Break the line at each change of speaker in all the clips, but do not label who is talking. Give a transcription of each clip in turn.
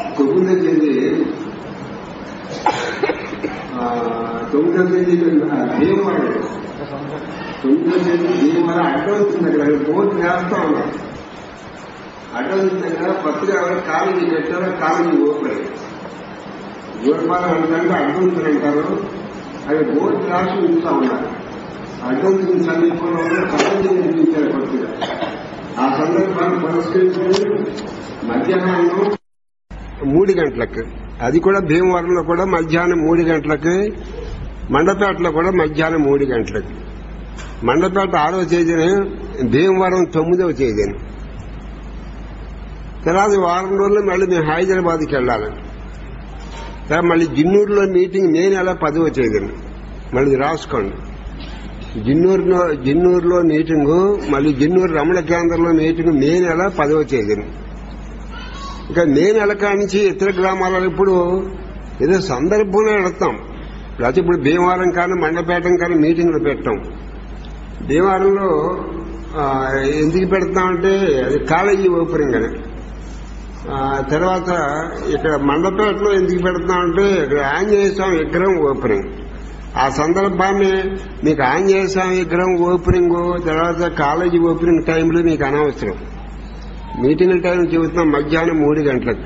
తొమ్మిదో తేదీ ఆ, తొమ్మిదో తేదీ ఆ, భీమవరం తొమ్మిదో తేదీ భీమవరం అడ్డవుతుంది అక్కడ బోర్డు వేస్తా ఉన్నాం అడ్డవుతుంది దగ్గర కొత్తగా ఎవరు కాలేజీ పెట్టారో కాలేజీ ఓపెన్ దూరపాలన అంటే అడ్డవుతుంది అంటారు అది బోర్డు రాసి ఉంచుతా ఉన్నారు అడ్డవుతుంది సమీపంలో కాలేజీ నిర్మించారు కొత్తగా ఆ సందర్భాన్ని పురస్కరించుకుని మధ్యాహ్నం మూడు గంటలకు అది కూడా భీమవరంలో కూడా మధ్యాహ్నం మూడు గంటలకు మండపేటలో కూడా మధ్యాహ్నం మూడు గంటలకు మండపేట ఆరో తేదీని భీమవరం తొమ్మిదవ తేదీని తర్వాత వారం రోజుల్లో మళ్ళీ మేము హైదరాబాద్కి వెళ్ళాలి తర్వాత మళ్ళీ జిన్నూరులో మీటింగ్ మే నెల పదవ తేదీని మళ్ళీ రాసుకోండి జిన్నూరులో జిన్నూరులో మీటింగు మళ్ళీ జిన్నూరు రమణ కేంద్రంలో మీటింగ్ మే నెల పదవ తేదీని ఇంకా మే నెల కానించి ఇతర గ్రామాలలో ఇప్పుడు ఏదో సందర్భంలో వెళతాం లేకపోతే ఇప్పుడు భీమవరం కానీ మండపేటం కానీ మీటింగ్లు పెట్టాం భీమవరంలో ఆ, ఎందుకు పెడతామంటే అది కాలేజీ ఓపెనింగ్ అని ఆ, తర్వాత ఇక్కడ మండపేటలో ఎందుకు పెడతామంటే ఇక్కడ ఆంజనేయ స్వామి విగ్రహం ఓపెనింగ్ ఆ సందర్భాన్ని మీకు ఆంజనేయ స్వామి విగ్రహం ఓపెనింగ్ తర్వాత కాలేజీ ఓపెనింగ్ టైంలో మీకు అనవసరం మీటింగ్ టైం చెబుతున్నాం మధ్యాహ్నం మూడు గంటలకు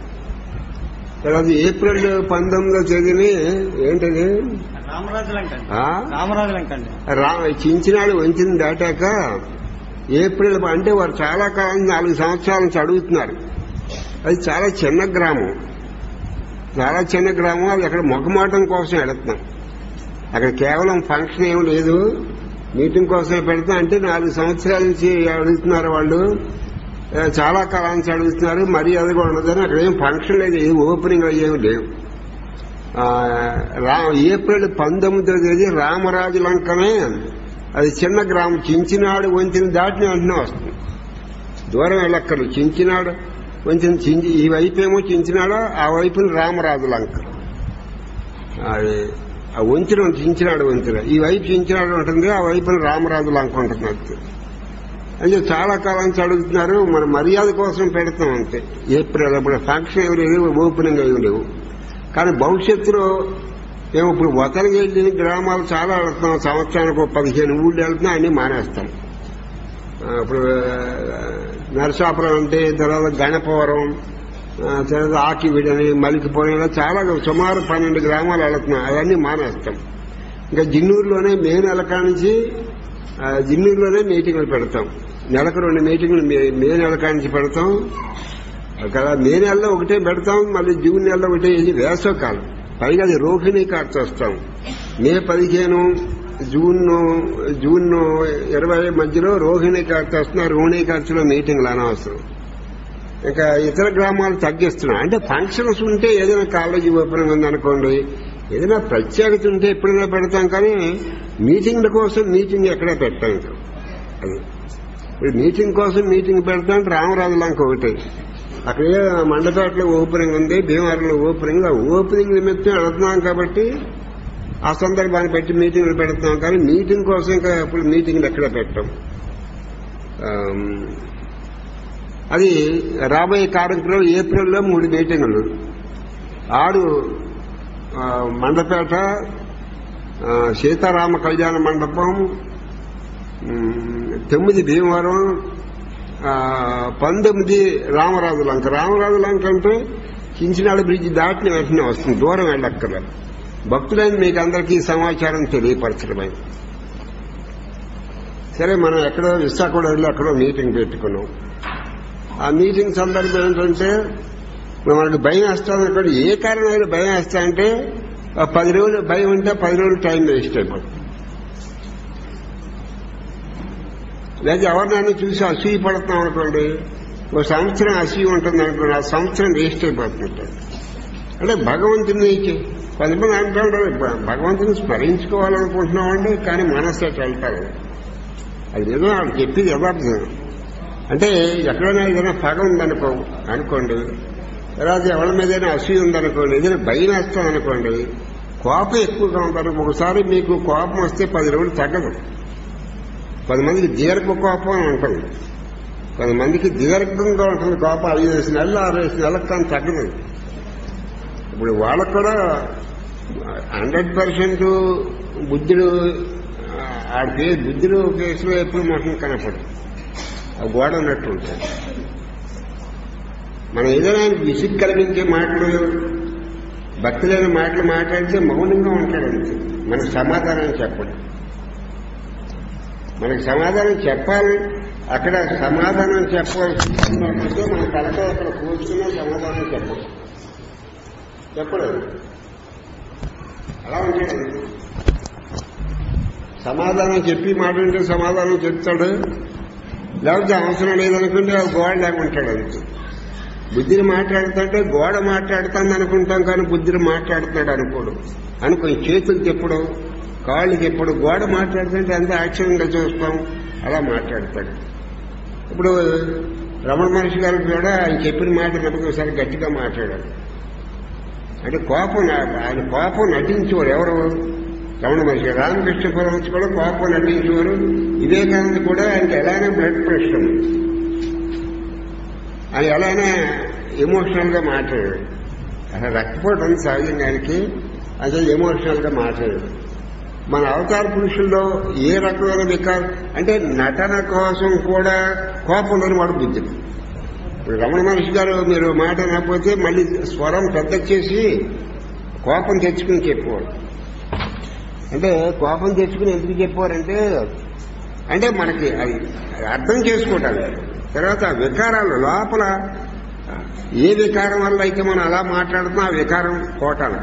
తర్వాత ఏప్రిల్ పంతొమ్మిదో తేదీని ఏంటది
రామరాజు లంక అండి
ఆ?
రామరాజు లంక అండి
రా చించినాడు వంచింది దాటాక ఏప్రిల్ అంటే వారు చాలా కాలం నాలుగు సంవత్సరాల నుంచి అడుగుతున్నారు అది చాలా చిన్న గ్రామం చాలా చిన్న గ్రామం అది అక్కడ మొగమాటం కోసం వెళుతున్నాం అక్కడ కేవలం ఫంక్షన్ ఏం లేదు మీటింగ్ కోసం పెడతాం అంటే నాలుగు సంవత్సరాల నుంచి అడుగుతున్నారు వాళ్ళు ఆ, చాలా కాలం నుంచి అడుగుతున్నారు మర్యాదగా ఉండదని అక్కడ ఏం ఫంక్షన్ లేదు ఏం ఓపెనింగ్ ఏమి లేవు ఆ, రా ఏప్రిల్ పంతొమ్మిదో తేదీ రామరాజు లంకనే అది చిన్న గ్రామం చించినాడు వంచిన దాటిన వెంటనే వస్తుంది దూరం వెళ్ళక్కర్లు చించినాడు వంచిన చించి ఈ వైపు ఏమో చించినాడు ఆ వైపున రామరాజు లంక అది ఆ వంచిన చించినాడు వంచిన ఈ వైపు చించినాడు ఉంటుంది ఆ వైపున రామరాజు లంక ఉంటుంది అంతే అంటే చాలా కాలం నుంచి అడుగుతున్నారు మన మర్యాద కోసం పెడతాం అంతే ఏప్రిల్ అప్పుడు ఫంక్షన్ ఏమి లేవు ఓపెనింగ్ ఏమి లేవు కానీ భవిష్యత్తులో మేము ఇప్పుడు వతలకి వెళ్ళిన గ్రామాలు చాలా వెళ్తున్నాం సంవత్సరానికి ఒక పదిహేను ఊళ్ళు వెళ్తున్నాం అన్ని మానేస్తాం ఆ, ఇప్పుడు ఆ, నరసాపురం అంటే తర్వాత గణపవరం ఆ, తర్వాత ఆకివిడని మలికిపోయిన ఇలా చాలా సుమారు పన్నెండు గ్రామాలు వెళ్తున్నాం అవన్నీ మానేస్తాం ఇంకా జిన్నూరులోనే మే నెల కానించి ఆ, జిన్నూరులోనే మీటింగులు పెడతాం నెలకు రెండు మీటింగులు మే మే నెల కానించి పెడతాం అక్కడ మే నెలలో ఒకటే పెడతాం మళ్ళీ జూన్ నెలలో ఒకటే ఇది వేసవకాలం పైగా అది రోహిణి కార్డ్స్ వస్తాం మే పదిహేను జూన్ జూన్ ఇరవై మధ్యలో రోహిణి కార్డ్స్ వస్తున్నారు రోహిణి కార్డ్స్ లో మీటింగ్లు అనవసరం ఇంకా ఇతర గ్రామాలు తగ్గిస్తున్నాం అంటే ఫంక్షన్స్ ఉంటే ఏదైనా కాలేజీ ఓపెనింగ్ ఉందనుకోండి ఏదైనా ప్రత్యేకత ఉంటే ఎప్పుడైనా పెడతాం కానీ మీటింగ్ల కోసం మీటింగ్ ఎక్కడ పెట్టాం ఇంకా అది ఇప్పుడు మీటింగ్ కోసం మీటింగ్ పెడతాం రామరాజు లంక ఒకటి అక్కడ మండపేటలో ఓపెనింగ్ ఉంది భీమవరంలో ఓపెనింగ్ ఆ ఓపెనింగ్ నిమిత్తం వెళుతున్నాం కాబట్టి ఆ సందర్భాన్ని బట్టి మీటింగ్లు పెడుతున్నాం కానీ మీటింగ్ కోసం ఇంకా ఇప్పుడు మీటింగ్లు ఎక్కడ పెట్టాం ఆమ్, అది రాబోయే కార్యక్రమం ఏప్రిల్లో మూడు మీటింగులు ఆరు ఆ, మండపేట ఆ, సీతారామ కళ్యాణ మండపం ఉమ్, తొమ్మిది భీమవరం ఆ, పంతొమ్మిది రామరాజు లంక రామరాజు లంక అంటే చించినాడు బ్రిడ్జ్ దాటిన వెంటనే వస్తుంది దూరం వెళ్ళక్కర్లేదు భక్తులైన మీకు అందరికీ ఈ సమాచారం తెలియపరచడమే సరే మనం ఎక్కడో విశాఖపట్నంలో ఎక్కడో మీటింగ్ పెట్టుకున్నాం ఆ మీటింగ్ సందర్భం ఏంటంటే మనకి భయం వేస్తుంది అనుకోండి ఏ కారణమైన భయం వేస్తా అంటే ఆ పది రోజులు భయం ఉంటే పది రోజులు టైం వేస్ట్ అయిపోతుంది లేదా ఎవరినైనా చూసి అసూయ పడుతున్నాం అనుకోండి ఓ సంవత్సరం అసూయ ఉంటుంది అనుకోండి ఆ సంవత్సరం వేస్ట్ అయిపోతుంది అంటే భగవంతుని పది మంది అంటారు భగవంతుని స్మరించుకోవాలనుకుంటున్నామండి కానీ మనస్సు అట్లా వెళ్తారు అది ఏదో వాళ్ళు చెప్పేది యథార్థం అంటే ఎక్కడైనా ఏదైనా పగ ఉందనుకో అనుకోండి తర్వాత ఎవరి మీదైనా అసూయ ఉందనుకోండి ఏదైనా భయం వేస్తాం అనుకోండి కోపం ఎక్కువగా ఉందనుకో ఒకసారి మీకు కోపం వస్తే పది రోజులు తగ్గదు పది మందికి దీర్ఘ కోపం అని ఉంటుంది కొంతమందికి దీర్ఘంగా ఉంటుంది కోపం ఐదు నెలలు ఆరు నెలలకు కానీ తగ్గదు ఇప్పుడు వాళ్ళకు కూడా హండ్రెడ్ పర్సెంట్ బుద్ధుడు ఆ, ఆడి పేరు బుద్ధుడు కేసులో ఎప్పుడు మొహం కనపడు ఆ గోడ ఉన్నట్టు ఉంటుంది మనం ఏదైనా ఆయనకి విసుగు కలిగించే మాటలు భక్తి లేని మాటలు మాట్లాడితే మౌనంగా ఉంటాడు అంతే మనకు సమాధానం చెప్పడు మనకు సమాధానం చెప్పాలి అక్కడ సమాధానం చెప్పాల్సి వచ్చినట్లయితే మన తలకాయ అక్కడ కూర్చున్నా సమాధానం చెప్పడు చెప్పడు అలా ఉంటాడు సమాధానం చెప్పి మాట ఉంటే సమాధానం చెప్తాడు లేకపోతే అవసరం లేదనుకుంటే ఆ గోడ లేకుంటాడు అంతే బుద్ధిని మాట్లాడుతుంటే గోడ మాట్లాడుతుంది అనుకుంటాం కానీ బుద్ధిని మాట్లాడుతున్నాడు అనుకోడు అనుకో చేతులు చెప్పడం కాళ్ళు చెప్పడం గోడ మాట్లాడుతుంటే అంత ఆశ్చర్యంగా చూస్తాం అలా మాట్లాడతాడు ఇప్పుడు రమణ మహర్షి గారు కూడా ఆయన చెప్పిన మాట నమ్మకం ఒకసారి గట్టిగా మాట్లాడాడు అంటే కోపం నా- ఆయన కోపం నటించేవారు ఎవరు రమణ మహర్షి గారు. రామకృష్ణ పరమహంస కూడా కోపం నటించేవారు వివేకానంద కూడా ఆయనకి ఎలానే బ్లడ్ ప్రెషర్ ఉంది ఆయన ఎలానే ఎమోషనల్ గా మాట్లాడాడు అసలు రక్తపోటు ఉంది సహజంగా ఆయనకి అదే ఎమోషనల్ గా మాట్లాడాడు మన అవతార పురుషుల్లో ఏ రకమైన వికారం అంటే నటన కోసం కూడా కోపం లేని వాడు బుద్ధుడు ఇప్పుడు రమణ మహర్షి గారు మీరు మాట అనకపోతే మళ్ళీ స్వరం పెద్ద చేసి కోపం తెచ్చుకుని చెప్పేవాడు అంటే కోపం తెచ్చుకుని ఎందుకు చెప్పారంటే అంటే మనకి అది అది అర్థం చేసుకోవటానికి తర్వాత ఆ వికారాలు లోపల ఏ వికారం వల్ల అయితే మనం అలా మాట్లాడుతున్నా ఆ వికారం కోటాలి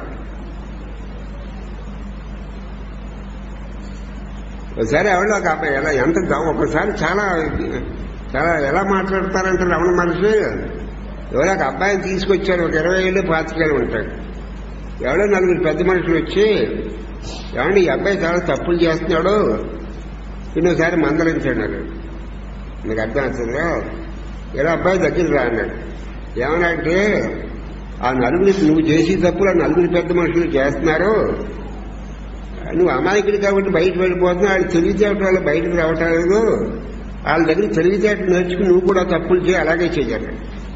ఒకసారి ఎవరో ఒక అబ్బాయి ఎలా ఎంత ద- ఒకసారి చాలా చాలా ఎలా మాట్లాడతారంటే రమణ మనిషి ఎవరో ఒక అబ్బాయిని తీసుకొచ్చారు ఒక ఇరవై ఏళ్ళు పాతికేళ్ళు ఉంటాడు ఎవడో నలుగురు పెద్ద మనుషులు వచ్చి ఏమండి ఈ అబ్బాయి చాలా తప్పులు చేస్తున్నాడు ఎన్నోసారి మందలించాడు నాకు నీకు అర్థం అవుతుందా ఇలా అబ్బాయి దగ్గర రా అన్నాడు ఏమనంటే ఆ నలుగురి నువ్వు చేసే తప్పులు ఆ నలుగురు పెద్ద మనుషులు చేస్తున్నారు నువ్వు అమాయకుడు కాబట్టి బయటకు వెళ్ళిపోతున్నావు వాళ్ళు తెలివితేటల వల్ల బయటకు రావటం లేదు వాళ్ళ దగ్గర తెలివితేటలు నేర్చుకుని నువ్వు కూడా తప్పులు చేయి అలాగే చేయాలి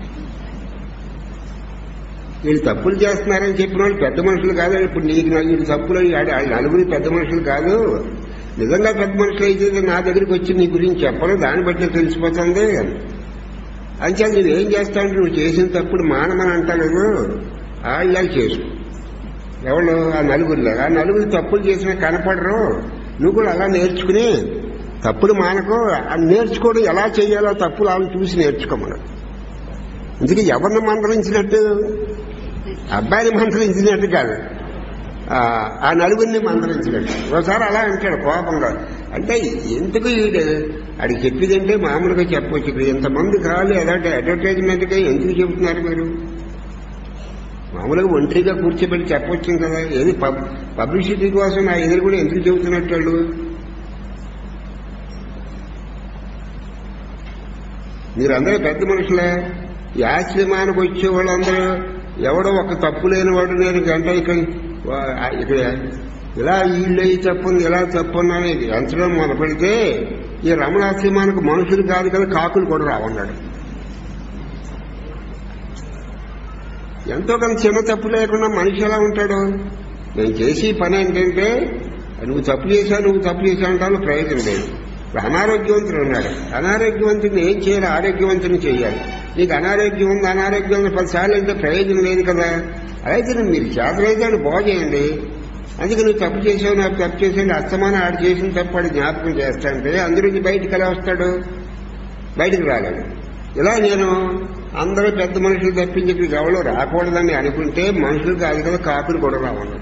వీళ్ళు తప్పులు చేస్తున్నారని చెప్పిన వాళ్ళు పెద్ద మనుషులు కాదు ఇప్పుడు నీకు నలుగురు తప్పులు వాళ్ళు వాళ్ళు నలుగురు పెద్ద మనుషులు కాదు నిజంగా పెద్ద మనుషులు అయితే నా దగ్గరికి వచ్చి నీ గురించి చెప్పరు దాన్ని బట్టి తెలిసిపోతుంది అంచేత నువ్వేం చేస్తావంటే నువ్వు చేసిన తప్పుడు మానమని అంటలేదు వాళ్ళకి చేసు ఎవరు ఆ నలుగురిలో ఆ నలుగురు తప్పులు చేసినా కనపడరు నువ్వు కూడా అలా నేర్చుకుని తప్పులు మానకు ఆ నేర్చుకోవడం ఎలా చేయాలో తప్పులు వాళ్ళని చూసి నేర్చుకోమను అందుకే ఎవరిని మందలించినట్టు అబ్బాయిని మందలించినట్టు కాదు ఆ, ఆ నలుగురిని మందలించినట్టు ఒకసారి అలా అంటాడు కోపంగా అంటే ఎందుకు వీడు అడిగి చెప్పేదంటే మామూలుగా చెప్పవచ్చు ఇప్పుడు ఇంతమంది కావాలి అలాంటి అడ్వర్టైజ్మెంట్గా ఎందుకు చెబుతున్నారు మీరు మామూలుగా ఒంటరిగా కూర్చోబెట్టి చెప్పొచ్చు కదా ఏది పబ్ పబ్లిసిటీ కోసం నా ఎదురు కూడా ఎందుకు చెబుతున్నట్టు వాళ్ళు మీరందరూ పెద్ద మనుషులే ఈ ఆశ్రమానికి వచ్చే వాళ్ళందరూ ఎవడో ఒక తప్పు లేనివాడు నేను గంట ఇక్కడ వా- ఇక్కడ ఇలా వీళ్ళు ఈ తప్పుంది ఇలా తప్పుంది అనేది ఎంచడం మొదలు పెడితే ఈ రమణాశ్రమానికి మనుషులు కాదు కదా కాకులు కూడా రావన్నాడు ఎంతో కొంత చిన్న తప్పు లేకుండా మనిషి ఎలా ఉంటాడు నేను చేసే పని ఏంటంటే నువ్వు తప్పు చేశావు నువ్వు తప్పు చేశావు అంటాను ప్రయోజనం లేదు ఇప్పుడు అనారోగ్యవంతుడు ఉన్నాడు అనారోగ్యవంతుడిని ఏం చేయాలి ఆరోగ్యవంతుని చేయాలి నీకు అనారోగ్యం ఉంది అనారోగ్యం ఉంది పదిసార్లు అంటే ప్రయోజనం లేదు కదా అయితే నువ్వు మీరు చేతనైతే అని బాగు చేయండి అందుకే నువ్వు తప్పు చేసావు నాకు తప్పు చేసాను అస్తమానం ఆడు చేసిన తప్పు ఆడు జ్ఞాపకం చేస్తాంటే అందరూ బయటికి ఎలా వస్తాడు బయటికి రాలేడు ఇలా నేను అందరూ పెద్ద మనుషులు తప్పించి ఇక్కడికి ఎవరో రాకూడదని అనుకుంటే మనుషులు కాదు కదా కాకులు కూడా రావాలి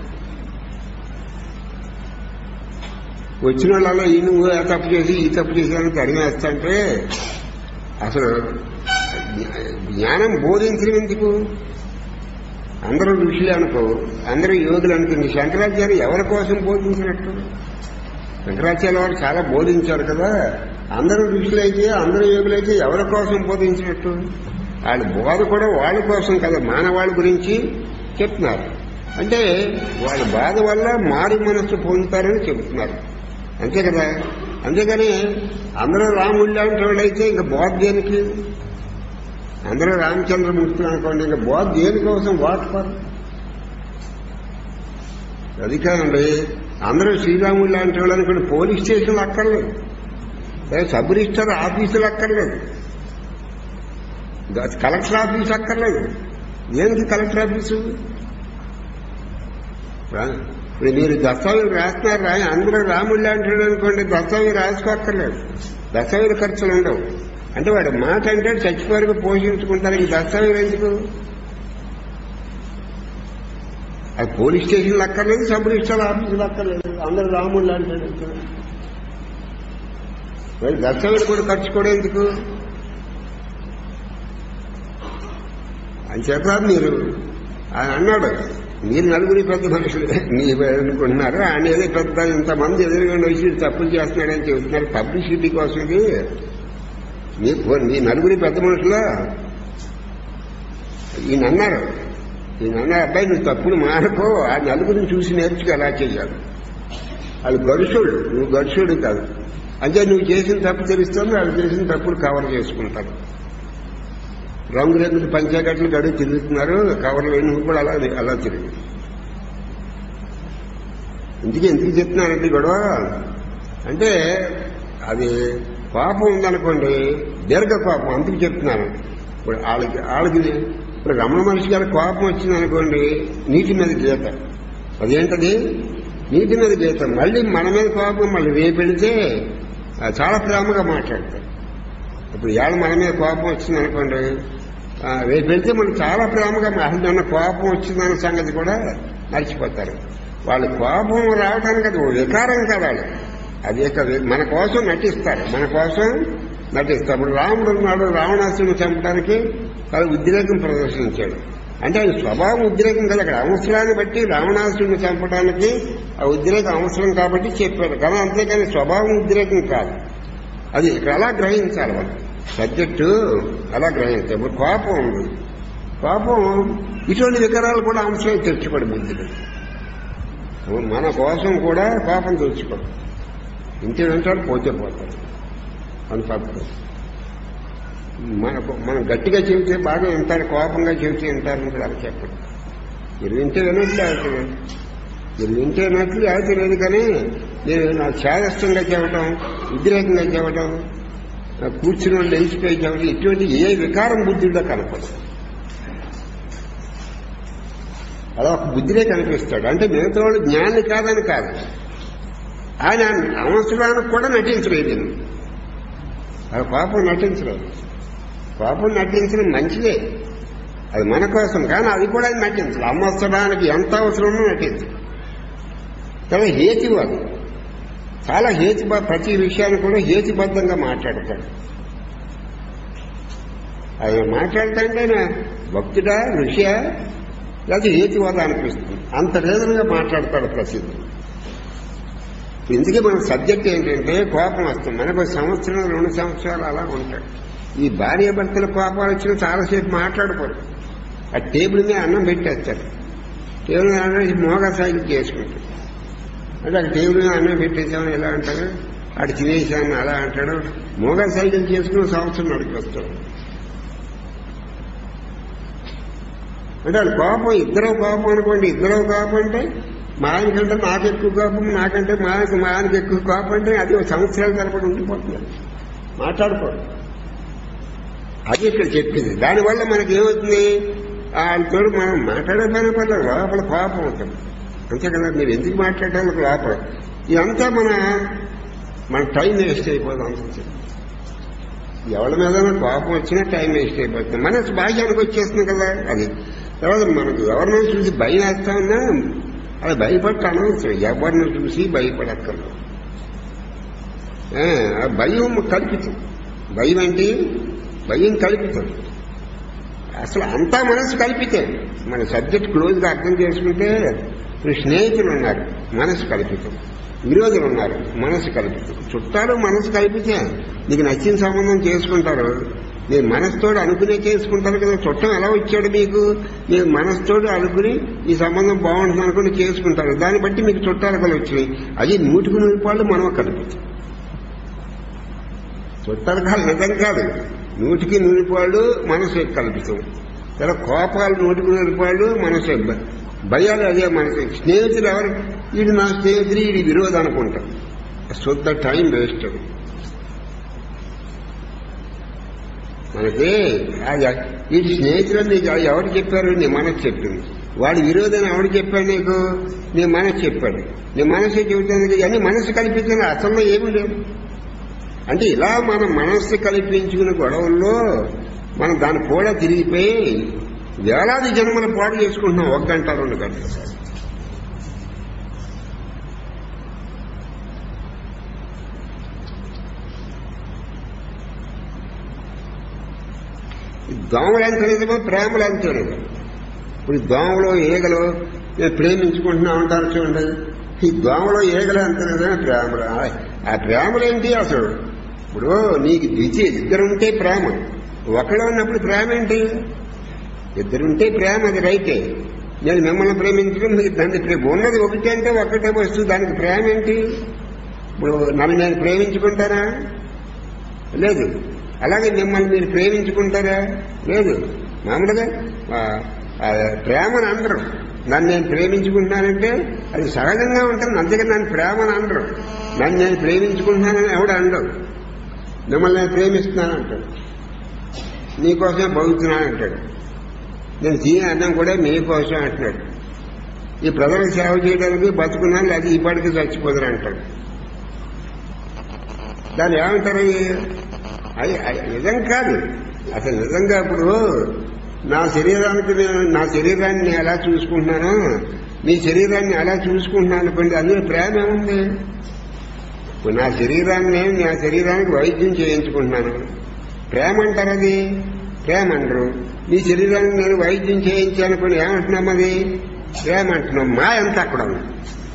వచ్చిన వాళ్ళలో ఈ నువ్వు ఆ తప్పు చేసి ఈ తప్పు చేసి అని తరిమేస్తాంటే అసలు జ్ఞానం బోధించడం ఎందుకు అందరూ ఋషులే అనుకో అందరూ యోగులు అనుకుంది శంకరాచార్య ఎవరి కోసం బోధించినట్టు శంకరాచార్య వారు చాలా బోధించారు కదా అందరూ ఋషులైతే అందరూ యోగులైతే ఎవరి కోసం బోధించినట్టు వాళ్ళ బోధ కూడా వాళ్ళ కోసం కదా మానవాళి గురించి చెప్తున్నారు అంటే వాళ్ళ బాధ వల్ల మారు మనస్సు పొందుతారని చెబుతున్నారు అంతే కదా అంతేగాని అందరూ రాముళ్ళు లాంటి వాళ్ళైతే ఇంకా బోధ దేనికి అందరూ రామచంద్రమూర్తులు అనుకోండి ఇంకా బోధ దేనికోసం వాట్ ఫర్ అది కాదండి అందరూ శ్రీరాముళ్ళు లాంటి వాళ్ళు అనుకోండి పోలీస్ స్టేషన్లు అక్కర్లేదు లేదా సబ్ రిజిస్టర్ ఆఫీసులు అక్కర్లేదు గా- కలెక్టర్ ఆఫీస్ అక్కర్లేదు దేనికి కలెక్టర్ ఆఫీసు రా- ఇప్పుడు మీరు దస్తావేజ్ రాస్తున్నారు రా అందరూ రాముళ్ళు అంటాడు అనుకోండి దస్తావేజ్ రాసుకోక్కర్లేదు దస్తావేజ్ ఖర్చులు ఉండవు అంటే వాడు మాట అంటే చచ్చిపోయారు పోషించుకుంటారు ఈ దస్తావేజ్ ఎందుకు అది పోలీస్ స్టేషన్లు అక్కర్లేదు సబ్ రిజిస్టర్ ఆఫీసులు అక్కర్లేదు అందరూ రాముళ్ళు అంటాడు మరి దస్తావేజ్ కూడా ఖర్చు కూడా ఎందుకు అంచేత మీరు ఆయన అన్నాడు మీరు నలుగురి పెద్ద మనుషులు మీరు అనుకుంటున్నారు ఆయన ఏదో పెద్ద ఇంతమంది ఎదురుగా వచ్చి తప్పులు చేస్తున్నాడని చెబుతున్నారు పబ్లిసిటీ కోసం ఇది మీ మీ నలుగురి పెద్ద మనుషులు ఈయన అన్నారు ఈయన అన్నారు అబ్బాయి నువ్వు తప్పులు మానుకో ఆ నలుగురిని చూసి నేర్చుకు ఎలా చేయాలి అది గడుషుడు నువ్వు గడుషుడు కాదు అంటే నువ్వు చేసిన తప్పు తెలుస్తుంది వాళ్ళు చేసిన తప్పులు కవర్ చేసుకుంటారు రంగు రంగులు పంచాకట్లు గడి తిరుగుతున్నారు కవర్లు నువ్వు కూడా అలా అలా తిరుగు ఇంటికి ఎందుకు చెప్తున్నానండి గొడవ అంటే అది కోపం ఉందనుకోండి దీర్ఘ కోపం అందుకు చెప్తున్నాను ఇప్పుడు వాళ్ళకి వాళ్ళకి ఇప్పుడు రమణ మనిషి గారి కోపం వచ్చిందనుకోండి నీటి మీద గీత అదేంటది నీటి మీద గీత మళ్ళీ మన మీద కోపం మళ్ళీ రేపు వెళితే ఆ, చాలా ప్రేమగా మాట్లాడతారు ఇప్పుడు ఇవాళ మన మీద కోపం వచ్చింది అనుకోండి ఆ, రేపు వెళ్తే మనకు చాలా ప్రేమగా అసలు నిన్న కోపం వచ్చిందన్న సంగతి కూడా మర్చిపోతారు వాళ్ళ కోపం రావడానికి అది ఓ వికారం కదా వాళ్ళు అది ఒక వి- మన కోసం నటిస్తారు మన కోసం నటిస్తారు ఇప్పుడు రాముడు ఉన్నాడు రావణాసుని చంపడానికి చాలా ఉద్రేకం ప్రదర్శించాడు అంటే అది స్వభావం ఉద్రేకం కదా అక్కడ అవసరాన్ని బట్టి రావణాసుని చంపడానికి ఆ ఉద్రేకం అవసరం కాబట్టి చెప్పాడు కానీ అంతేకాని స్వభావం ఉద్రేకం కాదు అది ఇక్కడ అలా గ్రహించాలి మనం సబ్జెక్టు అలా గ్రహించాలి ఇప్పుడు కోపం ఉంది కోపం ఇటువంటి వికారాలు కూడా అంశం తెచ్చుకోడు బుద్ధిలో మన కోసం కూడా కోపం తెచ్చుకోడు ఇంటి వెంటాడు పోతే పోతాడు అని పద్ధతి మన మనం గట్టిగా చెబితే బాగా వింటారు కోపంగా చెబితే వింటారని కూడా అలా చెప్పడు మీరు వింటే వినట్లు అవుతుంది మీరు వింటే వినట్లు అవుతలేదు కానీ మీరు నాకు చేదస్తంగా చెప్పడం ఉద్రేకంగా చెప్పడం నాకు కూర్చుని వాళ్ళు లేచిపోయి చెప్పడం ఇటువంటి ఏ వికారం బుద్ధిలో కనపడదు అలా ఒక బుద్ధినే కనిపిస్తాడు అంటే మిగతా వాళ్ళు జ్ఞాని కాదని కాదు ఆయన అవసరానికి కూడా నటించలేదు అది పాపం నటించలేదు పాపం నటించడం మంచిదే అది మన కోసం కానీ అది కూడా ఆయన నటించదు అమ్మవసరానికి ఎంత అవసరమో నటించదు కానీ హేతువాదు చాలా హేతు ప్రతి విషయాన్ని కూడా హేతుబద్ధంగా మాట్లాడతాడు ఆయన మాట్లాడుతుంటే ఆయన భక్తుడా ఋషియా లేకపోతే హేతువాద అనిపిస్తుంది అంత రీజన్గా మాట్లాడతాడు ప్రసిద్ధి ఇందుకే మన సబ్జెక్ట్ ఏంటంటే కోపం వస్తుంది మనకు సంవత్సరం రెండు సంవత్సరాలు అలా ఉంటాయి ఈ భార్య భర్తల కోపాలు వచ్చిన చాలాసేపు మాట్లాడుకోరు ఆ టేబుల్ మీద అన్నం పెట్టేస్తారు టేబుల్ మీద అన్నం మోగా సైకిల్ చేసుకుంటారు అంటే ఆ టేబుల్ మీద అన్నం పెట్టేసామని ఎలా అంటారు అటు తినేసాను అలా అంటాడు మోగా సైకిల్ చేసుకుని సంవత్సరం నడికి వస్తాడు అంటే వాళ్ళ కోపం ఇద్దరు కోపం అనుకోండి ఇద్దరు కోపం అంటే మా ఆయనకంటే నాకు ఎక్కువ కోపం నాకంటే మా ఆయనకు మా ఆయనకి ఎక్కువ కోపం అంటే అది ఒక సంవత్సరాల తరబడి ఉండిపోతుంది మాట్లాడుకోరు అది ఇక్కడ చెప్పింది దానివల్ల మనకి ఏమవుతుంది వాళ్ళతో మనం మాట్లాడే పని పర్లేదు లోపల కోపం అవుతుంది అంతే కదా మీరు ఎందుకు మాట్లాడడానికి లోపల ఇదంతా మన మన టైం వేస్ట్ అయిపోతుంది అనిపించింది ఎవరి మీద కోపం వచ్చినా టైం వేస్ట్ అయిపోతుంది మనసు భాగ్యానికి వచ్చేస్తుంది కదా అది తర్వాత మనకు ఎవరినో చూసి భయం వేస్తా ఉన్నా అది భయపడట అనవసరం ఎవరిని చూసి భయపడక్కర్లేదు ఆ, ఆ భయం కల్పితం భయం అంటే భయం కల్పితం అసలు అంతా మనసు కల్పితే మన సబ్జెక్ట్ క్లోజ్గా అర్థం చేసుకుంటే ఇప్పుడు స్నేహితులు ఉన్నారు మనసు కల్పితం విరోధులు ఉన్నారు మనసు కల్పితం చుట్టాలు మనసు కల్పితే నీకు నచ్చిన సంబంధం చేసుకుంటారు మీరు మనసుతోడు అనుకునే చేసుకుంటారు కదా చుట్టం ఎలా వచ్చాడు మీకు మీరు మనసుతోడు అనుకుని ఈ సంబంధం బాగుంటుంది అనుకుని చేసుకుంటారు దాన్ని బట్టి మీకు చుట్టాలు కూడా వచ్చినాయి అది నూటికి నూరు పాళ్ళు మనం కల్పితం చుట్టాలు కాదు నిజం కాదు నూటికి నూరిపాళ్ళు మనసు కల్పితం ఇలా కోపాలు నూటికి నూరిపాళ్ళు మనసు భ- భయాలు అదే మనసు స్నేహితులు ఎవరు వీడు నా స్నేహితుడు వీడి విరోధం అనుకుంటాం శుద్ధ టైం వేస్ట్ అది మనకి అది వీడి స్నేహితులు నీకు ఎవరు చెప్పారు నీ మనసు చెప్పింది వాడి విరోధం ఎవడు చెప్పాడు నీకు నీ మనసు చెప్పాడు నీ మనసు చెబుతుంది కానీ మనసు కల్పించిన అసలు ఏమీ లేదు అంటే ఇలా మన మనస్సు కల్పించుకున్న గొడవల్లో మనం దాన్ని కూడా తిరిగిపోయి వేలాది జన్మల పాడు చేసుకుంటున్నాం ఒక గంట రెండు గంటలు ఈ దోమలు ఎంత నిజమో ప్రేమలు అంతే నిజం ఇప్పుడు ఈ దోమలు ఈగలు నేను ప్రేమించుకుంటున్నా ఉంటారు చూడండి ఈ దోమలో ఈగలు ఎంత నిజమే ప్రేమలు ఆ- ఆ ప్రేమలు ఏంటి అసలు ఇప్పుడు నీకు ద్వితీయ ఇద్దరుంటే ప్రేమ ఒకడే ఉన్నప్పుడు ప్రేమ ఏంటి ఇద్దరుంటే ప్రేమ అది రైతే నేను మిమ్మల్ని ప్రేమించడం మీకు దాన్ని ప్రేమ ఉన్నది ఒకటి అంటే ఒకటే వస్తువు దానికి ప్రేమ ఏంటి ఇప్పుడు నన్ను నేను ప్రేమించుకుంటానా లేదు అలాగే మిమ్మల్ని మీరు ప్రేమించుకుంటారా లేదు మామూలుగా ఆ, ఆ, ప్రేమను అనరు నన్ను నేను ప్రేమించుకుంటున్నానంటే అది సహజంగా ఉంటుంది అందుకే నన్ను ప్రేమను అనరు నన్ను నేను ప్రేమించుకుంటున్నానని ఎవడు అనడు మిమ్మల్ని నేను ప్రేమిస్తున్నాను అంటాడు నీకోసమే బతుకుతున్నాను అంటాడు నేను తినే అన్నం కూడా మీకోసం అంటున్నాడు ఈ ప్రజలకు సేవ చేయడానికి బతుకున్నాను లేదా ఈ పాటికి చచ్చిపోదురు అంటాడు దాన్ని ఏమంటారు అది అది నిజం కాదు అసలు నిజంగా ఇప్పుడు నా శరీరానికి నేను నా శరీరాన్ని నేను ఎలా చూసుకుంటున్నానో మీ శరీరాన్ని ఎలా చూసుకుంటున్నాను అనుకోండి అందులో ప్రేమ ఏముంది ఇప్పుడు నా శరీరాన్ని నేను నా శరీరానికి వైద్యం చేయించుకుంటున్నాను ప్రేమ అంటారు అది ప్రేమ అంటారు నీ శరీరానికి నేను వైద్యం చేయించానుకోండి ఏమంటున్నాం అది ప్రేమ అంటున్నాం మా ఎంత అక్కడ ఉంది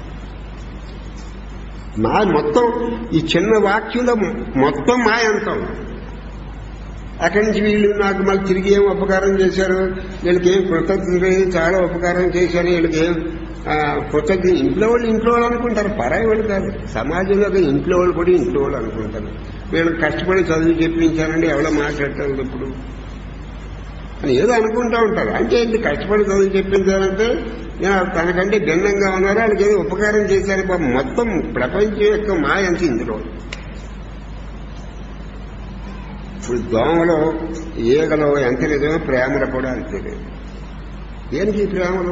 మా మొత్తం ఈ చిన్న వాక్యంలో మొత్తం మా ఎంత ఉంది అక్కడి నుంచి వీళ్ళు నాకు మళ్ళీ తిరిగి ఏం ఉపకారం చేశారు వీళ్ళకి ఏం కృతజ్ఞత లేదు, చాలా ఉపకారం చేశారు వీళ్ళకి ఏం ఆ, కృతజ్ఞత ఇంట్లో వాళ్ళు ఇంట్లో వాళ్ళు అనుకుంటారు పరాయి వాళ్ళు కాదు సమాజంలో ఒక ఇంట్లో వాళ్ళు కూడా ఇంట్లో వాళ్ళు అనుకుంటారు వీళ్ళకి కష్టపడి చదువు చెప్పించారండి ఎవరో మాట్లాడతారు ఇప్పుడు అని ఏదో అనుకుంటా ఉంటారు అంటే ఏంటి కష్టపడి చదువు చెప్పించారంటే నేను తనకంటే భిన్నంగా ఉన్నారు వాళ్ళకి ఏదో ఉపకారం చేశారు పాపం మొత్తం ప్రపంచం యొక్క మాయ అంత ఇందులో ఇప్పుడు దోమలో ఈగలో ఎంత నిజమో ప్రేమలో కూడా అంతే లేదు దేనికి ఈ ప్రేమలో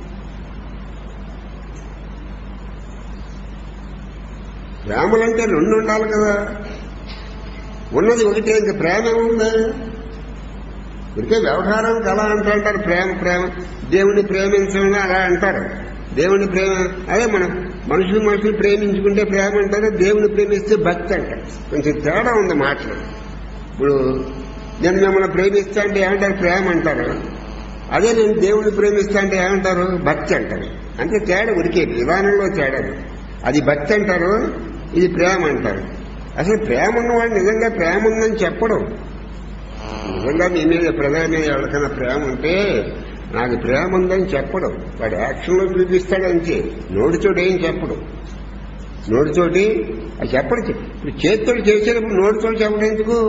ప్రేమలంటే రెండు ఉండాలి కదా ఉన్నది ఒకటే ఇంక ప్రేమ ఏముంది ఇదికే వ్యవహారానికి అలా అంటారు ప్రేమ ప్రేమ దేవుణ్ణి ప్రేమించడం అలా అంటారు దేవుని ప్రేమ అదే మనం మనుషులు మనుషులు ప్రేమించుకుంటే ప్రేమ అంటారు దేవుని ప్రేమిస్తే భక్తి అంటారు కొంచెం తేడా ఉంది మాటలు ఇప్పుడు నేను మిమ్మల్ని ప్రేమిస్తా అంటే ఏమంటారు ప్రేమ అంటారు అదే నేను దేవుడిని ప్రేమిస్తా అంటే ఏమంటారు భక్తి అంటారు అంటే తేడా ఉడికే విధానంలో తేడా అది భక్తి అంటారు ఇది ప్రేమ అంటారు అసలు ప్రేమ ఉన్నవాడు నిజంగా ప్రేమ ఉందని చెప్పడం నిజంగా మీ మీద ప్రజల మీద ఎవరికైనా ప్రేమ ఉంటే నాకు ప్రేమ ఉందని చెప్పడం వాడు యాక్షన్లో చూపిస్తాడంతే నోటితోటి ఏం చెప్పడు నోటితోటి అది చెప్పడు ఇప్పుడు చేతితోటి చేసేటప్పుడు నోటితోటి చెప్పడం ఎందుకు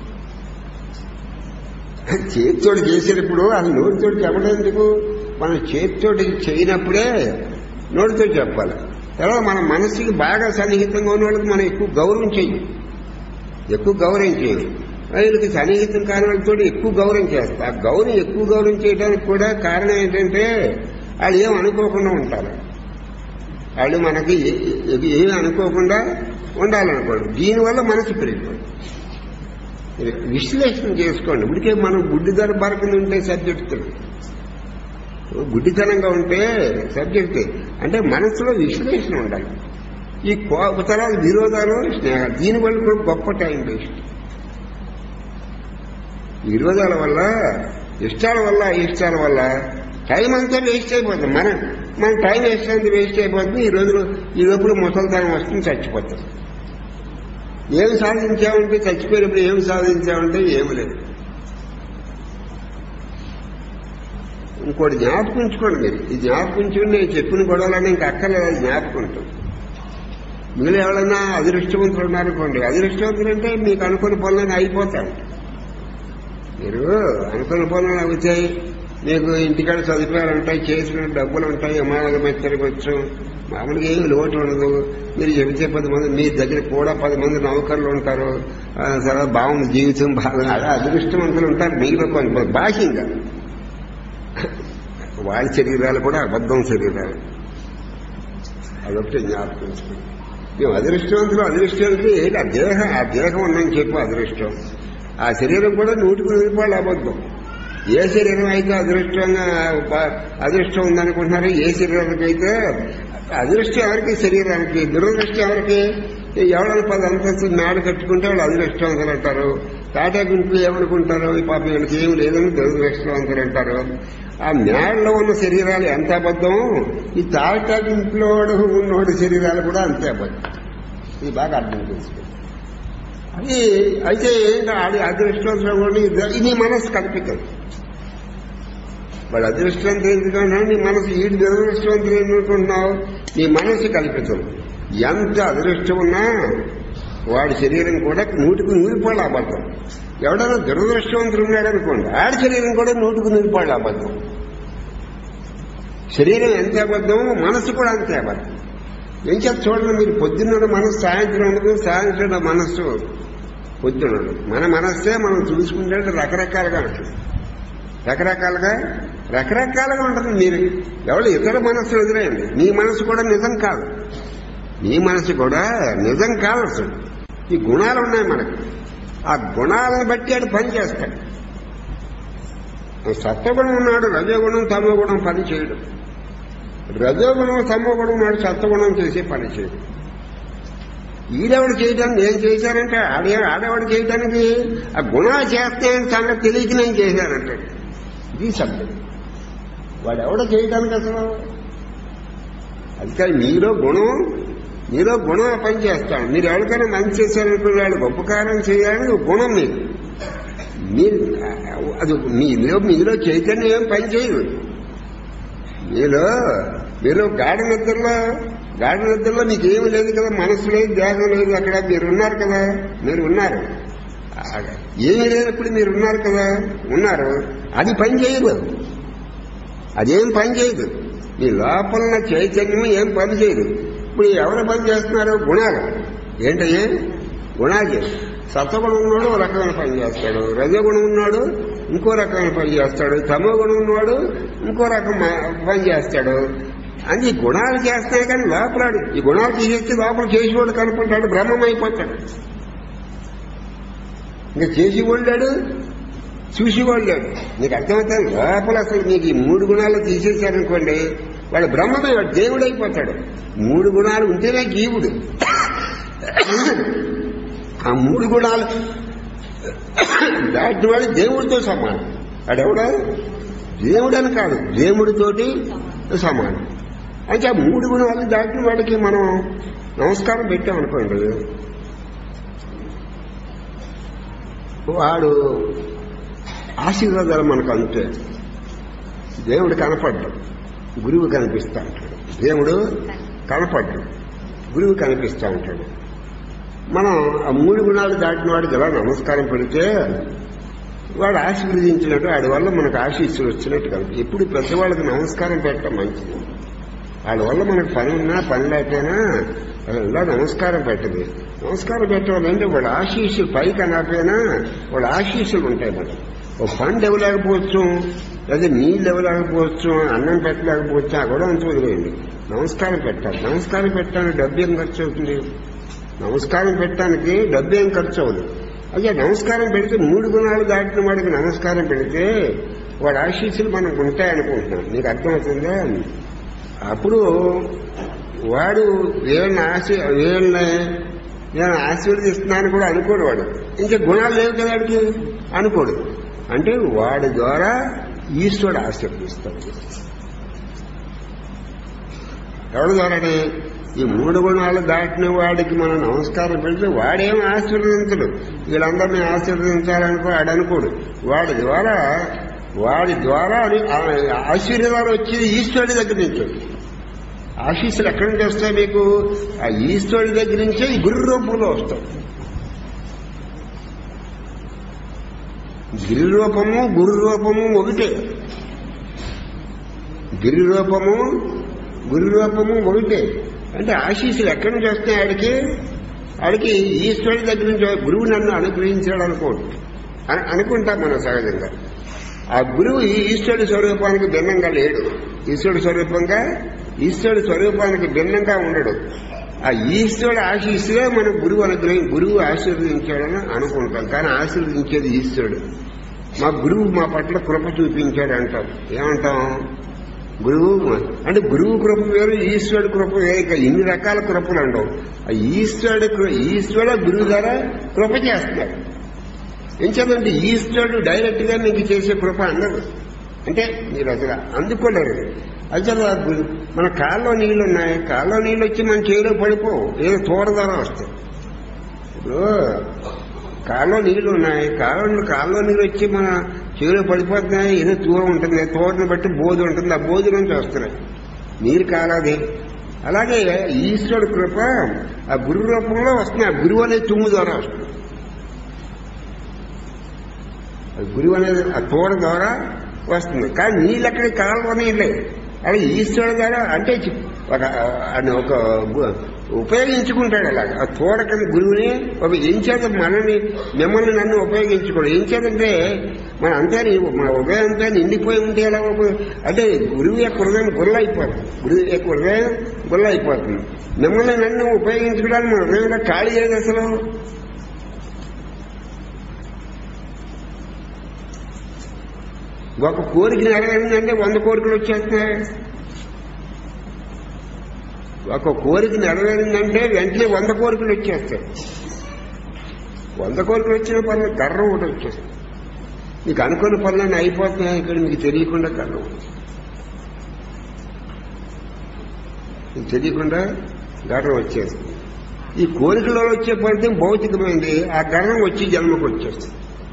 చేతితోటి చేసేటప్పుడు అది నోటితోటి చెప్పడం ఎందుకు మనం చేతితోటి చేయనప్పుడే నోటితో చెప్పాలి తర్వాత మన మనసుకి బాగా సన్నిహితంగా ఉన్న వాళ్ళకి మనం ఎక్కువ గౌరవం చెయ్యం ఎక్కువ గౌరవం చేయం వీళ్ళకి సన్నిహితం కాని వాళ్ళతో ఎక్కువ గౌరవం చేస్తారు ఆ గౌరవం ఎక్కువ గౌరవం చేయడానికి కూడా కారణం ఏంటంటే వాళ్ళు ఏం అనుకోకుండా ఉంటారు వాళ్ళు మనకి ఏ- ఏ- ఏం అనుకోకుండా ఉండాలనుకోండి దీనివల్ల మనసు పెరిగిపోయింది ఇది విశ్లేషణ చేసుకోండి ఇప్పటికే మనం గుడ్డి దర్బార్ కింద ఉంటే సబ్జెక్టు గుడ్డితనంగా ఉంటే సబ్జెక్ట్ అంటే మనసులో విశ్లేషణ ఉండాలి ఈ కోపతరాలు విరోధాలు స్నేహాలు దీనివల్ల కూడా గొప్ప టైం వేస్ట్ ఈ విరోధాల వల్ల ఇష్టాల వల్ల ఇష్టాల వల్ల టైం అంతా వేస్ట్ అయిపోతుంది మన మన టైం వేస్ట్ అంతా వేస్ట్ అయిపోతుంది ఈ రోజులు ఈ లోపల ముసలితనం వస్తుంది చచ్చిపోతాం ఏమి సాధించామంటే చచ్చిపోయినప్పుడు ఏమి సాధించామంటే ఏమి లేదు ఇంకోటి జ్ఞాపకించుకోండి మీరు ఈ జ్ఞాపకించుకుని నేను చెప్పిన గొడవలని ఇంక అక్కర్లేదు అది జ్ఞాపకం ఉంటుంది మీరు ఎవరైనా అదృష్టవంతులు ఉన్నారనుకోండి అదృష్టవంతులు అంటే మీకు అనుకున్న పనులన్నీ అయిపోతాయి మీరు అనుకున్న పనులు అవుతాయి మీకు ఇంటికాడ సదుపాయాలు ఉంటాయి చేసిన డబ్బులు ఉంటాయి విమానాలు మీద తిరగచ్చు మామూలుగా ఏమి లోటు ఉండదు మీరు చెబితే పది మంది మీ దగ్గర కూడా పది మంది నౌకర్లు ఉంటారు ఆ, చాలా బాగుంది జీవితం బాగా అలా అదృష్టవంతులు ఉంటారు మీలో కొంత బాహ్యంగా వాళ్ళ శరీరాలు కూడా అబద్ధం శరీరాలు అదొకటి జ్ఞాపకం ఉంచుకోండి. మేము అదృష్టవంతులు అదృష్టవంతులు ఏంటి ఆ దేహం ఆ దేహం ఉందని చెప్పు అదృష్టం ఆ శరీరం కూడా నూటికి నూరు రూపాయలు అబద్ధం ఏ శరీరం అయితే అదృష్టంగా ప- అదృష్టం ఉందనుకుంటున్నారో ఏ శరీరానికి అయితే అదృష్టం ఎవరికి శరీరానికి దురదృష్టం ఎవరికి ఎవరైనా పది అంతస్తు మేడ కట్టుకుంటే వాళ్ళు అదృష్టవంతులు అంటారు టాటా గుంపు ఏమనుకుంటారు ఈ పాపం వీళ్ళకి ఏమి లేదని దురదృష్టవంతులు అంటారు ఆ మేడలో ఉన్న శరీరాలు ఎంత అబద్ధం ఈ టాటా గుంపులో ఉన్నోడి శరీరాలు కూడా అంతే అబద్ధం ఇది బాగా అర్థం చేసుకోండి అది అయితే ఏంటి ఆడి అదృష్టవంతులు కూడా ఇది- ఇది మనసు కల్పితం వాడు అదృష్టవంతులు ఎందుకంటే నీ మనసు ఈ దురదృష్టవంతులు ఎందుకుంటున్నావు నీ మనసు కల్పితం ఎంత అదృష్టం ఉన్నా వాడి శరీరం కూడా నూటికి నూరిపాళ్ళు అబద్ధం ఎవడైనా దురదృష్టవంతులు ఉన్నాడు అనుకోండి ఆడి శరీరం కూడా నూటికి నూరిపాళ్ళు అబద్ధం శరీరం ఎంత అబద్ధం మనసు కూడా అంతే అబద్ధం ఏం చేత చూడండి మీరు పొద్దున్న మనసు సాయంత్రం ఉండదు సాయంత్రం మనస్సు పొద్దున్నాడు మన మనస్సే మనం చూసుకుంటే రకరకాలుగా ఉంటుంది రకరకాలుగా రకరకాలుగా ఉంటుంది మీరు ఎవరు ఇతర మనస్సులు ఎదురైంది నీ మనసు కూడా నిజం కాదు నీ మనసు కూడా నిజం కాదు అసలు ఈ గుణాలు ఉన్నాయి మనకి ఆ గుణాలను బట్టి ఆడు పని చేస్తాడు సత్వగుణం ఉన్నాడు రజోగుణం తమోగుణం పని చేయడు రజోగుణం తమోగుణం ఉన్నాడు సత్వగుణం చేసే పని చేయడు ఈడెవడు చేయడానికి నేను చేశానంటే ఆడే ఆడేవాడు చేయడానికి ఆ గుణాలు చేస్తాయని సంగతి తెలియక నేను చేశానంటే ఇది సభ్యుడు వాడు ఎవడ చేయడానికి అసలు అది కాదు మీలో గుణం మీలో గుణం పని చేస్తాడు మీరు ఎవరికైనా మంచి చేశారనుకున్న వాడు ఉపకారం చేయాలని ఒక గుణం మీరు మీరు అది మీలో మీలో చైతన్యం ఏం పని చేయదు మీలో మీరు గాఢ నిద్రలో గాఢ నిద్రలో మీకు ఏమి లేదు కదా మనసు లేదు దేహం లేదు అక్కడ మీరు ఉన్నారు కదా మీరు ఉన్నారు ఆ, ఏమీ లేనప్పుడు మీరు ఉన్నారు కదా ఉన్నారు అది పని చేయదు అదేం పని చేయదు మీ లోపల ఉన్న చైతన్యం ఏం పని చేయదు ఇప్పుడు ఎవరు పని చేస్తున్నారు గుణాలు ఏంటయ్యే గుణాలు చేస్తారు సత్వగుణం ఉన్నాడు ఒక రకమైన పని చేస్తాడు రజగుణం ఉన్నాడు ఇంకో రకమైన పని చేస్తాడు తమో గుణం ఉన్నాడు ఇంకో రకం పని చేస్తాడు అని ఈ గుణాలు చేస్తాయి కానీ లోపలాడు ఈ గుణాలు తీసేస్తే లోపల చేసేవాడు కనుక్కుంటాడు బ్రహ్మం అయిపోతాడు ఇంకా చేసేవాళ్ళాడు చూసేవాళ్ళాడు నీకు అర్థమవుతాడు లోపల అసలు మీకు ఈ మూడు గుణాలు తీసేశారనుకోండి వాడు బ్రహ్మమే వాడు దేవుడు అయిపోతాడు మూడు గుణాలు ఉంటేనే జీవుడు ఆ మూడు గుణాలు దాటి వాడు దేవుడితో సమానం వాడెవడా దేవుడని కాదు దేవుడితోటి సమానం అయితే ఆ మూడు గుణాలు దాటిన వాడికి మనం నమస్కారం పెట్టామనుకోండి వాడు ఆశీర్వాదాలు మనకు అంతే దేవుడు కనపడ్డు గురువు కనిపిస్తా ఉంటాడు దేవుడు కనపడ్డు గురువు కనిపిస్తా ఉంటాడు మనం ఆ మూడు గుణాలు దాటిన వాడికి ఎలా నమస్కారం పెడితే వాడు ఆశీర్వదించినట్టు వాడి వల్ల మనకు ఆశీస్సులు వచ్చినట్టు కనుక ఎప్పుడు పెద్దవాళ్ళకి నమస్కారం పెట్టడం మంచిది వాళ్ళ వల్ల మనకు పని ఉన్నా పని లేకపోయినా ఇలా నమస్కారం పెట్టదు నమస్కారం పెట్టడం అంటే వాళ్ళ ఆశీస్సులు పైకి అనకపోయినా వాళ్ళ ఆశీస్సులు ఉంటాయి మనకి ఓ పండు ఇవ్వలేకపోవచ్చు లేదా నీళ్ళు ఇవ్వలేకపోవచ్చు అన్నం పెట్టలేకపోవచ్చు ఆ కూడా అంత వదిలేయండి నమస్కారం పెట్టాలి నమస్కారం పెట్టడానికి డబ్బు ఏం ఖర్చు అవుతుంది నమస్కారం పెట్టడానికి డబ్బు ఏం ఖర్చు అవ్వదు అదే నమస్కారం పెడితే మూడు గుణాలు దాటిన వాడికి నమస్కారం పెడితే వాడి ఆశీస్సులు మనకు ఉంటాయనుకుంటున్నాం నీకు అర్థమవుతుందా అప్పుడు వాడు వీళ్ళని ఆశ వీళ్ళని నేను ఆశీర్వదిస్తున్నాను కూడా అనుకోడు వాడు ఇంకా గుణాలు లేవు కదా వాడికి అనుకోడు అంటే వాడి ద్వారా ఈశ్వరుడు ఆశీర్వదిస్తాడు ఎవరి ద్వారానే ఈ మూడు గుణాలు దాటిన వాడికి మనం నమస్కారం పెడితే వాడేం ఆశీర్వదించడు వీళ్ళందరినీ ఆశీర్వదించాలనుకో వాడు అనుకోడు వాడి ద్వారా వాడి ద్వారా అని ఆ ఆశీర్వాదాలు వచ్చేది ఈశ్వరుడి దగ్గర నుంచి ఆశీస్సులు ఎక్కడి నుంచి వస్తాయి మీకు ఆ ఈశ్వరుడి దగ్గర నుంచే ఈ గురు రూపంలో వస్తాయి గిరి రూపము గురు రూపము ఒకటే గిరి రూపము గురు రూపము ఒకటే అంటే ఆశీస్సులు ఎక్కడి నుంచి వస్తాయి ఆడికి ఆడికి ఈశ్వరుడి దగ్గర నుంచి గురువు నన్ను అనుగ్రహించాడు అనుకోడు అను- అనుకుంటాం మనం సహజంగా ఆ గురువు ఈ ఈశ్వరుడి స్వరూపానికి భిన్నంగా లేడు ఈశ్వరుడి స్వరూపంగా ఈశ్వరుడి స్వరూపానికి భిన్నంగా ఉండడు ఆ ఈశ్వరుడు ఆశీస్సులే మన గురువు అనుగ్రహం గురువు ఆశీర్వదించాడని అనుకుంటాం కానీ ఆశీర్వదించేది ఈశ్వరుడు మా గురువు మా పట్ల కృప చూపించాడు అంటాం ఏమంటాం గురువు అంటే గురువు కృప వేరు ఈశ్వరుడు కృప వేరు ఇక ఇన్ని రకాల కృపలు ఉండవు ఆ ఈశ్వరుడు కృ- ఈశ్వరుడు గురువు ద్వారా కృప చేస్తున్నాడు ఏం చేద్దంటే ఈశ్వరుడు డైరెక్ట్ గా మీకు చేసే కృప అందరు అంటే మీరు అసలు అందుకోలేరు అసలు ఆ గు- మన కాల్లో నీళ్లు ఉన్నాయి కాల్లో నీళ్లు వచ్చి మన చేలో పడిపోవు ఏదో తోట ద్వారా వస్తాయి ఇప్పుడు కాల్లో నీళ్లు ఉన్నాయి కాల్లో కాల్లో నీళ్ళు వచ్చి మన చెవిలో పడిపోతున్నాయి ఏదో తూర ఉంటుంది తోటను బట్టి బోధి ఉంటుంది ఆ బోధి నుంచి వస్తున్నాయి నీరు కాలాది అలాగే ఈశ్వరుడు కృప ఆ గురు రూపంలో వస్తుంది ఆ గురువు అనే తుమ్ము ద్వారా వస్తుంది ఆ గురువు అనేది ఆ తోడ ద్వారా వస్తుంది కానీ నీళ్ళు ఎక్కడికి కాలువ నీళ్ళే అలా ఈశ్వరుడు ద్వారా అంటే చి- ఒక ఆయన ఒక గు- ఉపయోగించుకుంటాడు అలాగ ఆ తోడ కింద గురువుని ఒక ఏం చేత మనని మిమ్మల్ని నన్ను ఉపయోగించుకోడు ఏం చేతంటే మన అంతా మన ఉదయం అంతా నిండిపోయి ఉంటే ఎలా ఉప- అంటే గురువు యొక్క హృదయం గుల్ల అయిపోతుంది గురువు యొక్క హృదయం గుల్ల అయిపోతుంది మిమ్మల్ని నన్ను ఉపయోగించుకోవడానికి మన హృదయంలో ఖాళీ ఏది అసలు ఒక కోరిక నెరవేరిందంటే వంద కోరికలు వచ్చేస్తున్నాయి ఒక కోరిక నెరవేరిందంటే వెంటనే వంద కోరికలు వచ్చేస్తాయి వంద కోరికలు వచ్చిన పనులు గర్రం ఒకటి వచ్చేస్తాయి మీకు అనుకున్న పనులన్నీ అయిపోతున్నాయి ఇక్కడ మీకు తెలియకుండా గర్రం వచ్చేస్తుంది. మీకు తెలియకుండా గర్వం వచ్చేస్తుంది ఈ కోరికలో వచ్చే ఫలితం భౌతికమైంది ఆ గర్వం వచ్చి జన్మకు వచ్చేస్తుంది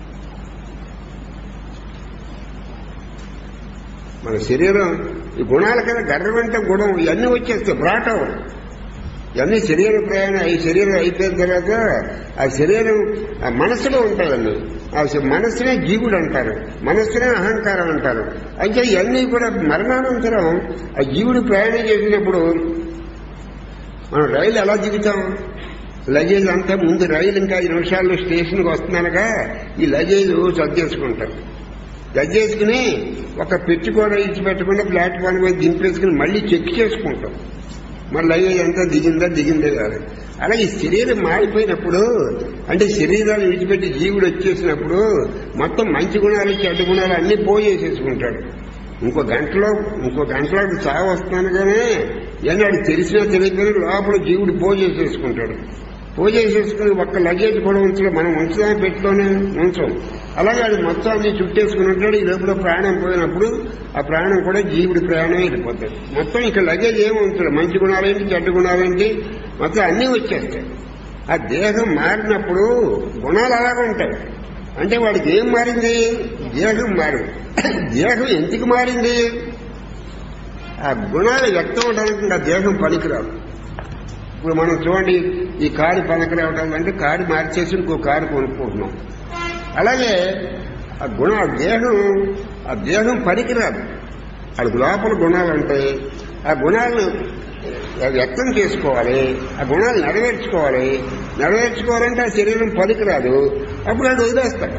మన శరీరం ఈ గుణాల కదా గర్వం అంటే గుణం ఇవన్నీ వచ్చేస్తాయి బ్రాట్ అవ్వడం ఇవన్నీ శరీర ప్రయాణం ఈ శరీరం అయిపోయిన తర్వాత ఆ శరీరం ఆ మనసులో ఉంటాయండి ఆ శ- మనస్సునే జీవుడు అంటారు మనస్సునే అహంకారం అంటారు అయితే ఇవన్నీ కూడా మరణానంతరం ఆ జీవుడు ప్రయాణం చేసినప్పుడు మనం రైలు ఎలా దిగుతాం లగేజ్ అంతా ముందు రైలు ఇంకా ఐదు నిమిషాల్లో స్టేషన్కి వస్తున్నానుగా ఈ లగేజ్ సర్దేసుకుంటాం సర్దేసుకుని ఒక పెట్టి కూడా ఇచ్చి పెట్టకుండా ప్లాట్ఫామ్ మీద దింపేసుకుని మళ్ళీ చెక్ చేసుకుంటాం మళ్ళీ లగేజ్ అంతా దిగిందా దిగిందే కాదు అలాగే ఈ శరీరం మారిపోయినప్పుడు అంటే శరీరాన్ని విడిచిపెట్టి జీవుడు వచ్చేసినప్పుడు మొత్తం మంచి గుణాలు చెడ్డ గుణాలు అన్ని పోయేసేసుకుంటాడు ఇంకో గంటలో ఇంకో గంటలో చావు వస్తాను కానీ ఏనాడు తెలిసినా తెలియకపోయినా లోపల జీవుడు పోజేసేసుకుంటాడు పోజేసేసుకుని ఒక్క లగేజ్ కూడా ఉంచడం మనం ఉంచుదాం పెట్టులోనే ఉంచం అలాగే అది మొత్తం అన్ని చుట్టేసుకుని ఉంటాడు ఈ లోపల ప్రాణం పోయినప్పుడు ఆ ప్రాణం కూడా జీవుడి ప్రాణం వెళ్ళిపోతాడు మొత్తం ఇక లగేజ్ ఏమి ఉంచడు మంచి గుణాలేంటి చెడ్డ గుణాలేంటి మొత్తం అన్నీ వచ్చేస్తాయి ఆ దేహం మారినప్పుడు గుణాలు అలాగే ఉంటాయి అంటే వాడికి ఏం మారింది దేహం మారింది దేహం ఎందుకు మారింది ఆ గుణాలు వ్యక్తం అవడానికి ఇంకా దేహం పనికిరాదు ఇప్పుడు మనం చూడండి ఈ కారు పనికిరావడం అంటే కారు మార్చేసి ఇంకో కారు కొనుక్కుంటున్నాం అలాగే ఆ గుణ ఆ దేహం ఆ దేహం పనికిరాదు అది లోపల గుణాలు ఉంటాయి ఆ గుణాలను వ్యక్తం చేసుకోవాలి ఆ గుణాలు నెరవేర్చుకోవాలి నెరవేర్చుకోవాలంటే ఆ శరీరం పనికిరాదు అప్పుడు అది వదిలేస్తాడు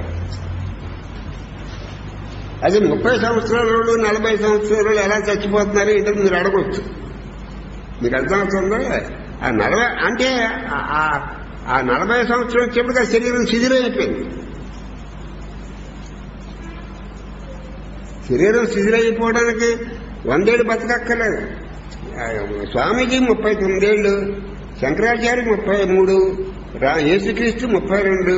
అది ముప్పై సంవత్సరాలు నలభై సంవత్సరాలు ఎలా చచ్చిపోతున్నారు ఏంటో మీరు అడగొచ్చు మీకు అర్థమవుతుందా ఆ నలభై అంటే ఆ- ఆ- ఆ నలభై సంవత్సరం వచ్చేప్పటికి ఆ శరీరం శిథిలైపోయింది శరీరం శిథిలైపోవడానికి వందేళ్ళు బతకక్కర్లేదు ఆ, స్వామీజీ ముప్పై తొమ్మిదేళ్లు శంకరాచార్య ముప్పై మూడు రా యేసుక్రీస్తు ముప్పై రెండు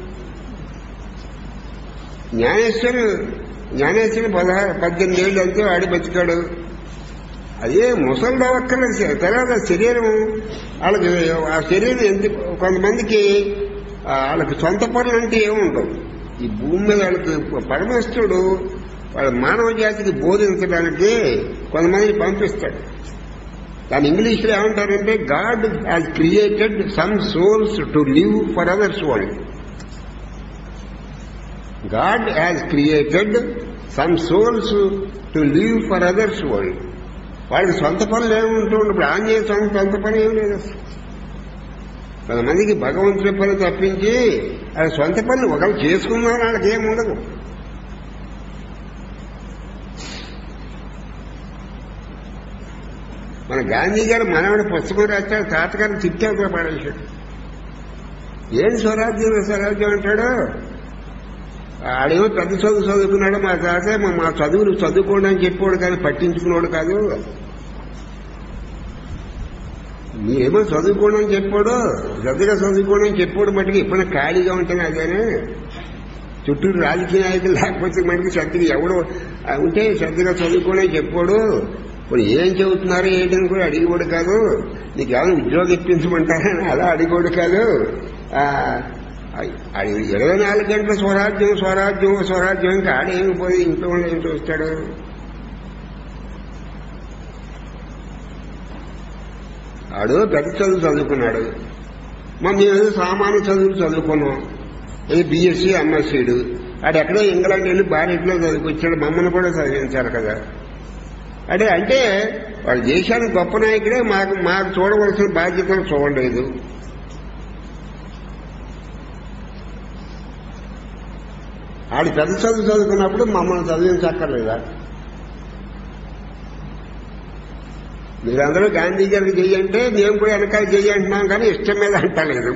జ్ఞానేశ్వరు జ్ఞానేశ్వరు పదహారు పద్దెనిమిది ఏళ్ళు అంతే ఆడి బతికాడు అదే ముసలి అక్కర్లేదు తర్వాత శరీరం వాళ్ళకి ఆ శరీరం ఎంత కొంతమందికి ఆ, వాళ్ళకి సొంత పనులు అంటే ఏముండవు ఈ భూమి మీద వాళ్ళకి పరమేశ్వరుడు వాళ్ళ మానవ జాతికి బోధించడానికి కొంతమందిని పంపిస్తాడు దాని ఇంగ్లీష్లో ఏమంటారంటే God has created some souls to live for others world God has created some souls to live for others world వాళ్ళకి సొంత పనులు ఏముంటూ ఇప్పుడు ఆంజనేయ స్వామి సొంత పని ఏం లేదు అసలు కొంతమందికి భగవంతుడి పని తప్పించి అది సొంత పనులు ఒకరు చేసుకున్నా వాళ్ళకి ఏమి ఉండదు మన గాంధీ గారు మనవడి పుస్తకం రాశాడు తాతగారిని తిట్టాక పడేశాడు ఏం స్వరాజ్యం స్వరాజ్యం అంటాడు ఆడేమో పెద్ద చదువు చదువుకున్నాడు మా తాత మా- మా చదువులు చదువుకోండి అని చెప్పాడు కానీ పట్టించుకున్నాడు కాదు మీరేమో చదువుకోండి అని చెప్పాడు శ్రద్ధగా చదువుకోండి అని చెప్పాడు మటుకు ఎప్పుడైనా ఖాళీగా ఉంటాను అదేనే చుట్టూరు రాజకీయ నాయకులు లేకపోతే మనకి శ్రద్ధగా ఎవడు ఆ, ఉంటే శ్రద్ధగా చదువుకోండి అని చెప్పాడు ఇప్పుడు ఏం చెబుతున్నారు ఏంటని కూడా అడిగోడు కాదు నీకు ఏమైనా ఉద్యోగం ఇప్పించమంటారని అలా అడిగోడు కాదు ఆ, అది ఇరవై నాలుగు గంటల స్వరాజ్యం స్వరాజ్యం స్వరాజ్యం ఇంకా ఆడేమి పోయి ఇంట్లో ఉండి ఏం చూస్తాడు ఆడు పెద్ద చదువు చదువుకున్నాడు మరి మేము సామాన్య చదువులు చదువుకున్నాం ఇది బీఎస్సీ ఎంఎస్సీడు ఆడు ఎక్కడో ఇంగ్లాండ్ వెళ్ళి భారత్లో చదువుకొచ్చాడు మమ్మల్ని కూడా చదివించారు కదా అంటే అంటే వాళ్ళ దేశానికి గొప్ప నాయకుడే మాకు మాకు చూడవలసిన బాధ్యతలు చూడలేదు ఆడు పెద్ద చదువు చదువుకున్నప్పుడు మమ్మల్ని చదివించక్కర్లేదా మీరందరూ గాంధీ గారికి చెయ్యంటే మేము కూడా వెనకాల చెయ్యి అంటున్నాం కానీ ఇష్టం మీద అంటలేదు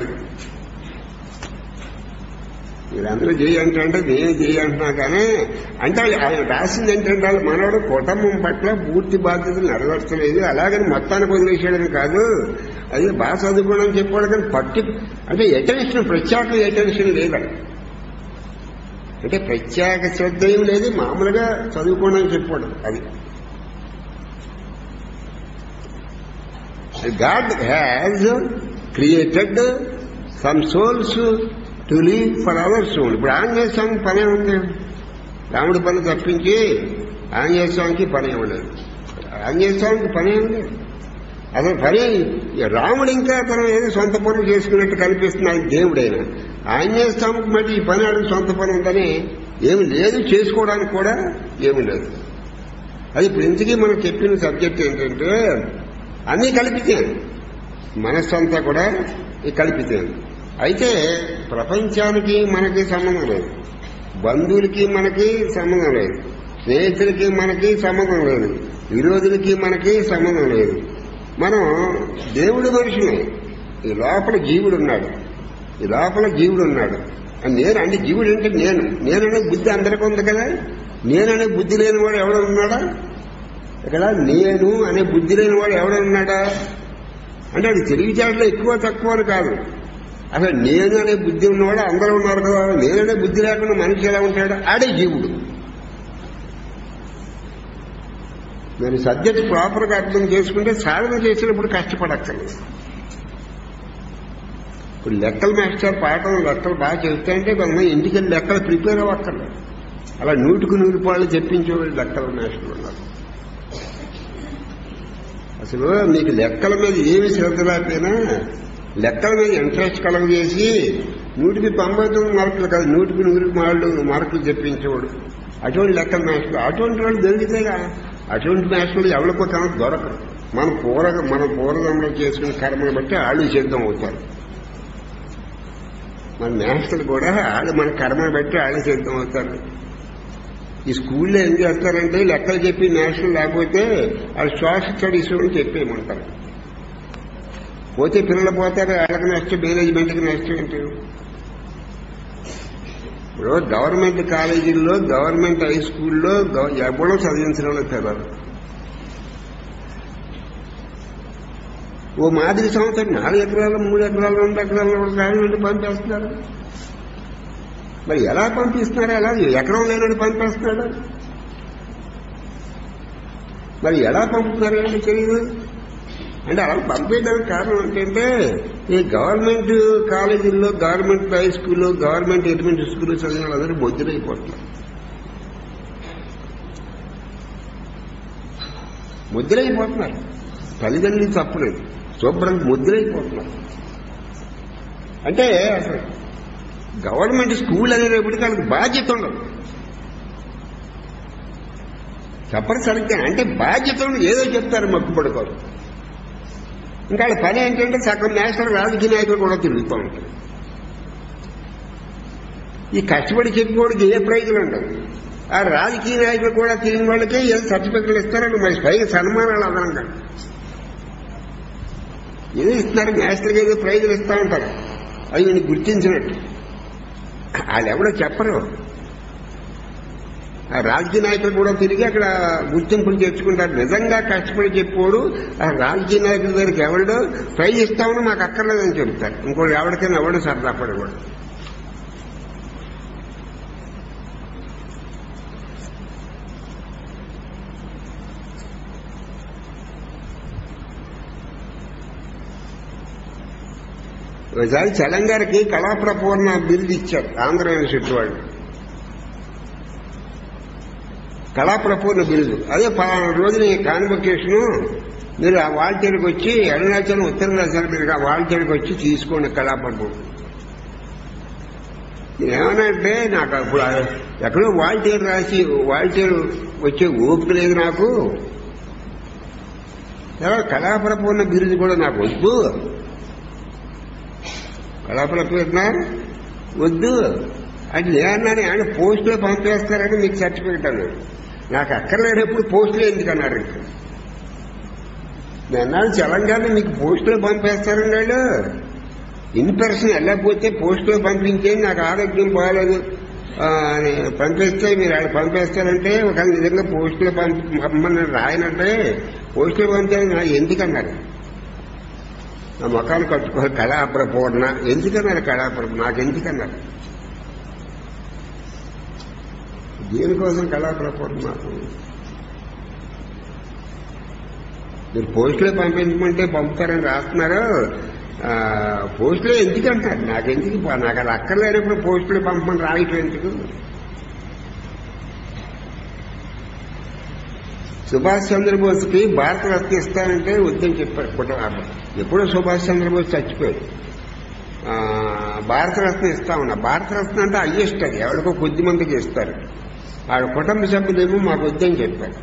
మీరందరూ చెయ్యి అంటే అంటే నేను చెయ్యి అంటున్నా కానీ అంటే ఆయన రాసింది ఏంటంటే వాళ్ళ మనవడు కుటుంబం పట్ల పూర్తి బాధ్యతలు నెరవేర్చలేదు అలాగని మొత్తానికి వదిలేసాడని కాదు అది బాగా చదువుకోవడం చెప్పాడు కానీ పట్టి అంటే ఎటెన్షన్ ప్రత్యేక ఎటెన్షన్ లేదు అంటే ప్రత్యేక శ్రద్ధ ఏం లేదు మామూలుగా చదువుకోవడం అని చెప్పాడు అది God has created some souls to live for our soul. ఇప్పుడు ఆంజనేయ స్వామి పనే ఉంది రాముడి పని తప్పించి ఆంజనేయ స్వామికి పని ఉండదు ఆంజనేయ స్వామికి పనే ఉంది అసలు పని రాముడు ఇంకా తను ఏదో సొంత పనులు చేసుకున్నట్టు కనిపిస్తుంది ఆయన దేవుడైనా ఆంజనేయ స్వామికి మళ్ళీ ఈ పని ఆడు సొంత పని ఉందని ఏమి లేదు చేసుకోవడానికి కూడా ఏమి లేదు అది ఇప్పుడు ఇంతకీ మనం చెప్పిన సబ్జెక్ట్ ఏంటంటే అన్నీ కల్పితాను మనస్సు అంతా కూడా ఈ కల్పితాను అయితే ప్రపంచానికి మనకి సంబంధం లేదు బంధువులకి మనకి సంబంధం లేదు స్నేహితులకి మనకి సంబంధం లేదు విరోధులకి మనకి సంబంధం లేదు మనం దేవుడి మనుషులే ఈ లోపల జీవుడు ఉన్నాడు ఈ లోపల జీవుడు ఉన్నాడు ఆ నేను అంటే జీవుడు అంటే నేను నేననే బుద్ధి అందరికీ ఉంది కదా నేననే బుద్ధి లేని వాడు ఎవడో ఉన్నాడా ఇక్కడ నేను అనే బుద్ధి లేని వాడు ఎవడన్నాడా అంటే అది తెలివితేటలో ఎక్కువ తక్కువ అని కాదు అసలు నేను అనే బుద్ధి ఉన్నవాడు అందరూ ఉన్నారు కదా నేననే బుద్ధి లేకుండా మనిషి ఎలా ఉంటాడు ఆడే జీవుడు నేను సబ్జెక్ట్ ప్రాపర్గా అర్థం చేసుకుంటే సాధన చేసినప్పుడు కష్టపడక్కర్లేదు ఇప్పుడు లెక్కల మాస్టర్ పాఠం లెక్కలు బాగా చెప్తాయంటే కొంతమంది ఇంటికి లెక్కలు ప్రిపేర్ అవ్వక్కర్లేదు అలా నూటికి నూరు పాళ్ళు చెప్పించేవాళ్ళు లెక్కల మాస్టర్లు ఉన్నారు అసలు మీకు లెక్కల మీద ఏమి శ్రద్ధ లేకపోయినా లెక్కల మీద ఇంట్రెస్ట్ కలగజేసి నూటికి తొంభై తొమ్మిది మార్కులు కాదు నూటికి నూరు మార్లు మార్కులు చెప్పించేవాడు అటువంటి లెక్కల మాస్టర్లు అటువంటి వాళ్ళు దొరికితేగా అటువంటి మాస్టర్లు ఎవరికో కనుక దొరకరు మన పూర్వ మన పూర్వదంలో చేసుకున్న కర్మను బట్టి వాళ్ళు సిద్ధం అవుతారు మన మాస్టర్లు కూడా వాళ్ళు మన కర్మను బట్టి వాళ్ళు సిద్ధం అవుతారు ఈ స్కూల్లో ఏం చేస్తారంటే లెక్కలు చెప్పి నేషనల్ లేకపోతే వాళ్ళు సోషల్ స్టడీస్ అని చెప్పేయమంటారు పోతే పిల్లలు పోతారు వాళ్ళకి నష్టం మేనేజ్మెంట్కి నష్టం ఏంటి ఇప్పుడు గవర్నమెంట్ కాలేజీల్లో గవర్నమెంట్ హై స్కూల్లో గవ- ఎవరో చదివించడం లేదు పిల్లలు ఓ మాదిరి సంవత్సరం నాలుగు ఎకరాలు మూడు ఎకరాలు రెండు ఎకరాలు కాలేజీ పంపేస్తున్నారు మరి ఎలా పంపిస్తున్నారు ఎలా ఎకరం లేనని పంపేస్తున్నాడు మరి ఎలా పంపుతున్నారు ఏంటి తెలియదు అంటే అలా పంపించడానికి కారణం ఏంటంటే ఈ గవర్నమెంట్ కాలేజీల్లో గవర్నమెంట్ హై స్కూల్లో గవర్నమెంట్ ఎలిమెంటరీ స్కూల్లో చదివిన వాళ్ళందరూ ముద్రైపోతున్నారు ముద్రైపోతున్నారు తల్లిదండ్రులు తప్పులేదు శుభ్రంగా ముద్రైపోతున్నారు అంటే అసలు గవర్నమెంట్ స్కూల్ అనేటప్పటికీ వాళ్ళకి బాధ్యత ఉండదు చెప్పరు సరిగ్గా అంటే బాధ్యత ఉండదు ఏదో చెప్తారు మక్కు పడుకోరు ఇంకా వాళ్ళ పని ఏంటంటే సగం నేషనల్ రాజకీయ నాయకులు కూడా తిరుగుతూ ఉంటారు ఈ కష్టపడి చెప్పేవాడికి ఏ ప్రైజులు ఉండవు ఆ రాజకీయ నాయకులు కూడా తిరిగిన వాళ్ళకే ఏం సర్టిఫికెట్లు ఇస్తారని మరి పైగా సన్మానాలు అదనంగా ఏదో ఇస్తున్నారు నేషనల్గా ఏదో ప్రైజులు ఇస్తా ఉంటారు అవి నేను గుర్తించినట్టు వాళ్ళు ఎవడో చెప్పరు ఆ రాజకీయ నాయకులు కూడా తిరిగి అక్కడ గుర్తింపులు తెచ్చుకుంటారు నిజంగా కష్టపడి చెప్పేవాడు ఆ రాజకీయ నాయకుల దగ్గరికి ఎవడో ప్రైజ్ ఇస్తామని మాకు అక్కర్లేదని చెప్తారు ఇంకోటి ఎవరికైనా ఎవడో సరదా పడేవాడు ఒకసారి చలంగారికి కళాప్రపూర్ణ బిరుదు ఇచ్చారు ఆంధ్ర యూనివర్సిటీ వాళ్ళు కళాప్రపూర్ణ బిరుదు అదే పలానా రోజున ఈ కాన్వకేషన్ మీరు ఆ వాల్టేరుకి వచ్చి అరుణాచలం ఉత్తరాచలం మీరు ఆ వాల్టేరుకి వచ్చి తీసుకోండి కళాప్రపూర్ణ ఏమనంటే నాకు అప్పుడు ఆ- ఎక్కడో వాల్టేరు రాసి వాల్టేరు వచ్చే ఓపిక లేదు నాకు ఎలా కళాప్రపూర్ణ బిరుదు కూడా నాకు వద్దు కళాప్రపూర్ణ వద్దు అది నేనన్నాను ఆయన పోస్టులో పంపేస్తారని మీకు సర్టిఫికెట్ అన్నాడు నాకు అక్కర్లేనప్పుడు పోస్టులో ఎందుకు అన్నారు ఇంకా నేను అన్నాను తెలంగాణ మీకు పోస్టులో పంపేస్తారండి వాళ్ళు ఇన్ పర్సన్ వెళ్ళకపోతే పోస్టులో పంపించేది నాకు ఆరోగ్యం బాగాలేదు ఆ, అని పంపిస్తే మీరు వాళ్ళు పంపేస్తారంటే ఒక నిజంగా పోస్టులో పంప పంపమని రాయనంటే పోస్టులో పంపించారు నాకు ఎందుకన్నారు నా ముఖాన్ని కట్టుకో కళాప్రపూర్ణ ఎందుకన్నారు కళాప్రపూర్ణ నాకు ఎందుకన్నారు దేనికోసం కళాప్రపూర్ణ నాకు మీరు పోస్టులో పంపించమంటే పంపుతారని రాస్తున్నారు ఆ, పోస్టులో ఎందుకు అంటారు నాకు ఎందుకు ప- నాకు అది అక్కర్లేనప్పుడు పోస్టులో పంపమని రాయటం ఎందుకు సుభాష్ చంద్రబోస్కి భారతరత్న ఇస్తానంటే వద్దని చెప్పారు కుటుంబం ఎప్పుడో సుభాష్ చంద్రబోస్ చచ్చిపోయాడు ఆ, భారతరత్న ఇస్తా ఉన్నా భారతరత్న అంటే హయ్యెస్ట్ అది ఎవరికో కొద్ది మందికి ఇస్తారు వాళ్ళ కుటుంబ సభ్యులేమో మాకు వద్దని చెప్పారు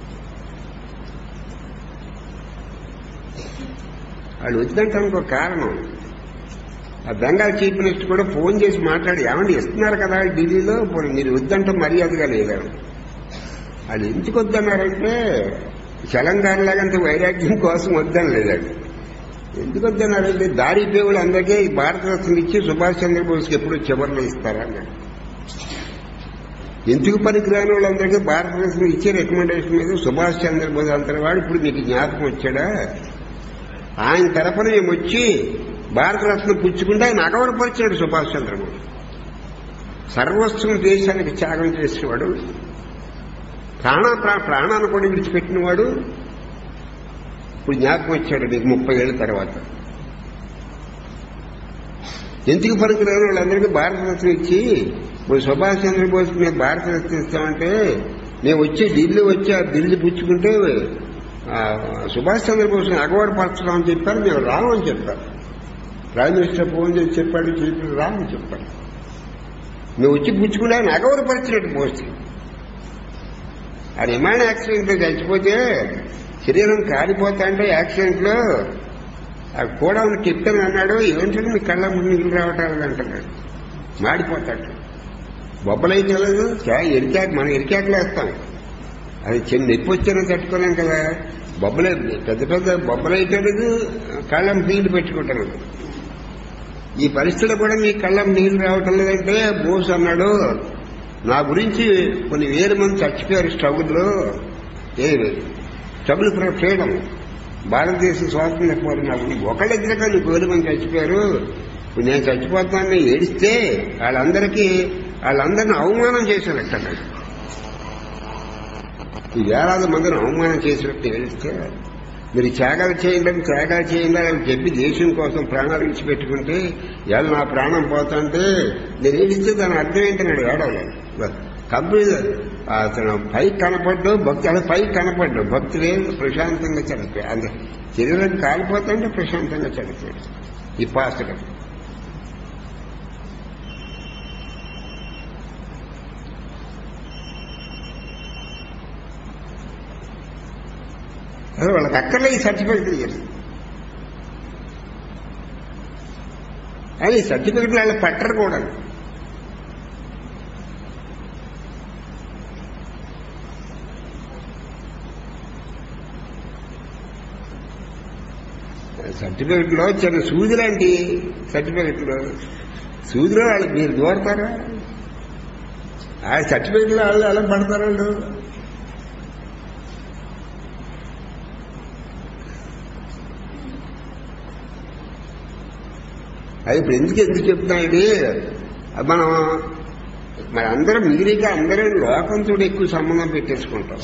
వాళ్ళు వద్దంటానికి ఒక కారణం ఆ బెంగాల్ చీఫ్ మినిస్టర్ కూడా ఫోన్ చేసి మాట్లాడి ఏమండి ఇస్తున్నారు కదా ఢిల్లీలో పోనీ మీరు వద్దంటే మర్యాదగా లేదా వాళ్ళు ఎందుకు వద్దన్నారంటే తెలంగాణ లాగంత వైరాగ్యం కోసం వద్దని లేదండి ఎందుకు వద్దన్నారంటే దారి పేవులు అందరికీ భారతరత్న ఇచ్చి సుభాష్ చంద్రబోస్కి ఎప్పుడు చివరిలో ఇస్తారా అన్నాడు ఎందుకు పనికిరాని వాళ్ళందరికీ భారతరత్న ఇచ్చే రికమెండేషన్ మీద సుభాష్ చంద్రబోస్ అంతటి వాడు ఇప్పుడు మీకు జ్ఞాపకం వచ్చాడా ఆయన తరపున మేము వచ్చి భారతరత్న పుచ్చుకుంటే ఆయన అగౌరవపరిచాడు సుభాష్ చంద్రబోస్ సర్వస్వం దేశానికి త్యాగం చేసేవాడు ప్రాణ ప్రా- ప్రాణాన్ని కూడా విడిచిపెట్టినవాడు ఇప్పుడు జ్ఞాపకం వచ్చాడు నీకు ముప్పై ఏళ్ళ తర్వాత ఎందుకు పనికిరాని వాళ్ళందరికీ భారతరత్న ఇచ్చి ఇప్పుడు సుభాష్ చంద్రబోస్ మేము భారతరత్న ఇస్తామంటే మేము వచ్చి ఢిల్లీ వచ్చి ఆ ఢిల్లీ పుచ్చుకుంటే ఆ, సుభాష్ చంద్రబోస్ని అగౌరవపరచడం చెప్పారు మేము రామని చెప్పారు ప్రైమ్ మినిస్టర్ ఫోన్ చేసి చెప్పాడు చెప్పి రామని చెప్పారు మేము వచ్చి పుచ్చుకుంటే ఆయన అగౌరవపరిచినట్టు పోస్ట్ ఆ విమాన యాక్సిడెంట్ లో చచ్చిపోతే శరీరం కాలిపోతా అంటే యాక్సిడెంట్ లో ఆ కూడా కెప్టెన్ అన్నాడు ఏంటంటే మీ కళ్ళ ముందు నీళ్ళు రావటాలు అంటున్నాడు మాడిపోతాడు బొబ్బలైతే లేదు ఎరికాక మనం ఎరికాకలు వేస్తాం అది చిన్న నొప్పి వచ్చినా తట్టుకోలేం కదా బొబ్బలే పెద్ద పెద్ద బొబ్బలైతే లేదు కళ్ళం నీళ్లు పెట్టుకుంటారు ఈ పరిస్థితిలో కూడా మీ కళ్ళం నీళ్లు రావటం లేదంటే బోస్ అన్నాడు నా గురించి కొన్ని వేల మంది చచ్చిపోయారు స్ట్రగుల్లో ఏ స్ట్రగుల్ ఫర్ ఫ్రీడమ్ భారతదేశం స్వాతంత్ర్య పోరాటం ఒకళ్ళిద్దరే కానీ వేల మంది చచ్చిపోయారు ఇప్పుడు నేను చచ్చిపోతానని ఏడిస్తే వాళ్ళందరికీ వాళ్ళందరిని అవమానం చేసినట్టు అన్నాడు ఈ వేలాది మందిని అవమానం చేసినట్టు ఏడిస్తే మీరు త్యాగాలు చేయండి త్యాగాలు చేయండి అని చెప్పి దేశం కోసం ప్రాణాలు విడిచిపెట్టుకుంటే ఇవాళ నా ప్రాణం పోతుంటే నేను ఏడిస్తే దాని అర్థం ఏంటన్నాడు ఏడవలేదు కంపెనీ అతను పైకి కనపడ్డు భక్తి అలా పైకి కనపడ్డు భక్తులే ప్రశాంతంగా చనిపోయాడు అంతే శరీరం కాలిపోతుంటే ప్రశాంతంగా చనిపోయాడు ఈ పాస్టర్ అదే వాళ్ళకి అక్కర్లే ఈ సర్టిఫికెట్ ఇయ్యారు అది సర్టిఫికెట్లు వాళ్ళు పట్టరు కూడా సర్టిఫికెట్లో చిన్న సూదులాంటి సర్టిఫికెట్లు సూదిలో వాళ్ళు మీరు దూరతారా ఆ సర్టిఫికెట్లో వాళ్ళు ఎలా పడతారు వాళ్ళు అది ఇప్పుడు ఎందుకు ఎందుకు చెప్తున్నాయండి మనం మరి అందరం మీరిగా అందరం లోకంతో ఎక్కువ సంబంధం పెట్టేసుకుంటాం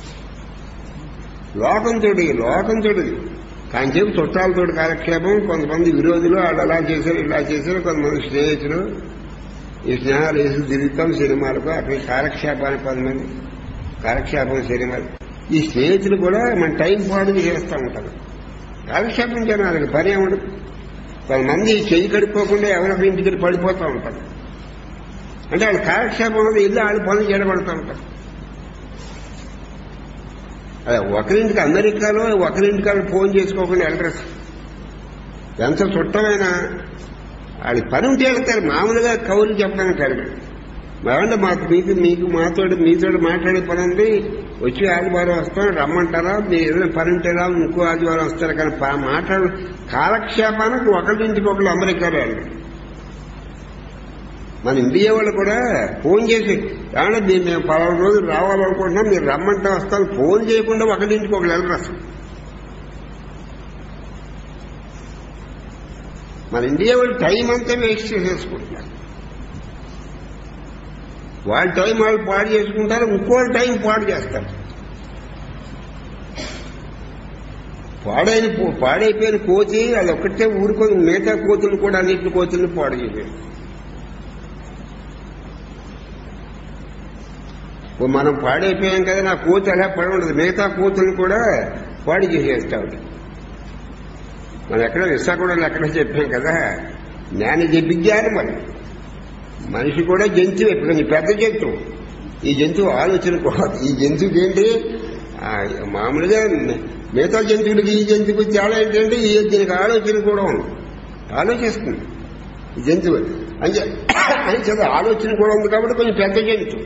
లోకంతో లోకంతో కానీ చెప్పి చుట్టాలతో కాలక్షేపం కొంతమంది విరోధులు వాళ్ళు అలా చేశారు ఇలా చేశారు కొంతమంది స్నేహితులు ఈ స్నేహాలు వేసి తిరుగుతాం సినిమాలకు అక్కడ కాలక్షేపానికి కొంతమంది కాలక్షేపం సినిమాలు ఈ స్నేహితులు కూడా మన టైం పాడు చేస్తూ ఉంటారు కాలక్షేపం జనాలకి పని ఏముండదు కొంతమంది చెయ్యి కడుక్కోకుండా ఎవరొకరి ఇంటికి పడిపోతూ ఉంటారు అంటే వాళ్ళు కాలక్షేపం వల్ల ఇల్లు వాళ్ళు పనులు చేయబడుతూ ఉంటారు అదే ఒకరింటికి అమెరికాలో ఒకరింటికి వాళ్ళు ఫోన్ చేసుకోకుండా వెళ్ళరు ఎంత చుట్టమైనా వాళ్ళ పని ఉంటే వెళ్తారు మామూలుగా కౌలు చెప్పడానికి వెళ్ళరు ఏమంటే మాకు మీకు మీకు మాతోటి మీతో మాట్లాడే పని ఉంది వచ్చి ఆదివారం వస్తాం రమ్మంటారా మీరు ఏదైనా పని ఉంటేరా ఇంకో ఆదివారం వస్తారు కానీ ప- మాట్లాడు కాలక్షేపానికి ఒకరింటికి ఒకళ్ళు అమెరికాలో వెళ్ళరు మన ఇండియా వాళ్ళు కూడా ఫోన్ చేసి ఏమన్నా మీరు మేము పలానా రోజు రావాలనుకుంటున్నాం మీరు రమ్మంటే వస్తాను ఫోన్ చేయకుండా ఒకరింటికి ఒకళ్ళు వెళ్ళరు అసలు మన ఇండియా వాళ్ళు టైం అంతా వేస్ట్ చేసేసుకుంటున్నారు వాళ్ళ టైం వాళ్ళు పాడు చేసుకుంటారు ఇంకో టైం పాడు చేస్తారు పాడైన పో- పాడైపోయిన కోతి అది ఒక్కటే ఊరుకొని మిగతా కోతులు కూడా అన్నింటి కోతుల్ని పాడు చేశారు ఓ మనం పాడైపోయాం కదా నా కోతి అలా పడి ఉండదు మిగతా కోతులను కూడా పాడు చేసేస్తాడు మనం ఎక్కడ విశాఖపట్నంలో ఎక్కడ చెప్పాం కదా నేను చెప్పించాను మరి మనిషి కూడా జంతువు ఇప్పుడు కొంచెం పెద్ద జంతువు ఈ జంతువు ఆలోచన కూడా ఈ జంతువుకి ఏంటి ఆ, మామూలుగా మిగతా జంతువులకి ఈ జంతువుకి తేడా ఏంటంటే ఈ దీనికి ఆలోచన కూడా ఉంది ఆలోచిస్తుంది ఈ జంతువు అని అని చదువు ఆలోచన కూడా ఉంది కాబట్టి కొంచెం పెద్ద జంతువు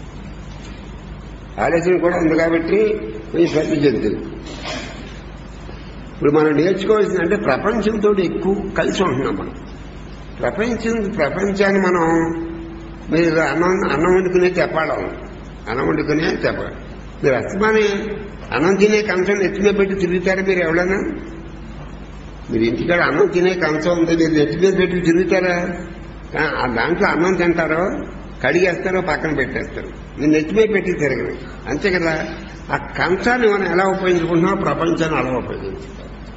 ఆలోచన కూడా ఉంది కాబట్టి కొంచెం పెద్ద జంతువు ఇప్పుడు మనం నేర్చుకోవాల్సింది అంటే ప్రపంచంతో ఎక్కువ కలిసి ఉంటున్నాం మనం ప్రపంచం ప్రపంచాన్ని మనం మీరు అన్నం అన్నం వండుకునే చెప్పాలి అన్నం వండుకునే చెప్పాలి మీరు అస్తమానే అన్నం తినే కంచం ఎత్తుమే పెట్టి తిరుగుతారా మీరు ఎవరైనా మీరు ఇంటికాడ అన్నం తినే కంచం ఉంది మీరు నెత్తి మీద పెట్టి తిరుగుతారా ఆ, ఆ దాంట్లో అన్నం తింటారో కడిగేస్తారో పక్కన పెట్టేస్తారు మీరు నెత్తి మీద పెట్టి తిరగరు అంతే కదా ఆ కంచాన్ని మనం ఎలా ఉపయోగించుకుంటున్నామో ప్రపంచాన్ని అలా ఉపయోగించుకుంటాం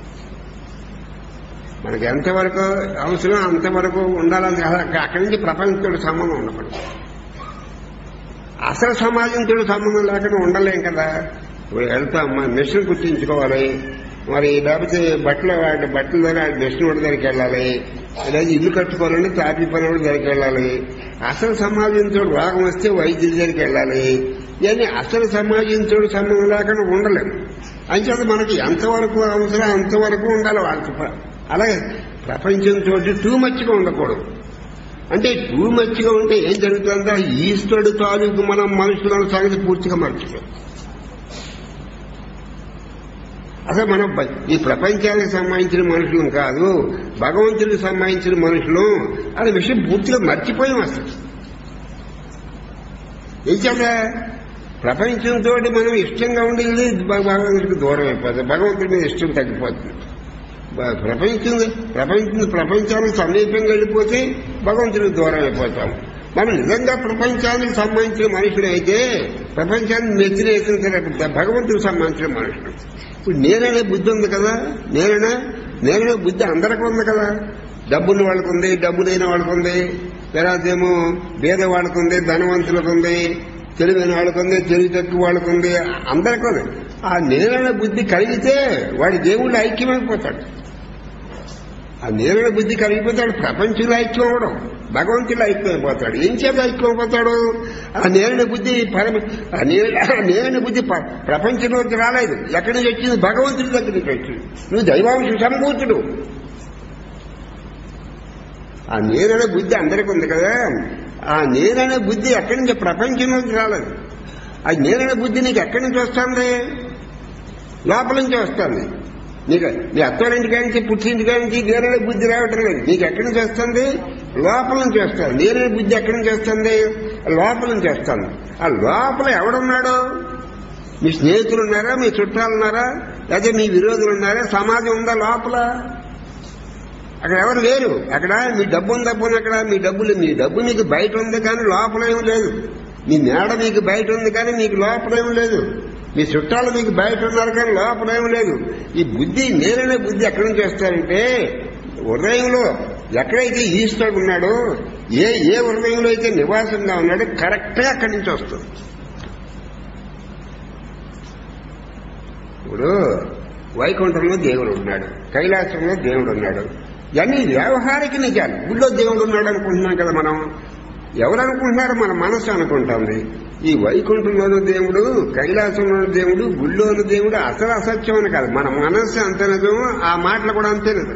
మనకి ఎంతవరకు అవసరం అంతవరకు ఉండాలని కాదు. అక్కడి నుంచి ప్రపంచంతో సంబంధం ఉండకూడదు అసలు సమాజంతో సంబంధం లేకుండా ఉండలేం కదా ఇప్పుడు వెళ్తాం మన మిషన్ గుర్తించుకోవాలి మరి లేకపోతే బట్టలు వాడి బట్టల దగ్గర మిషన్ వాడి దగ్గరికి వెళ్ళాలి లేదా ఇల్లు కట్టుకోవాలంటే తాపి పని వాడి దగ్గరికి వెళ్ళాలి అసలు సమాజంతో రోగం వస్తే వైద్యుల దగ్గరికి వెళ్ళాలి ఇవన్నీ అసలు సమాజంతో సంబంధం లేకుండా ఉండలేము అంచేత మనకి ఎంతవరకు అవసరం అంతవరకు ఉండాలి వాళ్ళకి ప- అలాగే ప్రపంచంతో టూ మచ్గా ఉండకూడదు అంటే టూ మచ్గా ఉంటే ఏం జరుగుతుందో ఈశ్వరుడు తాలూకు మనం మనుషులను సంగతి పూర్తిగా మర్చిపోయాం అసలు మనం బ- ఈ ప్రపంచానికి సంబంధించిన మనుషులం కాదు భగవంతుడికి సంబంధించిన మనుషులు అనే విషయం పూర్తిగా మర్చిపోయాం అసలు ఏం చేత ప్రపంచంతో మనం ఇష్టంగా ఉండేది భ- భగవంతుడికి దూరం అయిపోతుంది భగవంతుడి మీద ఇష్టం తగ్గిపోతుంది బ- ప్రపంచం ప్రపంచం ప్రపంచానికి సమీపంగా వెళ్ళిపోతే భగవంతుడికి దూరం అయిపోతాం మనం నిజంగా ప్రపంచానికి సంబంధించిన మనుషులు అయితే ప్రపంచాన్ని నెత్తినేసిన తర్వాత భగవంతుడికి సంబంధించిన మనుషులు ఇప్పుడు నేననే బుద్ధి ఉంది కదా నేననే నేననే బుద్ధి అందరికీ ఉంది కదా డబ్బున్న వాళ్ళకు ఉంది డబ్బు లేని వాళ్ళకు ఉంది తర్వాత ఏమో పేద వాళ్ళకు ఉంది ధనవంతులకు ఉంది తెలివైన వాళ్ళకు ఉంది తెలివి తక్కువ వాళ్ళకు ఉంది అందరికీ ఉంది ఆ నేలైన బుద్ధి కలిగితే వాడి దేవుళ్ళు ఐక్యమైపోతాడు ఆ నేలైన బుద్ధి కలిగిపోతాడు ప్రపంచంలో ఐక్యం అవడం భగవంతుడు ఐక్యమైపోతాడు ఏం చేత ఐక్యమైపోతాడు ఆ నేలైన బుద్ధి పరమ ఆ నేల ఆ నేలైన బుద్ధి ప- ప్రపంచంలోకి రాలేదు ఎక్కడి నుంచి వచ్చింది భగవంతుడి దగ్గర నుంచి వచ్చింది నువ్వు దైవాంశ సంభూతుడు ఆ నేరనే బుద్ధి అందరికీ ఉంది కదా ఆ నేరనే బుద్ధి ఎక్కడి నుంచి ప్రపంచంలోకి రాలేదు ఆ నేరనే బుద్ధి నీకు ఎక్కడి నుంచి వస్తుంది లోపల నుంచి వస్తుంది నీకు నీ అత్తవారింటికి నుంచి పుట్టింటికి నుంచి నేరనే బుద్ధి రావటం లేదు నీకు ఎక్కడి నుంచి వస్తుంది లోపల నుంచి వస్తుంది నేరనే బుద్ధి ఎక్కడి నుంచి వస్తుంది లోపల నుంచి వస్తుంది ఆ లోపల ఎవడున్నాడు మీ స్నేహితులు ఉన్నారా మీ చుట్టాలు ఉన్నారా లేదా మీ విరోధులు ఉన్నారా సమాజం ఉందా లోపల అక్కడ ఎవరు లేరు అక్కడ మీ డబ్బు ఉంది డబ్బుని అక్కడ మీ డబ్బులు మీ డబ్బు నీకు బయట ఉంది కానీ లోపల ఏం లేదు మీ మేడ మీకు బయట ఉంది కానీ మీకు లోపల ఏం లేదు మీ చుట్టాలు మీకు బయట ఉన్నారు కానీ లోపల ఏం లేదు ఈ బుద్ధి నేరనే బుద్ధి ఎక్కడి నుంచి వస్తారంటే హృదయంలో ఎక్కడైతే ఈశ్వరుడు ఉన్నాడో ఏ ఏ హృదయంలో అయితే నివాసంగా ఉన్నాడో కరెక్ట్గా అక్కడి నుంచి వస్తుంది ఇప్పుడు వైకుంఠంలో దేవుడు ఉన్నాడు కైలాసంలో దేవుడు ఉన్నాడు ఇవన్నీ వ్యవహారిక నిజాలు గుళ్ళో దేవుడు ఉన్నాడు అనుకుంటున్నాం కదా మనం ఎవరు అనుకుంటున్నారు మన మనసు అనుకుంటుంది ఈ వైకుంఠంలోని దేవుడు కైలాసంలోని దేవుడు గుళ్ళోని దేవుడు అసలు అసత్యం అని కాదు మన మనస్సు అంత నిజం ఆ మాటలు కూడా అంతే నిజం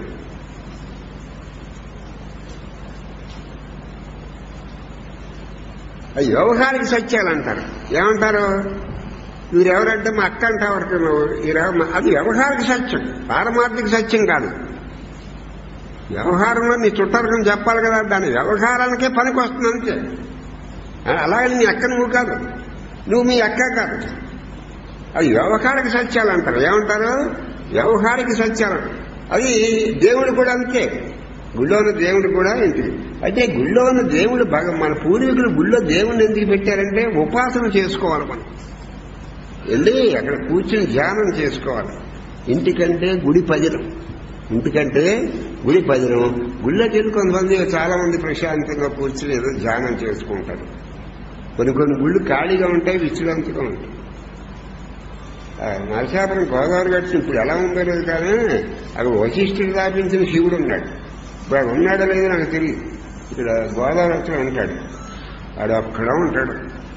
అవి వ్యవహారిక సత్యాలు అంటారు ఏమంటారు వీరెవరంటే మా అక్క అంటావు వరకు నువ్వు ఈరెవ- మా- అది వ్యవహారిక సత్యం పారమార్థిక సత్యం కాదు వ్యవహారంలో నీ చుట్టాలకం చెప్పాలి కదా దాని వ్యవహారానికే పనికి వస్తుంది అంతే ఆ, అలాగని నీ అక్క నువ్వు కాదు నువ్వు మీ అక్క కాదు అది వ్యవహారిక సత్యాలు అంటారు ఏమంటారు వ్యవహారిక సత్యాలు అది దేవుడు కూడా అంతే గుళ్ళో ఉన్న దేవుడు కూడా ఏంటి అయితే గుళ్ళో ఉన్న దేవుడు భగ మన పూర్వీకులు గుళ్ళో దేవుడిని ఎందుకు పెట్టారంటే ఉపాసన చేసుకోవాలి మనం వెళ్ళి అక్కడ కూర్చుని ధ్యానం చేసుకోవాలి ఇంటికంటే గుడి పదిలం ఇంటికంటే గుడి పదిలం గుళ్ళోకి వెళ్ళి కొంతమంది చాలా మంది ప్రశాంతంగా కూర్చుని ఏదో ధ్యానం చేసుకుంటారు కొన్ని కొన్ని గుళ్ళు ఖాళీగా ఉంటాయి విశ్రాంతిగా ఉంటాయి ఆ, నరసాపురం గోదావరి గడిచి ఇప్పుడు ఎలా ఉందో లేదు కానీ అక్కడ వశిష్ఠుడు స్థాపించిన శివుడు ఉన్నాడు ఇప్పుడు ఆడు ఉన్నాడో లేదో నాకు తెలియదు ఇక్కడ గోదావరి అక్కడ ఉంటాడు ఆడు అక్కడ ఉంటాడు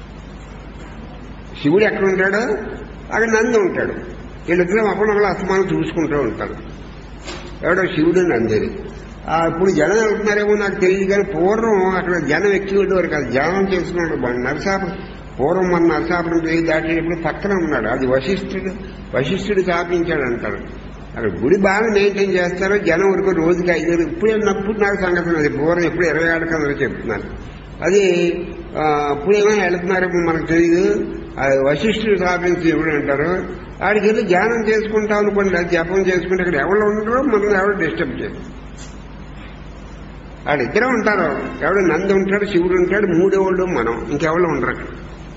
శివుడు ఎక్కడ ఉంటాడు అక్కడ నంది ఉంటాడు వీళ్ళిద్దరం అప్పుడు అస్తమానం చూసుకుంటూ ఉంటారు ఎవడో శివుడు నందిని ఆ, ఇప్పుడు జనం వెళ్తున్నారేమో నాకు తెలియదు కానీ పూర్వం అక్కడ జనం ఎక్కి ఉండేవారు కాదు ధ్యానం చేసుకున్నాడు మన నరసాపురం పూర్వం మన నరసాపురం పేరు దాటేటప్పుడు పక్కన ఉన్నాడు అది వశిష్ఠుడు వశిష్ఠుడు స్థాపించాడు అంటారు అక్కడ గుడి బాగా మెయింటైన్ చేస్తారు జనం వరకు రోజుకి ఐదు ఇప్పుడు వెళ్ళినప్పుడు నాకు సంగతి అది పూర్వం ఎప్పుడు ఇరవై ఏళ్ళ కింద చెప్తున్నాను అది ఆ, ఇప్పుడు ఏమైనా వెళ్తున్నారేమో మనకు తెలియదు అది వశిష్ఠుడు స్థాపించి ఎవడు అంటారు ఆడికి వెళ్ళి ధ్యానం చేసుకుంటాం అనుకోండి అది జపం చేసుకుంటే ఇక్కడ ఎవరు ఉండరు మనం ఎవరు డిస్టర్బ్ చేయరు వాళ్ళిద్దరే ఉంటారు ఎవడు నంది ఉంటాడు శివుడు ఉంటాడు మూడేవాళ్ళు మనం ఇంకెవరు ఉండరు అక్కడ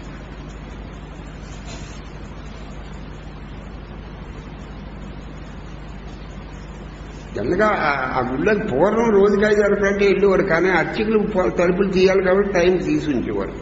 జనగా ఆ గుళ్ళకి పూర్వం రోజుకి ఐదు వరకు అంటే వెళ్ళేవారు కానీ అర్చకులు పో- తలుపులు తీయాలి కాబట్టి టైం తీసి ఉంచేవారు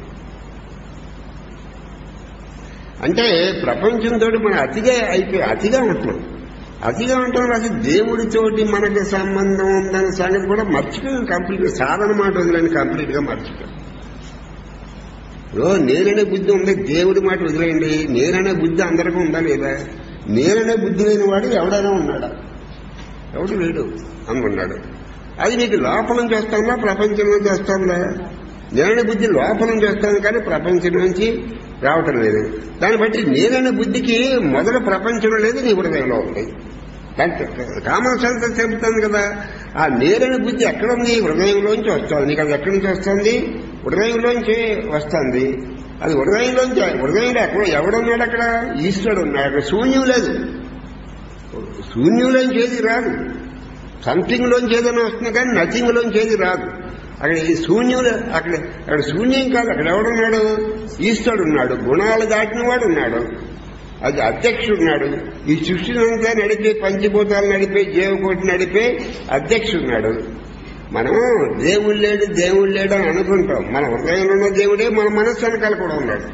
అంటే ప్రపంచంతో మనం అతిగా అయిపోయి అతిగా ఉంటున్నాం అతిగా ఉంటాం అసలు దేవుడితోటి మనకి సంబంధం ఉందనే సంగతి కూడా మర్చిపోయాం కంప్లీట్ సాధన మాట వదిలేని కంప్లీట్ గా మర్చిపోయాం ఇప్పుడు నేననే బుద్ధి ఉంది దేవుడి మాట వదిలేయండి నేననే బుద్ధి అందరికీ ఉందా లేదా నేననే బుద్ధి లేని వాడు ఎవడైనా ఉన్నాడా ఎవడు లేడు అనుకున్నాడు అది నీకు లోపల నుంచి వస్తుందా ప్రపంచం నుంచి వస్తుందా నేననే బుద్ధి లోపల నుంచి వస్తుంది కానీ ప్రపంచం నుంచి రావటం లేదు దాన్ని బట్టి నేననే బుద్ధికి మొదలు ప్రపంచంలో లేదు నీ హృదయంలో ఉంది దానికి కామన్ సెన్స్ చెబుతాను కదా ఆ నేరని బుద్ధి ఎక్కడ ఉంది హృదయంలోంచి వస్తుంది నీకు అది ఎక్కడి నుంచి వస్తుంది హృదయంలోంచి వస్తుంది అది హృదయంలోంచి హృదయంలో ఎక్కడ ఎవడున్నాడు అక్కడ ఈశ్వరుడు ఉన్నాడు అక్కడ శూన్యం లేదు శూన్యంలోంచి ఏది రాదు సంథింగ్ లోంచి ఏదైనా వస్తుంది కానీ నథింగ్ లోంచి ఏది రాదు అక్కడ ఈ శూన్యులు అక్కడ అక్కడ శూన్యం కాదు అక్కడ ఎవడున్నాడు ఈశ్వరుడు ఉన్నాడు గుణాలు దాటిన వాడు ఉన్నాడు అది అధ్యక్షుడు ఉన్నాడు ఈ సృష్టినంతా నడిపే పంచభూతాలు నడిపే జీవకోటి నడిపే అధ్యక్షుడు ఉన్నాడు మనం దేవుడు లేడు దేవుడు లేడు అని అనుకుంటాం మన హృదయంలో ఉన్న దేవుడే మన మనస్సు వెనకాల కూడా ఉన్నాడు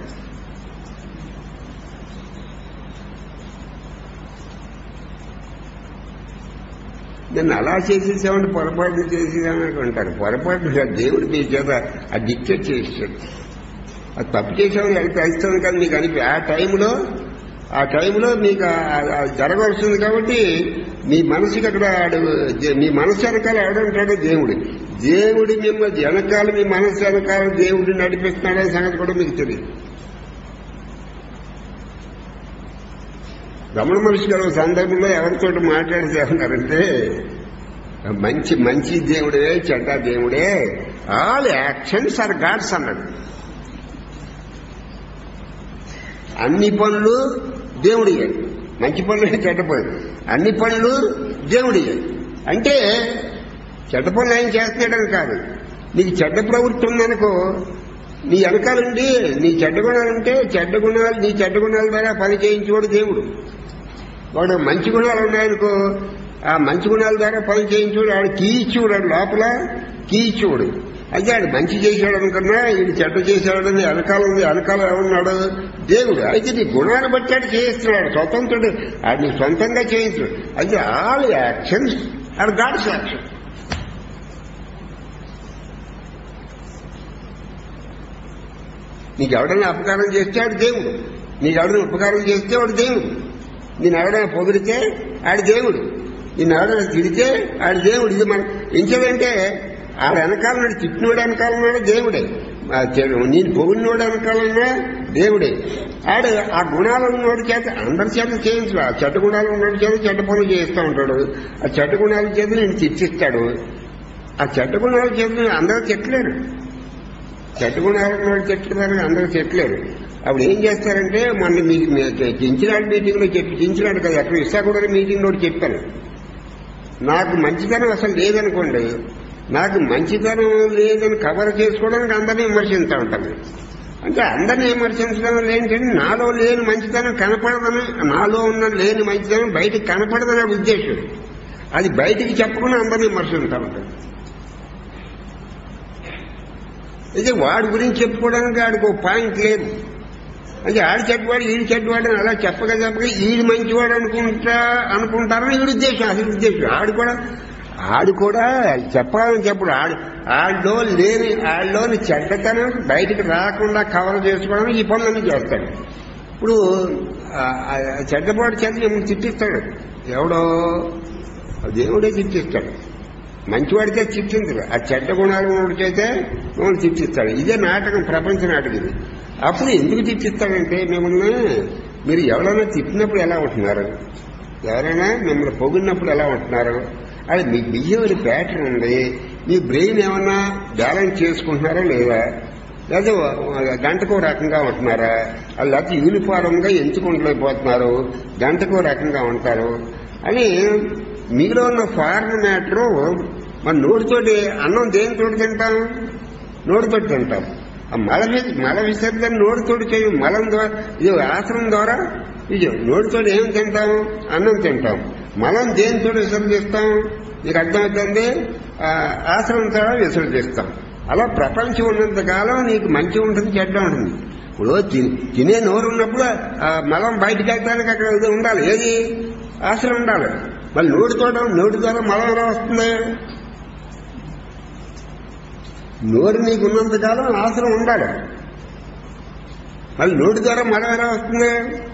నేను అలా చేసేసామంటే పొరపాటు చేసేసామని అనుకుంటారు పొరపాటు కాదు. దేవుడు మీ చేత ఆ డిక్టేట్ చేసాడు అది తప్పు చేసామని అది క్రైస్తవం కానీ మీకు అనిపి ఆ టైంలో ఆ టైంలో మీకు ఆ- ఆ జరగవలసింది కాబట్టి మీ మనసుకి అక్కడ ఆడు మీ మనసు వెనకాల ఆడుంటాడు దేవుడు దేవుడు మిమ్మల్ని వెనకాల మీ మనసు వెనకాల దేవుడు నడిపిస్తున్నాడనే సంగతి కూడా మీకు తెలియదు రమణ మహర్షి గారు ఒక సందర్భంలో ఎవరితో మాట్లాడితే ఉన్నారంటే మంచి మంచి దేవుడే చెడ్డ దేవుడే ఆల్ యాక్షన్స్ ఆర్ గాడ్స్ అన్నాడు అన్ని పనులు దేవుడియే మంచి పనులు చెడ్డ పనులు అన్ని పనులు దేవుడియే అంటే చెడ్డ పనులు ఆయన చేస్తున్నాడని కాదు నీకు చెడ్డ ప్రవృత్తి ఉందనుకో నీ వెనకాలండి నీ చెడ్డ గుణాలు ఉంటే చెడ్డ గుణాలు నీ చెడ్డ గుణాల ద్వారా పని చేయించేవాడు దేవుడు వాడు మంచి గుణాలు ఉన్నాయనుకో ఆ మంచి గుణాల ద్వారా పని చేయించుడు ఆడు కీ ఇచ్చేవాడు ఆడు లోపల కీ ఇచ్చేవాడు అయితే ఆడు మంచి చేశాడు అనుకున్నా ఈడు చెడ్డ చేశాడని వెనకాల ఉంది వెనకాల ఏమన్నాడు దేవుడు అయితే నీ గుణాన్ని బట్టి ఆడు చేయిస్తున్నాడు స్వతంత్రుడు ఆడు నీ సొంతంగా చేయించడు అయితే all actions are God's action నీకు ఎవడైనా అపకారం చేస్తే ఆడు దేవుడు నీకు ఎవడైనా ఉపకారం చేస్తే వాడు దేవుడు నేను ఎవడైనా పొగిడితే ఆడి దేవుడు నిన్ను ఎవడైనా తిడితే ఆడి దేవుడు ఇది మన ఇంకేదంటే ఆడ వెనకాల నాడు తిట్టినోడు వెనకాల ఉన్నాడు దేవుడే ఆ చెడు- నేను పొగిడినోడు వెనకాల ఉన్నా దేవుడే ఆడు ఆ గుణాలు ఉన్నోడి చేత అందరి చేత చేయించడు ఆ చెడ్డ గుణాలు ఉన్నోడి చేత చెడ్డ పనులు చేస్తూ ఉంటాడు ఆ చెడ్డ గుణాల చేత నేను శిక్షిస్తాడు ఆ చెడ్డ గుణాల చేత నేను అందరూ తిట్టలేరు చెడ్డ గుణాలు ఉన్నవాడు చెట్టుదానికి అందరూ చెట్లేరు అప్పుడు ఏం చేస్తారంటే మొన్న మీకు చించినాడు మీటింగ్ లో చెప్పి చించినాడు కదా అక్కడ విశాఖగూడ మీటింగ్ లో చెప్పాను నాకు మంచితనం అసలు లేదనుకోండి నాకు మంచితనం లేదని కవర్ చేసుకోవడానికి అందరినీ విమర్శిస్తూ ఉంటాను అంటే అందరినీ విమర్శించడం ఏంటంటే నాలో లేని మంచితనం కనపడదని నాలో ఉన్న లేని మంచితనం బయటికి కనపడదనే ఉద్దేశం అది బయటికి చెప్పకుండా అందరినీ విమర్శిస్తూ ఉంటాను అయితే వాడి గురించి చెప్పుకోవడానికి ఆడికి ఒక పాయింట్ లేదు అంటే ఆడు చెడ్డవాడు ఈడు చెడ్డవాడు అని అలా చెప్పగా చెప్పగా ఈడు మంచివాడు అనుకుంటా అనుకుంటారని ఈడు ఉద్దేశం అసలు ఉద్దేశం ఆడు కూడా ఆడు కూడా చెప్పాలని చెప్పుడు ఆడు ఆడిలో లేని ఆడిలోని చెడ్డతనం బయటికి రాకుండా కవర్ చేసుకోవడానికి ఈ పనులన్నీ చేస్తాడు ఇప్పుడు ఆ- ఆ చెడ్డపాటు చేత మిమ్మల్ని తిట్టిస్తాడు ఎవడో ఆ దేవుడే తిట్టిస్తాడు మంచివాడితే చిట్టించడు ఆ చెడ్డ గుణాలు ఉన్నవాడి చేతే మిమ్మల్ని చిట్టిస్తాడు ఇదే నాటకం ప్రపంచ నాటకం ఇది అప్పుడు ఎందుకు చిట్టిస్తాడంటే మిమ్మల్ని మీరు ఎవరైనా తిట్టినప్పుడు ఎలా ఉంటున్నారు ఎవరైనా మిమ్మల్ని పొగిడినప్పుడు ఎలా ఉంటున్నారు అది మీ బిహేవియర్ ప్యాటర్న్ ఉంది మీ బ్రెయిన్ ఏమన్నా బ్యాలెన్స్ చేసుకుంటున్నారా లేదా లేదా గంటకో రకంగా ఉంటున్నారా లేకపోతే యూనిఫారం గా ఎంచుకుంటలేకపోతున్నారు గంటకో రకంగా ఉంటారు అని మీలో ఉన్న ఫారెన్ మ్యాటరు మన నోటితోటి అన్నం దేనితోటి తింటాం నోటితోటి తింటాం ఆ మల వి- మల విసర్జన నోటితోటి చేయం మలం ద్వారా ఇది ఆసనం ద్వారా ఇది నోటితోటి ఏం తింటాం అన్నం తింటాం మలం దేనితో విసర్జిస్తాం మీకు అర్థమవుతుంది ఆ, ఆసనం ద్వారా విసర్జిస్తాం అలా ప్రపంచం ఉన్నంత కాలం నీకు మంచి ఉంటుంది చెడ్డ ఉంటుంది ఇప్పుడు తి- తినే నోరు ఉన్నప్పుడు ఆ మలం బయటికి వెళ్తానికి అక్కడ ఇది ఉండాలి ఏది ఆసనం ఉండాలి మళ్ళీ నోటి తోట నోటి ద్వారా మలం ఎలా వస్తుంది నోరు నీకు ఉన్నంత కాలం ఆసనం ఉండాలి మళ్ళీ నోటి ద్వారా మలం ఎలా వస్తుంది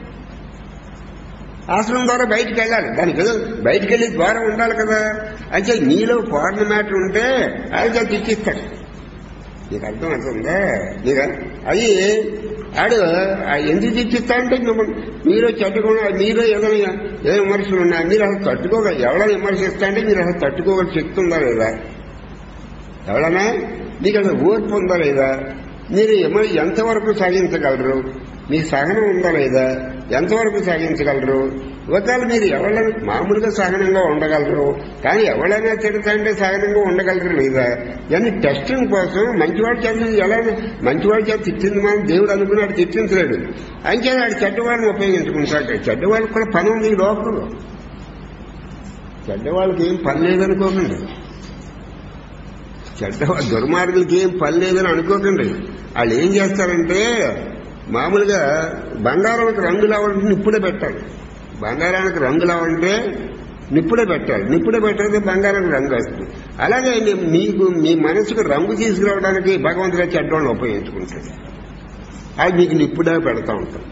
ఆసనం ద్వారా బయటికి వెళ్ళాలి దానికి ఏదో బయటికి వెళ్ళి ద్వారం ఉండాలి కదా అంటే నీలో ఫారెన్ మ్యాటర్ ఉంటే ఆయన తెచ్చిస్తాడు నీకు అర్థం అవుతుందా నీకు అది ఆడు ఆ ఎందుకు తెచ్చిస్తా అంటే మిమ్మల్ని మీరు చెట్టుకున్న మీరు ఏదైనా ఏ విమర్శలు ఉన్నా మీరు అసలు తట్టుకోగల ఎవరైనా విమర్శిస్తా అంటే మీరు అసలు తట్టుకోగల శక్తి ఉందా లేదా ఎవరైనా మీకు అసలు ఓర్పు ఉందా లేదా మీరు ఎమ- ఎంతవరకు సాగించగలరు మీ సహనం ఉందా లేదా ఎంతవరకు సాగించగలరు ఒకవేళ మీరు ఎవరైనా మామూలుగా సహనంగా ఉండగలరు కానీ ఎవరైనా తిడతాంటే సహనంగా ఉండగలరు లేదా ఇవన్నీ టెస్టింగ్ కోసం మంచివాడు చేత ఎలా మంచివాడు చేత తిట్టింది మనం దేవుడు అనుకున్నాడు తిట్టించలేడు అంతే వాడు చెడ్డవాడిని ఉపయోగించుకుంటాడు చెడ్డవాళ్ళకి కూడా పని ఉంది ఈ లోకంలో చెడ్డవాళ్ళకి ఏం పని లేదనుకోకండి చెడ్డ దుర్మార్గులకి ఏం పని లేదని అనుకోకండి వాళ్ళు ఏం చేస్తారంటే మామూలుగా బంగారానికి రంగు రావాలంటే నిప్పుడే పెట్టాలి బంగారానికి రంగు రావాలంటే నిప్పుడే పెట్టాలి నిప్పుడే పెట్టాలంటే బంగారానికి రంగు వస్తుంది అలాగే నీ- మీకు మీ మనసుకు రంగు తీసుకురావడానికి భగవంతుడే చెడ్డోళ్ళని ఉపయోగించుకుంటాడు అది మీకు నిప్పుడే పెడతా ఉంటాడు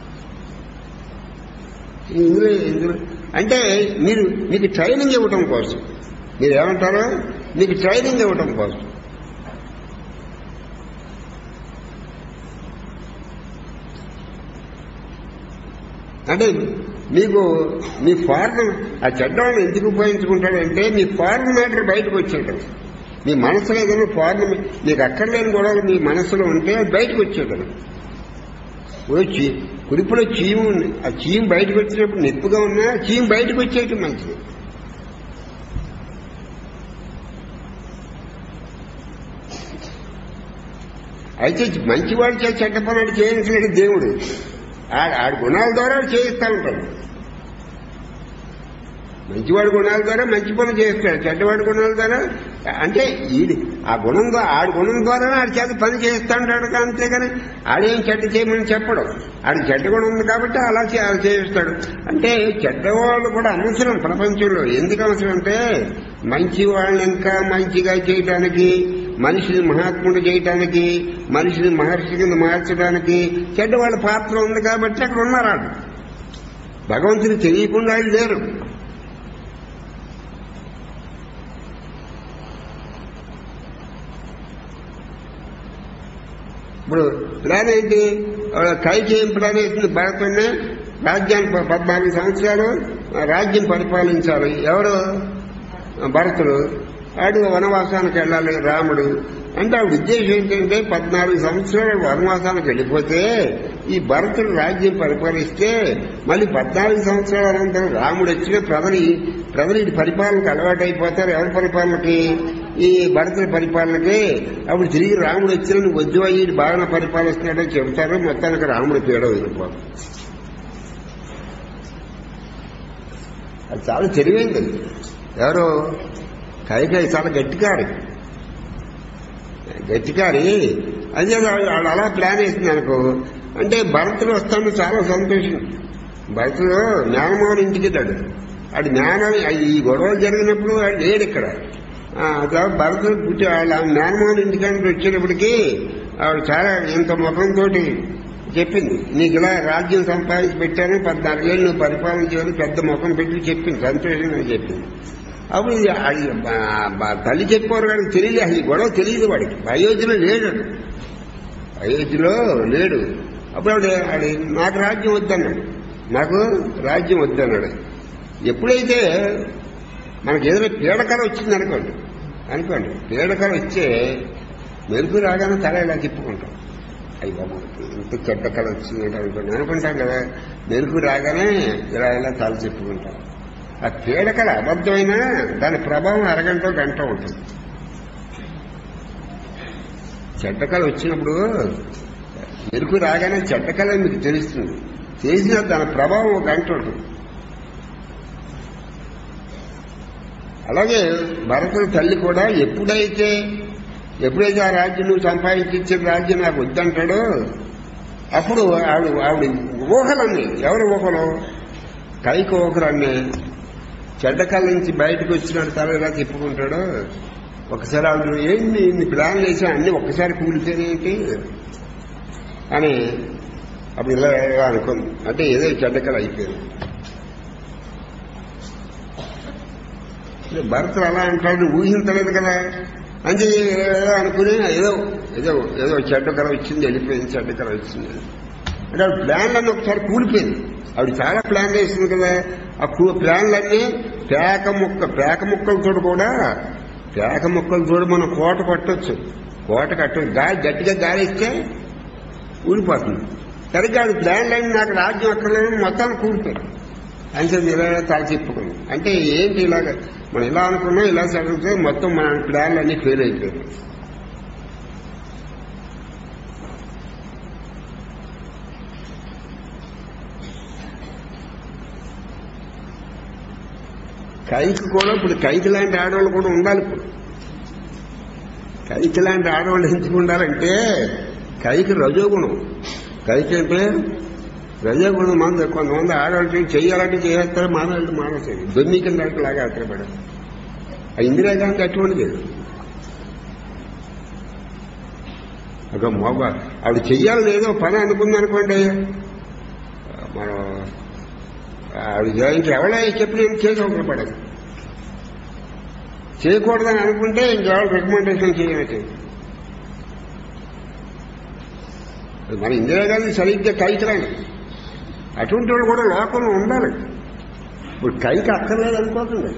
ఇందులో ఇందులో అంటే మీరు మీకు ట్రైనింగ్ ఇవ్వటం కోసం మీరు ఏమంటారు మీకు ట్రైనింగ్ ఇవ్వటం కోసం అంటే మీకు మీ ఫారెన్ ఆ చెడ్డవాళ్ళని ఎందుకు ఉపయోగించుకుంటాడంటే మీ ఫారెన్ మ్యాటర్ బయటకు వచ్చేయడం మీ మనసులో ఏదైనా ఫారెన్ మీకు అక్కర్లేని గొడవలు మీ మనసులో ఉంటే అది బయటకు వచ్చేయడం వచ్చి కురిపులో చీము ఉంది ఆ చీము బయటకు వచ్చినప్పుడు నొప్పిగా ఉన్నా ఆ చీము బయటకు వచ్చేయటం మంచిది అయితే మంచివాడు చే చెడ్డ పనులు చేయించలేడు దేవుడు ఆడ ఆడి గుణాల ద్వారా వాడు చేయిస్తా ఉంటాడు మంచివాడి గుణాల ద్వారా మంచి పనులు చేస్తాడు చెడ్డవాడి గుణాల ద్వారా అంటే ఈడి ఆ గుణం ద్వారా ఆడి గుణం ద్వారా ఆడి చేత పని చేస్తా ఉంటాడు అంతేగాని ఆడేం చెడ్డ చేయమని చెప్పడం ఆడి చెడ్డ గుణం ఉంది కాబట్టి అలా చే- అలా చేయిస్తాడు అంటే చెడ్డవాళ్ళు కూడా అవసరం ప్రపంచంలో ఎందుకు అవసరం అంటే మంచి వాళ్ళని ఇంకా మంచిగా చేయడానికి మనిషిని మహాత్ముడు చేయటానికి మనిషిని మహర్షి కింద మార్చడానికి చెడ్డవాళ్ళ పాత్ర ఉంది కాబట్టి అక్కడ ఉన్నారు వాళ్ళు భగవంతుని తెలియకుండా వాళ్ళు లేరు ఇప్పుడు ప్లాన్ ఏంటి ఆవిడ కైకి ఏం ప్లాన్ వేసింది భరతుడిని రాజ్యాన్ని ప- పద్నాలుగు సంవత్సరాలు ఆ, రాజ్యం పరిపాలించాలి ఎవరు భరతుడు ఆడు వనవాసానికి వెళ్ళాలి రాముడు అంటే ఆవిడ ఉద్దేశం ఏంటంటే పద్నాలుగు సంవత్సరాలు వనవాసానికి వెళ్ళిపోతే ఈ భరతుడు రాజ్యం పరిపాలిస్తే మళ్ళీ పద్నాలుగు సంవత్సరాల అనంతరం రాముడు వచ్చిన ప్రజలు ఈ- ప్రజలు ఈ పరిపాలనకు అలవాటు అయిపోతారు ఎవరి పరిపాలనకి ఈ భరతుడి పరిపాలనకి అప్పుడు తిరిగి రాముడు వచ్చిన నువ్వు వద్దు అయ్యి బాగా పరిపాలిస్తున్నాడని చెబుతారు మొత్తానికి రాముడు పీడ వదిలిపోతాం అది చాలా తెలివైంది అది. ఎవరు కైకాయి చాలా గట్టికారి గట్టికారి అదే వాళ్ళు అలా ప్లాన్ వేసింది అనుకో అంటే భరతుడు వస్తాను చాలా సంతోషం భరతుడు జ్ఞానమోహన్ ఇంటికి వెళ్ళాడు ఆడు జ్ఞానం ఈ గొడవ జరిగినప్పుడు వాడు లేడు ఇక్కడ ఆ, తర్వాత భరతుడు పుట్టి వాళ్ళ జ్ఞానమోహన్ ఇంటికానికి వచ్చేటప్పటికి ఆవిడ చాలా ఇంత ముఖంతో చెప్పింది నీకు ఇలా రాజ్యం సంపాదించి పెట్టాను పద్నాలుగేళ్ళు నువ్వు పరిపాలన చేయాలని పెద్ద ముఖం పెట్టి చెప్పింది సంతోషంగా చెప్పింది అప్పుడు ఇది అది బా- బా- తల్లి చెప్పేవారు వాడికి తెలియదు అసలు ఈ గొడవ తెలియదు వాడికి అయోధ్యలో లేడు అయోధ్యలో లేడు అప్పుడు ఆవిడ ఆవిడ నాకు రాజ్యం వద్దన్నాడు నాకు రాజ్యం వద్దన్నాడు ఎప్పుడైతే మనకి ఏదైనా పీడకల వచ్చింది అనుకోండి అనుకోండి పీడకల వచ్చే మెరుపు రాగానే తల ఇలా తిప్పుకుంటాం అయ్యో మనకి ఇంత చెడ్డ కళ వచ్చిందంటే అనుకోండి అనుకుంటాం కదా మెరుపు రాగానే ఇలా ఇలా తల తిప్పుకుంటాం ఆ పీడకల అబద్ధమైనా దాని ప్రభావం అరగంట గంట ఉంటుంది చెడ్డకళ వచ్చినప్పుడు మెరుపు రాగానే చెడ్డకళ మీకు తెలుస్తుంది తెలిసిన దాని ప్రభావం ఒక గంట ఉంటుంది అలాగే భరతుడి తల్లి కూడా ఎప్పుడైతే ఎప్పుడైతే ఆ రాజ్యం నువ్వు సంపాదించి ఇచ్చిన రాజ్యం నాకు వద్దంటాడో అప్పుడు ఆవిడ ఆవిడ ఊహలన్నీ ఎవరి ఊహలు కైకి ఊహలన్నీ చెడ్డకళ్ళ నుంచి బయటకు వచ్చినాడు తల ఇలా తిప్పుకుంటాడో ఒకసారి ఆవిడ ఏంటి ఇన్ని ప్లాన్లు వేసా అన్ని ఒక్కసారి కూలిపోయినాయేంటి అని అప్పుడు ఇలా ఇలా అనుకుంది అంటే ఏదో చెడ్డకళ అయిపోయింది భర్తలు అలా అంటాడు ఊహించలేదు కదా అంటే ఏదో అనుకుని ఏదో ఏదో ఏదో చెడ్డ కల వచ్చింది వెళ్ళిపోయింది చెడ్డ కల వచ్చింది అంటే ఆవిడ ప్లాన్లన్నీ ఒకసారి కూలిపోయింది ఆవిడ చాలా ప్లాన్ వేసింది కదా ఆ కూ ప్లాన్లన్నీ పేక ముక్క పేక ముక్కలతో కూడా పేక ముక్కలతో మనం కోట కట్టొచ్చు కోట కట్టొచ్చు గాలి గట్టిగా గాలి ఇస్తే ఊడిపోతుంది సరిగ్గా ఆవిడ ప్లాన్లన్నీ నాకు రాజ్యం అక్కడ మొత్తం కూలిపోయింది అంటే ఇలా తల చెప్పుకుంది అంటే ఏంటి ఇలాగ మనం ఇలా అనుకున్నాం ఇలా చదివితే మొత్తం మన ప్లాన్లు అన్ని ఫెయిల్ అయిపోయాయి కైకి కూడా ఇప్పుడు కైకి లాంటి ఆడవాళ్ళు కూడా ఉండాలి ఇప్పుడు కైకి లాంటి ఆడవాళ్ళు ఎందుకు ఉండాలంటే కైకి రజోగుణం కైకి అంటే రజోగుణం మంది కొంతమంది ఆడవాళ్ళు చెయ్యాలంటే చేస్తారు మానవాళ్ళు మానేసేది దొన్ని కింద లాగా అక్కడ ఆ ఇందిరాగాంధీ అటువంటిది ఒక మొగ ఆవిడ చెయ్యాలని ఏదో పని అనుకుందనుకోండి మనం ఆవిడ ఇంకెవడో చెప్పి నేను చేసి ఒకటి పడదు చేయకూడదని అనుకుంటే ఇంకెవరు రికమెండేషన్ చేయవచ్చు మన ఇందిరాగాంధీ సరిగ్గా కైకిరాను అటువంటి వాళ్ళు కూడా లోకంలో ఉండాలి ఇప్పుడు కైకి అక్కర్లేదు అనుకోకండి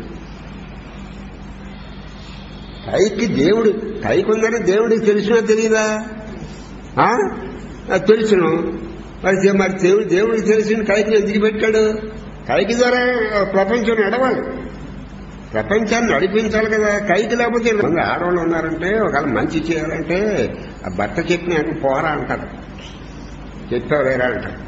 కైకి దేవుడు కైకి ఉందని దేవుడికి తెలిసినా తెలియదా ఆ? అది తెలుసును మరి దే- మరి దేవుడు దేవుడికి తెలిసిన కైకి ఎందుకు పెట్టాడు కైకి ద్వారా ప్రపంచం నడవాలి ప్రపంచాన్ని నడిపించాలి కదా కైకి లేకపోతే మంది ఆడవాళ్ళు ఉన్నారంటే ఒకవేళ మంచి చేయాలంటే ఆ భర్త చెప్పిన వెనక పోరా అంటారు చెప్పావు లేరా అంటారు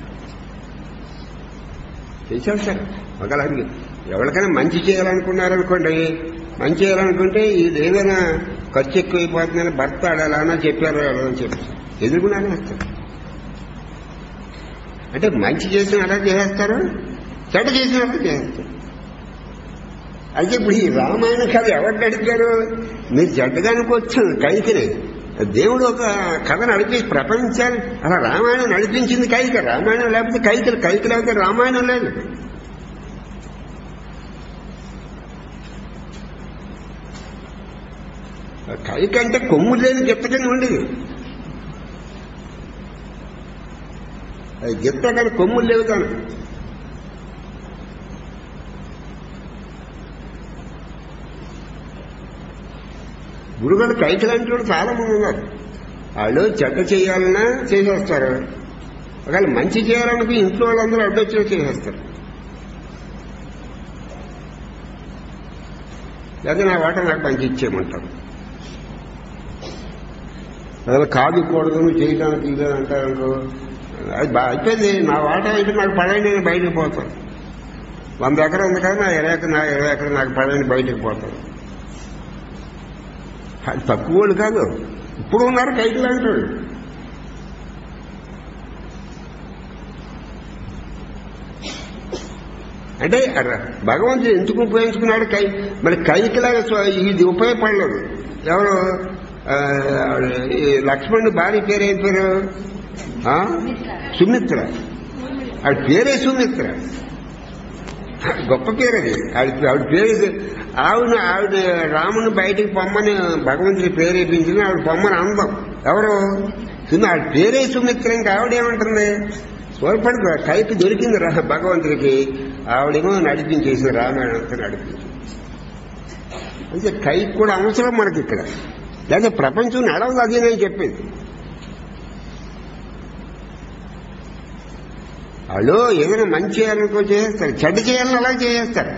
చేసేస్తారు ఒకవేళ అది ఎవరికైనా మంచి చేయాలనుకున్నారనుకోండి మంచి చేయాలనుకుంటే ఇది ఏదైనా ఖర్చు ఎక్కువైపోతుందని భర్త ఆడాలన్నా చెప్పారు అని చెప్పి ఎదురుకున్నానే వేస్తారు అంటే మంచి చేసిన అలా చేసేస్తారు చెడ్డ చేసిన అలా చేస్తారు అయితే ఇప్పుడు ఈ రామాయణ కథ ఎవరు అడిగారు మీరు చెడ్డగా అనుకోవచ్చు కైకిని దేవుడు ఒక కథ నడిపి ప్రపంచాన్ని అలా రామాయణం నడిపించింది కైక రామాయణం లేకపోతే కైకలు కైక లేకపోతే రామాయణం లేదు కైక అంటే కొమ్ము లేని గిత్త కింద ఉండేది అది గిత్త కానీ కొమ్ములు లేవు కానీ గురుగారు కైకి లాంటి వాళ్ళు చాలా మంది ఉన్నారు వాళ్ళు చెడ్డ చేయాలన్నా చేసేస్తారు ఒకవేళ మంచి చేయాలనుకు ఇంట్లో వాళ్ళందరూ అడ్డొచ్చి చేసేస్తారు లేదా నా వాట నాకు మంచి ఇచ్చేయమంటారు అలా కాదు కూడదు నువ్వు చేయడానికి ఇదని అంటారు అనుకో అది బా- అయిపోయింది నా వాట అయితే నాకు పడని నేను బయటకు పోతాను వంద ఎకరం ఉంది కదా నా ఇరవై ఎకరం నా ఇరవై ఎకరం నాకు పడని బయటకు పోతాను అది తక్కువ వాళ్ళు కాదు ఇప్పుడు ఉన్నారు కైకి లాంటి వాళ్ళు అంటే అర- భగవంతుడు ఎందుకు ఉపయోగించుకున్నాడు కై మరి కైకిలాగా స్వ- ఇది ఉపయోగపడలేదు ఎవరు ఆ, ఈ లక్ష్మణుడు భార్య పేరు ఏం పేరు ఆ? సుమిత్ర ఆవిడ పేరే సుమిత్ర గొప్ప పేరు అది ఆవిడ ఆవిడ పేరు ఆవిడ ఆవిడ రాముని బయటికి పొమ్మని భగవంతుడి పేరు వేయించింది ఆవిడ పొమ్మని అందం ఎవరు సుమి ఆవిడ పేరే సుమిత్ర ఇంకా ఆవిడేమంటుంది స్వరపడి కైకి దొరికింది రా భగవంతుడికి ఆవిడేమో నడిపించేసింది రామాయణంతో నడిపించింది అంటే కైకి కూడా అవసరం మనకి ఇక్కడ లేదా ప్రపంచం నడవదు అది నేను చెప్పింది వాళ్ళు ఏదైనా మంచి చేయాలనుకో చేస్తారు చెడ్డ చేయాలని అలా చేస్తారు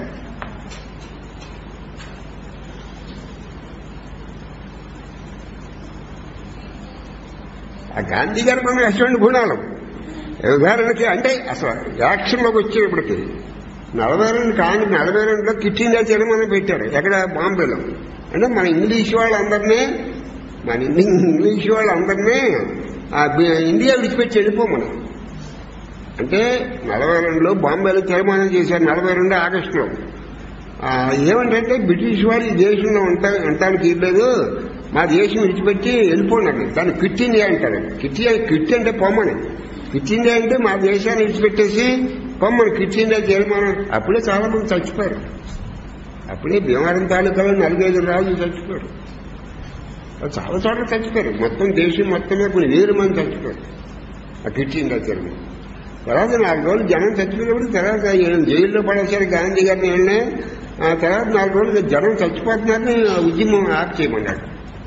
ఆ గాంధీ గారు మన అటువంటి గుణాలు ఉదాహరణకి అంటే అసలు యాక్షన్లోకి వచ్చేప్పటికి నలభై రెండు కానీ నలభై రెండులో కిట్ ఇండియా తీర్మానం పెట్టారు ఎక్కడ బాంబేలో అంటే మన ఇంగ్లీష్ వాళ్ళందరినీ మన ఇండి- ఇంగ్లీష్ వాళ్ళందరినీ ఆ బి- ఇండియా విడిచిపెట్టి వెళ్ళిపోమని అంటే నలభై రెండులో బాంబేలో తీర్మానం చేశారు నలభై రెండు ఆగస్టులో ఆ, ఏమంటే బ్రిటిష్ వాళ్ళు ఈ దేశంలో ఉంటా ఉండటానికి ఇవ్వలేదు మా దేశం విడిచిపెట్టి వెళ్ళిపోండి దాన్ని క్విట్ ఇండియా అంటారు క్విట్ క్విట్ అంటే పొమ్మని క్విట్ ఇండియా అంటే మా దేశాన్ని విడిచిపెట్టేసి పొమ్మని క్విట్ ఇండియా తీర్మానం అప్పుడే చాలా మంది చచ్చిపోయారు అప్పుడే భీమవరం తాలూకాలో నలుగైదు రాజులు చచ్చిపోయారు చాలా చోట్ల చచ్చిపోయారు మొత్తం దేశం మొత్తమే కొన్ని వేలు మంది చచ్చిపోయారు ఆ క్విట్ ఇండియా తీర్మానం తర్వాత నాలుగు రోజులు జనం చచ్చిపోయినప్పుడు తర్వాత ఈయన జైల్లో పడేశారు గాంధీ గారిని వెళ్ళినా ఆ తర్వాత నాలుగు రోజులు జనం చచ్చిపోతున్నారని ఆ ఉద్యమం ఆప్ చేయమన్నాడు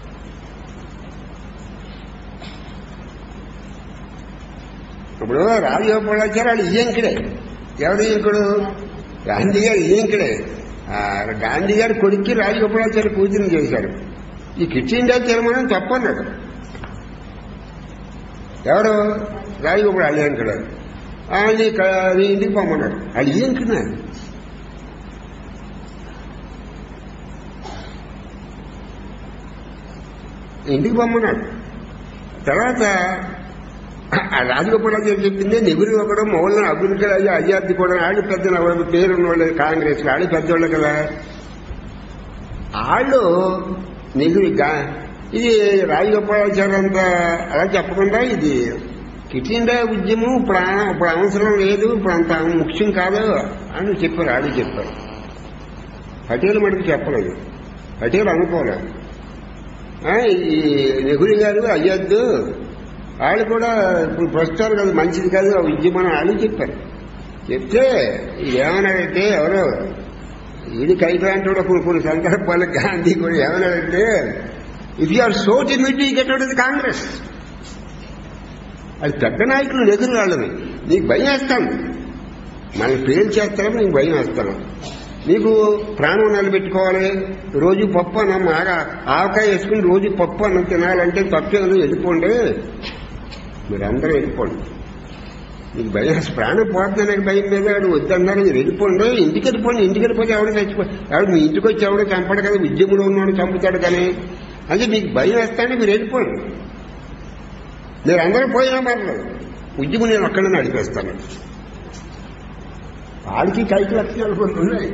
ఇప్పుడు రాజగోపాలాచారి వాళ్ళు ఈయంకుడే ఎవరు ఈయంకుడు గాంధీ గారు ఈయంకుడే ఆ గాంధీ గారి కొడుక్కి రాజగోపాలాచారి పూజలు చేశారు ఈ కిట్ ఇండియా తీర్మానం తప్పన్నాడు ఎవరు రాజగోపాల్ అలియంకుడు అని నీ ఇంటికి పొమ్మన్నాడు అది ఏంటున్నా ఇంటికి పొమ్మన్నాడు తర్వాత ఆ రాజగోపాలాచారి చెప్పింది నెగురు ఒకడు మౌలన అబ్దుల్ కలాం అజాద్ కూడా ఆడు పెద్ద వాళ్ళు పేరున్న వాళ్ళు కాంగ్రెస్ ఆడు పెద్దోళ్ళు కదా వాళ్ళు నెగురు గా- ఇది రాజగోపాలాచారి అంతా అలా చెప్పకుండా ఇది కిట్ ఇండియా ఉద్యమం ఇప్పుడు ఆ- ఇప్పుడు అవసరం లేదు ఇప్పుడు అంత ముఖ్యం కాదు అని చెప్పారు ఆడు చెప్పారు పటేల్ మటుకు చెప్పలేదు పటేల్ అనుకోలేదు ఆ, ఈ నెహ్రూ గారు అయ్యొద్దు వాళ్ళు కూడా ఇప్పుడు ప్రస్తుతాలు కదా మంచిది కాదు ఆ ఉద్యమం వాళ్ళు చెప్పారు చెప్తే ఏమన్నాడంటే ఎవరో ఈయన కైలాంటి కూడా కొన్ని కొన్ని సందర్భాలు గాంధీ కూడా ఏమన్నాడంటే if you are so timid get out Congress అది పెద్ద నాయకులు నెదురు వాళ్ళని నీకు భయం వేస్తాను మనకి పేరు చేస్తారని నీకు భయం వేస్తాను నీకు ప్రాణం నిలబెట్టుకోవాలి రోజు పప్పు అన్నం బాగా ఆవకాయ వేసుకుని రోజు పప్పు అన్నం తినాలంటే తప్పేదో వెళ్ళిపోండి మీరందరూ వెళ్ళిపోండి నీకు భయం వేసి ప్రాణం పోతుందనే భయం మీద ఆడు వద్దన్నారు మీరు వెళ్ళిపోండి ఇంటికి వెళ్ళిపోండి ఇంటికి వెళ్ళిపోతే ఎవడు చచ్చిపో ఎవడు మీ ఇంటికి వచ్చి ఎవడో చంపడు కదా ఉద్యమంలో ఉన్నాడు చంపుతాడు కానీ అంటే మీకు భయం వేస్తానే మీరు వెళ్ళిపోండి మీరు అందరూ పోయినా పర్లేదు ఉద్యమం నేను అక్కడ నడిపేస్తాను వాడికి కైకి లక్షణాలు కొన్ని ఉన్నాయి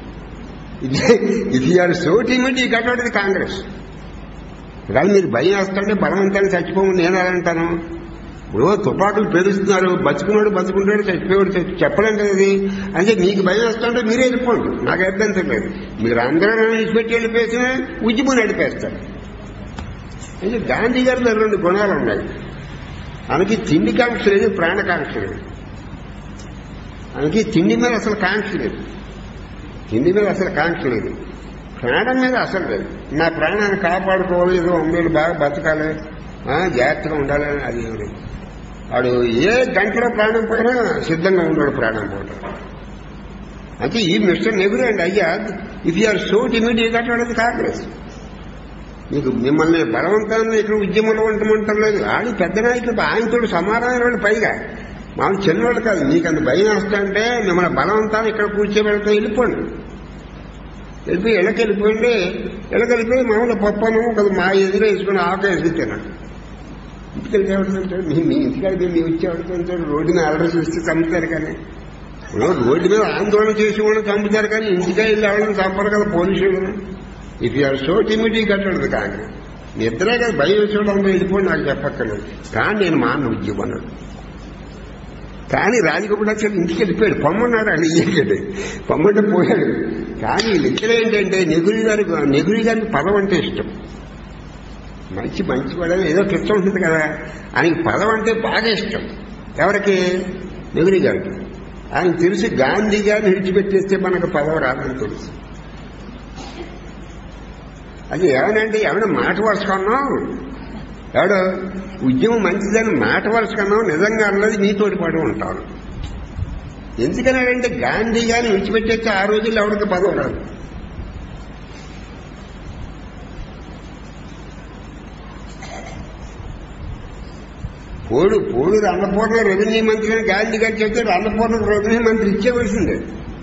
ఇది ఆర్ సో టీమిటీ కట్టడం కాంగ్రెస్ కానీ మీరు భయం వేస్తుంటే బలవంతాన్ని చచ్చిపోమని నేను ఎలా అంటాను ఇప్పుడు తుపాకులు పేరుస్తున్నారు బతుకున్నాడు బతుకుంటాడు చచ్చిపోయాడు చచ్చి- చెప్పలేం కదా ఇది అంటే మీకు భయం వేస్తుంటే మీరే వెళ్ళిపోండి నాకు అభ్యంతరం లేదు మీరు అందరూ నన్ను విడిచిపెట్టి వెళ్ళిపోయినా ఉద్యమం నడిపేస్తారు అంటే గాంధీ గారిలో రెండు గుణాలు ఉన్నాయి మనకి తిండి కాంక్ష లేదు ప్రాణకాంక్ష లేదు మనకి తిండి మీద అసలు కాంక్ష లేదు తిండి మీద అసలు కాంక్ష లేదు ప్రాణం మీద అసలు లేదు నా ప్రాణాన్ని కాపాడుకోవాలి ఏదో అమ్మేలు బాగా బతకాలి ఆ, జాగ్రత్తగా ఉండాలని అది ఏం లేదు వాడు ఏ గంటలో ప్రాణం పోయినా సిద్ధంగా ఉన్నాడు ప్రాణం పోవటం అంటే ఈ మిస్టర్ నెహ్రూ అండి అయ్యా ఇఫ్ యూఆర్ సో ఇమీడియట్ అటువంటి కాంగ్రెస్ మీకు మిమ్మల్ని బలవంతాన్ని ఇక్కడ ఉద్యమంలో ఉండమంటాం లేదు ఆడి పెద్ద నాయకులు ఆయనతో సమాధానం వాళ్ళు పైగా మామూలు చిన్నవాళ్ళు కాదు మీకు అంత భయం వస్తుంటే మిమ్మల్ని బలవంతాన్ని ఇక్కడ కూర్చోబెడితే వెళ్ళిపోండి వెళ్ళిపోయి ఇళ్ళకి వెళ్ళిపోయింది ఇళ్ళకి వెళ్ళిపోయి మామూలు పప్పను కదా మా ఎదురు వేసుకుని ఆక వేసుకుని తిన్నాను ఇంటికి వెళ్ళేవాడుతుంటే మీ మీ ఇంటికాడికి మీ వచ్చేవాడుతుంటే రోడ్డు మీద అలరి చూస్తే చంపుతారు కానీ ఇప్పుడు రోడ్డు మీద ఆందోళన చేసి వాళ్ళు చంపుతారు కానీ ఇంటికి వెళ్ళి ఎవరిని చంపరు కదా పోలీసులు ఇఫ్ యూఆర్ సో టిమిటీ కట్టడు కానీ నిద్రే కదా భయం వచ్చేవాడు అందరూ వెళ్ళిపోయి నాకు చెప్పక్కర్లేదు కానీ నేను మా అన్న ఉద్యమం అన్నాడు కానీ రాజగోపాలాచారి ఇంటికి వెళ్ళిపోయాడు పొమ్మన్నాడు అని ఇయ్యకండి పొమ్మంటే పోయాడు కానీ వీళ్ళిద్దరు ఏంటంటే నెగురి గారికి నెగురి గారికి పదం అంటే ఇష్టం మంచి మంచి పదవి ఏదో పిచ్చ ఉంటుంది కదా ఆయనకి పదం అంటే బాగా ఇష్టం ఎవరికి నెగురి గారికి ఆయన తెలిసి గాంధీ గారిని విడిచిపెట్టేస్తే మనకు పదవి రాదని తెలుసు అది ఏమనంటే ఏమైనా మాట వరుసకున్నాం ఎవడు ఉద్యమం మంచిదని మాట వరుసకున్నాం నిజంగా అన్నది నీతోటి పడి ఉంటాను ఎందుకన్నాడంటే గాంధీ గారిని విడిచిపెట్టేస్తే ఆ రోజుల్లో ఎవరికి పదవి రాదు పోడు పోడు అన్నపూర్ణ రెవెన్యూ మంత్రి అని గాంధీ గారు చెప్తే అన్నపూర్ణ రెవెన్యూ మంత్రి ఇచ్చేవలసిందే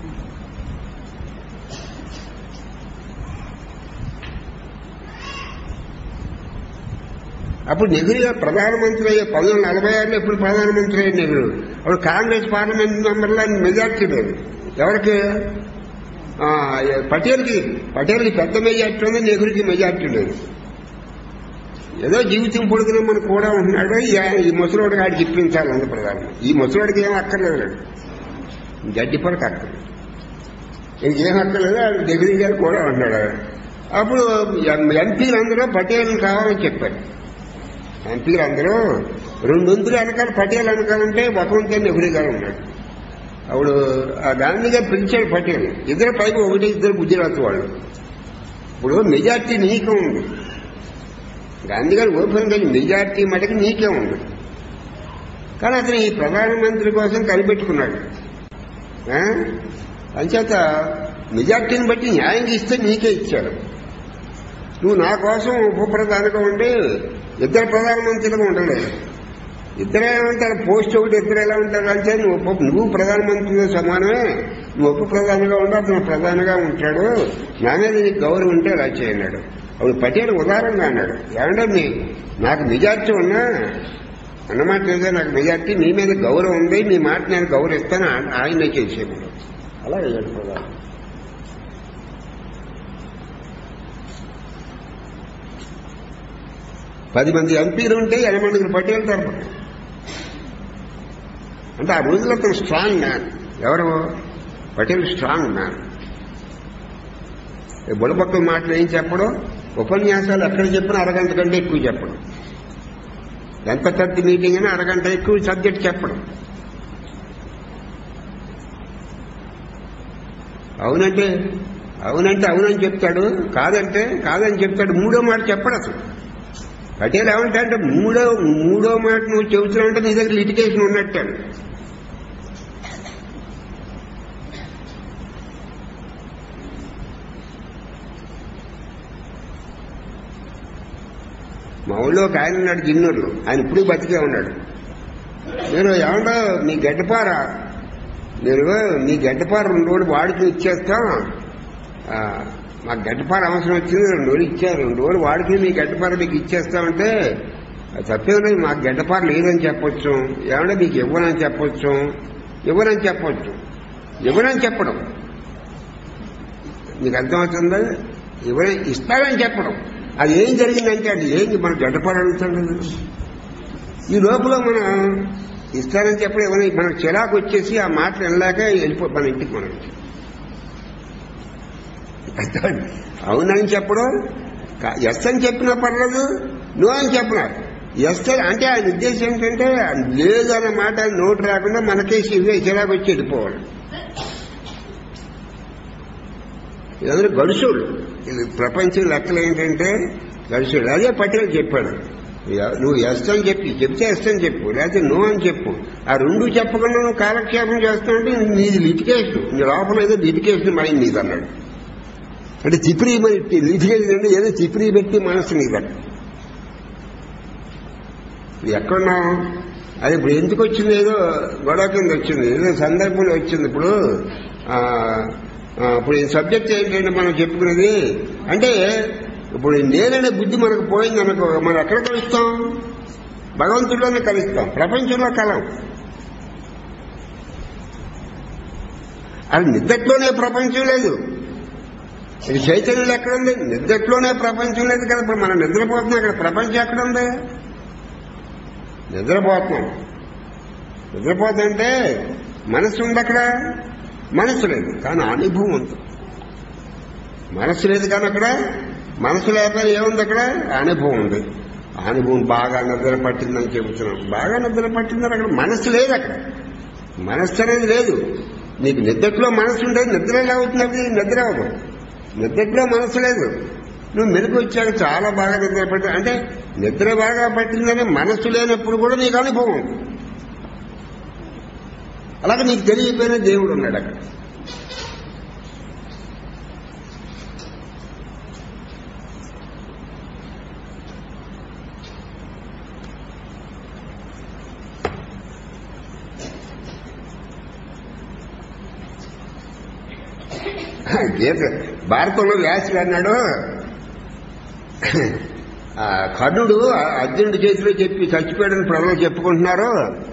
అప్పుడు నెహ్రూ గారు ప్రధానమంత్రి అయ్యే పంతొమ్మిది వందల నలభై ఆరులో ఎప్పుడు ప్రధానమంత్రి అయ్యారు నెహ్రూ అప్పుడు కాంగ్రెస్ పార్లమెంట్ మెంబర్లో మెజార్టీ లేదు ఎవరికి ఆ, పటేల్కి పటేల్కి పెద్ద మెజార్టీ ఉంది నెహ్రూకి మెజార్టీ లేదు ఏదో జీవితం పొడుగున మన కూడా ఉంటున్నాడు ఈ- ఈ ముసలోడు గాడికి ఇప్పించాలి అంది ప్రధానం ఈ ముసలోడికి ఏం అక్కర్లేదు గడ్డి పరకు అక్కర్లేదు ఇంకేం అక్కర్లేదు ఆయన దగ్గర గారు కూడా ఉన్నాడు అప్పుడు ఎంపీలు అందరూ పటేల్ కావాలని చెప్పారు ఎంపీలు అందరూ రెండు వంతులు వెనకాల పటేల్ వెనకాలంటే ఒక వంతే నెహ్రూ గారు ఉన్నాడు అప్పుడు ఆ గాంధీ గారు పిలిచాడు పటేల్ ఇద్దరు పైకి ఒకటి ఇద్దరు గుజరాత్ వాళ్ళు ఇప్పుడు మెజార్టీ నీకే ఉంది గాంధీ గారు ఓపెన్ కానీ మెజార్టీ మటుకు నీకే ఉంది కానీ అతను ఈ ప్రధానమంత్రి కోసం కనిపెట్టుకున్నాడు ఆ? అంచేత మెజార్టీని బట్టి న్యాయంగా ఇస్తే నీకే ఇచ్చాడు నువ్వు నా కోసం ఉప ప్రధానిగా ఉండి ఇద్దరు ప్రధానమంత్రులుగా ఉండలేదు ఇద్దరు ఎలా ఉంటారు పోస్ట్ ఒకటి ఇద్దరు ఎలా ఉంటారు అంటే నువ్వు ఉప నువ్వు ప్రధానమంత్రితో సమానమే నువ్వు ఉప ప్రధానిగా ఉండి అతను ప్రధానిగా ఉంటాడు నా మీద నీకు గౌరవం ఉంటే అలా చేయన్నాడు అప్పుడు పటేల్ ఉదాహరణగా అన్నాడు ఏమంటే మీ నాకు మెజార్టీ ఉన్నా అన్నమాట లేదా నాకు మెజార్టీ మీ మీద గౌరవం ఉంది మీ మాట నేను గౌరవిస్తాను ఆ- ఆయనే చేసేమని అలా అయ్యాడు ప్రధాని పది మంది ఎంపీలు ఉంటే ఎనమందికి పటేల్ తరపు అంటే ఆ రోజుల్లో అతను స్ట్రాంగ్ మ్యాన్ ఎవరు పటేల్ స్ట్రాంగ్ మ్యాన్ బుడపక్కల మాటలు ఏం చెప్పడం ఉపన్యాసాలు ఎక్కడ చెప్పినా అరగంట కంటే ఎక్కువ చెప్పడం ఎంత పెద్ద మీటింగ్ అయినా అరగంట ఎక్కువ సబ్జెక్ట్ చెప్పడం అవునంటే అవునంటే అవునని చెప్తాడు కాదంటే కాదని చెప్తాడు మూడో మాట చెప్పడు అసలు పటేల్ ఏమంటే అంటే మూడో మూడో మాట నువ్వు చెబుతున్నావు అంటే నీ దగ్గర లిటికేషన్ ఉన్నట్టాడు మా ఊళ్ళో ఒక ఆయన ఉన్నాడు జిన్నూరులో ఆయన ఇప్పుడు బతికే ఉన్నాడు మీరు ఏమన్నా మీ గడ్డపార మీరు మీ గడ్డపార రెండు రోజులు వాడికి ఇచ్చేస్తాం ఆ, మాకు గడ్డపార అవసరం వచ్చింది రెండు రోజులు ఇచ్చారు రెండు రోజులు వాడికి మీ గడ్డపార మీకు ఇచ్చేస్తామంటే అది తప్పేం లేదు మాకు గడ్డపార లేదని చెప్పొచ్చు ఏమన్నా మీకు ఇవ్వనని చెప్పొచ్చు ఇవ్వనని చెప్పొచ్చు ఇవ్వనని చెప్పడం మీకు అర్థమవుతుందా ఇవ్వని ఇస్తానని చెప్పడం అది ఏం జరిగిందంటే అది ఏంటి మన గడ్డపార అడుగుతాడు ఈ లోపల మనం ఇస్తానని చెప్పడం ఏమైనా మనకు చిరాకు వచ్చేసి ఆ మాటలు వినలేక వెళ్ళిపో మన ఇంటికి మనం అర్థమైంది? అవునని చెప్పడం కా- ఎస్ అని చెప్పినా పర్లేదు నో అని చెప్పినా ఎస్ అని- అంటే ఆయన ఉద్దేశం ఏంటంటే లేదు అన్న మాట ఆయన నోటు రాకుండా మనకేసి ఇవే చిరాకు వచ్చి వెళ్ళిపోవాలి ఇదందరూ గడుసుడు ఇది ప్రపంచం లెక్కలు ఏంటంటే గడుసుడు అదే పటేల్ చెప్పాడు ఎ- నువ్వు ఎస్ అని చెప్పి చెప్తే ఎస్ అని చెప్పు లేకపోతే నో అని చెప్పు ఆ రెండు చెప్పకుండా నువ్వు కాలక్షేపం చేస్తానంటే నీది లిటికేషన్ నీ లోపల ఏదో లిటికేషన్ మైండ్ నీది అన్నాడు అంటే చిప్రీ పెట్టి లిటికేషన్ అంటే ఏదో చిప్రీ పెట్టి మనసు నీదట ఇది ఎక్కడున్నాం అది ఇప్పుడు ఎందుకు వచ్చింది ఏదో గొడవ కింద వచ్చింది ఏదో సందర్భంలో వచ్చింది ఇప్పుడు ఆ, ఆ, ఇప్పుడు ఈ సబ్జెక్ట్ ఏంటంటే మనం చెప్పుకునేది అంటే ఇప్పుడు ఈ నేననే బుద్ధి మనకు పోయింది అనుకో మనం ఎక్కడ కలుస్తాం భగవంతుడిలోనే కలుస్తాం ప్రపంచంలో కలం అది నిద్దట్లోనే ప్రపంచం లేదు ఇది చైతన్యులు ఎక్కడుంది నిద్దట్లోనే ప్రపంచం లేదు కదా ఇప్పుడు మనం నిద్రపోతున్నాం అక్కడ ప్రపంచం ఎక్కడుంది నిద్రపోతున్నాం నిద్రపోతుంటే మనసు ఉంది అక్కడ మనసు లేదు కానీ అనుభవం ఉంది మనసు లేదు కానీ అక్కడ మనసు లేకపోతే ఏముంది అక్కడ అనుభవం ఉంది అనుభవం బాగా నిద్ర పట్టిందని చెబుతున్నాం బాగా నిద్ర పట్టిందని అక్కడ మనసు లేదు అక్కడ మనస్సు అనేది లేదు నీకు నిద్రలో మనసు ఉండేది నిద్ర ఎలా అవుతున్నది నిద్ర అవ్వదు నిద్రలో మనసు లేదు నువ్వు మెలకు వచ్చాక చాలా బాగా నిద్ర పట్టి అంటే నిద్ర బాగా పట్టిందని మనసు లేనప్పుడు కూడా నీకు అనుభవం ఉంది. అలాగే నీకు తెలియపోయిన దేవుడు ఉన్నాడు అక్కడ గీత భారతంలో వ్యాసుడు అన్నాడు ఆ కర్ణుడు అర్జునుడి చేతిలో చెప్పి చచ్చిపోయాడని ప్రజలు చెప్పుకుంటున్నారు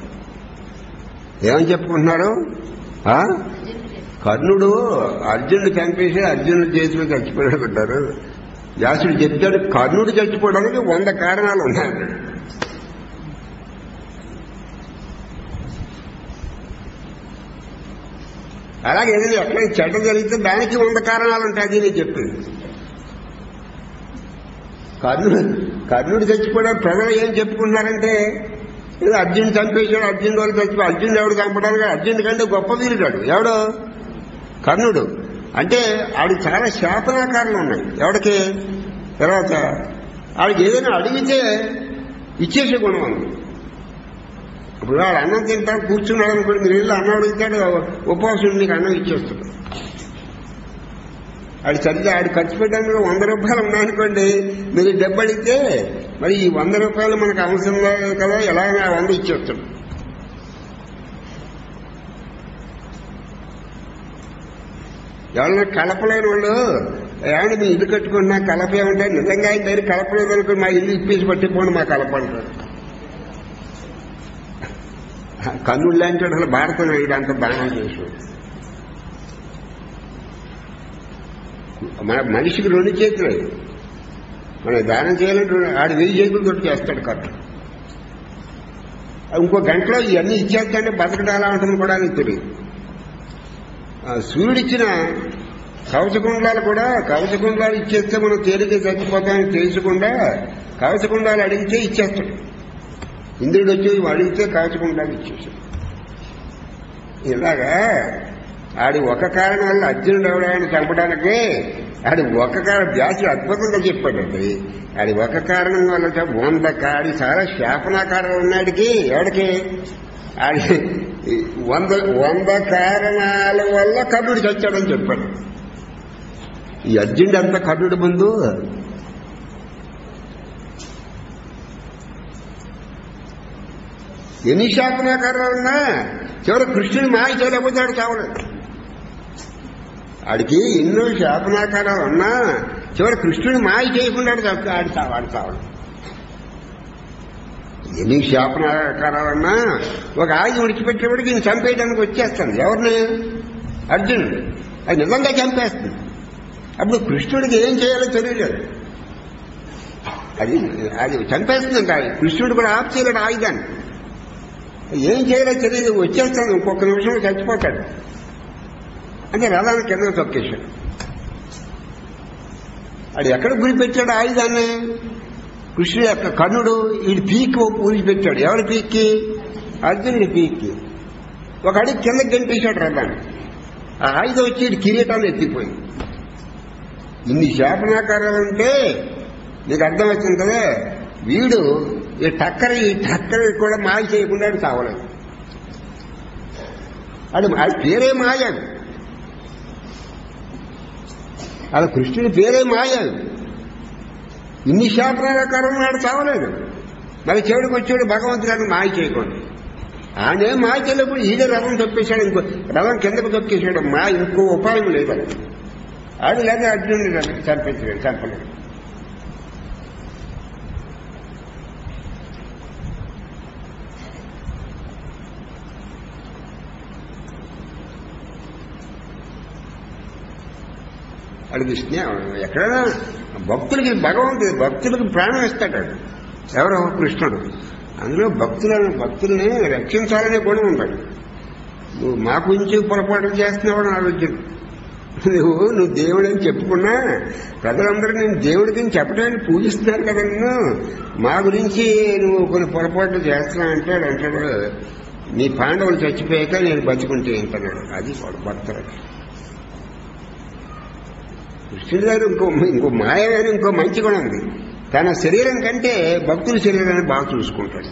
ఏమని చెప్పుకుంటున్నారు ఆ? కర్ణుడు అర్జునుడు చంపేసి అర్జునుడి చేతిలో చచ్చిపోయాడు అంటారు వ్యాసుడు చెప్తాడు కర్ణుడు చచ్చిపోవడానికి వంద కారణాలు ఉన్నాయి అలాగే ఏదైనా ఎక్కడ చెడ్డ జరిగితే దానికి వంద కారణాలు ఉంటాయి అది నేను చెప్పింది కర్ణుడు కర్ణుడు చచ్చిపోవడానికి ప్రజలు ఏం చెప్పుకుంటున్నారంటే ఏదో అర్జున్ చంపేశాడు అర్జున్ వాళ్ళు చచ్చిపో అర్జున్ ఎవడు చంపడానికి అర్జున్ కంటే గొప్ప వీరుడాడు ఎవడు కర్ణుడు అంటే ఆడికి చాలా శాపనాకారాలు ఉన్నాయి ఎవడికి తర్వాత ఆడికి ఏదైనా అడిగితే ఇచ్చేసే గుణం ఉంది ఇప్పుడు వాడు అన్నం తింటాడు కూర్చున్నాడు అనుకోండి మీరు వెళ్ళి అన్నం అడుగుతాడు ఉపవాసం నీకు అన్నం ఇచ్చేస్తాడు ఆడు సరిగ్గా ఆడు ఖర్చు పెట్టడానికి వంద రూపాయలు ఉన్నాయనుకోండి మీరు డబ్బు అడిగితే మరి ఈ వంద రూపాయలు మనకు అవసరం లేదు కదా ఎలాగైనా ఆ వంద ఇచ్చేస్తాడు ఎవరైనా కలపలేని వాళ్ళు ఏమంటే మీ ఇల్లు కట్టుకున్నా కలప ఏమంటే నిజంగా ఆయన దగ్గర కలపలేదు అనుకో మా ఇల్లు ఇప్పేసి పట్టిపోండి మా కలప అంటారు కన్నుడు లాంటి వాడు అసలు భారతం వేయడానికి దానం చేసి మన మనిషికి రెండు చేతులే మనం దానం చేయాలంటే ఆడు వెయ్యి చేతులతో చేస్తాడు కట్టు ఇంకో గంటలో ఇవన్నీ ఇచ్చేస్తాంటే బతకడం ఎలా ఉంటుంది కూడా నీకు తెలియదు ఆ సూర్యుడిచ్చిన కవచకుండాలు కూడా కవచకుండాలు ఇచ్చేస్తే మనం తేలిక చచ్చిపోతామని తెలుసుకుండా కవచకుండాలు అడిగితే ఇచ్చేస్తాడు ఇంద్రుడు వచ్చి అడిగితే కవచకుండాలు ఇచ్చేసాడు ఇలాగా ఆడి ఒక కారణం వల్ల అర్జునుడు ఎవడాన్ని చంపడానికి ఆడి ఒక కారణం వ్యాసి అద్భుతంగా చెప్పాడండి ఆడి ఒక కారణం వల్ల చ- వంద కాడి చాలా శాపనాకారం ఉన్నాడికి ఎవడికి ఆడి వంద వంద కారణాల వల్ల కర్ణుడు చచ్చాడని చెప్పాడు ఈ అర్జునుడు అంత కర్ణుడు ముందు ఎన్ని శాపనాకారాలున్నా చివరి కృష్ణుని మాయ చేయలేకపోతే ఆడు చావలేదు ఆడికి ఎన్నో శాపనాకారాలు ఉన్నా చివరి కృష్ణుని మాయ చేయకుండా ఆడు చావు- ఆడు చావు ఆడు చావడు ఎన్ని శాపనాకారాలన్నా ఒక ఆయుధం విడిచిపెట్టేవాడికి ఈయన చంపేయడానికి వచ్చేస్తాను ఎవరిని అర్జునుడు అది నిజంగా చంపేస్తుంది అప్పుడు కృష్ణుడికి ఏం చేయాలో తెలియలేదు అది అది చంపేస్తుందంట అది. కృష్ణుడు కూడా ఆఫ్ చేయలేడు ఆయుధాన్ని ఏం చేయాలో తెలియదు వచ్చేస్తాను ఇంకొక నిమిషంలో చచ్చిపోతాడు అంటే రథాన్ని కింద తొక్కేశాడు అది ఎక్కడ గురి పెట్టాడు ఆయుధాన్ని కృష్ణుడు యొక్క కర్ణుడు వీడి పీక్ ఊరి పెట్టాడు ఎవరి పీక్కి అర్జునుడి పీక్కి ఒక అడిగి కింద గంటేశాడు రథాన్ని ఆ ఆయుధం వచ్చి వీడి కిరీటాన్ని ఎత్తిపోయింది ఇన్ని శాపనాకారాలుంటే నీకు అర్థం వచ్చింది కదా వీడు ఈ టక్కర ఈ టక్కర కూడా మాయ చేయకుండా ఆడు చావలేదు అది అది పేరే మాయ అది. అది కృష్ణుడి పేరే మాయ అది. ఇన్ని శాపనాకారం నాడు చావలేదు మరి చెవుడికి వచ్చాడు భగవంతుడు మాయ చేయకుండా ఆనే మాయ చేయలేప్పుడు ఈడే రథం తొక్కేశాడు ఇంకో రథం కిందకు తొక్కేశాడు మా ఇంకో ఉపాయం లేదు అది. ఆడు లేదా అర్జునుడి చంపించాడు చంపలేదు వాడికి స్నేహం ఎక్కడైనా భక్తులకి భగవంతుడు భక్తులకు ప్రాణం ఇస్తాడు ఎవరో కృష్ణుడు అందులో భక్తులను భక్తుల్ని రక్షించాలనే గుణం ఉంటాడు నువ్వు మా గురించి పొరపాటు చేస్తున్నావు ఆలోచన నువ్వు నువ్వు దేవుడని చెప్పుకున్నా ప్రజలందరూ నేను దేవుడికి చెప్పడానికి పూజిస్తున్నారు కదా నిన్ను మా గురించి నువ్వు కొన్ని పొరపాట్లు చేస్తున్నావు అంటాడు అంటాడు నీ పాండవులు చచ్చిపోయాక నేను బతుకుంటే అంటున్నాడు అది వాడు భక్తుడు కృష్ణుడి గారు ఇంకో ఇంకో మాయమైన ఇంకో మంచి గుణం ఉంది తన శరీరం కంటే భక్తుల శరీరాన్ని బాగా చూసుకుంటాడు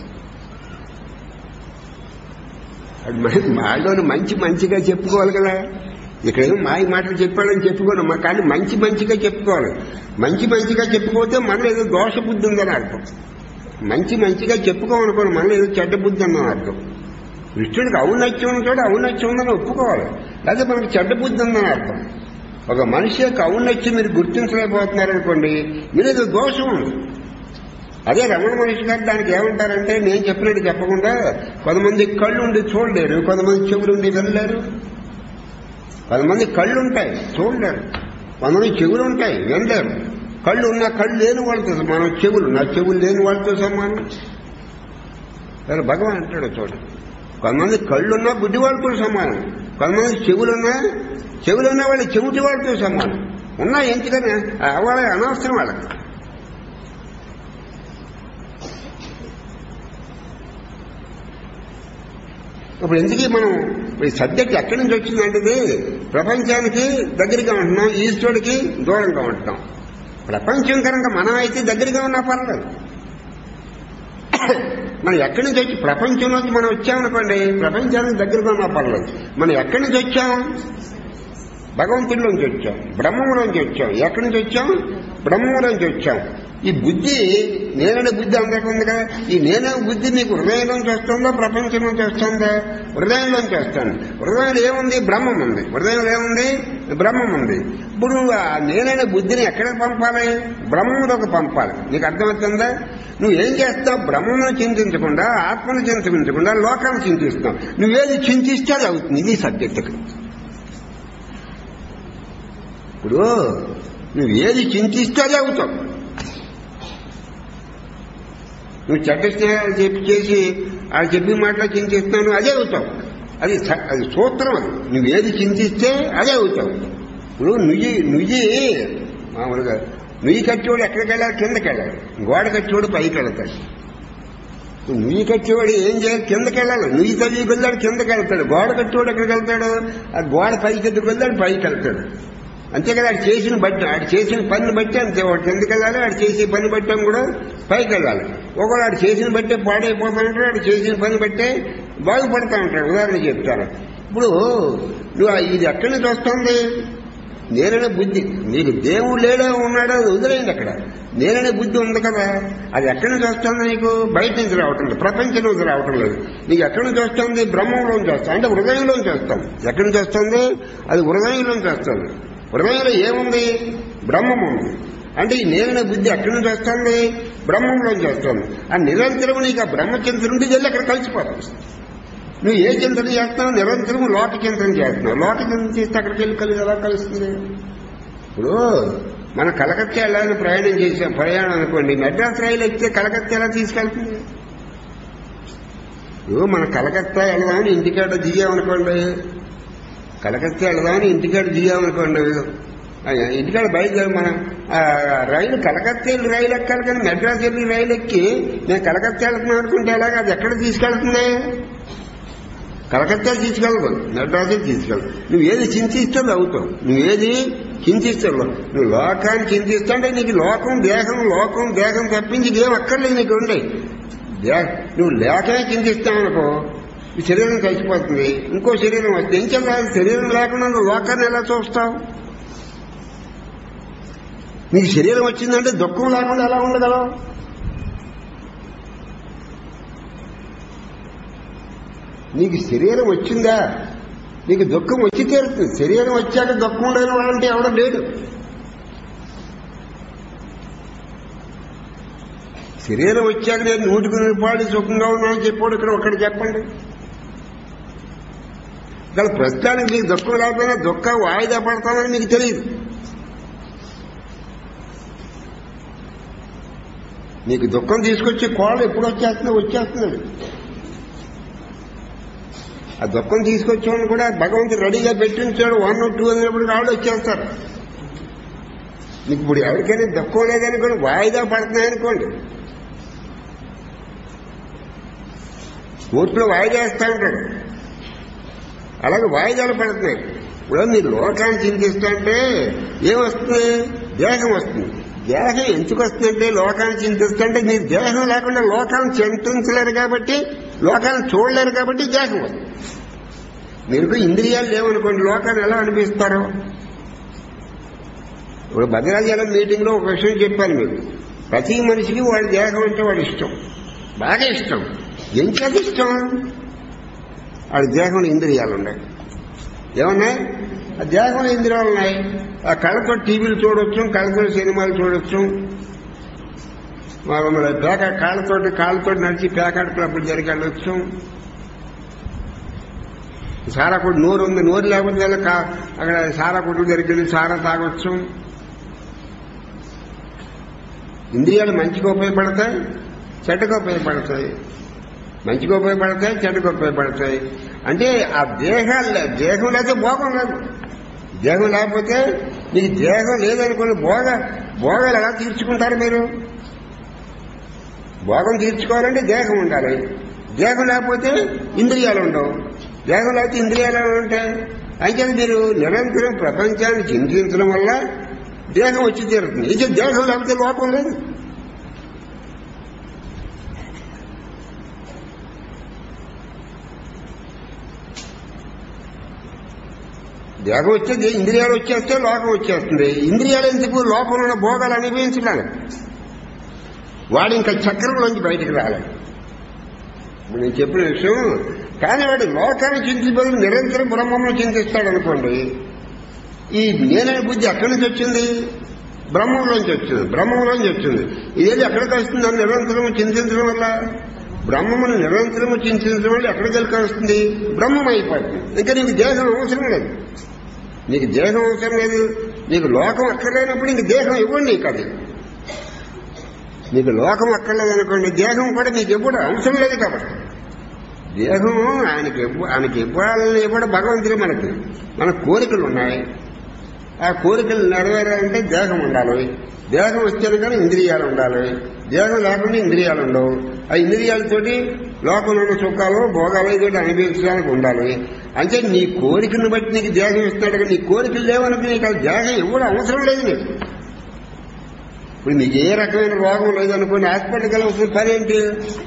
అది మన- మాలోని మంచి మంచిగా చెప్పుకోవాలి కదా ఇక్కడ ఏమో మాయ మాటలు చెప్పాడని చెప్పుకోను మా కానీ మంచి మంచిగా చెప్పుకోవాలి మంచి మంచిగా చెప్పుకోతే మనలో ఏదో దోష బుద్ధి ఉందని అర్థం మంచి మంచిగా చెప్పుకోమనుకోను మనలో ఏదో చెడ్డ బుద్ధి ఉందని అర్థం కృష్ణుడికి ఔన్నత్యం ఉంటాడు ఔన్నత్యం ఉందని ఒప్పుకోవాలి లేదా మనకి చెడ్డ బుద్ధి ఉందని అర్థం ఒక మనిషి యొక్క ఔన్నత్యం మీరు గుర్తించలేకపోతున్నారనుకోండి మీరు ఏదో దోషం ఉంది అదే రమణ మనిషి గారు దానికి ఏమంటారంటే నేను చెప్పినట్టు చెప్పకుండా కొంతమంది కళ్ళు ఉండి చూడలేరు కొంతమంది చెవులు ఉండి వెళ్ళలేరు కొంతమంది కళ్ళు ఉంటాయి చూడలేరు కొంతమంది చెవులు ఉంటాయి వినలేరు కళ్ళు ఉన్న కళ్ళు లేని వాళ్ళతో సమానం చెవులు నా చెవులు లేని వాళ్ళతో సమానం సరే భగవాన్ అంటాడు చూడండి కొంతమంది కళ్ళున్నా గుడ్డి వాళ్ళతో సమానం కొంతమంది చెవులున్నా చెవులున్నా వాళ్ళు చెవిటి వాళ్ళతో సమానం ఉన్నా ఎందుకని వాళ్ళ అనవసరం వాళ్ళకి ఇప్పుడు ఎందుకు మనం ఈ సబ్జెక్ట్ ఎక్కడి నుంచి వచ్చిందంటే ఇది ప్రపంచానికి దగ్గరగా ఉంటున్నాం ఈశ్వరుడికి దూరంగా ఉంటున్నాం ప్రపంచం కనుక మనం అయితే దగ్గరగా ఉన్నా పర్లేదు మనం ఎక్కడి నుంచి వచ్చి ప్రపంచంలోకి మనం వచ్చామనుకోండి ప్రపంచానికి దగ్గరగా ఉన్నా పర్లేదు మనం ఎక్కడి నుంచి వచ్చాం భగవంతుడిలోంచి వచ్చాం బ్రహ్మంలోంచి వచ్చాం ఎక్కడి నుంచి వచ్చాం బ్రహ్మంలోంచి వచ్చాం ఈ బుద్ధి నేననే బుద్ధి అందరికీ ఉంది కదా ఈ నేనే బుద్ధి నీకు హృదయంలోంచి వస్తుందా ప్రపంచం నుంచి వస్తుందా హృదయంలోంచి వస్తుంది హృదయంలో ఏముంది బ్రహ్మం ఉంది హృదయంలో ఏముంది బ్రహ్మం ఉంది ఇప్పుడు ఆ నేనైన బుద్ధిని ఎక్కడికి పంపాలి బ్రహ్మంలోకి పంపాలి నీకు అర్థమవుతుందా నువ్వు ఏం చేస్తావు బ్రహ్మను చింతించకుండా ఆత్మను చింతించకుండా లోకాన్ని చింతిస్తున్నావు నువ్వేది చింతిస్తే అది అవుతుంది ఇది సబ్జెక్ట్ ఇక్కడ ఇప్పుడు నువ్వు ఏది చింతిస్తే అది అవుతావు నువ్వు చెడ్డ స్నేహాలు చెప్పి చేసి ఆ చెప్పి మాటలో చింతిస్తున్నావు అదే అవుతావు అది స- అది సూత్రం అది నువ్వు ఏది చింతిస్తే అదే అవుతావు ఇప్పుడు నుయ్యి నుయ్యి మామూలుగా నుయ్యి కట్టేవాడు ఎక్కడికి వెళ్ళాలి కిందకి వెళ్ళాలి గోడ కట్టేవాడు పైకి వెళ్తాడు నుయ్యి కట్టేవాడు ఏం చేయాలి కిందకి వెళ్ళాలి నుయ్యి తల్లి వెళ్ళాడు కిందకి వెళ్తాడు గోడ కట్టేవాడు ఎక్కడికి వెళ్తాడు ఆ గోడ పైకి ఎత్తుకు వెళ్ళాడు పైకి వెళ్తాడు అంతే కదా ఆడు చేసిన బట్టి ఆడు చేసిన పనిని బట్టి అంతే వాడు కిందకి వెళ్ళాలి ఆడు చేసే పని బట్టి కూడా పైకి వెళ్ళాలి ఒకవేళ ఆడు చేసిన బట్టే పాడైపోతా ఉంటాడు ఆడు చేసిన పని బట్టే బాగుపడతా ఉంటాడు ఉదాహరణ చెప్తాను ఇప్పుడు నువ్వు ఆ- ఇది ఎక్కడి నుంచి వస్తుంది నేననే బుద్ధి నీకు దేవుడు లేడా ఉన్నాడా అది వదిలేయండి అక్కడ నేననే బుద్ధి ఉంది కదా అది ఎక్కడి నుంచి వస్తుంది నీకు బయట నుంచి రావటం లేదు ప్రపంచం నుంచి రావటం లేదు నీకు ఎక్కడి నుంచి వస్తుంది బ్రహ్మంలోంచి వస్తుంది అంటే హృదయంలోంచి వస్తాం ఎక్కడి నుంచి వస్తుంది అది హృదయంలోంచి వస్తుంది హృదయంలో ఏముంది బ్రహ్మం ఉంది అంటే ఈ నేననే బుద్ధి ఎక్కడి నుంచి వస్తుంది బ్రహ్మంలోంచి వస్తుంది ఆ నిరంతరం నీకు ఆ బ్రహ్మచింతన నుండి వెళ్ళి అక్కడ కలిసిపోతుంది నువ్వు ఏ చింతన చేస్తున్నావు నిరంతరం లోక చింతన చేస్తున్నావు లోక చింతన చేస్తే అక్కడికి వెళ్ళి కలిసి ఎలా కలుస్తుంది ఇప్పుడు మన కలకత్తా వెళ్ళాలని ప్రయాణం చేసాం ప్రయాణం అనుకోండి మెడ్రాస్ రైలు ఎక్కితే కలకత్తా ఎలా తీసుకెళ్తుంది ఇప్పుడు మన కలకత్తా వెళదామని ఇంటికాడ దిగామనుకోండి కలకత్తా వెళదామని ఇంటికాడ దిగామనుకోండి ఆ, ఇంటికాడ బయలుదేరి మన ఆ, రైలు కలకత్తా వెళ్ళి రైలు ఎక్కాలి కానీ మెడ్రాస్ వెళ్ళి రైలు ఎక్కి నేను కలకత్తా వెళ్తున్నాను అనుకుంటే ఎలాగా అది ఎక్కడ తీసుకెళ్తుంది కలకత్తా తీసుకెళ్ళదు మెడ్రాసే తీసుకెళ్ళదు నువ్వు ఏది చింతిస్తే అది అవుతావు నువ్వేది చింతిస్తావు నువ్వు లోకాన్ని చింతిస్తుంటే నీకు లోకం దేహం లోకం దేహం తప్పించి ఏం అక్కర్లేదు నీకు ఉండే దే- నువ్వు లేకనే చింతిస్తావనుకో ఈ శరీరం కలిసిపోతుంది ఇంకో శరీరం వస్తుంది ఏం చేయాలి శరీరం లేకుండా నువ్వు లోకాన్ని ఎలా చూస్తావు నీకు శరీరం వచ్చిందంటే దుఃఖం లేకుండా ఎలా ఉండగలవు నీకు శరీరం వచ్చిందా నీకు దుఃఖం వచ్చి తీరుతుంది శరీరం వచ్చాక దుఃఖం లేని వాడంటే ఎవడ లేడు శరీరం వచ్చాక నేను నూటికి నూరు పాడి సుఖంగా ఉన్నానని చెప్పాడు ఇక్కడ ఒక్కడు చెప్పండి ఇక్కడ ప్రస్తుతానికి మీకు దుఃఖం లేకపోయినా దుఃఖం వాయిదా పడతానని మీకు తెలియదు నీకు దుఃఖం తీసుకొచ్చే కోళ్ళు ఎప్పుడు వచ్చేస్తుందో వచ్చేస్తుంది ఆ దుఃఖం తీసుకొచ్చేవాడిని కూడా భగవంతుడు రెడీగా పెట్టించాడు వన్ టూ అన్నప్పుడు వాళ్ళు వచ్చేస్తారు నీకు ఇప్పుడు ఎవరికైనా దుఃఖం లేదనుకోండి వాయిదా పడుతున్నాయనుకోండి కోర్టులో వాయిదా వేస్తా ఉంటాడు అలాగే వాయిదాలు పడుతున్నాయి ఇప్పుడు మీరు లోకాన్ని చింతిస్తుంటే ఏమొస్తుంది దేహం వస్తుంది దేహం ఎందుకు వస్తుందంటే లోకాన్ని చింతిస్తుంటే మీరు దేహం లేకుండా లోకాన్ని చింతించలేరు కాబట్టి లోకాన్ని చూడలేరు కాబట్టి దేహం వస్తుంది మీరు ఇంద్రియాలు లేవనుకోండి లోకాన్ని ఎలా అనిపిస్తారు ఇప్పుడు భద్రాచలం మీటింగ్ లో ఒక విషయం చెప్పాను మీకు ప్రతి మనిషికి వాడి దేహం అంటే వాడి ఇష్టం బాగా ఇష్టం ఎంచేది ఇష్టం వాడి దేహంలో ఇంద్రియాలు ఉన్నాయి ఏమన్నాయి ఆ దేహంలో ఇంద్రియాలు ఉన్నాయి ఆ కళ్ళతో టీవీలు చూడొచ్చు కళ్ళతో సినిమాలు చూడొచ్చు మరి పేక కాళ్ళతోటి కాళ్ళతోటి నడిచి పేకాట క్లబ్లు జరిగి వెళ్ళొచ్చు సారా కొట్టు నోరు ఉంది నోరు లేకపోతే వెళ్ళి కా- అక్కడ సారా కొట్టు దగ్గరికి వెళ్ళి సారా తాగొచ్చు ఇంద్రియాలు మంచిగా ఉపయోగపడతాయి చెడ్డగా ఉపయోగపడతాయి మంచిగా ఉపయోగపడతాయి చెడ్డగా ఉపయోగపడతాయి అంటే ఆ దేహాలు లే- దేహం లేకపోతే భోగం లేదు దేహం లేకపోతే మీకు దేహం లేదనుకుని భోగ భోగాలు ఎలా తీర్చుకుంటారు మీరు భోగం తీర్చుకోవాలంటే దేహం ఉండాలి దేహం లేకపోతే ఇంద్రియాలు ఉండవు దేహం లేకపోతే ఇంద్రియాలు ఎలా ఉంటాయి అయితే మీరు నిరంతరం ప్రపంచాన్ని చింతించడం వల్ల దేహం వచ్చి తీరుతుంది ఇది దేహం లేకపోతే లోపం లేదు దేహం వచ్చేది ఇంద్రియాలు వచ్చేస్తే లోకం వచ్చేస్తుంది ఇంద్రియాలు ఎందుకు లోకంలో ఉన్న భోగాలు అనుభవించడానికి వాడు ఇంకా చక్రంలోంచి బయటకు రాలేదు ఇప్పుడు నేను చెప్పిన విషయం కానీ వాడు లోకాన్ని చింతి బదులు నిరంతరం బ్రహ్మను చింతిస్తాడు అనుకోండి ఈ నేననే బుద్ధి ఎక్కడి నుంచి వచ్చింది బ్రహ్మంలోంచి వచ్చింది బ్రహ్మంలోంచి వచ్చింది ఇదేది ఎక్కడికి వస్తుంది అని నిరంతరం చింతించడం వల్ల బ్రహ్మమును నిరంతరము చింతించడం వల్ల ఎక్కడికి వెళ్ళి వస్తుంది బ్రహ్మం అయిపోతుంది ఇంకా నీకు దేహం అవసరం లేదు నీకు దేహం అవసరం లేదు నీకు లోకం అక్కర్లేనప్పుడు నీకు దేహం ఇవ్వండి నీకు అది నీకు లోకం అక్కర్లేదు అనుకోండి దేహం కూడా నీకు ఎప్పుడు అవసరం లేదు కాబట్టి దేహం ఆయనకి ఇవ్వ- ఆయనకి ఇవ్వాలని ఇవ్వడం భగవంతుడే మనకి మన కోరికలు ఉన్నాయి ఆ కోరికలు నెరవేరాలంటే దేహం ఉండాలి దేహం వచ్చాను కానీ ఇంద్రియాలు ఉండాలి దేహం లేకుండా ఇంద్రియాలు ఉండవు ఆ ఇంద్రియాలతోటి లోకంలో ఉన్న సుఖాలు భోగాలు ఇతోటి అనుభవించడానికి ఉండాలి అంటే నీ కోరికను బట్టి నీకు దేహం ఇస్తున్నాడు కానీ నీ కోరికలు లేవనుకో నీకు ఆ దేహం ఇవ్వడం అవసరం లేదు నీకు ఇప్పుడు నీకు ఏ రకమైన రోగం లేదనుకోండి హాస్పిటల్కి వెళ్ళవలసిన పని ఏంటి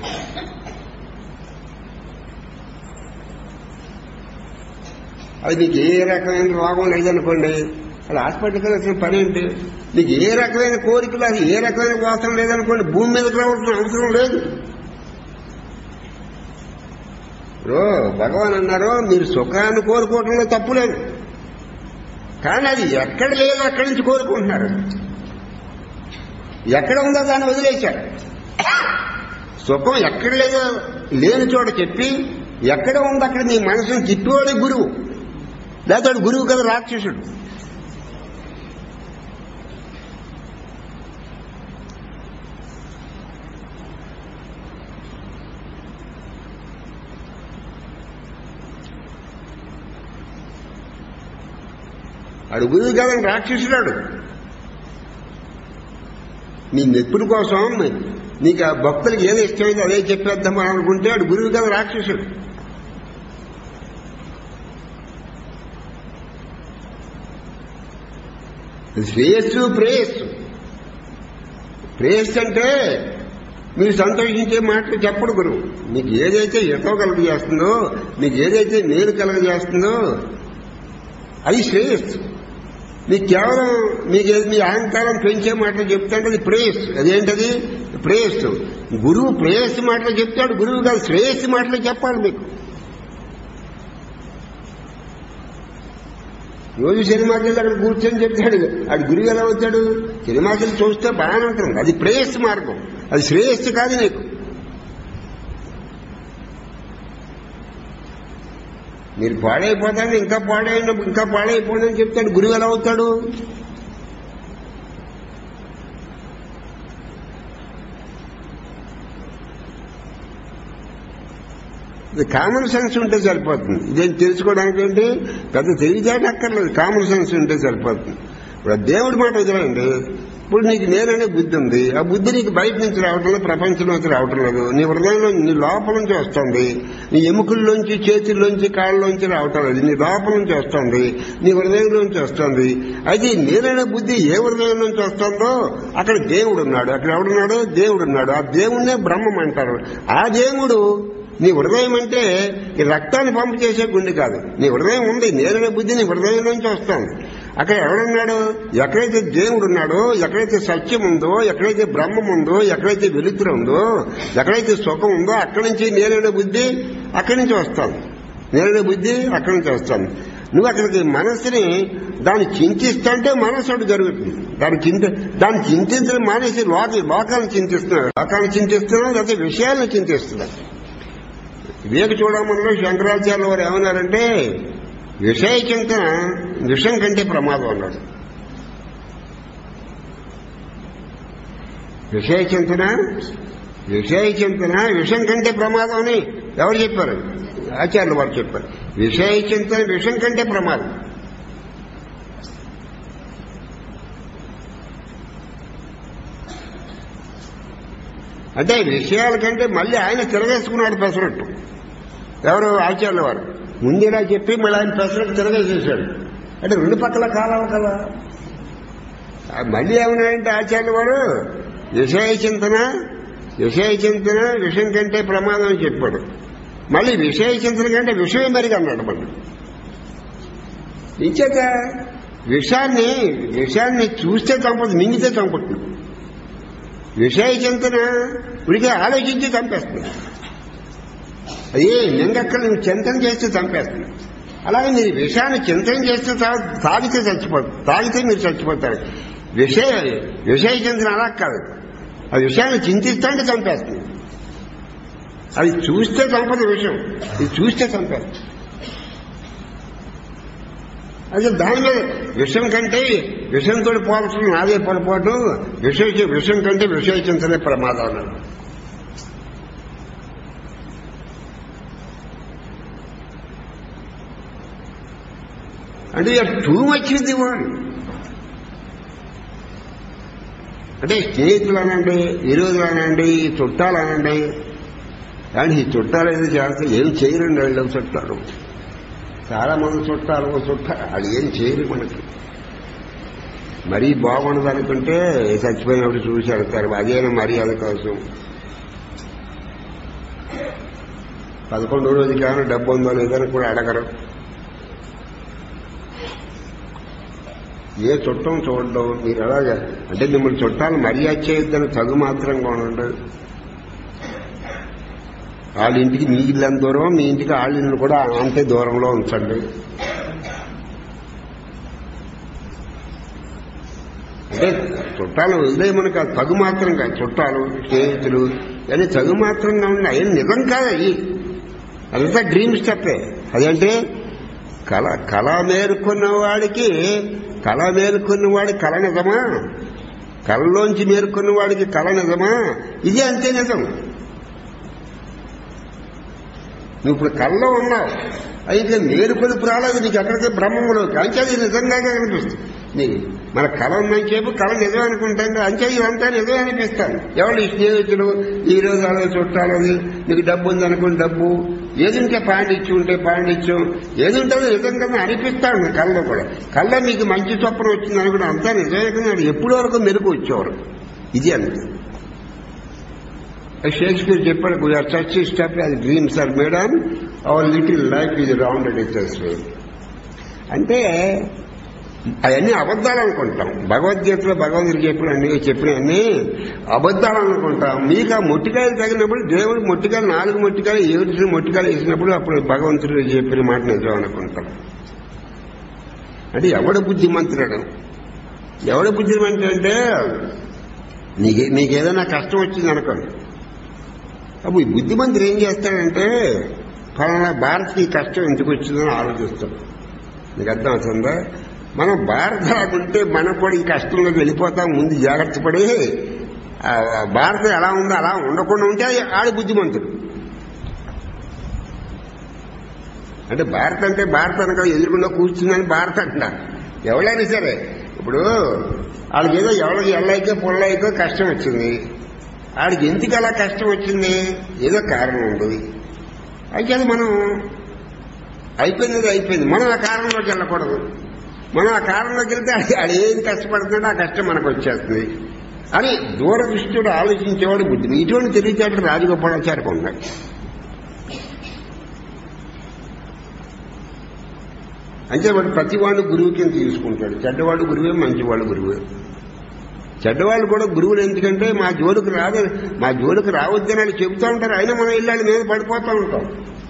అది నీకు ఏ రకమైన రోగం లేదనుకోండి అలా హాస్పిటల్కి వెళ్ళాల్సిన పని ఏంటి నీకు ఏ రకమైన కోరికలు అది ఏ రకమైన వాసన లేదనుకోండి భూమి మీదకి రావాల్సిన అవసరం లేదు ఇప్పుడు భగవాన్ అన్నారు మీరు సుఖాన్ని కోరుకోవటంలో తప్పు లేదు కానీ అది ఎక్కడ లేదు అక్కడి నుంచి కోరుకుంటున్నారు ఎక్కడ ఉందో దాన్ని వదిలేశారు సుఖం ఎక్కడ లేదో లేని చోట చెప్పి ఎక్కడ ఉందో అక్కడ నీ మనసును తిప్పివాడే గురువు లేకపోతే వాడు గురువు కదా రాక్షసుడు ఆడు గురువు కదని రాక్షసుడాడు నీ నెప్పుల కోసం నీకు ఆ భక్తులకు ఏదో ఇష్టమైందో అదే చెప్పేద్దామని అనుకుంటే ఆడు గురువు కదా రాక్షసుడు శ్రేయస్సు ప్రేయస్సు ప్రేయస్సు అంటే మీరు సంతోషించే మాటలు చెప్పడు గురువు నీకు ఏదైతే ఎటో కలుగ చేస్తుందో నీకు ఏదైతే మేలు కలుగ చేస్తుందో అది శ్రేయస్సు మీకు కేవలం మీకు ఏది మీ అహంకారం పెంచే మాటలు చెప్తాడు అది ప్రేయస్ అదేంటది ప్రేయస్సు గురువు ప్రేయస్సు మాటలు చెప్తాడు గురువు కాదు శ్రేయస్సు మాటలు చెప్పాలి మీకు రోజు సినిమాకి వెళ్ళి అక్కడ కూర్చొని చెప్తాడు అది గురువు ఎలా అవుతాడు సినిమాకి వెళ్ళి చూస్తే బాగానే ఉంటుంది అది ప్రేయస్సు మార్గం అది శ్రేయస్సు కాదు నీకు మీరు పాడైపోతాడు ఇంకా పాడైన ఇంకా పాడైపోండి అని చెప్తాడు గురువు ఎలా అవుతాడు ఇది కామన్ సెన్స్ ఉంటే సరిపోతుంది ఇదేం తెలుసుకోవడానికి ఏంటి పెద్ద తెలివితేట అక్కర్లేదు కామన్ సెన్స్ ఉంటే సరిపోతుంది ఇప్పుడు ఆ దేవుడి మాట వదిలేండి ఇప్పుడు నీకు నేననే బుద్ధి ఉంది ఆ బుద్ధి నీకు బయట నుంచి రావటం లేదు ప్రపంచంలోంచి రావటం లేదు నీ హృదయంలో నీ లోపల నుంచి వస్తుంది నీ ఎముకల్లోంచి చేతుల్లోంచి కాళ్ళలోంచి రావటం లేదు నీ లోపల నుంచి వస్తుంది నీ హృదయంలోంచి వస్తుంది అది నేననే బుద్ధి ఏ హృదయం నుంచి వస్తుందో అక్కడ దేవుడు ఉన్నాడు అక్కడ ఎవడున్నాడు దేవుడు ఉన్నాడు ఆ దేవుణ్ణే బ్రహ్మం అంటారు ఆ దేవుడు నీ హృదయం అంటే ఈ రక్తాన్ని పంపు చేసే గుండె కాదు నీ హృదయం ఉంది నేరనే బుద్ధి నీ హృదయం నుంచి వస్తుంది అక్కడ ఎవడున్నాడు ఎక్కడైతే దేవుడు ఉన్నాడో ఎక్కడైతే సత్యం ఉందో ఎక్కడైతే బ్రహ్మం ఉందో ఎక్కడైతే వెలుతురు ఉందో ఎక్కడైతే సుఖం ఉందో అక్కడి నుంచి నేరనే బుద్ధి అక్కడి నుంచి వస్తాను నేరనే బుద్ధి అక్కడి నుంచి వస్తాను నువ్వు అక్కడికి మనసుని దాన్ని చింతిస్తుంటే మనసు ఒకటి జరుగుతుంది దాన్ని చింత దాన్ని చింతించడం మానేసి లోక లోకాలను చింతిస్తున్నాడు లోకాలను చింతిస్తున్నాడు లేకపోతే విషయాలను చింతిస్తున్నాడు వివేక చూడమనిలో శంకరాచార్య వారు ఏమన్నారంటే విషయ చింతన విషం కంటే ప్రమాదం అన్నాడు విషయ చింతన విషయ చింతన విషం కంటే ప్రమాదం అని ఎవరు చెప్పారు ఆచార్యులు వారు చెప్పారు విషయ చింతన విషం కంటే ప్రమాదం అంటే విషయాల కంటే మళ్ళీ ఆయన తిరగేసుకున్నాడు పెసరట్టు ఎవరు ఆచార్యుల వారు ముందేలా చెప్పి మళ్ళీ ఆయన పెసరట్టు తిరగేసేసాడు అంటే రెండు పక్కల కాలం కదా ఆ మళ్ళీ ఏమన్నాడంటే ఆచార్యుల వారు విషయ చింతన విషయ చింతన విషయం కంటే ప్రమాదం అని చెప్పాడు మళ్ళీ విషయ చింతన కంటే విషయమే మరిగా అన్నాడు మళ్ళీ ఇంచేత విషాన్ని విషాన్ని చూస్తే చంపదు మింగితే చంపుతుంది విషయ చింతన ఉడికే ఆలోచించి చంపేస్తుంది అది మింగక్కలు నువ్వు చింతన చేస్తే చంపేస్తుంది అలాగే మీరు విషయాన్ని చింతన చేస్తే తా- తాగితే చచ్చిపోతారు తాగితే మీరు చచ్చిపోతారు విషయ విషయ చింతన అలా కాదు ఆ విషయాన్ని చింతిస్తుంటే చంపేస్తుంది అది చూస్తే చంపదు విషయం ఇది చూస్తే చంపేస్తుంది అదే దాని మీద విషయం కంటే విషయంతో పోల్చడం నాదే పొరపాటు విషయ విషయం కంటే విషయ చింతనే ప్రమాదం అన్నాడు అంటే టూ మచ్ విత్ వరల్డ్ అంటే స్నేహితులు అనండి విరోధులు అనండి చుట్టాలు అనండి కానీ ఈ చుట్టాలు ఏదో చేస్తే ఏం చేయరండి వాళ్ళు చుట్టాలు చాలా మంది చుట్టాలు ఓ చుట్టాలు వాళ్ళు ఏం చేయరు మనకి మరీ బాగుండదు అనుకుంటే చచ్చిపోయినప్పుడు చూసి వెళ్తారు అదేనా మర్యాద కోసం పదకొండో రోజు కానీ డబ్బు ఉందో లేదని కూడా అడగరు ఏ చుట్టం చూడడం మీరు అలాగా అంటే మిమ్మల్ని చుట్టాలు మర్యాద చేయొద్దని చదువు మాత్రంగా ఉండండి వాళ్ళ ఇంటికి మీ ఇల్లు ఎంత దూరం మీ ఇంటికి వాళ్ళ ఇల్లు కూడా అంతే దూరంలో ఉంచండి అంటే చుట్టాలు వదిలేయమని కాదు తగు మాత్రం కాదు చుట్టాలు స్నేహితులు అని తగు మాత్రంగా ఉన్నాయి అవి నిజం కాదు అవి అదంతా డ్రీమ్ స్టెప్పే అదంటే కళ కళ మేలుకున్న వాడికి కళ మేలుకున్న వాడి కళ నిజమా కళలోంచి మేలుకున్న వాడికి కళ నిజమా ఇది అంతే నిజం నువ్వు ఇప్పుడు కళ్ళలో ఉన్నావు అయితే మేలుకొలుపు రాలేదు నీకు ఎక్కడికి బ్రహ్మంలో అంతే అది నిజంగా కనిపిస్తుంది నీకు మన కళ ఉందని చెప్పి కళ నిజం అనుకుంటాం అంతే ఇదంతా నిజం అనిపిస్తాను ఎవరు ఈ స్నేహితులు ఈ రోజు అలా చుట్టాలు అది నీకు డబ్బు ఉందనుకుని డబ్బు ఏదుంటే పాండిత్యం ఉంటే పాండిత్యం ఏది ఉంటుందో నిజంగా అనిపిస్తాడు నా కళ్ళలో కూడా కళ్ళ మీకు మంచి చొప్పున వచ్చింది అనుకుని అంతా నిజమే కదా ఎప్పటి వరకు మెరుగు వచ్చేవారు ఇది అంతే షేక్స్పియర్ చెప్పాడు వీఆర్ సచ్ స్టెప్ అది dreams are made on our little life ఇది రౌండెడ్ ఇట్స్ వే అంటే అవన్నీ అబద్ధాలు అనుకుంటాం భగవద్గీతలో భగవంతుడు చెప్పిన అన్ని చెప్పిన అన్ని అబద్ధాలు అనుకుంటాం మీకు ఆ మొట్టికాయలు తగినప్పుడు దేవుడు మొట్టికాయలు నాలుగు మొట్టికాయలు ఏడు మొట్టికాయలు వేసినప్పుడు అప్పుడు భగవంతుడు చెప్పిన మాట నిజం అనుకుంటాం అంటే ఎవడు బుద్ధిమంతుడు ఎవడు బుద్ధిమంతుడు అంటే నీకు నీకేదైనా కష్టం వచ్చింది అనుకోండి అప్పుడు ఈ బుద్ధిమంతుడు ఏం చేస్తాడంటే ఫలానా భారత్కి ఈ కష్టం ఎందుకు వచ్చిందని ఆలోచిస్తాడు నీకు అర్థం అవుతుందా మనం భారత ఉంటే మనం కూడా ఈ కష్టంలోకి వెళ్ళిపోతాం ముందు జాగ్రత్త పడి ఆ భారత ఎలా ఉందో అలా ఉండకుండా ఉంటే అది ఆడి బుద్ధిమంతుడు అంటే భారత్ అంటే భారత అనక ఎదురుకుండా కూర్చుందని భారత అంటున్నారు ఎవరైనా సరే ఇప్పుడు వాళ్ళకి ఏదో ఎవరికి ఎల్లైకో పొల్లైకో కష్టం వచ్చింది వాడికి ఎందుకు అలా కష్టం వచ్చింది ఏదో కారణం ఉంటుంది అయితే అది మనం అయిపోయింది అయిపోయింది మనం ఆ కారణంలోకి వెళ్ళకూడదు మనం ఆ కారణంలోకి వెళ్తే అది అది ఏం కష్టపడుతుందో ఆ కష్టం మనకు వచ్చేస్తుంది అని దూరదృష్టితో ఆలోచించేవాడు బుద్ధి ఇటువంటి తెలివితేటలు రాజగోపాలాచారికి ఉన్నాయి అంటే వాడు ప్రతివాడు గురువు కింద తీసుకుంటాడు చెడ్డవాడు గురువే మంచివాడు గురువే చెడ్డవాళ్ళు కూడా గురువులు ఎందుకంటే మా జోలికి రాదు మా జోలికి రావద్దని వాళ్ళు చెబుతూ ఉంటారు అయినా మనం ఇళ్ళ మీద పడిపోతూ ఉంటాం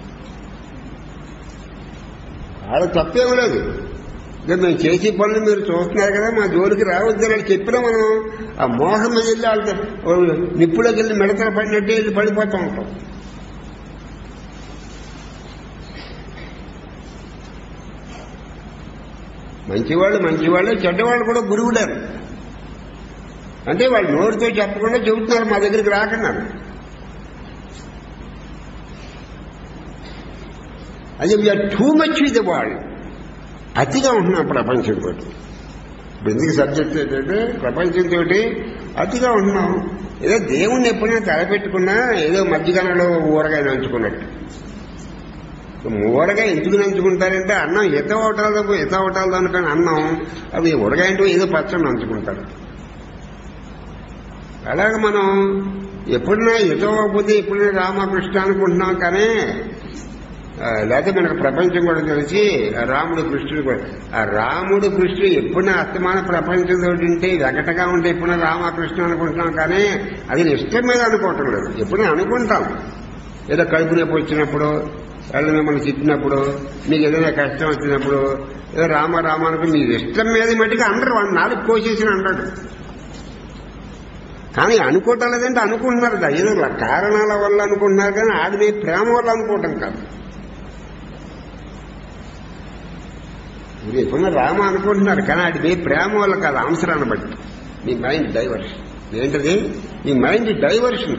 వాళ్ళ తప్పేం లేదు ఇక మేము చేసే పనులు మీరు చూస్తున్నారు కదా మా జోలికి రావద్దని వాళ్ళు చెప్పినా మనం ఆ మోహం మీద వెళ్ళి వాళ్ళ నిప్పులోకి వెళ్ళి మిడతలు పడినట్టే వెళ్ళి పడిపోతూ ఉంటాం మంచివాళ్ళు మంచివాళ్ళే చెడ్డవాళ్ళు కూడా గురువులేరు అంటే వాళ్ళు నోటితో చెప్పకుండా చెబుతున్నారు మా దగ్గరికి రాకన్నారు అది వీఆర్ టూ మచ్ విత్ వాళ్ళు అతిగా ఉంటున్నాం ప్రపంచంతో ఇప్పుడు ఎందుకు సబ్జెక్ట్ ఏంటంటే ప్రపంచంతో అతిగా ఉంటున్నాం ఏదో దేవుణ్ణి ఎప్పుడైనా తలపెట్టుకున్నా ఏదో మధ్యకాలంలో ఊరగాయ నంచుకున్నట్టు ఊరగా ఎందుకు నంచుకుంటారంటే అన్నం ఇత హోటల్తో ఇత హోటల్తో అనుకుని అన్నం అవి ఊరగాయ అంటే ఏదో పచ్చడి నంచుకుంటారు అలాగే మనం ఎప్పుడైనా ఎటో పోతే ఎప్పుడైనా రామకృష్ణ అనుకుంటున్నాం కానీ ఆ, లేకపోతే మనకు ప్రపంచం కూడా తెలిసి ఆ రాముడు కృష్ణుడు కూడా ఆ రాముడు కృష్ణుడు ఎప్పుడైనా అస్తమాన ప్రపంచంతో ఉంటే వెగటగా ఉంటే ఎప్పుడైనా రామకృష్ణ అనుకుంటున్నాం కానీ అది ఇష్టం మీద అనుకోవటం లేదు ఎప్పుడైనా అనుకుంటాం ఏదో కడుపు నొప్పి వచ్చినప్పుడు వాళ్ళు మిమ్మల్ని తిట్టినప్పుడు మీకు ఏదైనా కష్టం వచ్చినప్పుడు ఏదో రామ రామ అనుకో మీకు ఇష్టం మీద మట్టిగా అందరూ వాడు నాలుగు కోసేసిన అంటాడు కానీ అనుకోవటం లేదంటే అనుకుంటున్నారు కదా. ఏదో కారణాల వల్ల అనుకుంటున్నారు కానీ ఆడి మీ ప్రేమ వల్ల అనుకోవటం కాదు మీరు ఎప్పుడన్నా రామ అనుకుంటున్నారు కానీ అది మీ ప్రేమ వల్ల కాదు అవసరాన్ని బట్టి మీ మైండ్ డైవర్షన్ ఏంటది మీ మైండ్ డైవర్షన్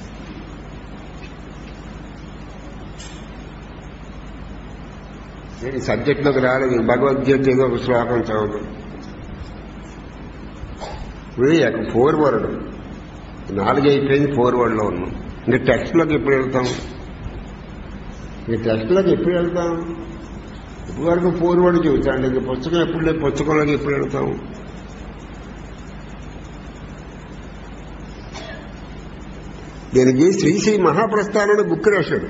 నేను సబ్జెక్ట్లోకి రాలేదు భగవద్గీత ఏదో ఒక శ్లోకం చదువు ఇప్పుడు ఫోర్ వర్డ్ నాలుగు అయిపోయింది ఫోర్ వర్డ్లో ఉన్నాం ఇంకా టెక్స్ట్లోకి ఎప్పుడు వెళ్తాం ఈ టెస్ట్లోకి ఎప్పుడు వెళ్తాం ఇప్పుడు వరకు ఫోర్ వర్డ్ చెబుతాండి ఇంక పుస్తకం ఎప్పుడు లేదు పుస్తకంలోకి ఎప్పుడు వెళ్తాం దీనికి శ్రీశ్రీ మహాప్రస్థానం బుక్ రాశాడు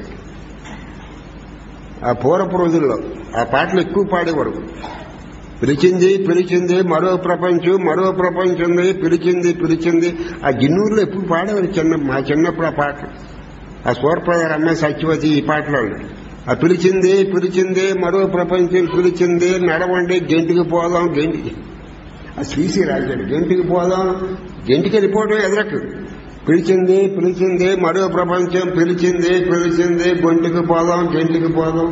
ఆ పూర్వపు రోజుల్లో ఆ పాటలు ఎక్కువ పాడేవాడు పిలిచింది పిలిచింది మరో ప్రపంచం మరో ప్రపంచం పిలిచింది పిలిచింది ఆ జిన్నూరులో ఎప్పుడు పాడేవారు చిన్న మా చిన్నప్పుడు ఆ పాటలు ఆ సూర్ప్రదార్ అమ్మాయి సత్యవతి ఈ పాటలో ఆ పిలిచింది పిలిచింది మరో ప్రపంచం పిలిచింది నడవండి గెంటికి పోదాం గెంటికి ఆ శ్రీశ్రీ రాశాడు గెంటికి పోదాం గెంటికి వెళ్ళిపోవడం ఎదరకు పిలిచింది పిలిచింది మరో ప్రపంచం పిలిచింది పిలిచింది గొంటికి పోదాం గెంటికి పోదాం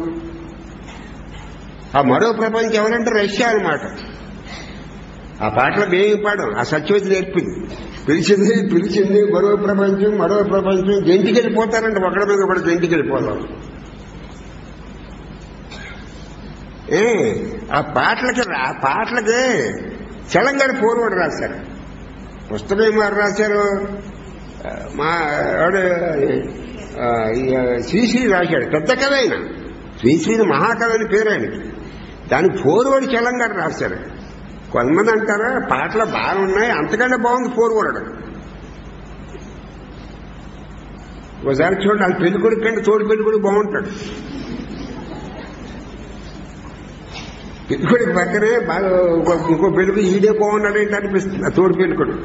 ఆ మరో ప్రపంచం ఎవరంటే రష్యా అనమాట ఆ పాటలో మేమి పాడం ఆ సత్యవతి నేర్పింది పిలిచింది పిలిచింది మరో ప్రపంచం మరో ప్రపంచం గెంటికి వెళ్ళిపోతారంటే ఒకడి మీద ఒకటి గెంటికి వెళ్ళిపోదాం ఏ ఆ పాటలకి ఆ పాటలకి చలంగారు పూర్వడు రాశారు పుస్తకం ఏం వారు రాశారు ఆ, మా ఆవిడ, ఆ, ఈ, ఆ, శ్రీశ్రీ రాశాడు పెద్ద కథ ఆయన శ్రీశ్రీని మహాకథ అని పేరు ఆయనకి దానికి ఫోర్వర్డ్ చలంగారు రాశారు కొంతమంది అంటారా పాటలు బాగున్నాయి అంతకంటే బాగుంది ఫోర్వర్డ్ ఒకసారి చూడండి అది పెళ్లి కొడుకు కంటే తోడు పెళ్లి కొడుకు బాగుంటాడు పెళ్లి కొడుకు పక్కనే బాగా ఇంకో- ఇంకో పెళ్లికి ఈడే బాగున్నాడు ఏంటి అనిపిస్తుంది ఆ తోడు పెళ్లి కొడుకు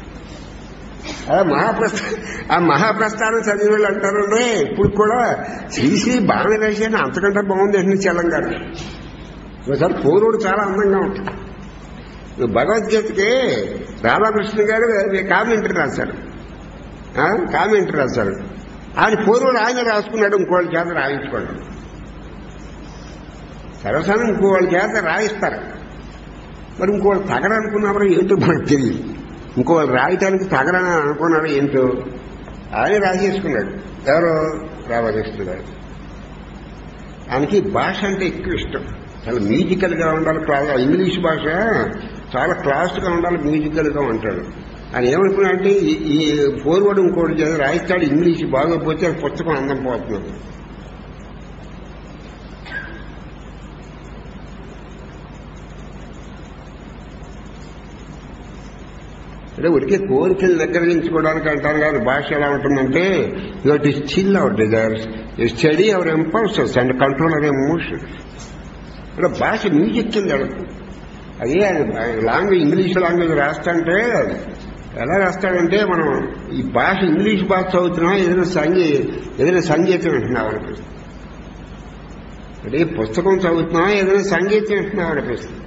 ఆ మహాప్రస్థ ఆ మహాప్రస్థానం చదివిన వాళ్ళు అంటారు ఇప్పుడు కూడా శ్రీశ్రీ బాగానే రాశాను అంతకంటే బాగుంది అండి చలంగారు ఒకసారి పూర్వుడు చాలా అందంగా ఉంటుంది ఇప్పుడు భగవద్గీతకి రాధాకృష్ణ గారు కామెంటరీ రాశారు ఆ, కామెంటరీ రాశారు ఆయన పూర్వుడు ఆయన రాసుకున్నాడు ఇంకోళ్ళ చేత రాయించుకోండి సర్వసానం ఇంకో వాళ్ళ చేత రాయిస్తారు మరి ఇంకోళ్ళు తగరనుకున్నారో ఏంటో మనకు తెలియదు ఇంకో వాళ్ళు రాయటానికి తగరని అనుకున్నాడో ఏంటో ఆయన రాసేసుకున్నాడు ఎవరు రామకృష్ణ గారు ఆయనకి భాష అంటే ఎక్కువ ఇష్టం చాలా మ్యూజికల్ గా ఉండాలి క్లాస్ ఇంగ్లీష్ భాష చాలా క్లాస్ గా ఉండాలి మ్యూజికల్ గా ఉంటాడు ఆయన ఏమనుకున్నా అంటే ఈ- ఈ ఫోర్వర్డ్ ఇంకోటి చేత రాయిస్తాడు ఇంగ్లీష్ బాగోపోతే అది పుస్తకం అందం పోతుంది అంటే ఉడికే కోరికలు దగ్గరించుకోవడానికి అంటారు కానీ భాష ఎలా ఉంటుందంటే youth is chill our desires study our impulses and control our emotions అంటే భాష మ్యూజిక్ కింద వెళుతుంది అదే లాంగ్వేజ్ ఇంగ్లీష్ లాంగ్వేజ్ రాస్తాంటే ఎలా రాస్తాడంటే మనం ఈ భాష ఇంగ్లీష్ భాష చదువుతున్నాం ఏదైనా సంగీ ఏదైనా సంగీతం వింటున్నాం అనిపిస్తుంది అంటే పుస్తకం చదువుతున్నాం ఏదైనా సంగీతం వింటున్నాం అనిపిస్తుంది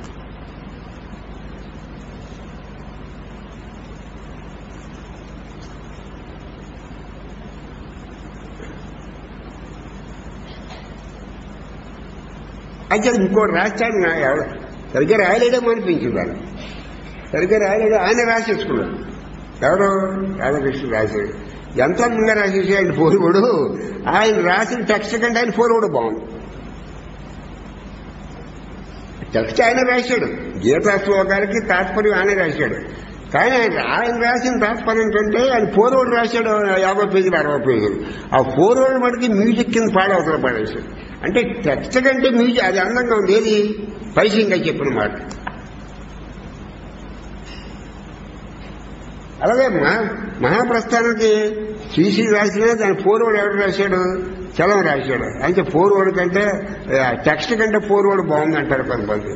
అయితే అది ఇంకోటి రాశాడు నా ఎవరు సరిగ్గా రాయలేడేమో అనిపించింది ఆయన సరిగ్గా రాయలేడు ఆయన రాసేసుకున్నాడు ఎవరు రాధాకృష్ణ రాశాడు ఎంత అందంగా రాసేసి ఆయన పోరువుడు ఆయన రాసిన టెక్స్ట్ కంటే ఆయన పోరువుడు బాగుంది టెక్స్ట్ ఆయన రాశాడు గీతా శ్లోకాలకి తాత్పర్యం ఆయన రాశాడు కానీ ఆయన ఆయన రాసిన తాత్పర్యం ఏంటంటే ఆయన ఫోర్వర్డ్ రాశాడు యాభై పేజీలు అరవై పేజీలు ఆ ఫోర్వర్డ్ మటుకి మ్యూజిక్ కింద పాడవతల పడేశాడు అంటే టెక్స్ట్ కంటే మ్యూజిక్ అది అందంగా ఉంది ఏది పైసింగా చెప్పిన మాట అలాగే మహా మహాప్రస్థానానికి శ్రీశ్రీ రాసిన దాని పూర్వుడు ఎవరు రాశాడు చలం రాశాడు అంటే పూర్వుడు కంటే టెక్స్ట్ కంటే పూర్వుడు బాగుంది అంటారు కొంతమంది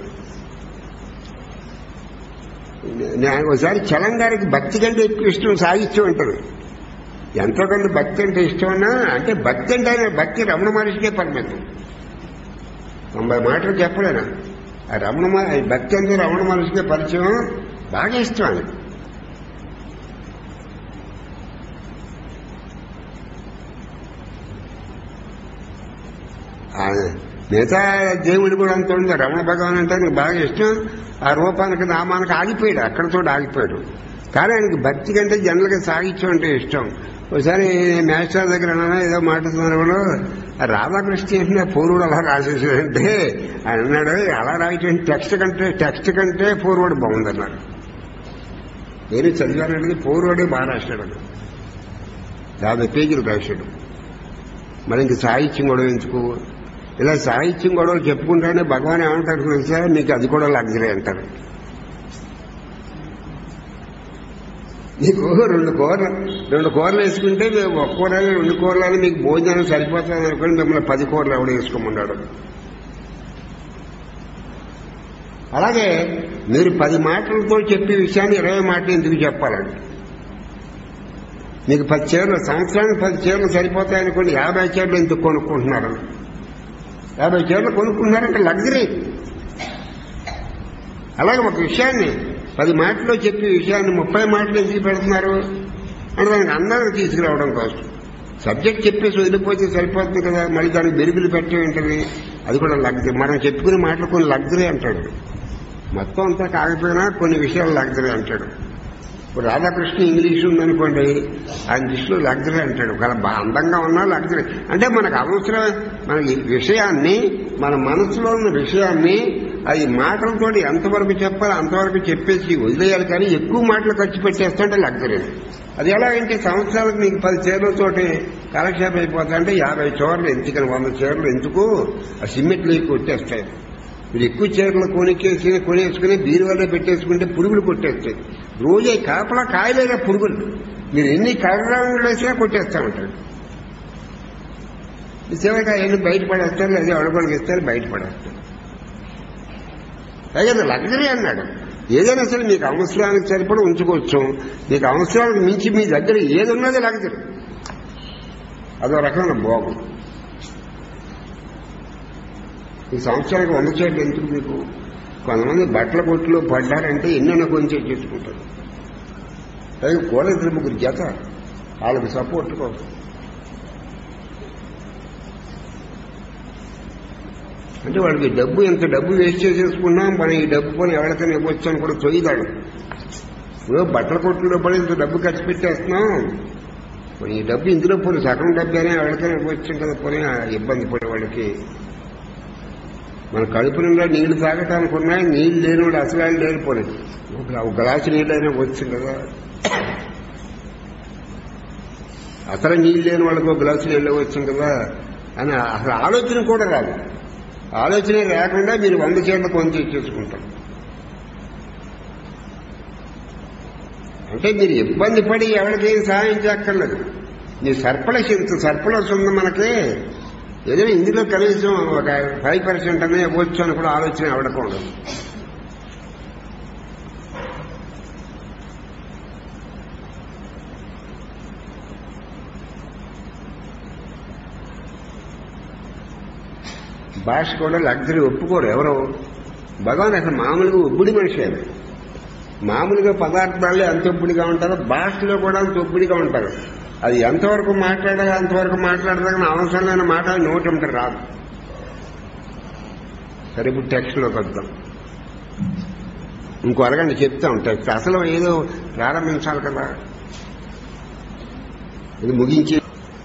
నేను ఒకసారి చలం గారికి భక్తి కంటే ఎక్కువ ఇష్టం సాహిత్యం అంటారు ఎంతో కొంత భక్తి అంటే ఇష్టం ఉన్నా అంటే భక్తి అంటే ఆయన భక్తి రమణ మహర్షికే పరిమితం తొంభై మాటలు చెప్పలేను ఆ రమణ మహ- ఈ భక్తి అంటే రమణ మహర్షికే పరిచయం బాగా ఇష్టం ఆయన ఆ మిగతా దేవుడు కూడా అంత ఉంది రమణ భగవాన్ అంటే ఆయనకు బాగా ఇష్టం ఆ రూపానికి నామానికి ఆగిపోయాడు అక్కడతో ఆగిపోయాడు కానీ ఆయనకి భక్తి కంటే జనరల్గా సాహిత్యం అంటే ఇష్టం ఒకసారి మేస్టర్ దగ్గర అన్నా ఏదో మాట్లాడుతున్నారు రాధాకృష్ణ చేసిన పూర్వుడు అలా రాసేసాడంటే ఆయన అన్నాడు అలా రాయటం టెక్స్ట్ కంటే టెక్స్ట్ కంటే పూర్వుడు బాగుందన్నాడు నేను చదివానంటే పూర్వుడే బాగా రాశాడు యాభై పేజీలు రాశాడు మరి ఇంక సాహిత్యం గొడవ ఎందుకు ఇలా సాహిత్యం గొడవలు చెప్పుకుంటానే భగవాన్ ఏమంటారు తెలుసా మీకు అది కూడా లగ్జరీ అంటారు మీకు రెండు కూరలు రెండు కూరలు వేసుకుంటే మీరు ఒక కూరలు రెండు కూరలు మీకు భోజనం సరిపోతుంది అనుకోండి మిమ్మల్ని పది కూరలు ఎవడు వేసుకోమన్నాడు అలాగే మీరు పది మాటలతో చెప్పే విషయాన్ని ఇరవై మాటలు ఎందుకు చెప్పాలండి మీకు పది చీరలు సంవత్సరానికి పది చీరలు సరిపోతాయనుకోండి యాభై చీరలు ఎందుకు కొనుక్కుంటున్నారు యాభై చీరలు కొనుక్కుంటున్నారంటే లగ్జరీ అలాగే ఒక విషయాన్ని పది మాటల్లో చెప్పే విషయాన్ని ముప్పై మాటలు ఎందుకు పెడుతున్నారు అంటే దానికి అందరికి తీసుకురావడం కోసం సబ్జెక్ట్ చెప్పేసి వదిలిపోతే సరిపోతుంది కదా మళ్ళీ దానికి బెరుగులు పెట్టే ఉంటుంది అది కూడా లగ్జరీ మనం చెప్పుకునే మాటలు కొన్ని లగ్జరీ అంటాడు మొత్తం అంతా కాకపోయినా కొన్ని విషయాలు లగ్జరీ అంటాడు ఇప్పుడు రాధాకృష్ణ ఇంగ్లీష్ ఉందనుకోండి ఆయన దృష్టిలో లగ్జరీ అంటాడు ఒకవేళ బాగా అందంగా ఉన్నా లగ్జరీ అంటే మనకు అవసరం మన ఈ విషయాన్ని మన మనసులో ఉన్న విషయాన్ని అది మాటలతో ఎంతవరకు చెప్పాలో అంతవరకు చెప్పేసి వదిలేయాలి కానీ ఎక్కువ మాటలు ఖర్చు పెట్టేస్తుంటే లగ్జరీ అది ఎలాగంటే సంవత్సరాలకు నీకు పది చీరలతోటి కాలక్షేపం అయిపోతా అంటే యాభై చీరలు ఎందుకని వంద చీరలు ఎందుకు ఆ సిమెంట్లు కొట్టేస్తాయి మీరు ఎక్కువ చీరలు కొనికేసి కొనేసుకుని బీరువాలో పెట్టేసుకుంటే పురుగులు కొట్టేస్తాయి రోజే కాపలా కాయలేదా పురుగులు మీరు ఎన్ని కర్రంగులు వేసినా కొట్టేస్తా ఉంటారు ఈ చివరికి అవన్నీ బయటపడేస్తారు లేదా అడుగులకు ఇస్తారు బయటపడేస్తారు పైగా లగ్జరీ అన్నాడు ఏదైనా సరే మీకు అవసరానికి సరిపడా ఉంచుకోవచ్చు మీకు అవసరానికి మించి మీ దగ్గర ఏది ఉన్నది లగ్జరీ అదో రకమైన భోగం ఈ సంవత్సరానికి వంద చీరలు ఎందుకు మీకు కొంతమంది బట్టల కొట్టులో పడ్డారంటే ఎన్నైనా కొంచెం చేసుకుంటారు పైగా కూడా ఇద్దరు ముగ్గురు జత వాళ్ళకి సపోర్ట్ కోసం అంటే వాడికి డబ్బు ఎంత డబ్బు వేస్ట్ చేసేసుకున్నాం మనం ఈ డబ్బు పని ఎవరికైనా ఇవ్వచ్చు అని కూడా తొయ్యదాడు ఇప్పుడు బట్టల కొట్టులో పడి ఇంత డబ్బు ఖర్చు పెట్టేస్తున్నాం మరి ఈ డబ్బు ఇందులో పోనీ సగం డబ్బు అయినా ఎవరికైనా ఇవ్వచ్చు కదా పోనీ ఆ ఇబ్బంది పడే వాళ్ళకి మన కడుపు నిండా నీళ్లు తాగటానికి ఉన్నాయి నీళ్లు లేనివాడు అసలు ఆయన లేనిపోయి ఒక గ్లాసు నీళ్ళైనా వచ్చు కదా అసలు నీళ్ళు లేని వాళ్ళకి ఒక గ్లాసు నీళ్ళు వచ్చు కదా అని అసలు ఆలోచన కూడా రాదు ఆలోచన రాకుండా మీరు వంద చీరలు కొని చేసుకుంటారు అంటే మీరు ఇబ్బంది పడి ఎవరికేం సహాయం చేయక్కర్లేదు మీ సర్ప్లస్ ఇంత సర్ప్లస్ ఉంది మనకి ఏదైనా ఇందులో కనీసం ఒక ఫైవ్ పర్సెంట్ అనే ఇవ్వచ్చు అని కూడా ఆలోచన ఎవడకూడదు భాష కూడా లగ్జరీ ఒప్పుకోరు ఎవరు భగవాన్ అసలు మామూలుగా ఒబ్బుడి మనిషి ఆయన మామూలుగా పదార్థాల్లో ఎంత ఒబ్బిడిగా ఉంటారో భాషలో కూడా అంత ఒబ్బిడిగా ఉంటారు అది ఎంతవరకు మాట్లాడాలి అంతవరకు మాట్లాడదాకా అవసరం లేని మాట నోటి ఉంటే రాదు సరే ఇప్పుడు టెక్స్ట్లోకి వద్దాం ఇంకో అరగంట చెప్తాం టెక్స్ట్ అసలు ఏదో ప్రారంభించాలి కదా ఇది ముగించి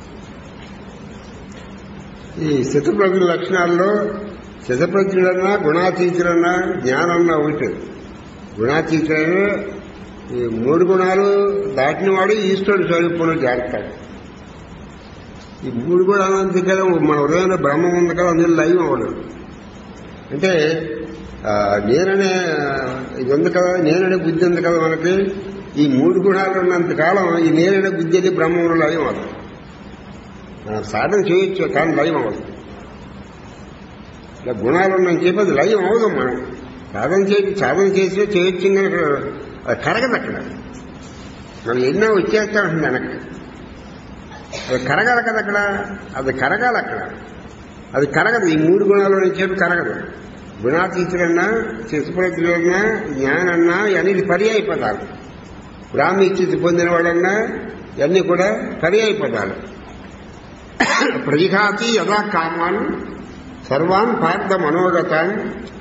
ఈ శతప్రజ్ఞ లక్షణాల్లో శతప్రజ్ఞుడన్నా గుణాతీతుడన్నా జ్ఞానన్నా ఒకటి గుణాతీతుడైనా ఈ మూడు గుణాలు దాటిన వాడు ఈశ్వరుడు స్వరూపంలో జారుతాడు ఈ మూడు గుణాలు అంతే కదా మన హృదయంలో బ్రహ్మం ఉంది కదా అందులో లైవ్ అవ్వడు అంటే ఆ, నేననే ఇది ఉంది కదా నేననే బుద్ధి ఉంది కదా మనకి ఈ మూడు గుణాలు ఉన్నంత కాలం ఈ నేననే బుద్ధి అని బ్రహ్మంలో లయం అవుతుంది ఆ, సాధన చేయొచ్చు కానీ లయం అవ్వదు ఇలా గుణాలు ఉన్నాయని చెప్పి అది లయం అవ్వదు మనం సాధన చేసి సాధన చేసి చేయొచ్చు కానీ అక్కడ అది కరగదు అక్కడ మనం ఎన్నో వచ్చేస్తా ఉంటుంది వెనక్కి అది కరగాలి కదా అక్కడ అది కరగాలి అక్కడ అది కరగదు ఈ మూడు గుణాలు అని చెప్పి కరగదు గుణాతీతులన్నా శిశుప్రతులన్నా జ్ఞానన్నా ఇవన్నీ పర్యాయ పదాలు బ్రాహ్మీస్థితి పొందిన వాళ్ళన్నా ఇవన్నీ కూడా పర్యాయ పదాలు ప్రజిఘాతి యథా కామాన్ సర్వాన్ పార్థ మనోగతాన్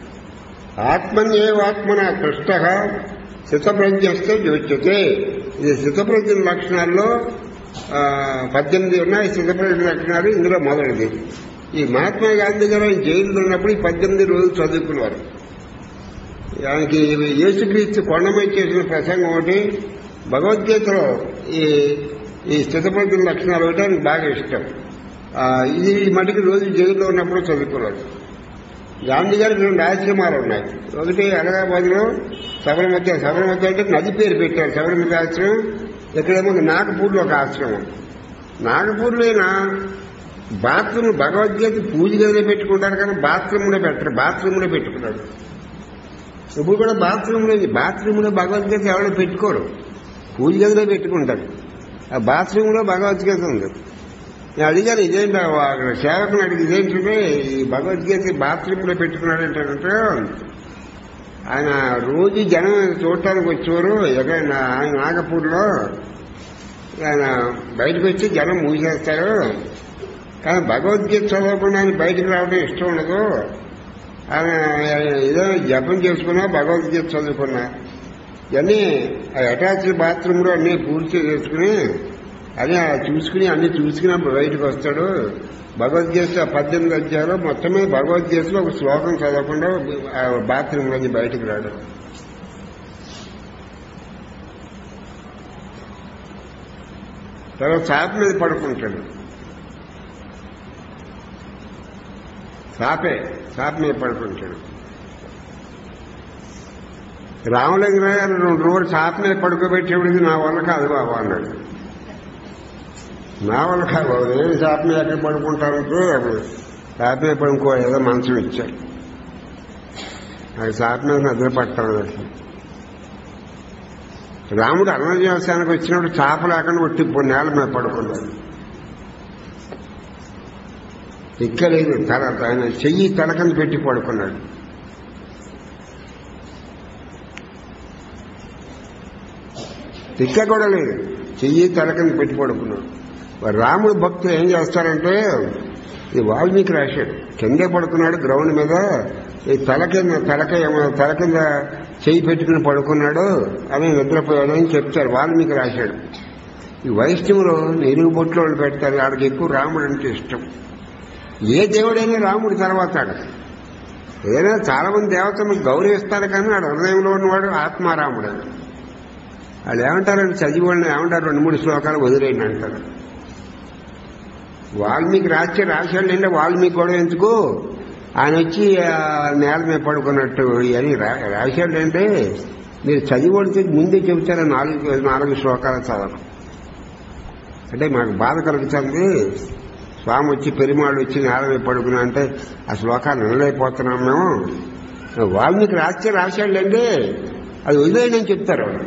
ఆత్మన్యేవాత్మన కృష్ణ శితప్రజ్ఞస్తే జ్యోత్యతే ఇది శితప్రజ్ఞ లక్షణాల్లో ఆ, పద్దెనిమిది ఉన్నాయి శితప్రజ్ఞ లక్షణాలు ఇందులో మొదటిది ఈ మహాత్మా గాంధీ గారు ఆయన జైల్లో ఉన్నప్పుడు ఈ పద్దెనిమిది రోజులు చదువుకున్నారు ఆయనకి యేసుక్రీస్తు కొండమై చేసిన ప్రసంగం ఒకటి భగవద్గీతలో ఈ ఈ స్థితప్రజ్ఞ లక్షణాలు ఒకటి ఆయనకు బాగా ఇష్టం ఆ, ఇది ఈ మటుకు రోజు జైల్లో ఉన్నప్పుడు చదువుకున్నాడు గాంధీ గారికి రెండు ఆశ్రమాలు ఉన్నాయి ఒకటి అలహాబాద్లో సబరమతి సబరమతి అంటే నది పేరు పెట్టారు సబరమతి ఆశ్రమం ఇక్కడేమో నాగపూర్లో ఒక ఆశ్రమం నాగపూర్లోనా బాత్రూమ్ భగవద్గీత పూజ గదిలో పెట్టుకుంటారు కానీ బాత్రూంలో పెట్టరు బాత్రూంలో పెట్టుకున్నాడు ఇప్పుడు కూడా బాత్రూంలో బాత్రూంలో భగవద్గీత ఎవరో పెట్టుకోరు పూజ గదిలో పెట్టుకుంటారు ఆ బాత్రూంలో భగవద్గీత ఉంది నేను అడిగాను ఇదేంటి అక్కడ సేవకుని అడిగి ఇదేంటంటే ఈ భగవద్గీత బాత్రూంలో పెట్టుకున్నాడంటే ఆయన రోజు జనం చూడటానికి వచ్చేవారు ఎక్కడైనా ఆయన నాగపూర్లో ఆయన బయటకు వచ్చి జనం మూసేస్తారు కానీ భగవద్గీత చదవకుండా ఆయన బయటకు రావడం ఇష్టం ఉండదు ఆయన ఏదో జపం చేసుకున్నా భగవద్గీత చదువుకున్నా ఇవన్నీ ఆ అటాచ్డ్ బాత్రూంలో అన్ని పూర్తి చేసుకుని అదే ఆ చూసుకుని అన్ని చూసుకుని అప్పుడు బయటకు వస్తాడు భగవద్గీత పద్దెనిమిది అధ్యాయంలో మొత్తం మీద భగవద్గీతలో ఒక శ్లోకం చదవకుండా ఆ బాత్రూంలోంచి బయటకు రాడు తర్వాత చాప మీద పడుకుంటాడు చాపే చాప మీద పడుకుంటాడు రామలింగరావు గారు రెండు రోజులు చాప మీద పడుకోబెట్టేవాడికి నా వల్ల కాదు బాబు అన్నాడు నా వల్ల కాదు బాబు నేను చాప మీద ఎక్కడ పడుకుంటానంటే అప్పుడు చాప మీద పడుకో ఏదో మంచం ఇచ్చాడు అది చాప మీద నిద్ర పట్టాను అసలు రాముడు అన్నదేవస్థానానికి వచ్చినప్పుడు చాప లేకుండా ఒట్టి నేల మీద పడుకున్నాడు ఎక్కలేదు తల ఆయన చెయ్యి తలకని పెట్టి పడుకున్నాడు తిక్క కూడా లేదు చెయ్యి తలకని పెట్టి పడుకున్నాడు మరి రాముడు భక్తులు ఏం చేస్తారంటే ఈ వాల్మీకి రాశాడు కిందే పడుకున్నాడు గ్రౌండ్ మీద ఈ తల కింద తలక ఏమో- తల కింద చెయ్యి పెట్టుకుని పడుకున్నాడు అని నిద్రపోయాడు అని చెప్తారు వాల్మీకి రాశాడు ఈ వైష్ణవులు నిలువు బొట్లు వాళ్ళు పెడతారు వాడికి ఎక్కువ రాముడు అంటే ఇష్టం ఏ దేవుడైనా రాముడి తర్వాత ఆడ. ఏదైనా చాలా మంది దేవతలు గౌరవిస్తారు కానీ వాడు హృదయంలో ఉన్నవాడు ఆత్మారాముడు వాళ్ళు ఏమంటారంటే చదివి వాళ్ళని ఏమంటారు రెండు మూడు శ్లోకాలు వదిలేయండి అంటారు వాల్మీకి రాసి రాశాడు అంటే వాల్మీకి కూడా ఎందుకు ఆయన వచ్చి ఆ, నేల మీద పడుకున్నట్టు అని రాశాడు అంటే మీరు చదివి ముందే చెబుతారు నాలుగు నాలుగు శ్లోకాలు చదవడం అంటే మాకు బాధ కలుగుతుంది స్వామి వచ్చి పెరుమాళ్ళు వచ్చి నేల మీద పడుకున్నా అంటే ఆ శ్లోకాలు వినలేకపోతున్నాం మేము వాల్మీకి రాస్తే రాశాడంటే అది వదిలేయండి అని చెప్తారు వాళ్ళు.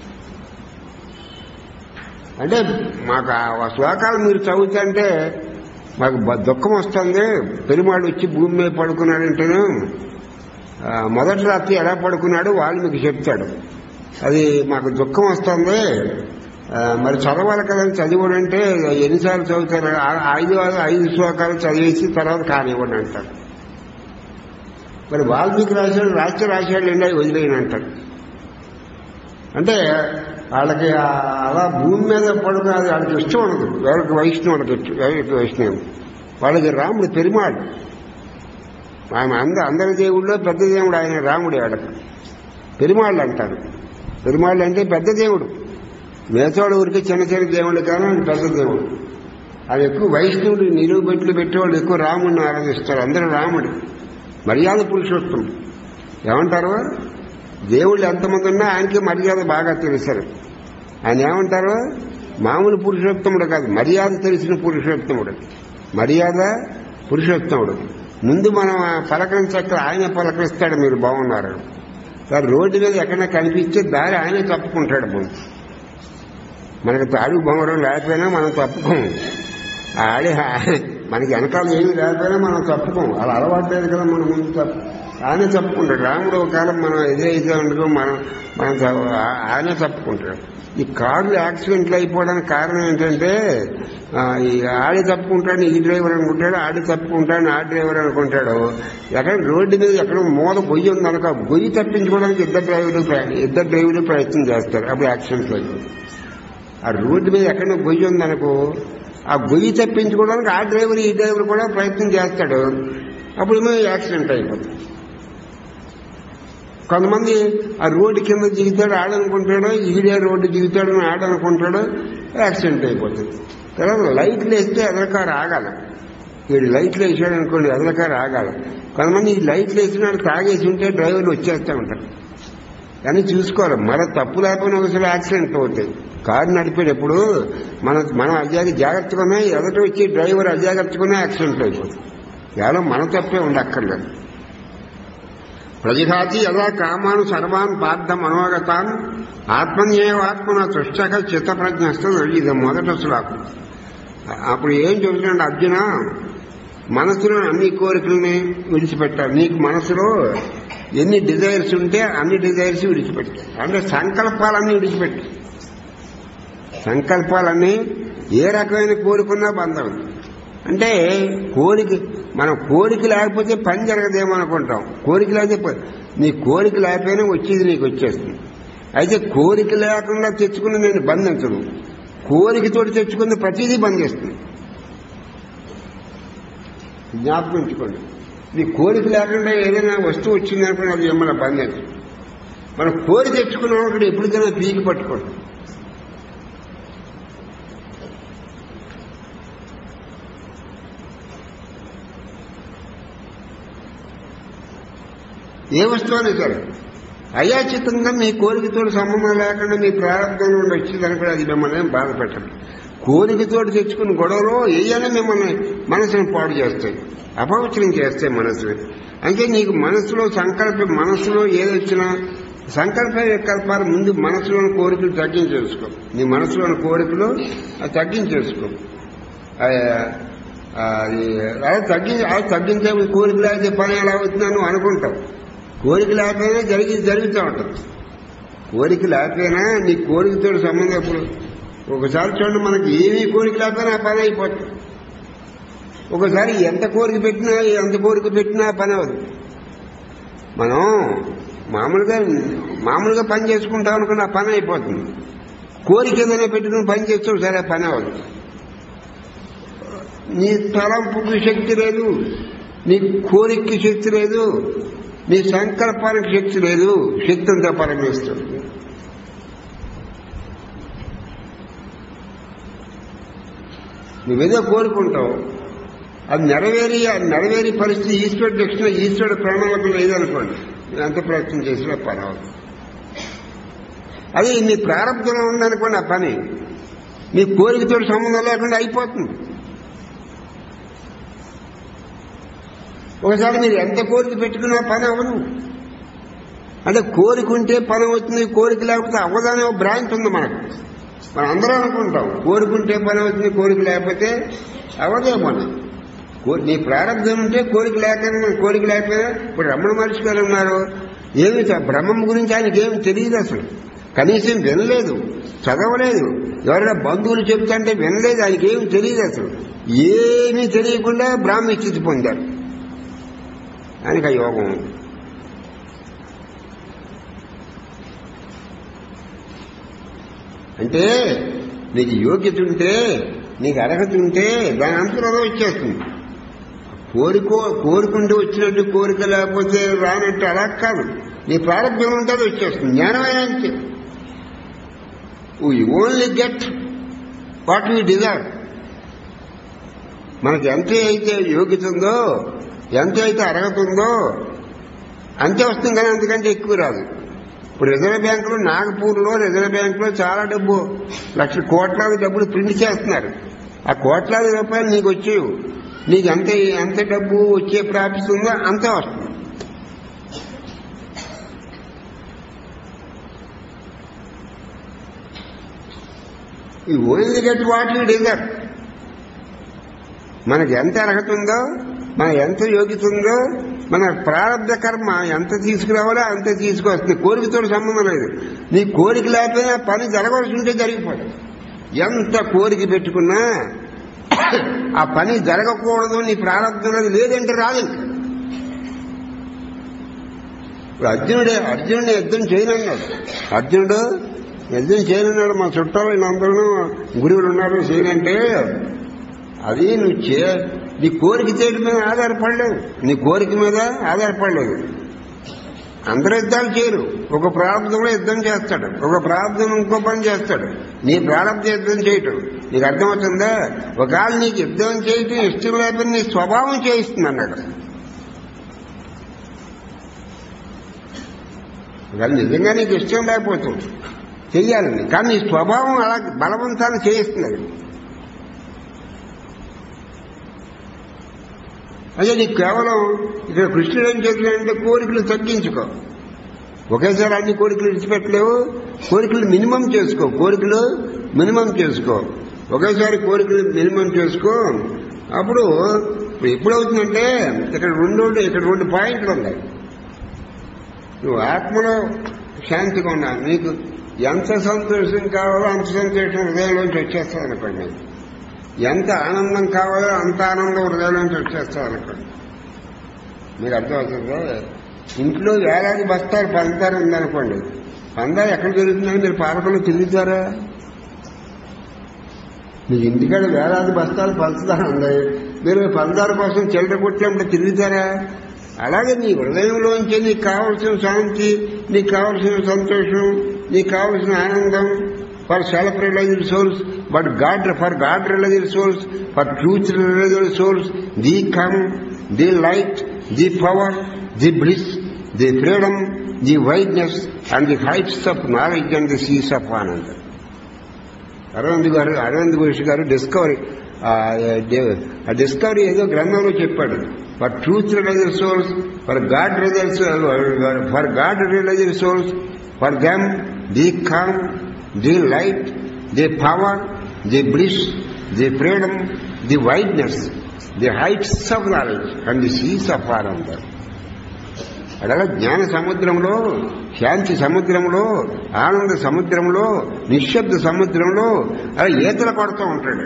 అంటే మాకు ఆ శ్లోకాలు మీరు చదువుతుంటే మాకు బ- దుఃఖం వస్తుంది పెరుమాడు వచ్చి భూమి మీద పడుకున్నాడంటేను ఆ, మొదటి రాత్రి ఎలా పడుకున్నాడు వాళ్ళు మీకు చెప్తాడు అది మాకు దుఃఖం వస్తుంది ఆ, మరి చదవాలి కదని చదివాడంటే ఎన్నిసార్లు చదువుతారు ఆ- ఐదు ఐదు శ్లోకాలు చదివేసి తర్వాత కానివ్వండి అంటారు మరి వాల్మీకి రాశాడు రాష్ట్ర రాశాడు అండి అవి వదిలేయని అంటారు అంటే వాళ్ళకి ఆ అలా భూమి మీద పడుకునేది వాళ్ళకి ఇష్టం ఉండదు ఎవరికి వైష్ణవులకి ఇష్టం- ఎవరికి వైష్ణవం వాళ్ళకి రాముడు పెరిమాడు ఆయన అంద అందరి దేవుళ్ళో పెద్ద దేవుడు ఆయన రాముడే వాళ్ళకి పెరిమాళ్ళు అంటారు పెరిమాళ్ళు అంటే పెద్ద దేవుడు మిగతాడు ఊరికి చిన్న చిన్న దేవుడు కానీ ఆయన పెద్ద దేవుడు ఆయన ఎక్కువ వైష్ణవుడు నిలువు బెట్లు పెట్టేవాళ్ళు ఎక్కువ రాముడిని ఆరాధిస్తారు అందరూ రాముడు మర్యాద పురుషోత్తం ఏమంటారు దేవుళ్ళు ఎంతమంది ఉన్నా ఆయనకి మర్యాద బాగా తెలుస్తారు ఆయన ఏమంటారు మామూలు పురుషోత్తముడు కాదు మర్యాద తెలిసిన పురుషోత్తముడు మర్యాద పురుషోత్తముడు ముందు మనం ఆ పలకరించక్క ఆయన పలకరిస్తాడు మీరు బాగున్నారు సార్ రోడ్డు మీద ఎక్కడైనా కనిపించే దారి ఆయనే తప్పుకుంటాడు ముందు మనకు తాడు బొమ్మరం లేకపోయినా మనం తప్పుకోము ఆడే మనకి వెనకాల ఏమి లేకపోయినా మనం తప్పుకోం అలా అలవాటు లేదు కదా మనం ముందు తప్పు ఆయనే తప్పుకుంటాడు రాముడు ఒక కాలం మనం ఎదురైతే ఉండదు మనం మనం త- ఆ- ఆయనే తప్పుకుంటాడు ఈ కార్లు యాక్సిడెంట్లు అయిపోవడానికి కారణం ఏంటంటే ఆ, ఈ ఆడి తప్పుకుంటాడు ఈ డ్రైవర్ అనుకుంటాడు ఆడి తప్పుకుంటాడు ఆ డ్రైవర్ అనుకుంటాడు ఎక్కడ రోడ్డు మీద ఎక్కడ మూల గొయ్యి ఉందనుకో గొయ్యి తప్పించుకోవడానికి ఇద్దరు డ్రైవర్లు ప్రయ- ఇద్దరు డ్రైవర్లు ప్రయత్నం చేస్తారు అప్పుడు యాక్సిడెంట్లు అయిపోతాయి ఆ రోడ్డు మీద ఎక్కడో గొయ్యి ఉందనుకో ఆ గొయ్యి తప్పించుకోవడానికి ఆ డ్రైవర్ ఈ డ్రైవర్ కూడా ప్రయత్నం చేస్తాడు అప్పుడు ఏమో యాక్సిడెంట్ అయిపోతుంది కొంతమంది ఆ రోడ్డు కింద దిగుతాడు ఆడనుకుంటాడు ఈడే రోడ్డు దిగుతాడు అని ఆడనుకుంటాడు యాక్సిడెంట్ అయిపోతుంది తర్వాత లైట్లు వేస్తే ఎదరకారు ఆగాలి వీడు లైట్లు వేసాడు అనుకోండి ఎదరకారు ఆగాలి కొంతమంది ఈ లైట్లు వేసినాడు తాగేసి ఉంటే డ్రైవర్లు వచ్చేస్తూ ఉంటారు కానీ చూసుకోవాలి మన తప్పు లేకపోయినా ఒకసారి యాక్సిడెంట్ అవుతాయి కారు నడిపేటప్పుడు మన మనం అజాగ్రత్త జాగ్రత్తగానే ఎదట వచ్చి డ్రైవర్ అజాగ్రత్తగానే యాక్సిడెంట్ అయిపోతుంది కేవలం మన తప్పే ఉండక్కర్లేదు ప్రజఘాతి యదా కామాను సర్వాన్ పార్థ మనోగతాన్ ఆత్మన్యేవాత్మన తృష్టక చిత్తప్రజ్ఞస్తో ఇది మొదట శ్లోకం అప్పుడు ఏం చెబుతున్నాడు అర్జున మనసులో అన్ని కోరికల్ని విడిచిపెట్టాలి నీకు మనసులో ఎన్ని డిజైర్స్ ఉంటే అన్ని డిజైర్స్ విడిచిపెట్టు అంటే సంకల్పాలన్నీ విడిచిపెట్టు సంకల్పాలన్నీ ఏ రకమైన కోరికున్నా బంధం అంటే కోరిక మనం కోరిక లేకపోతే పని జరగదేమో అనుకుంటాం కోరిక లేకపోతే ప- నీ కోరిక లేకపోయినా వచ్చేది నీకు వచ్చేస్తుంది అయితే కోరిక లేకుండా తెచ్చుకుని నేను బంధించను కోరికతోటి తెచ్చుకుని ప్రతిదీ బంధిస్తుంది జ్ఞాపకం ఉంచుకోండి నీ కోరిక లేకుండా ఏదైనా వస్తువు వచ్చిందనుకుని అది మిమ్మల్ని బంధించు మనం కోరి తెచ్చుకున్న వాడు ఎప్పటికైనా పీకి పట్టుకోండి ఏ వస్తువు అయినా సరే అయాచితంగా మీ కోరికతో సంబంధం లేకుండా మీ ప్రారంభం నుండి వచ్చిందని కూడా అది మిమ్మల్ని ఏం బాధ పెట్టదు కోరికతోటి తెచ్చుకున్న గొడవలో ఏయైనా మిమ్మల్ని మనసును పాడు చేస్తాయి అపవిత్రం చేస్తాయి మనసుని అంటే నీకు మనసులో సంకల్ప మనసులో ఏదొచ్చినా సంకల్ప వికల్పాలు ముందు మనసులోని కోరికలు తగ్గించేసుకో నీ మనసులోని కోరికలు అది తగ్గించేసుకో ఆ, ఆ, అది అలా తగ్గి అలా తగ్గించే కోరిక లేకపోతే పని ఎలా అవుతుందని నువ్వు అనుకుంటావు కోరిక లేకపోయినా జరిగి జరుగుతూ ఉంటుంది కోరిక లేకపోయినా నీ కోరికతో సంబంధం ఇప్పుడు ఒకసారి చూడండి మనకి ఏమీ కోరిక లేకపోయినా ఆ పని అయిపోతుంది ఒకసారి ఎంత కోరిక పెట్టినా ఎంత కోరిక పెట్టినా ఆ పని అవ్వదు మనం మామూలుగా మామూలుగా పని చేసుకుంటాం అనుకున్న ఆ పని అయిపోతుంది కోరిక ఏదైనా పెట్టుకుని పని చేస్తే ఒకసారి ఆ పని అవ్వదు నీ తలంపుకి శక్తి లేదు నీ కోరికకి శక్తి లేదు నీ సంకల్పానికి శక్తి లేదు శక్తి అంతా పరమేశ్వరుడు నువ్వేదో కోరుకుంటావు అది నెరవేరి ఆ నెరవేరి పరిస్థితి ఈశ్వరుడు దక్షిణ ఈశ్వరుడు ప్రణాళిక లేదనుకోండి నువ్వు ఎంత ప్రయత్నం చేసినా పర్వాలేదు అది నీ ప్రారంభంలో ఉందనుకోండి ఆ పని నీ కోరికతో సంబంధం లేకుండా అయిపోతుంది ఒకసారి మీరు ఎంత కోరిక పెట్టుకున్నా పని అవ్వదు అంటే కోరిక ఉంటే పని అవుతుంది కోరిక లేకపోతే అవ్వదనే ఒక భ్రాంతి ఉంది మనకు మనం అందరం అనుకుంటాం కోరుకుంటే పని అవుతుంది కోరిక లేకపోతే అవ్వదే మనం కో- నీ ప్రారంభం ఉంటే కోరిక లేక కోరిక లేకపోయినా ఇప్పుడు రమణ మహర్షి గారు ఉన్నారు ఏమి చ- బ్రహ్మం గురించి ఆయనకి ఏమి తెలియదు అసలు కనీసం వినలేదు చదవలేదు ఎవరైనా బంధువులు చెప్తుంటే వినలేదు ఆయనకి ఏమి తెలియదు అసలు ఏమీ తెలియకుండా బ్రాహ్మీ స్థితి పొందారు ఆయనకి ఆ యోగం ఉంది అంటే నీకు యోగ్యత ఉంటే నీకు అర్హత ఉంటే దాని అంతరం వచ్చేస్తుంది కోరికో కోరుకుంటూ వచ్చినట్టు కోరిక లేకపోతే రానట్టు అలా కాదు నీ ప్రారంభం ఉంటే అది వచ్చేస్తుంది జ్ఞానమైన అంతే we only get what we desire మనకి ఎంత అయితే యోగ్యత ఉందో ఎంత అయితే అర్హత ఉందో అంతే వస్తుంది కానీ అంతకంటే ఎక్కువ రాదు ఇప్పుడు రిజర్వ్ బ్యాంకులో నాగపూర్లో రిజర్వ్ బ్యాంకులో చాలా డబ్బు లక్ష కోట్లాది డబ్బులు ప్రింట్ చేస్తున్నారు ఆ కోట్లాది రూపాయలు నీకు వచ్చేవి నీకు ఎంత ఎంత డబ్బు వచ్చే ప్రాఫిట్ ఉందో అంతే వస్తుంది ఈ only get what you deserve మనకి ఎంత అర్హత ఉందో మన ఎంత యోగ్యత ఉందో మన ప్రారంభ కర్మ ఎంత తీసుకురావాలో అంతే తీసుకొస్తుంది కోరికతో సంబంధం లేదు నీ కోరిక లేకపోయినా పని జరగవలసి ఉంటే జరిగిపోతుంది ఎంత కోరిక పెట్టుకున్నా ఆ పని జరగకూడదు నీ ప్రారంభం అనేది లేదంటే రాదు ఇంకా. ఇప్పుడు అర్జునుడే అర్జునుడిని యుద్ధం చేయనన్నాడు అర్జునుడు యుద్ధం చేయనన్నాడు మా చుట్టాలు వీళ్ళందరూ గురువులు ఉన్నారు చేయనంటే అది నువ్వు చే నీ కోరిక చేయడం మీద ఆధారపడలేదు నీ కోరిక మీద ఆధారపడలేదు అందరూ యుద్ధాలు చేయరు ఒక ప్రారంభంలో యుద్ధం చేస్తాడు ఒక ప్రారంభం ఇంకో పని చేస్తాడు నీ ప్రారంభ యుద్ధం చేయటం నీకు అర్థమవుతుందా ఒకవేళ నీకు యుద్ధం చేయటం ఇష్టం లేకపోతే నీ స్వభావం చేయిస్తుంది అన్నాడు ఒకవేళ నిజంగా నీకు ఇష్టం లేకపోతుంది చెయ్యాలని కానీ నీ స్వభావం అలా బలవంతాన్ని చేయిస్తుంది అది అదే నీకు కేవలం ఇక్కడ కృష్ణుడు ఏం చేస్తున్నాడంటే కోరికలు తగ్గించుకో ఒకేసారి అన్ని కోరికలు విడిచిపెట్టలేవు కోరికలు మినిమం చేసుకో కోరికలు మినిమం చేసుకో ఒకేసారి కోరికలు మినిమం చేసుకో అప్పుడు ఇప్పుడు ఎప్పుడవుతుందంటే ఇక్కడ రెండు ఇక్కడ రెండు పాయింట్లు ఉన్నాయి నువ్వు ఆత్మలో శాంతిగా ఉన్నా నీకు ఎంత సంతోషం కావాలో అంత సంతోషం హృదయంలోంచి వచ్చేస్తుంది అనుకోండి ఎంత ఆనందం కావాలో అంత ఆనందం హృదయంలోంచి వచ్చేస్తుంది అనుకోండి మీకు అర్థమవుతుందా ఇంట్లో వేలాది బస్తాలు పంచదార ఉందనుకోండి పందారు ఎక్కడ దొరుకుతుందని మీరు పాలకులు తిరుగుతారా మీ ఇంటికాడ వేలాది బస్తాలు పంచదార ఉన్నాయి మీరు పంచదార కోసం చిల్లర కొట్టినప్పుడు తిరుగుతారా అలాగే నీ హృదయంలోంచి నీకు కావలసిన శాంతి నీకు కావలసిన సంతోషం నీకు కావలసిన ఆనందం for self realized souls but God for God realized souls for truth realized souls the calm the light the power the bliss the freedom the wideness and the heights of knowledge and the seas of Anand Aravind గారు అరవింద్ ఘోష్ గారు discovery ఆ discovery ఏదో గ్రంథంలో చెప్పాడు for truth realized souls for God realized for God realized souls for them the calm the light the power the bliss the freedom the wideness the heights of knowledge and the seas of Anand అడగ జ్ఞాన సముద్రంలో శాంతి సముద్రంలో ఆనంద సముద్రంలో నిశ్శబ్ద సముద్రంలో అలా ఈతలు కొడుతూ ఉంటాడు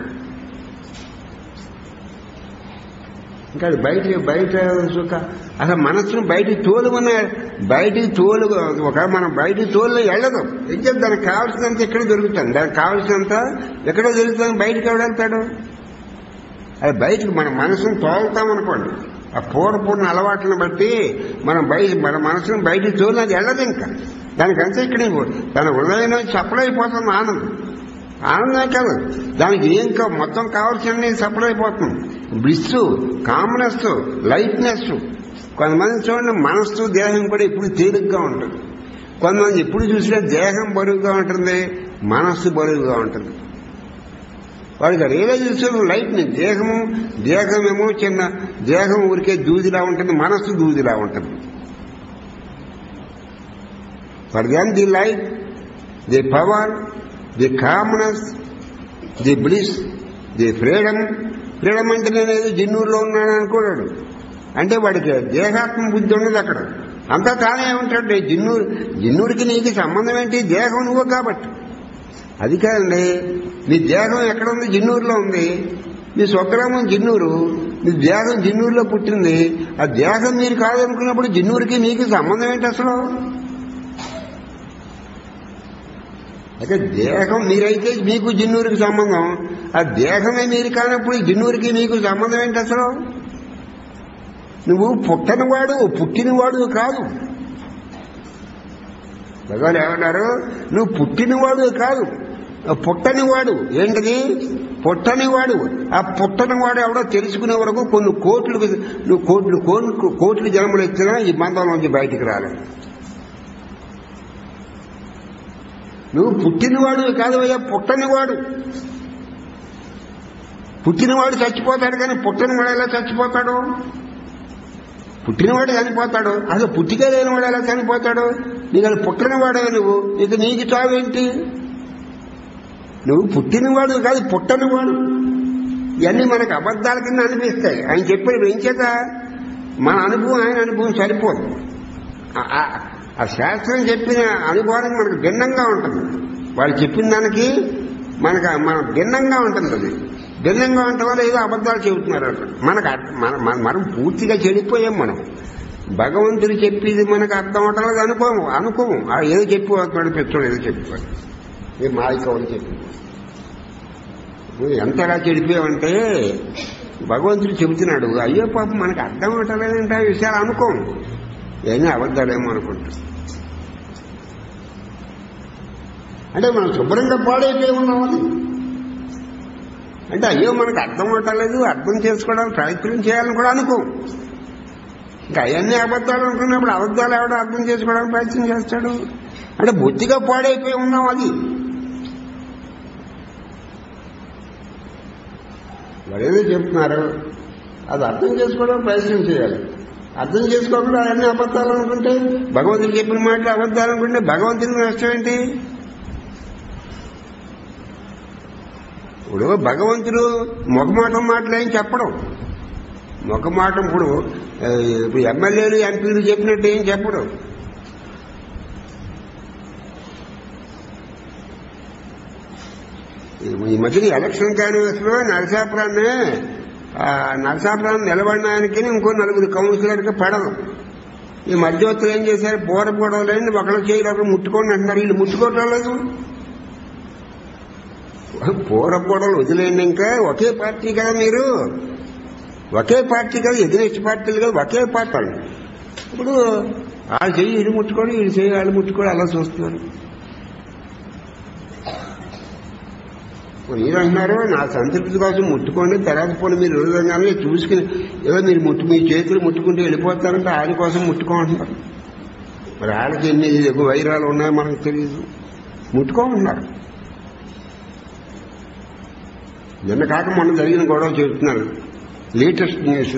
ఇంకా అది బయట బయట సుఖ అసలు మనస్సును బయటికి తోలుమన్న బయటికి తోలు ఒక మనం బయటికి తోలు వెళ్ళదు ఇంకా దానికి కావాల్సినంత ఎక్కడ దొరుకుతుంది దానికి కావాల్సినంత ఎక్కడ దొరుకుతుంది బయటికి ఎవడు వెళ్తాడు అది బయటకు మన మనసును తోలుతామనుకోండి ఆ పూర్వపూర్ణ అలవాట్లను బట్టి మనం బయట మన మనసును బయటికి తోలి అది వెళ్ళదు ఇంకా దానికంతా ఇక్కడ తన హృదయం సప్లై అయిపోతుంది ఆనందం ఆనందమే కాదు దానికి ఏం కా మొత్తం కావాల్సిన సప్లై అయిపోతుంది బ్లిస్ కామ్నెస్ లైట్నెస్ కొంతమంది చూడండి మనస్సు దేహం కూడా ఎప్పుడు తేలిగ్గా ఉంటుంది కొంతమంది ఎప్పుడు చూసినా దేహం బరువుగా ఉంటుంది మనస్సు బరువుగా ఉంటుంది వాడికి రియలైజేషన్ లైట్ని దేహము దేహమేమో చిన్న దేహం ఊరికే దూదిలా ఉంటుంది మనస్సు దూదిలా ఉంటుంది for then the light the power the calmness the bliss the freedom freedom అంటే నేను ఏదో జిన్నూరులో ఉన్నాను అనుకోడాడు అంటే వాడికి దేహాత్మ బుద్ధి ఉండదు అక్కడ అంతా తానే ఉంటాడు జిన్నూరు జిన్నూరికి నీకు సంబంధం ఏంటి దేహం నువ్వు కాబట్టి అది కాదండి నీ దేహం ఎక్కడ ఉంది జిన్నూరులో ఉంది నీ స్వగ్రామం జిన్నూరు నీ దేహం జిన్నూరులో పుట్టింది ఆ దేహం మీరు కాదనుకున్నప్పుడు జిన్నూరుకి మీకు సంబంధం ఏంటి అసలు అయితే దేహం మీరైతే మీకు జిన్నూరుకి సంబంధం ఆ దేహమే మీరు కానప్పుడు జిన్నూరుకి మీకు సంబంధం ఏంటి అసలు నువ్వు పుట్టనివాడు పుట్టినవాడు కాదు భగవాన్ ఏమన్నారు నువ్వు పుట్టినవాడు కాదు పుట్టనివాడు ఏంటిది పుట్టనివాడు ఆ పుట్టనివాడు ఎవడో తెలుసుకునే వరకు కొన్ని కోట్లు నువ్వు కోట్లు కోట్లు కోట్లు జన్మలు ఇచ్చినా ఈ బంధం నుంచి బయటికి రాలేదు నువ్వు పుట్టినవాడు కాదు అయ్యా పుట్టనివాడు పుట్టినవాడు చచ్చిపోతాడు కానీ పుట్టనివాడు ఎలా చచ్చిపోతాడు పుట్టినవాడు చనిపోతాడు అసలు పుట్టికే లేనివాడు ఎలా చనిపోతాడు నీకు అది పుట్టనివాడే నువ్వు ఇక నీకు చావేంటి నువ్వు పుట్టినవాడు కాదు పుట్టనివాడు ఇవన్నీ మనకు అబద్ధాల కింద అనిపిస్తాయి ఆయన చెప్పిన ఎంచేత మన అనుభవం ఆయన అనుభవం సరిపోదు ఆ- ఆ- ఆ శాస్త్రం చెప్పిన అనుభవానికి మనకు భిన్నంగా ఉంటుంది వాళ్ళు చెప్పిన దానికి మనకు మన భిన్నంగా ఉంటుంది అది భిన్నంగా ఉండటం వల్ల ఏదో అబద్ధాలు చెబుతున్నారు అట్లా మనకు అర్థం- మన- మన- మనం పూర్తిగా చెడిపోయాం మనం భగవంతుడు చెప్పేది మనకు అర్థం అవటం అనుకోము అనుకోము ఆ ఏదో చెప్పి వస్తున్నాడు పెట్టుకోడు ఏదో చెప్పాడు ఏ మాయకవని చెప్పి నువ్వు ఎంతలా చెడిపోయావంటే భగవంతుడు చెబుతున్నాడు అయ్యో పాపం మనకు అర్థం అవటలేదంటే ఆ విషయాలు అనుకోము ఏమీ అబద్ధాలేమో అనుకుంటాం అంటే మనం శుభ్రంగా పాడైపోయి ఉన్నామని అంటే అయ్యో మనకు అర్థం అవటలేదు అర్థం చేసుకోవడానికి ప్రయత్నం చేయాలని కూడా అనుకో ఇంకా అవన్నీ అబద్ధాలు అనుకున్నప్పుడు అబద్ధాలు ఎవడో అర్థం చేసుకోవడానికి ప్రయత్నం చేస్తాడు అంటే బొత్తిగా పాడైపోయి ఉన్నాం అది వాడు ఏదో చెప్తున్నారు అది అర్థం చేసుకోవడానికి ప్రయత్నం చేయాలి అర్థం చేసుకోకుండా అవన్నీ అబద్ధాలు అనుకుంటే భగవంతుడు చెప్పిన మాటలు అబద్ధాలు అనుకుంటే భగవంతుడికి నష్టం ఏంటి ఇప్పుడు భగవంతుడు ముఖమాటం మాటలు ఏం చెప్పడం ముఖమాటం ఇప్పుడు ఆ, ఇప్పుడు ఎమ్మెల్యేలు ఎంపీలు చెప్పినట్టు ఏం చెప్పడం ఈ మధ్యన ఎలక్షన్ క్యాన్వస్లో నరసాపురాన్ని ఆ, నరసాపురాన్ని నిలబడినానికి ఇంకో నలుగురు కౌన్సిలర్కి పడదు ఈ మధ్యవర్తులు ఏం చేశారు బోర గొడవలేని ఒకళ్ళు చేయలేక ముట్టుకోండి అంటున్నారు వీళ్ళు ముట్టుకోవటం లేదు పూర గొడవలు వదిలేండి ఇంకా ఒకే పార్టీ కదా మీరు ఒకే పార్టీ కదా ఎదురెచ్చి పార్టీలు కదా ఒకే పార్టీ అండి. ఇప్పుడు వాళ్ళు చెయ్యి ఇది ముట్టుకోడు వీళ్ళు చెయ్యి వాళ్ళు ముట్టుకోడు అలా చూస్తున్నారు మీరు అంటున్నారు నా సంతృప్తి కోసం ముట్టుకోండి తర్వాత పోనీ మీరు విధంగానే చూసుకుని ఏదో మీరు ముట్టు మీ చేతులు ముట్టుకుంటూ వెళ్ళిపోతారంటే ఆయన కోసం ముట్టుకోమంటున్నారు మరి వాళ్ళకి ఎన్ని ఎక్కువ వైరాలు ఉన్నాయో మనకు తెలియదు ముట్టుకోమంటున్నారు నిన్న కాక మొన్న జరిగిన గొడవ చెబుతున్నారు లేటెస్ట్ న్యూస్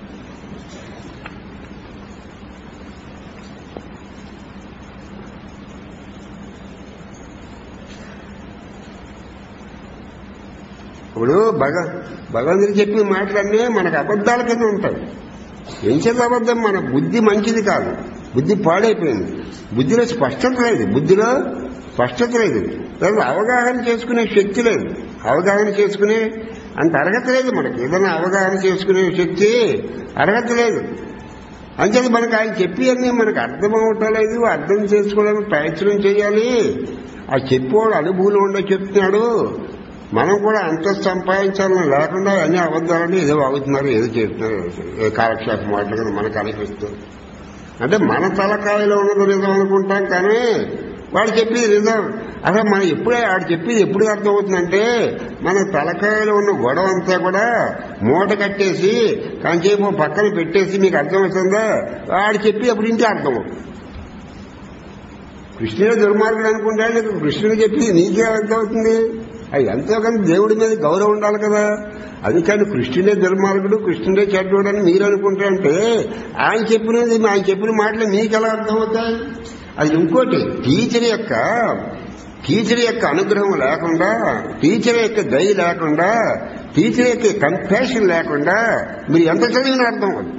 ఇప్పుడు భగ భగవంతుడు చెప్పిన మాటలన్నీ మనకు అబద్ధాల కింద ఉంటాయి ఏం చేత అబద్ధం మన బుద్ధి మంచిది కాదు బుద్ధి పాడైపోయింది బుద్ధిలో స్పష్టత లేదు బుద్ధిలో స్పష్టత లేదు లేదా అవగాహన చేసుకునే శక్తి లేదు అవగాహన చేసుకునే అంత అర్హత లేదు మనకి ఏదైనా అవగాహన చేసుకునే శక్తి అర్హత లేదు అంచేత మనకు ఆయన చెప్పి అన్నీ మనకు అర్థం అవటం లేదు అర్థం చేసుకోవడానికి ప్రయత్నం చేయాలి ఆ చెప్పేవాడు అనుభూలు ఉండే చెప్తున్నాడు మనం కూడా అంత సంపాదించాలని లేకుండా అన్ని అబద్ధాలని ఏదో వాగుతున్నారు ఏదో చెప్తున్నారు ఏ కాలక్షేపం మాటలు కదా మనకు అనిపిస్తుంది అంటే మన తలకాయలో ఉన్నది నిజం అనుకుంటాం కానీ వాడు చెప్పేది నిజం అసలు మనం ఎప్పుడే వాడు చెప్పేది ఎప్పుడు అర్థమవుతుందంటే మన తలకాయలో ఉన్న గొడవ అంతా కూడా మూట కట్టేసి కంచేపు పక్కన పెట్టేసి మీకు అర్థమవుతుందా వాడు చెప్పి అప్పుడు ఇంకే అర్థమవుతుంది కృష్ణుడే దుర్మార్గుడు అనుకుంటాడు నీకు కృష్ణుడు చెప్పి నీకే అర్థమవుతుంది అది ఎంతో కానీ దేవుడి మీద గౌరవం ఉండాలి కదా అందుకని కృష్ణుడే దుర్మార్గుడు కృష్ణుడే చెడ్డోడు అని మీరు అనుకుంటారంటే ఆయన చెప్పినది ఆయన చెప్పిన మాటలు మీకు ఎలా అర్థమవుతాయి అది ఇంకోటి టీచర్ యొక్క టీచర్ యొక్క అనుగ్రహం లేకుండా టీచర్ యొక్క దయ లేకుండా టీచర్ యొక్క కంపాషన్ లేకుండా మీరు ఎంత చదివిన అర్థం అవుతుంది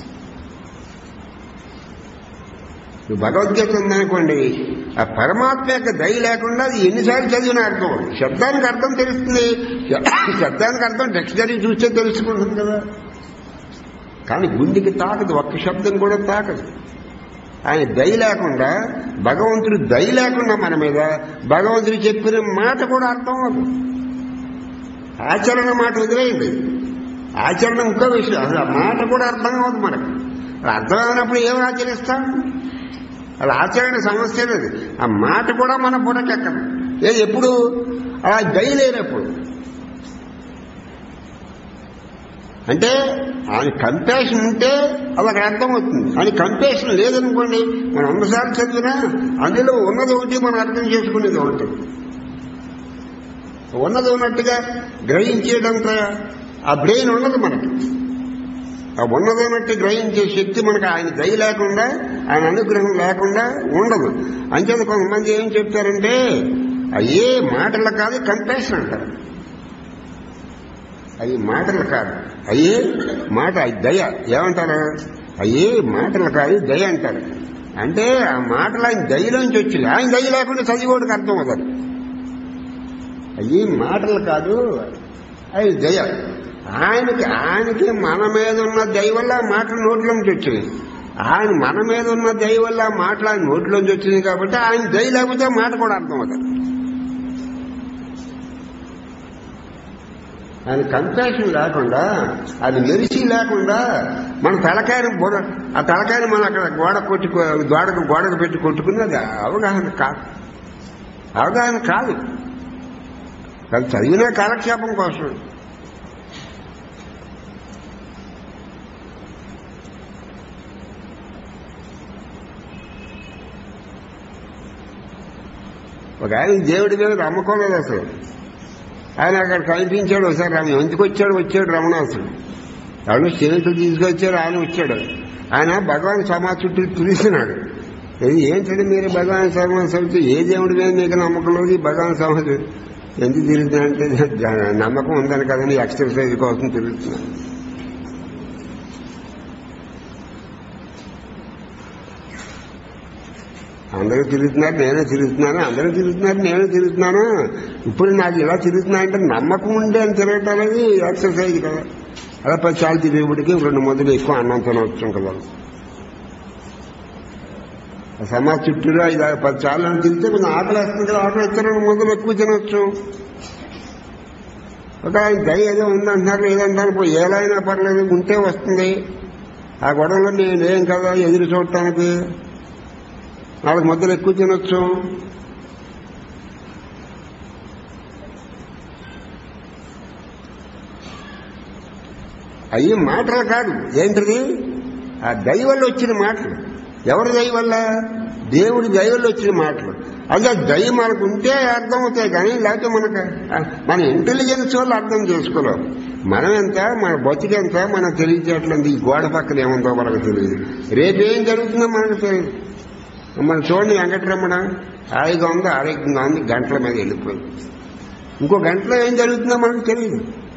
ఇప్పుడు భగవద్గీత ఉందనుకోండి ఆ పరమాత్మ యొక్క దయ లేకుండా అది ఎన్నిసార్లు చదివిన అర్థం అవుతుంది. శబ్దానికి అర్థం తెలుస్తుంది శబ్దానికి అర్థం డిక్షనరీ చూస్తే తెలుసుకుంటుంది కదా కానీ గుండెకి తాకదు ఒక్క శబ్దం కూడా తాకదు ఆయన దయ లేకుండా భగవంతుడు దయ లేకుండా మన మీద భగవంతుడు చెప్పిన మాట కూడా అర్థం అవ్వదు ఆచరణ మాట వదిలేయండి ఆచరణ ఇంకో విషయం అసలు ఆ మాట కూడా అర్థం అవ్వదు మనకు అలా అర్థమైనప్పుడు ఏం ఆచరిస్తాం అలా ఆచరణ సమస్య లేదు ఆ మాట కూడా మన బుడకెక్కదు ఏ ఎప్పుడు అలా దయ లేనప్పుడు అంటే ఆయన కంపాషన్ ఉంటే అది అక్కడ అర్థమవుతుంది ఆయన కంపాషన్ లేదనుకోండి మనం వందసార్లు చదివినా అందులో ఉన్నది ఒకటి మనం అర్థం చేసుకునేది ఒకటి ఉన్నది ఉన్నట్టుగా గ్రహించేటంత ఆ బ్రెయిన్ ఉన్నది మనకి ఆ ఉన్నది ఉన్నట్టు గ్రహించే శక్తి మనకు ఆయన దయ లేకుండా ఆయన అనుగ్రహం లేకుండా ఉండదు అంచేత కొంతమంది ఏం చెప్తారంటే అయ్యే మాటలు కాదు కంపాషన్ అంటారు అవి మాటలు కాదు అయ్యే మాట అది దయ ఏమంటారు అయ్యే మాటలు కాదు దయ అంటారు అంటే ఆ మాటలు ఆయన దయలోంచి వచ్చింది ఆయన దయ లేకుండా చదివేవాడికి అర్థం అవుతుంది అయ్యి మాటలు కాదు అది దయ ఆయనకి ఆయనకి మన మీద ఉన్న దయ వల్ల ఆ మాటలు నోట్లోంచి వచ్చింది ఆయన మన మీద ఉన్న దయ వల్ల ఆ మాటలు ఆయన నోట్లోంచి వచ్చింది కాబట్టి ఆయన దయ లేకపోతే ఆ మాట కూడా అర్థం అవుతుంది ఆయన కంపాషన్ లేకుండా ఆయన మెరిసి లేకుండా మన తలకాయని బుర్ర ఆ తలకాయని మనం అక్కడ గోడ కొట్టి గోడకు గోడకు పెట్టి కొట్టుకుని అది అవగాహన కాదు అవగాహన కాదు అది చదివిన కాలక్షేపం కోసం ఒక ఆయన దేవుడి మీద నమ్మకం లేదు అసలు ఆయన అక్కడ కనిపించాడు ఒకసారి రమణ ఎందుకు వచ్చాడు వచ్చాడు రమణాసుడు ఎవరు స్నేహితులు తీసుకొచ్చారు ఆయన వచ్చాడు ఆయన భగవాన్ సమా చుట్టూ తిరుగుతున్నాడు ఇది ఏంటంటే మీరు భగవాన్ సమాజం ఏ దేవుడి మీద మీకు నమ్మకం లేదు ఈ భగవాన్ సమాజం ఎందుకు తిరుగుతున్నాడంటే జ- నమ్మకం ఉందని కదండి ఎక్సర్సైజ్ కోసం తిరుగుతున్నాను అందరూ తిరుగుతున్నారు నేనే తిరుగుతున్నాను అందరూ తిరుగుతున్నారు నేను తిరుగుతున్నాను ఇప్పుడు నాకు ఇలా తిరుగుతున్నా అంటే నమ్మకం ఉండే అని తిరగటం అనేది ఎక్సర్సైజ్ కదా అలా పది చాలు తిరిగేపటికి రెండు మందులు ఎక్కువ అన్నం తినవచ్చు కదా ఆ సమాజ చుట్టూలో ఐదు ఆరు పది చాలు అని తిరిగితే కొంచెం ఆకలి వేస్తుంది కదా ఆకలి ఇస్తే రెండు మందులు ఎక్కువ తినవచ్చు ఒక ఆయన దయ ఏదో ఉందంటున్నారు లేదంటారు పోయి ఎలా అయినా పర్లేదు ఉంటే వస్తుంది ఆ గొడవలో నేనేం కదా ఎదురు చూడటానికి నాలుగు ముద్దలు ఎక్కువ తినొచ్చు అయ్యి మాటలు కాదు ఏంటిది ఆ దయ వల్ల వచ్చిన మాటలు ఎవరి దయ వల్ల దేవుడి దయ వల్ల వచ్చిన మాటలు అదే దయ మనకు ఉంటే అర్థమవుతాయి కానీ లేకపోతే మనకు ఆ, మన ఇంటెలిజెన్స్ వల్ల అర్థం చేసుకోలేం మనం ఎంత మన బతికెంత మన తెలియచేట్లంది ఈ గోడ పక్కన ఏముందో మనకు తెలియదు రేపేం జరుగుతుందో మనకు తెలియదు మన చూడండి వెంకటరమణ హాయిగా ఉంది ఆరోగ్యంగా ఉంది గంటల మీద వెళ్ళిపోయింది ఇంకో గంటలో ఏం జరుగుతుందో మనకు తెలియదు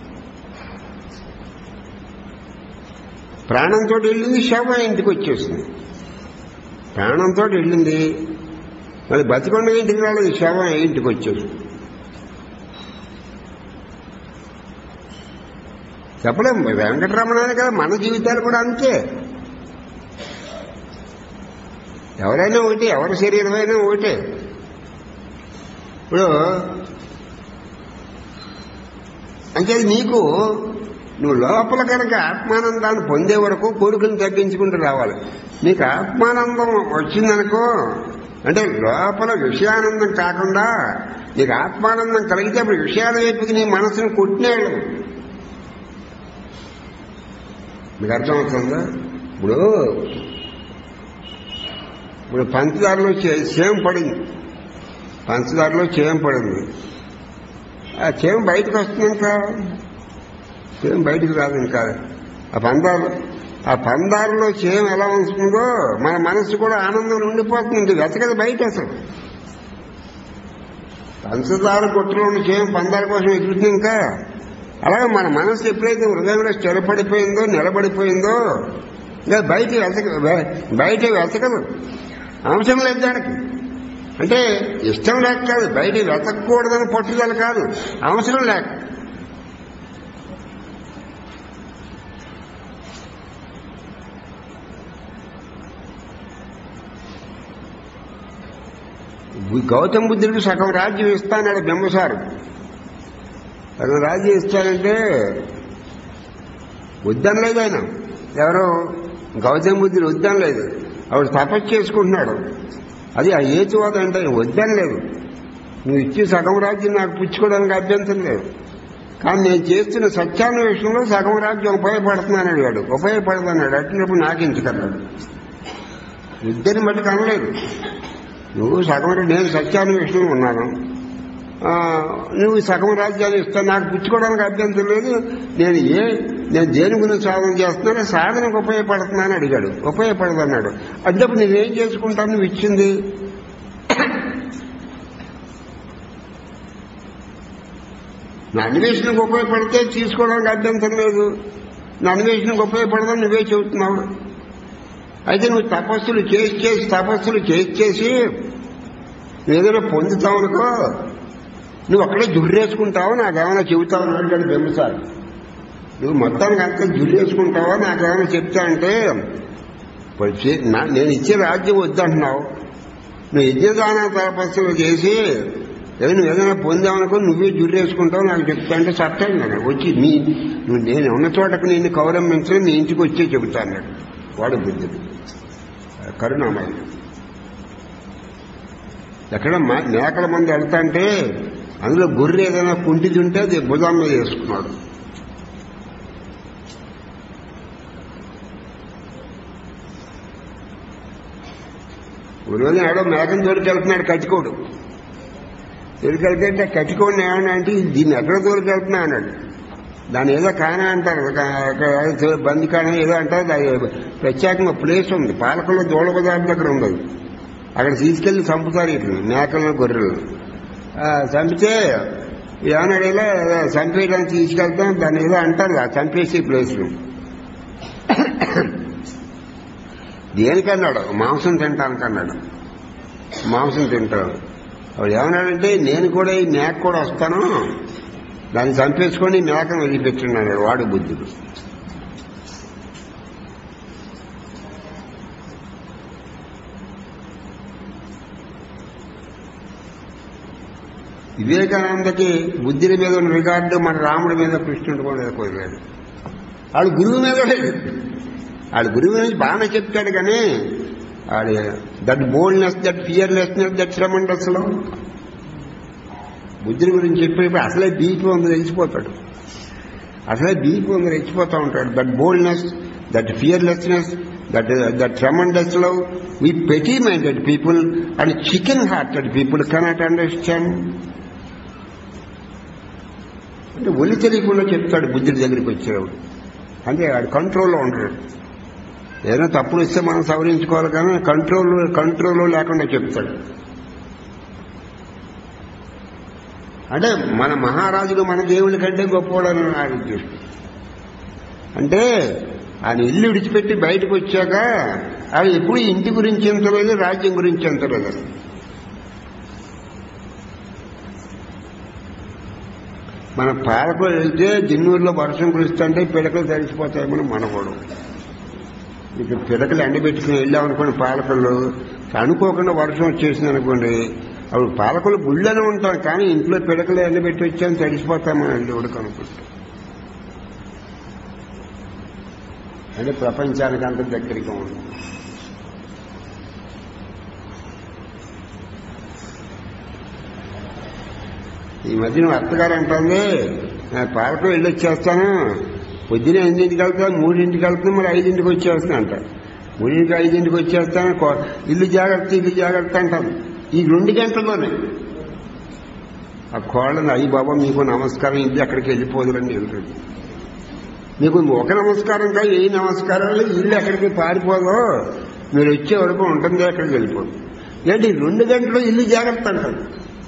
ప్రాణంతో వెళ్ళింది శవం ఇంటికి వచ్చేసింది ప్రాణంతో వెళ్ళింది మళ్ళీ బతికొండ ఇంటికి రాలేదు శవం ఇంటికి వచ్చేసింది చెప్పలేం వెంకటరమణ అనే కదా మన జీవితాలు కూడా అంతే ఎవరైనా ఒకటి ఎవరి శరీరమైనా ఒకటే ఇప్పుడు అంటే నీకు నువ్వు లోపల కనుక ఆత్మానందాన్ని పొందే వరకు కోరికలు తగ్గించుకుంటూ రావాలి నీకు ఆత్మానందం వచ్చిందనుకో అంటే లోపల విషయానందం కాకుండా నీకు ఆత్మానందం కలిగితే అప్పుడు విషయాల వైపుకి నీ మనసును కొట్టినాడు మీకు అర్థమవుతుందా ఇప్పుడు ఇప్పుడు పంచదారలో చే- చేయం పడింది పంచదారలో చేయం పడింది ఆ చేయం బయటకు వస్తుంది ఇంకా చేయం బయటకు రాదు ఇంకా ఆ పందారు ఆ పందారులో చేయం ఎలా ఉంటుందో మన మనసు కూడా ఆనందం ఉండిపోతుంది వెతకదు బయట అసలు పంచదార కొట్టులో ఉన్న చేయం పందాల కోసం ఎదుగుతుంది ఇంకా అలాగే మన మనసు ఎప్పుడైతే హృదయంలో స్థిరపడిపోయిందో నిలబడిపోయిందో ఇంకా బయట వెతక బయట వెతకదు అవసరం లేదు దానికి అంటే ఇష్టం లేక కాదు బయట వెతకూడదని పట్టుదల కాదు అవసరం లేక గౌతమ బుద్ధుడికి సగం రాజ్యం ఇస్తానన్నాడు బింబసారు సగం రాజ్యం ఇస్తానంటే వద్దనలేదు ఆయన ఎవరో గౌతమ బుద్ధుడు వద్దనలేదు ఆవిడ తపస్సు చేసుకుంటున్నాడు అది ఆ ఏచువాదం అంటే ఆయన వద్దనలేదు నువ్వు ఇచ్చి సగం రాజ్యం నాకు పుచ్చుకోవడానికి అభ్యంతరం లేదు కానీ నేను చేస్తున్న సత్యాన్వేషణలో సగం రాజ్యం ఉపయోగపడుతున్నాను అడిగాడు ఉపయోగపడదన్నాడు అట్టినప్పుడు నాకు ఇంటికన్నాడు ఇద్దరిని మట్టుకు అనలేదు నువ్వు సగం నేను సత్యాన్వేషణలో ఉన్నాను ఆ, నువ్వు సగం రాజ్యాన్ని ఇస్తాను నాకు పుచ్చుకోవడానికి అభ్యంతరం లేదు నేను ఏ నేను దేని గురించి సాధన చేస్తున్నానో సాధనకు ఉపయోగపడుతున్నాను అడిగాడు ఉపయోగపడదన్నాడు అంటే నేనేం చేసుకుంటాను నువ్వు ఇచ్చింది నా అన్వేషణకు ఉపయోగపడితే తీసుకోవడానికి అభ్యంతరం లేదు నా అన్వేషణకు ఉపయోగపడదని నువ్వే చెబుతున్నావు అయితే నువ్వు తపస్సులు చేసి చేసి తపస్సులు చేసి చేసి నువ్వు ఏదైనా పొందుతావు అనుకో నువ్వు అక్కడే జుర్రేసుకుంటావో నాకేమైనా చెబుతావు అని అడిగాడు బెంబసారి నువ్వు మొత్తానికి అంతా జుర్రేసుకుంటావా నాకేమైనా చెప్తా అంటే ఇప్పుడు చే- నా- నేను ఇచ్చే రాజ్యం వద్దంటున్నావు నువ్వు యజ్ఞదాన తపస్సులు చేసి ఏదో నువ్వు ఏదైనా పొందావనుకో నువ్వే జుర్రేసుకుంటావు నాకు చెప్తా అంటే సత్యం కదా వచ్చి నీ నువ్వు నేను ఉన్న చోటకు నిన్ను కౌరమించడం నీ ఇంటికి వచ్చే చెబుతాను అన్నాడు వాడు బుద్ధుడు కరుణామయ్య ఎక్కడ మా- మేకల మంది వెళ్తా అంటే అందులో గొర్రె ఏదైనా కుంటిది ఉంటే అది భుజం మీద వేసుకున్నాడు ఒక రోజు ఆడో మేకను దొరికెళ్తున్నాడు కటికోడు దొరికెళ్తే కటికోడిని ఏమన్నా అంటే దీన్ని ఎక్కడ దొరికెళ్తున్నా అన్నాడు దాని ఏదో కానా అంటారు అక్కడ బంది కానా ఏదో అంటారు దాని ప్రత్యేకంగా ప్లేస్ ఉంది పాలకుల్లో దూడ బజార్ దగ్గర ఉంది అది. అక్కడ తీసుకెళ్లి చంపుతారు ఇట్లా మేకలను గొర్రెలను ఆ, చంపితే ఏమన్నాడు ఇలా చంపేయడానికి తీసుకెళ్తాం దాన్ని ఏదో అంటారు ఆ చంపేసే ప్లేస్ దేనికన్నాడు మాంసం తింటానికన్నాడు మాంసం తింటాను వాడు ఏమన్నాడంటే నేను కూడా ఈ మేక కూడా వస్తాను దాన్ని చంపేసుకొని ఈ మేకను వదిలిపెట్టున్నాడు వాడు బుద్ధుడు వివేకానందకి బుద్ధుడి మీద ఉన్న రికార్డు మన రాముడి మీద కృష్ణుడి కూడా కోరాడు వాడు గురువు మీద లేదు వాడు గురువు నుంచి బాగానే చెప్తాడు కానీ వాడు that boldness that fearlessness that tremendous love బుద్ధుడి గురించి చెప్పేప్పుడు అసలే బీపీ ఉంది తెలిసిపోతాడు అసలే బీపీ ఉంది రెచ్చిపోతూ ఉంటాడు that boldness that fearlessness that that tremendous love we petty minded people and chicken hearted people cannot understand అంటే ఒలి తెలియకుండా చెప్తాడు బుద్ధుడి దగ్గరికి వచ్చేవాడు అంటే వాడు కంట్రోల్లో ఉండడు ఏదైనా తప్పులు ఇస్తే మనం సవరించుకోవాలి కానీ కంట్రోల్ కంట్రోల్లో లేకుండా చెప్తాడు అంటే మన మహారాజులు మన దేవుడి కంటే గొప్పవాడని ఆయన ఉద్దేశం అంటే ఆయన ఇల్లు విడిచిపెట్టి బయటకు వచ్చాక ఆయన ఎప్పుడు ఇంటి గురించి ఎంతలేదు రాజ్యం గురించి ఎంతలేదు మన పాలకు వెళ్తే జిన్నూరులో వర్షం కురుస్తుంటే పిడకలు తడిసిపోతాయి మనం మనకూడదు ఇక పిడకలు ఎండబెట్టుకుని వెళ్ళామనుకోండి పాలకులు అనుకోకుండా వర్షం వచ్చేసింది అనుకోండి అప్పుడు పాలకులు గుళ్ళనే ఉంటాం కానీ ఇంట్లో పిడకలు ఎండబెట్టి వచ్చాను తడిసిపోతాం మనం దేవుడికి అనుకుంటాం అంటే ప్రపంచానికి అంత దగ్గరగా ఉంది ఈ మధ్య నువ్వు అత్తగారు అంటుంది "నేను పాలకులు వెళ్ళి వచ్చేస్తాను పొద్దున ఎనిమిదింటికి వెళ్తాను మూడింటికి వెళ్తాను మరి ఐదింటికి వచ్చేస్తాను అంట మూడింటికి ఐదింటికి వచ్చేస్తాను కో- ఇల్లు జాగ్రత్త ఇల్లు జాగ్రత్త అంటాను ఈ రెండు గంటల్లోనే ఆ కోళ్ళని అయ్యి బాబా మీకు నమస్కారం ఇది అక్కడికి వెళ్ళిపోదురండి వెళ్తుంది మీకు ఒక నమస్కారం కాదు ఏ నమస్కారాలు ఇల్లు ఎక్కడికి పారిపోదో మీరు వచ్చే వరకు ఉంటుంది అక్కడికి వెళ్ళిపోదు ఏంటి రెండు గంటలు ఇల్లు జాగ్రత్త అంటారు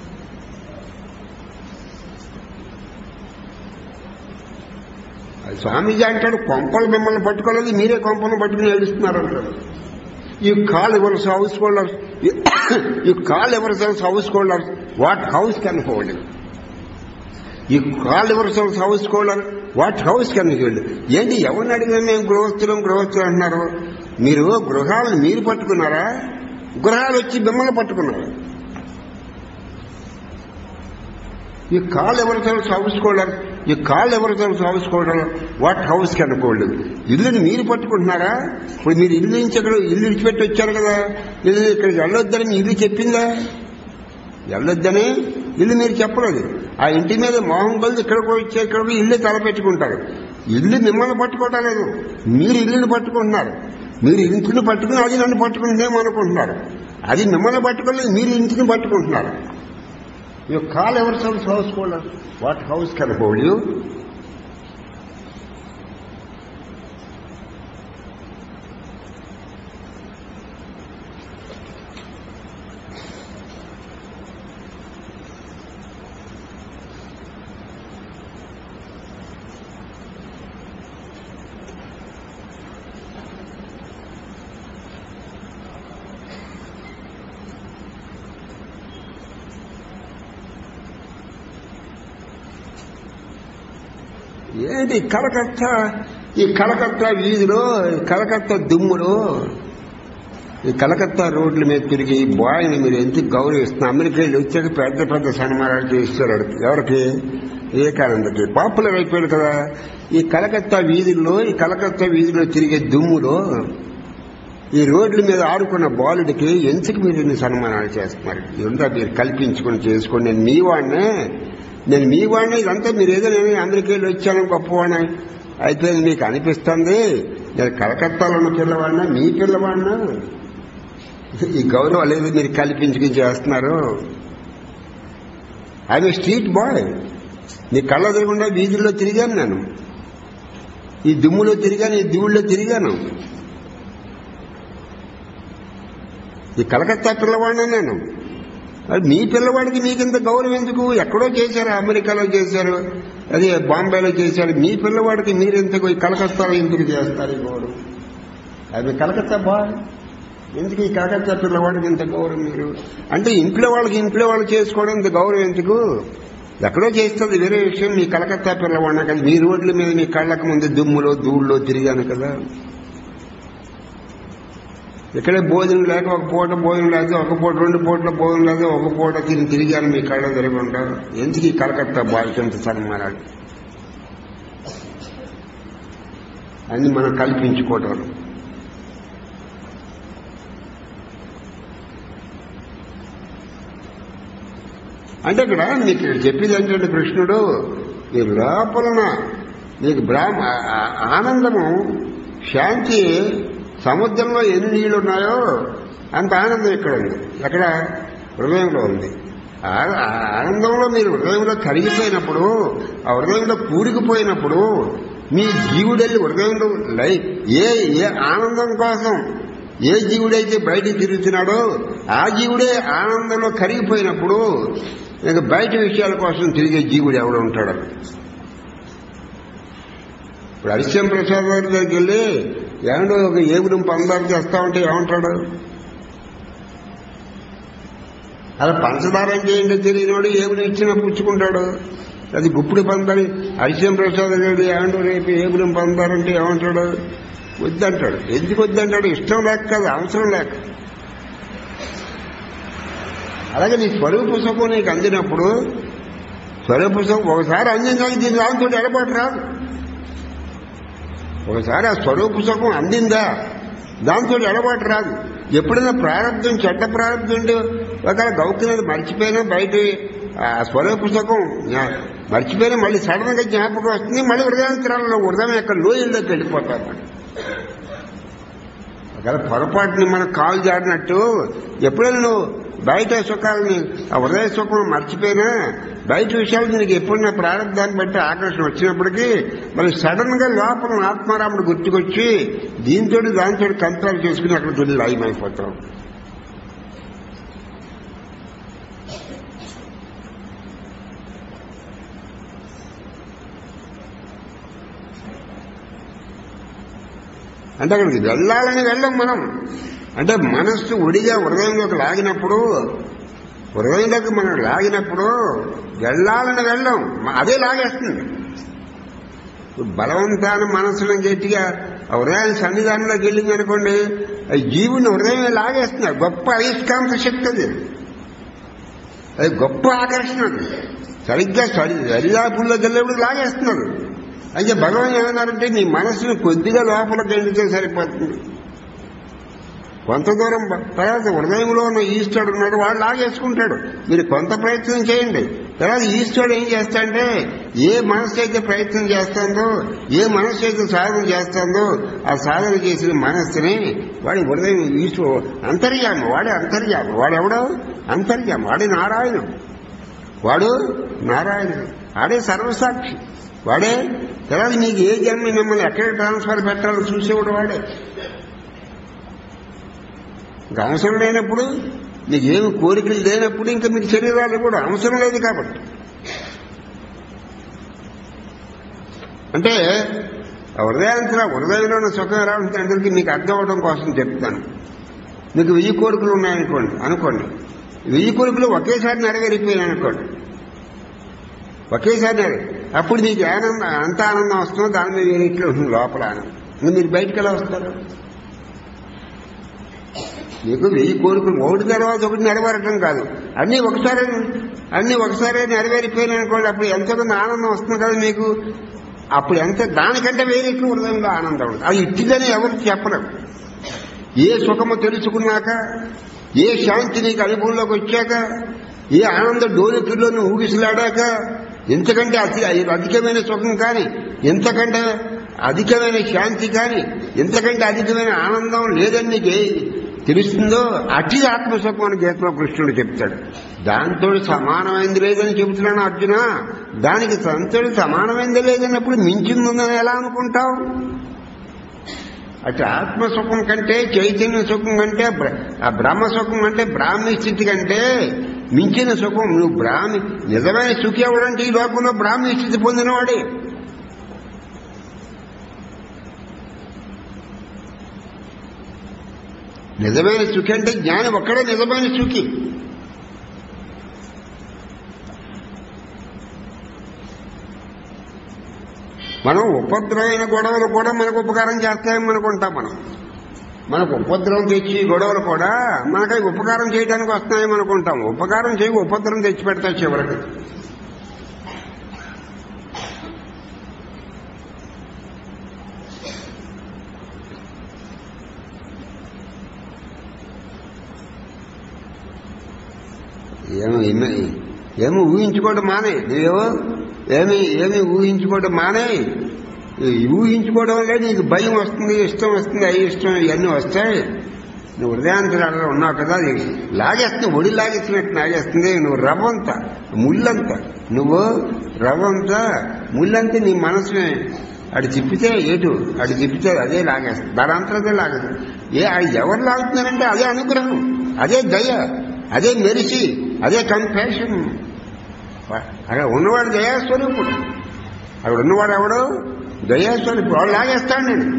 అది స్వామీజీ అంటాడు కొంపలు మిమ్మల్ని పట్టుకోలేదు మీరే కొంపలు పట్టుకుని ఏడుస్తున్నారు అంటాడు you call ever house holders you call ever selves house holders what house can hold you call ever selves house holder what house can hold ఏంటి ఎవరిని అడిగినా మేము గృహస్థులం గృహస్థులు అంటున్నారు మీరు గృహాలను మీరు పట్టుకున్నారా గృహాలు వచ్చి మిమ్మల్ని పట్టుకున్నారు you call your selves house holder you call your selves house holder what house can hold ఇల్లుని మీరు పట్టుకుంటున్నారా ఇప్పుడు మీరు ఇల్లు నుంచి ఇక్కడ ఇల్లు విడిచిపెట్టి వచ్చారు కదా ఇల్లు ఇక్కడికి వెళ్ళొద్దని మీ ఇల్లు చెప్పిందా వెళ్ళొద్దని ఇల్లు మీరు చెప్పలేదు ఆ ఇంటి మీద మోహం కొలిది ఇక్కడికి వచ్చే ఇక్కడికి ఇల్లు తలపెట్టుకుంటారు ఇల్లు మిమ్మల్ని పట్టుకోవటం లేదు మీరు ఇల్లుని పట్టుకుంటున్నారు మీరు ఇంటిని పట్టుకుని అది నన్ను పట్టుకుందేమో అనుకుంటున్నారు అది మిమ్మల్ని పట్టుకోలేదు మీరు ఇంటిని పట్టుకుంటున్నారు you call ever selves house holder what house can hold you ఏంటి కలకత్తా ఈ కలకత్తా వీధిలో ఈ కలకత్తా దుమ్ములో ఈ కలకత్తా రోడ్ల మీద తిరిగి ఈ బాయ్ని మీరు ఎందుకు గౌరవిస్తున్నారు అమెరికా వెళ్ళి వచ్చాక పెద్ద పెద్ద సన్మానాలు చేస్తారు వాడికి. ఎవరికి వివేకానందకి పాపులర్ అయిపోయాడు కదా ఈ కలకత్తా వీధుల్లో ఈ కలకత్తా వీధిలో తిరిగే దుమ్ములో ఈ రోడ్ల మీద ఆడుకున్న బాలుడికి ఎందుకు మీరు ఇన్ని సన్మానాలు చేస్తున్నారు ఇదంతా మీరు కల్పించుకొని చేసుకోండి నేను మీ వాడినే నేను మీ వాడిని ఇదంతా మీరు ఏదో నేను అమెరికా వెళ్ళి వచ్చాను గొప్పవాడిని అయితే మీకు అనిపిస్తుంది నేను కలకత్తాలో ఉన్న పిల్లవాడినా మీ పిల్లవాడినా ఈ గౌరవాలు ఏదో మీరు కల్పించుకుని చేస్తున్నారు ఐఎమ్ స్ట్రీట్ బాయ్ నీ కళ్ళ ఎదురకుండా వీధుల్లో తిరిగాను నేను ఈ దుమ్ములో తిరిగాను ఈ ధూళ్ళలో తిరిగాను ఈ కలకత్తా పిల్లవాడినా నేను అది మీ పిల్లవాడికి మీకింత గౌరవం ఎందుకు ఎక్కడో చేశారు అమెరికాలో చేశారు అదే బాంబేలో చేశారు మీ పిల్లవాడికి మీరెంతకు ఈ కలకత్తాలో ఎందుకు చేస్తారు ఈ గౌరవం అది కలకత్తా బాయ్ ఎందుకు ఈ కలకత్తా పిల్లవాడికి ఇంత గౌరవం మీరు అంటే ఇంట్లో వాళ్ళకి ఇంట్లో వాళ్ళు చేసుకోవడం ఇంత గౌరవం ఎందుకు ఎక్కడో చేస్తుంది వేరే విషయం మీ కలకత్తా పిల్లవాడిన కదా మీ రోడ్ల మీద మీ కళ్ళకు ముందు దుమ్ములో ధూళ్ళలో తిరిగాను కదా ఇక్కడే భోజనం లేక ఒక పూట భోజనం లేక ఒక పూట రెండు పూటల భోజనం లేక ఒక పూట తిని తిరిగాను మీ కళ్ళ తిరగకుండా ఎందుకు ఈ కలకత్తా బాధ్యత సన్మానాలు అన్ని మనం కల్పించుకోవటం అంటే ఇక్కడ మీకు ఇక్కడ చెప్పేది ఏంటంటే కృష్ణుడు ఈ లోపలన నీకు బ్రాహ్మ ఆ- ఆనందము శాంతి సముద్రంలో ఎన్ని నీళ్లు ఉన్నాయో అంత ఆనందం ఇక్కడ ఉంది ఎక్కడ హృదయంలో ఉంది ఆ- ఆ ఆనందంలో మీరు హృదయంలో కరిగిపోయినప్పుడు ఆ హృదయంలో కూడికిపోయినప్పుడు మీ జీవుడెళ్ళి హృదయంలో లై ఏ ఏ ఆనందం కోసం ఏ జీవుడైతే బయటికి తిరుగుతున్నాడో ఆ జీవుడే ఆనందంలో కరిగిపోయినప్పుడు ఇక బయట విషయాల కోసం తిరిగే జీవుడు ఎవడు ఉంటాడు ఇప్పుడు హరిశ్యం ప్రసాద్ గారి దగ్గరికి వెళ్ళి ఏమండో ఒక ఏగుడు పందాలు చేస్తా ఉంటే ఏమంటాడు అలా పంచదార అంటే ఏంటో తెలియనివాడు ఏగుడు ఇచ్చినా పుచ్చుకుంటాడు అది గుప్పుడు పందాలి హరిశ్యం ప్రసాద్ గారు ఏమంటో రేపు ఏగుడు పందారంటే ఏమంటాడు వద్దంటాడు ఎందుకు వద్దంటాడు ఇష్టం లేక కాదు అవసరం లేక అలాగే నీ స్వరూప సుఖం నీకు అందినప్పుడు స్వరూప సుఖం ఒకసారి అందించాలి దీని దాంతో ఎడబాటు రాదు ఒకసారి ఆ స్వరూప సుఖం అందిందా దాంతో ఎడబాటు రాదు ఎప్పుడైనా ప్రారంభం చెడ్డ ప్రారంభం ఉండి ఒకవేళ గౌకినది మర్చిపోయినా బయట ఆ స్వరూప సుఖం జ్ఞా- మర్చిపోయినా మళ్ళీ సడన్ గా జ్ఞాపకం వస్తుంది మళ్ళీ హృదయాంతరాలలో హృదయం యొక్క లోయల్లోకి వెళ్ళిపోతారు ఒకవేళ పొరపాటుని మనం కాలు జాడినట్టు ఎప్పుడైనా నువ్వు బయట సుఖాలని ఆ హృదయ సుఖం మర్చిపోయినా బయట విషయాలు నీకు ఎప్పుడైనా ప్రారంభాన్ని బట్టి ఆకర్షణ వచ్చినప్పటికీ మరి సడన్ గా లోపల ఆత్మారాముడు గుర్తుకొచ్చి దీంతో దాంతో కంట్రోల్ చేసుకుని అక్కడ తొలి లయమైపోతాం అంటే అక్కడికి వెళ్ళాలని వెళ్ళం మనం అంటే మనస్సు ఒడిగా హృదయంలోకి లాగినప్పుడు హృదయంలోకి మనం లాగినప్పుడు వెళ్ళాలని వెళ్ళం మ- అదే లాగేస్తుంది ఇప్పుడు బలవంతాన మనసులో గట్టిగా ఆ హృదయాన్ని సన్నిధానంలోకి వెళ్ళింది అనుకోండి అది జీవుని హృదయం లాగేస్తున్నారు గొప్ప అయస్కాంత శక్తి అది అది గొప్ప ఆకర్షణ అది సరిగ్గా సరి దరిదాపుల్లోకి వెళ్ళేప్పుడు లాగేస్తున్నారు అయితే భగవాన్ ఏమన్నారంటే నీ మనసుని కొద్దిగా లోపలికి వెళ్తే సరిపోతుంది కొంత దూరం బ- తర్వాత హృదయంలో ఉన్న ఈశ్వరుడు ఉన్నాడు వాడు లాగేసుకుంటాడు మీరు కొంత ప్రయత్నం చేయండి తర్వాత ఈశ్వరుడు ఏం చేస్తాడంటే ఏ మనసు అయితే ప్రయత్నం చేస్తుందో ఏ మనసు అయితే సాధన చేస్తుందో ఆ సాధన చేసిన మనస్సుని వాడి హృదయం ఈశ్వరు అంతర్యామ వాడే అంతర్యామ వాడెవడో అంతర్యామ వాడే నారాయణుడు వాడు నారాయణుడు వాడే సర్వసాక్షి వాడే తర్వాత మీకు ఏ జన్మ మిమ్మల్ని ఎక్కడ ట్రాన్స్ఫర్ పెట్టాలో చూసేవాడు వాడే ఇంకా అవసరం లేనప్పుడు మీకు ఏమి కోరికలు లేనప్పుడు ఇంకా మీకు శరీరాలు కూడా అవసరం లేదు కాబట్టి అంటే హృదయాంతర హృదయంలో ఉన్న సుఖం ఎలా ఉంటుంది మీకు అర్థం అవడం కోసం చెప్తాను మీకు వెయ్యి కోరికలు ఉన్నాయనుకోండి అనుకోండి వెయ్యి కోరికలు ఒకేసారి నెరవేరిపోయాయి అనుకోండి ఒకేసారి నెరవే అప్పుడు మీకు ఆనందం అంత ఆనందం వస్తుందో దాని మీద వేరే ఇట్లా ఉంటుంది లోపల ఆనందం ఇంకా మీరు బయటకు ఎలా వస్తారు మీకు వెయ్యి కోరికలు ఒకటి తర్వాత ఒకటి నెరవేరటం కాదు అన్నీ ఒకసారి అన్నీ ఒకసారి నెరవేరిపోయినాయి అనుకోండి అప్పుడు ఎంతో కొంత ఆనందం వస్తుంది కదా మీకు అప్పుడు ఎంత దానికంటే వేరే ఎక్కువ హృదయంలో ఆనందం ఉంటుంది అది ఇట్టిదని ఎవరు చెప్పలేరు ఏ సుఖము తెలుసుకున్నాక ఏ శాంతి నీకు అనుభవంలోకి వచ్చాక ఏ ఆనంద డోలిపిల్లో నువ్వు ఊగిసలాడాక ఎంతకంటే అతి అధికమైన సుఖం కానీ ఎంతకంటే అధికమైన శాంతి కానీ ఎంతకంటే అధికమైన ఆనందం లేదని నీకు ఏ తెలుస్తుందో అతి ఆత్మసుఖం అని గీతలో కృష్ణుడు చెప్తాడు దాంతో సమానమైంది లేదని చెబుతున్నాను అర్జున దానికి తనతో సమానమైంది లేదన్నప్పుడు మించిందని ఎలా అనుకుంటావు అటు ఆత్మసుఖం కంటే చైతన్య సుఖం కంటే బ్ర- ఆ బ్రహ్మ సుఖం అంటే బ్రాహ్మీ స్థితి కంటే మించిన సుఖం నువ్వు బ్రాహ్మి నిజమైన సుఖి ఎవడంటే ఈ లోకంలో బ్రాహ్మీ స్థితి పొందినవాడే నిజమైన సుఖి అంటే జ్ఞాని ఒక్కడే నిజమైన సుఖి మనం ఉపద్రవమైన గొడవలు కూడా మనకు ఉపకారం చేస్తాయని అనుకుంటాం మనం మనకు ఉపద్రవం తెచ్చి గొడవలు కూడా మనకై ఉపకారం చేయడానికి వస్తున్నాయని అనుకుంటాం ఉపకారం చేయి ఉపద్రవం తెచ్చి పెడతాయి చివరికి ఏమి ఏమి ఏమి ఊహించుకోవడం మానే నువ్వేవో ఏమి ఏమి ఊహించుకోవడం మానే ఈ ఊహించుకోవడం వల్లే నీకు భయం వస్తుంది ఇష్టం వస్తుంది అవి ఇష్టం ఇవన్నీ వస్తాయి నువ్వు హృదయాంతరాలలో ఉన్నావు కదా అది లాగేస్తుంది ఒడి లాగేసినట్టు లాగేస్తుంది నువ్వు రవ్వంత ముళ్ళంత నువ్వు రవ్వంత ముళ్ళంతా నీ మనసుని అటు తిప్పితే ఏటు అటు తిప్పితే అదే లాగేస్తుంది దానంతరదే లాగేస్తుంది ఏ అది ఎవరు లాగుతున్నారంటే అదే అనుగ్రహం అదే దయ అదే మెరిసి అదే కంపాషన్ అక్కడ ఉన్నవాడు దయాస్వరూపుడు అక్కడ ఉన్నవాడు ఎవడు దయాస్వరూపుడు వాడు లాగేస్తాడు నేను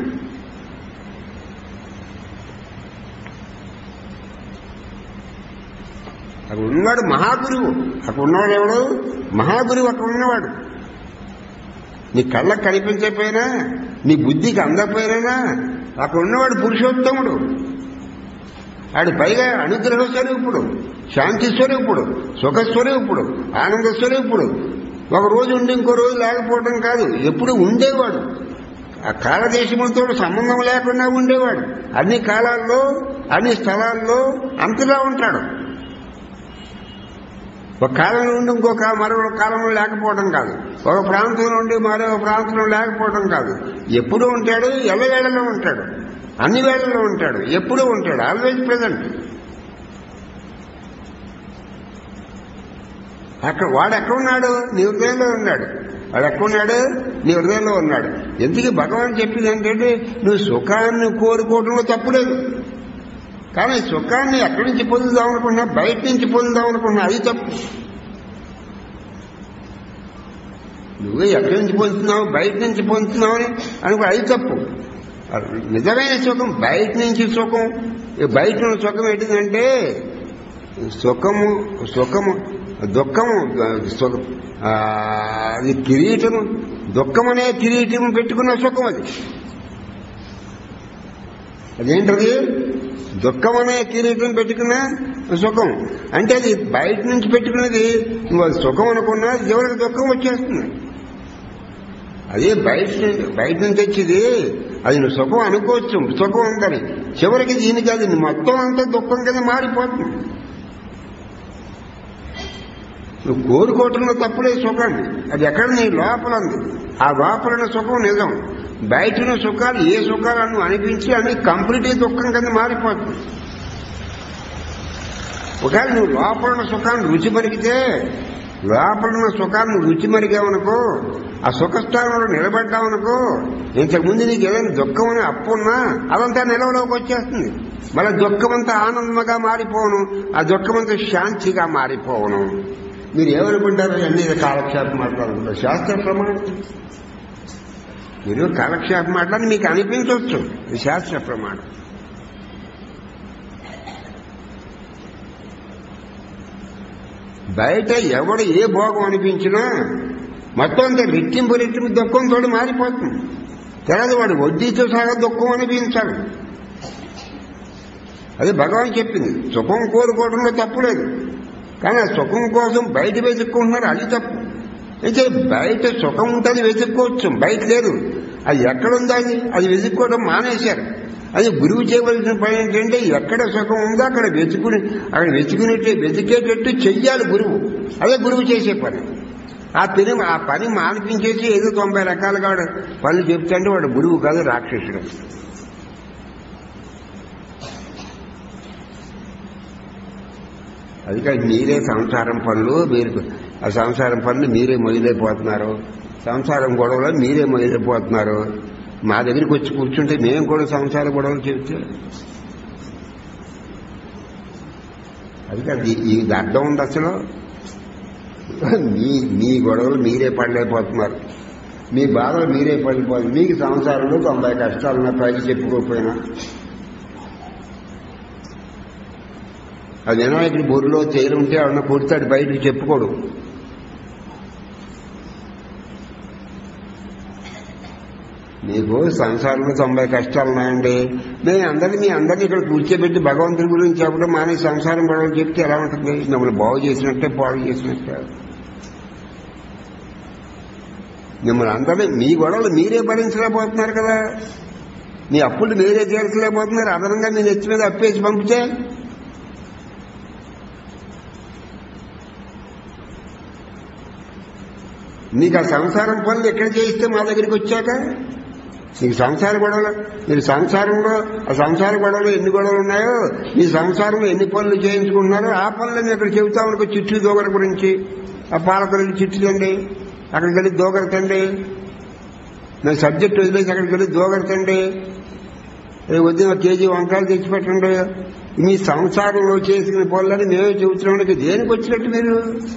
అక్కడ ఉన్నవాడు మహాగురువు అక్కడ ఉన్నవాడు ఎవడు మహాగురువు అక్కడ ఉన్నవాడు నీ కళ్ళకు కనిపించకపోయినా నీ బుద్ధికి అందకపోయినా అక్కడ ఉన్నవాడు పురుషోత్తముడు ఆడు పైగా అనుగ్రహ స్వరూపుడు శాంతి స్వరూపుడు సుఖ స్వరూపుడు ఆనంద స్వరూపుడు ఒక రోజు ఉండి ఇంకో రోజు లేకపోవడం కాదు ఎప్పుడు ఉండేవాడు ఆ కాలదేశములతో సంబంధం లేకుండా ఉండేవాడు అన్ని కాలాల్లో అన్ని స్థలాల్లో అంతలా ఉంటాడు ఒక కాలం నుండి ఇంకో కా- మరో కాలంలో లేకపోవడం కాదు ఒక ప్రాంతం నుండి మరో ప్రాంతంలో లేకపోవడం కాదు ఎప్పుడూ ఉంటాడు ఎల్లవేళలో ఉంటాడు అన్ని వేళల్లో ఉంటాడు ఎప్పుడూ ఉంటాడు ఆల్వేజ్ ప్రజెంట్ అక్కడ వాడు ఎక్కడున్నాడు నీ హృదయంలో ఉన్నాడు వాడు ఎక్కడున్నాడు నీ హృదయంలో ఉన్నాడు ఎందుకు భగవాన్ చెప్పింది ఏంటంటే నువ్వు సుఖాన్ని కోరుకోవడంలో తప్పులేదు కానీ సుఖాన్ని ఎక్కడి నుంచి పొందుదాం అనుకున్నా బయట నుంచి పొందుదాం అనుకున్నా అది తప్పు నువ్వు ఎక్కడి నుంచి పొందుతున్నావు బయట నుంచి పొందుతున్నావు అని అనుకో అది తప్పు నిజమైన సుఖం బయట నుంచి సుఖం ఈ బయట ఉన్న సుఖం ఏంటిదంటే సుఖము సుఖము దుఃఖము సుఖం ఆ, అది కిరీటము దుఃఖమనే కిరీటము పెట్టుకున్న సుఖం అది అదేంటది దుఃఖం అనే కిరీటం పెట్టుకున్న సుఖం అంటే అది బయట నుంచి పెట్టుకున్నది నువ్వు అది సుఖం అనుకున్నా ఎవరికి దుఃఖం వచ్చేస్తుంది అదే బయట నుంచి బయట నుంచి వచ్చేది అది నువ్వు సుఖం అనుకోవచ్చు సుఖం ఉందని చివరికి దీనికి అది మొత్తం అంతా దుఃఖం కింద మారిపోతుంది నువ్వు కోరుకోవటంలో తప్పులేదు సుఖాన్ని అది ఎక్కడ నీ లోపల ఉంది ఆ లోపల ఉన్న సుఖం నిజం బయట ఉన్న సుఖాలు ఏ సుఖాలు నువ్వు అనిపించి అన్ని కంప్లీట్ దుఃఖం కింద మారిపోతుంది ఒకవేళ నువ్వు లోపల ఉన్న సుఖాన్ని రుచి మరిగితే లోపల ఉన్న సుఖాన్ని నువ్వు రుచి మరిగావనుకో ఆ సుఖస్థానంలో నిలబడ్డావనుకో ఇంతకుముందు నీకు ఏదైనా దుఃఖం అని అప్పు ఉన్నా అదంతా నిలవలోకి వచ్చేస్తుంది మళ్ళీ దుఃఖమంతా ఆనందంగా మారిపోను ఆ దుఃఖమంతా శాంతిగా మారిపోవను మీరు ఏమనుకుంటారు అన్ని కాలక్షేపం మాట్లాడుకుంటారు శాస్త్ర ప్రమాణం మీరు కాలక్షేపం మాట్లాడి మీకు అనిపించవచ్చు ఇది శాస్త్ర ప్రమాణం బయట ఎవడు ఏ భోగం అనిపించినా మొత్తం అంతా రెట్టింపు రెట్టింపు దుఃఖంతో మారిపోతుంది తర్వాత వాడు వడ్డీతో సహా దుఃఖం అనిపించాడు అది భగవాన్ చెప్పింది సుఖం కోరుకోవడంలో తప్పు లేదు కానీ ఆ సుఖం కోసం బయట వెతుక్కుంటున్నారు అది తప్పు అయితే బయట సుఖం ఉంటుంది వెతుక్కోవచ్చు బయట లేదు అది ఎక్కడుందో అది అది వెతుక్కోవడం మానేశారు అది గురువు చేయవలసిన పని ఏంటంటే ఎక్కడ సుఖం ఉందో అక్కడ వెతుకుని అక్కడ వెతుకునేట్టు వెతికేటట్టు చెయ్యాలి గురువు అదే గురువు చేసే పని ఆ పని ఆ పని మానిపించేసి ఏదో తొంభై రకాలుగా వాడు పనులు చెప్తాంటే వాడు గురువు కాదు రాక్షసుడు అది కాదు మీరే సంసారం పనులు మీరు ఆ సంసారం పనులు మీరే మొదలైపోతున్నారు సంసారం గొడవలో మీరే మొదలైపోతున్నారు మా దగ్గరికి వచ్చి కూర్చుంటే మేము కూడా సంసార గొడవలు చెబితే అది కాదు ఈ- ఈ అర్థం ఉంది అసలు మీ మీ గొడవలు మీరే పడలేకపోతున్నారు మీ బాధలు మీరే పడిపోతున్నారు మీకు సంసారంలో తొంభై కష్టాలున్న పైకి చెప్పుకోకపోయినా ఆ వినాయకుడి బొరిలో తేలి ఉంటే ఆవిడ కొడతాడు బయటకు చెప్పుకోడు మీకు సంసారంలో తొంభై కష్టాలు ఉన్నాయండి మేము అందరినీ మీ అందరినీ ఇక్కడ కూర్చోబెట్టి భగవంతుడి గురించి చెప్పడం మానే సంసారం గొడవలు చెప్తే ఎలా ఉంటుంది మిమ్మల్ని బాగు చేసినట్టే పాడు చేసినట్టే మిమ్మల్ని అందరినీ మీ గొడవలు మీరే భరించలేకపోతున్నారు కదా మీ అప్పులు మీరే తీర్చలేకపోతున్నారు అదనంగా మీ నెత్తి మీద అప్పేసి పంపితే నీకు ఆ సంసారం పనులు ఎక్కడ చేయిస్తే మా దగ్గరికి వచ్చాక నీకు సంసార గొడవలు మీరు సంసారంలో ఆ సంసార గొడవలు ఎన్ని గొడవలు ఉన్నాయో ఈ సంసారంలో ఎన్ని పనులు చేయించుకుంటున్నారో ఆ పనులు నేను ఇక్కడ చెబుతా అనుకో చిట్లు దోగర గురించి ఆ పాలకులకి చిట్లు తండి అక్కడికి వెళ్ళి దోగరతండి నా సబ్జెక్ట్ వదిలేసి అక్కడికి వెళ్ళి దోగరతండి రేపు వద్దిన కేజీ వంకాయలు తెచ్చిపెట్టండి మీ సంసారంలో చేసిన పనులని మేమే చెబుతున్నాం దేనికి వచ్చినట్టు మీరు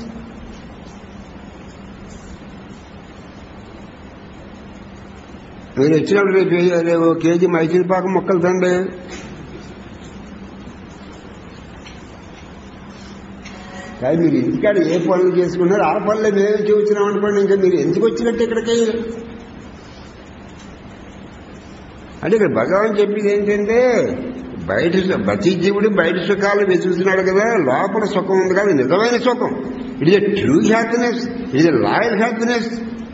మీరు వచ్చినప్పుడు రేపు ఏ- రేపు ఓ కేజీ మైసూరుపాకు మొక్కలు తండి కానీ మీరు ఇంటికాడ ఏ పనులు చేసుకున్నారో ఆ పనులే మేమే చెబుతున్నాం అనుకోండి ఇంకా మీరు ఎందుకు వచ్చినట్టు ఇక్కడికి అంటే ఇక్కడ భగవాన్ చెప్పింది ఏంటంటే బయట సు- ప్రతి జీవుడు బయట సుఖాలు వెతుకుతున్నాడు కదా లోపల సుఖం ఉంది కదా నిజమైన సుఖం it is a true happiness it is a loyal happiness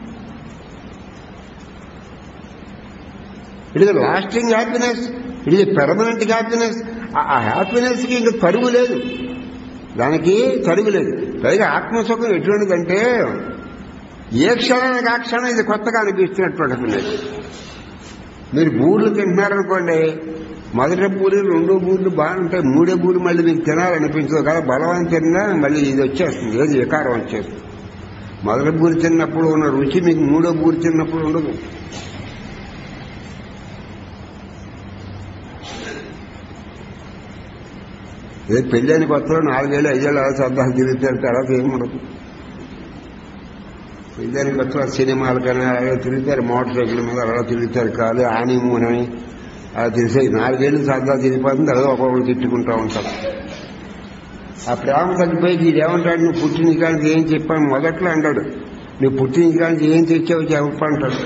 it is lasting happiness it is permanent happiness ఆ హ్యాపీనెస్ కి ఇంకా తరుగు లేదు దానికి తరుగు లేదు పైగా ఆత్మసుఖం ఎటువంటిదంటే ఏ క్షణానికి ఆ క్షణం ఇది కొత్తగా అనిపిస్తున్నటువంటి హ్యాపీనెస్ మీరు బూర్లు తింటున్నారనుకోండి మొదటి పూరి రెండో బూర్లు బాగుంటాయి మూడో బూరు మళ్ళీ మీకు తినాలనిపించదు కదా బలవం తిన్నా మళ్ళీ ఇది వచ్చేస్తుంది ఏది వికారం వచ్చేస్తుంది మొదటి బూరి తిన్నప్పుడు ఉన్న రుచి మీకు మూడో బూరి తిన్నప్పుడు ఉండదు ఏ పెళ్ళైన కొత్తలో నాలుగేళ్ళు ఐదేళ్ళు అలా సరదాలు తిరుగుతారు తర్వాత ఏముండదు పెళ్ళైన కొత్తలో సినిమాలు కానీ అలా తిరుగుతారు మోటార్ సైకిల్ మీద అలా తిరుగుతారు కాదు ఆనిమూన్ అని అలా తెలిసాయి నాలుగేళ్ళు సరదా తిరిగిపోతుంది అదే ఒక్కొక్కరు తిట్టుకుంటూ ఉంటారు ఆ ప్రేమ తగ్గిపోయి ఇది ఏమంటాడు నువ్వు పుట్టిన కానీ ఏం చెప్పాను మొదట్లో అంటాడు నువ్వు పుట్టిన కానీ ఏం తెచ్చావు చెప్పంటాడు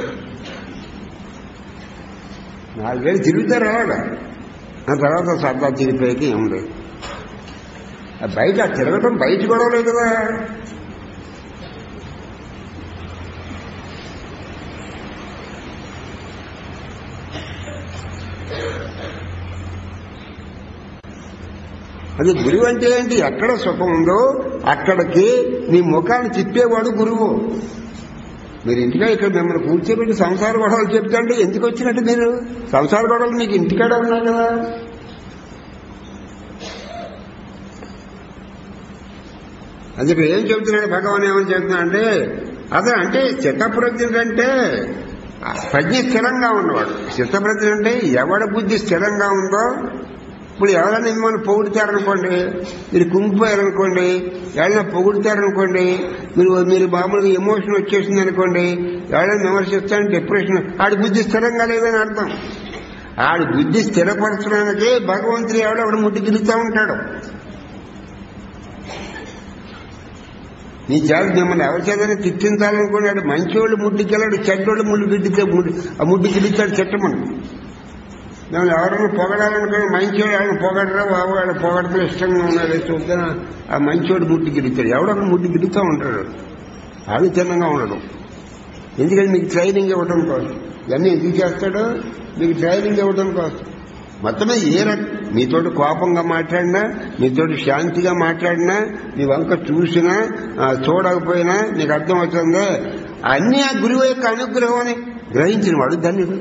నాలుగేళ్ళు తిరుగుతారు అలాగా ఆ తర్వాత సరదా తిరిగిపోయాక ఏం లేదు ఆ బయట ఆ తిరగటం బయట గొడవలేదు కదా అది గురువు అంటే ఏంటి ఎక్కడ సుఖం ఉందో అక్కడికి నీ ముఖాన్ని తిప్పేవాడు గురువు మీరు ఇంటికా ఇక్కడ మిమ్మల్ని కూర్చోబెట్టి సంసార గొడవలు చెప్తాంటే ఎందుకు వచ్చినట్టు మీరు సంసార గొడవలు మీకు ఇంటికాడ ఉన్నాయి కదా అందుకే ఏం చెబుతున్నాడు భగవాన్ ఏమని చెబుతున్నా అంటే అతను అంటే చిత్తప్రజ్ఞుడు అంటే ప్రజ్ఞ స్థిరంగా ఉన్నవాడు చిత్తప్రజ్ఞ అంటే ఎవడ బుద్ధి స్థిరంగా ఉందో ఇప్పుడు ఎవరైనా మిమ్మల్ని పొగుడుతారనుకోండి మీరు కుంగిపోయారనుకోండి ఎవరైనా పొగుడుతారనుకోండి మీరు మీరు మామూలుగా ఎమోషన్ వచ్చేసింది అనుకోండి ఎవరైనా విమర్శిస్తారని డిప్రెషన్ ఆడి బుద్ధి స్థిరంగా లేదని అర్థం ఆడి బుద్ధి స్థిరపరచడానికి భగవంతుడు ఎవడో ఒకడు ముట్టి తిరుగుతూ ఉంటాడు నీ చేత మిమ్మల్ని ఎవరి చేతనే తిట్టించాలనుకున్నాడు మంచివాళ్ళు ముడ్డికెళ్ళాడు చెడ్డోళ్ళు ముళ్ళు గిడ్డితే ముడి ఆ ముడ్డి గిడ్డిస్తాడు చెట్టమని మేము ఎవరైనా పొగడాలనుకుని మంచివాడు ఎవరైనా పొగడరా బాబు వాడు పొగడితే ఇష్టంగా ఉన్నాడు చూద్దాం ఆ మంచివాడు ముడ్డి గిడుతాడు ఎవడొక ముడ్డి గిడుతూ ఉంటాడు అది చిన్నంగా ఉండడు ఎందుకంటే మీకు ట్రైనింగ్ ఇవ్వడం కోసం ఇవన్నీ ఎందుకు చేస్తాడు మీకు ట్రైనింగ్ ఇవ్వడం కోసం మొత్తమే ఏ రకం మీతోటి కోపంగా మాట్లాడినా మీతోటి శాంతిగా మాట్లాడినా నీ వంక చూసినా ఆ, చూడకపోయినా నీకు అర్థం అవుతుందే అన్నీ ఆ గురువు యొక్క అనుగ్రహం అని గ్రహించిన వాడు ధన్యుడు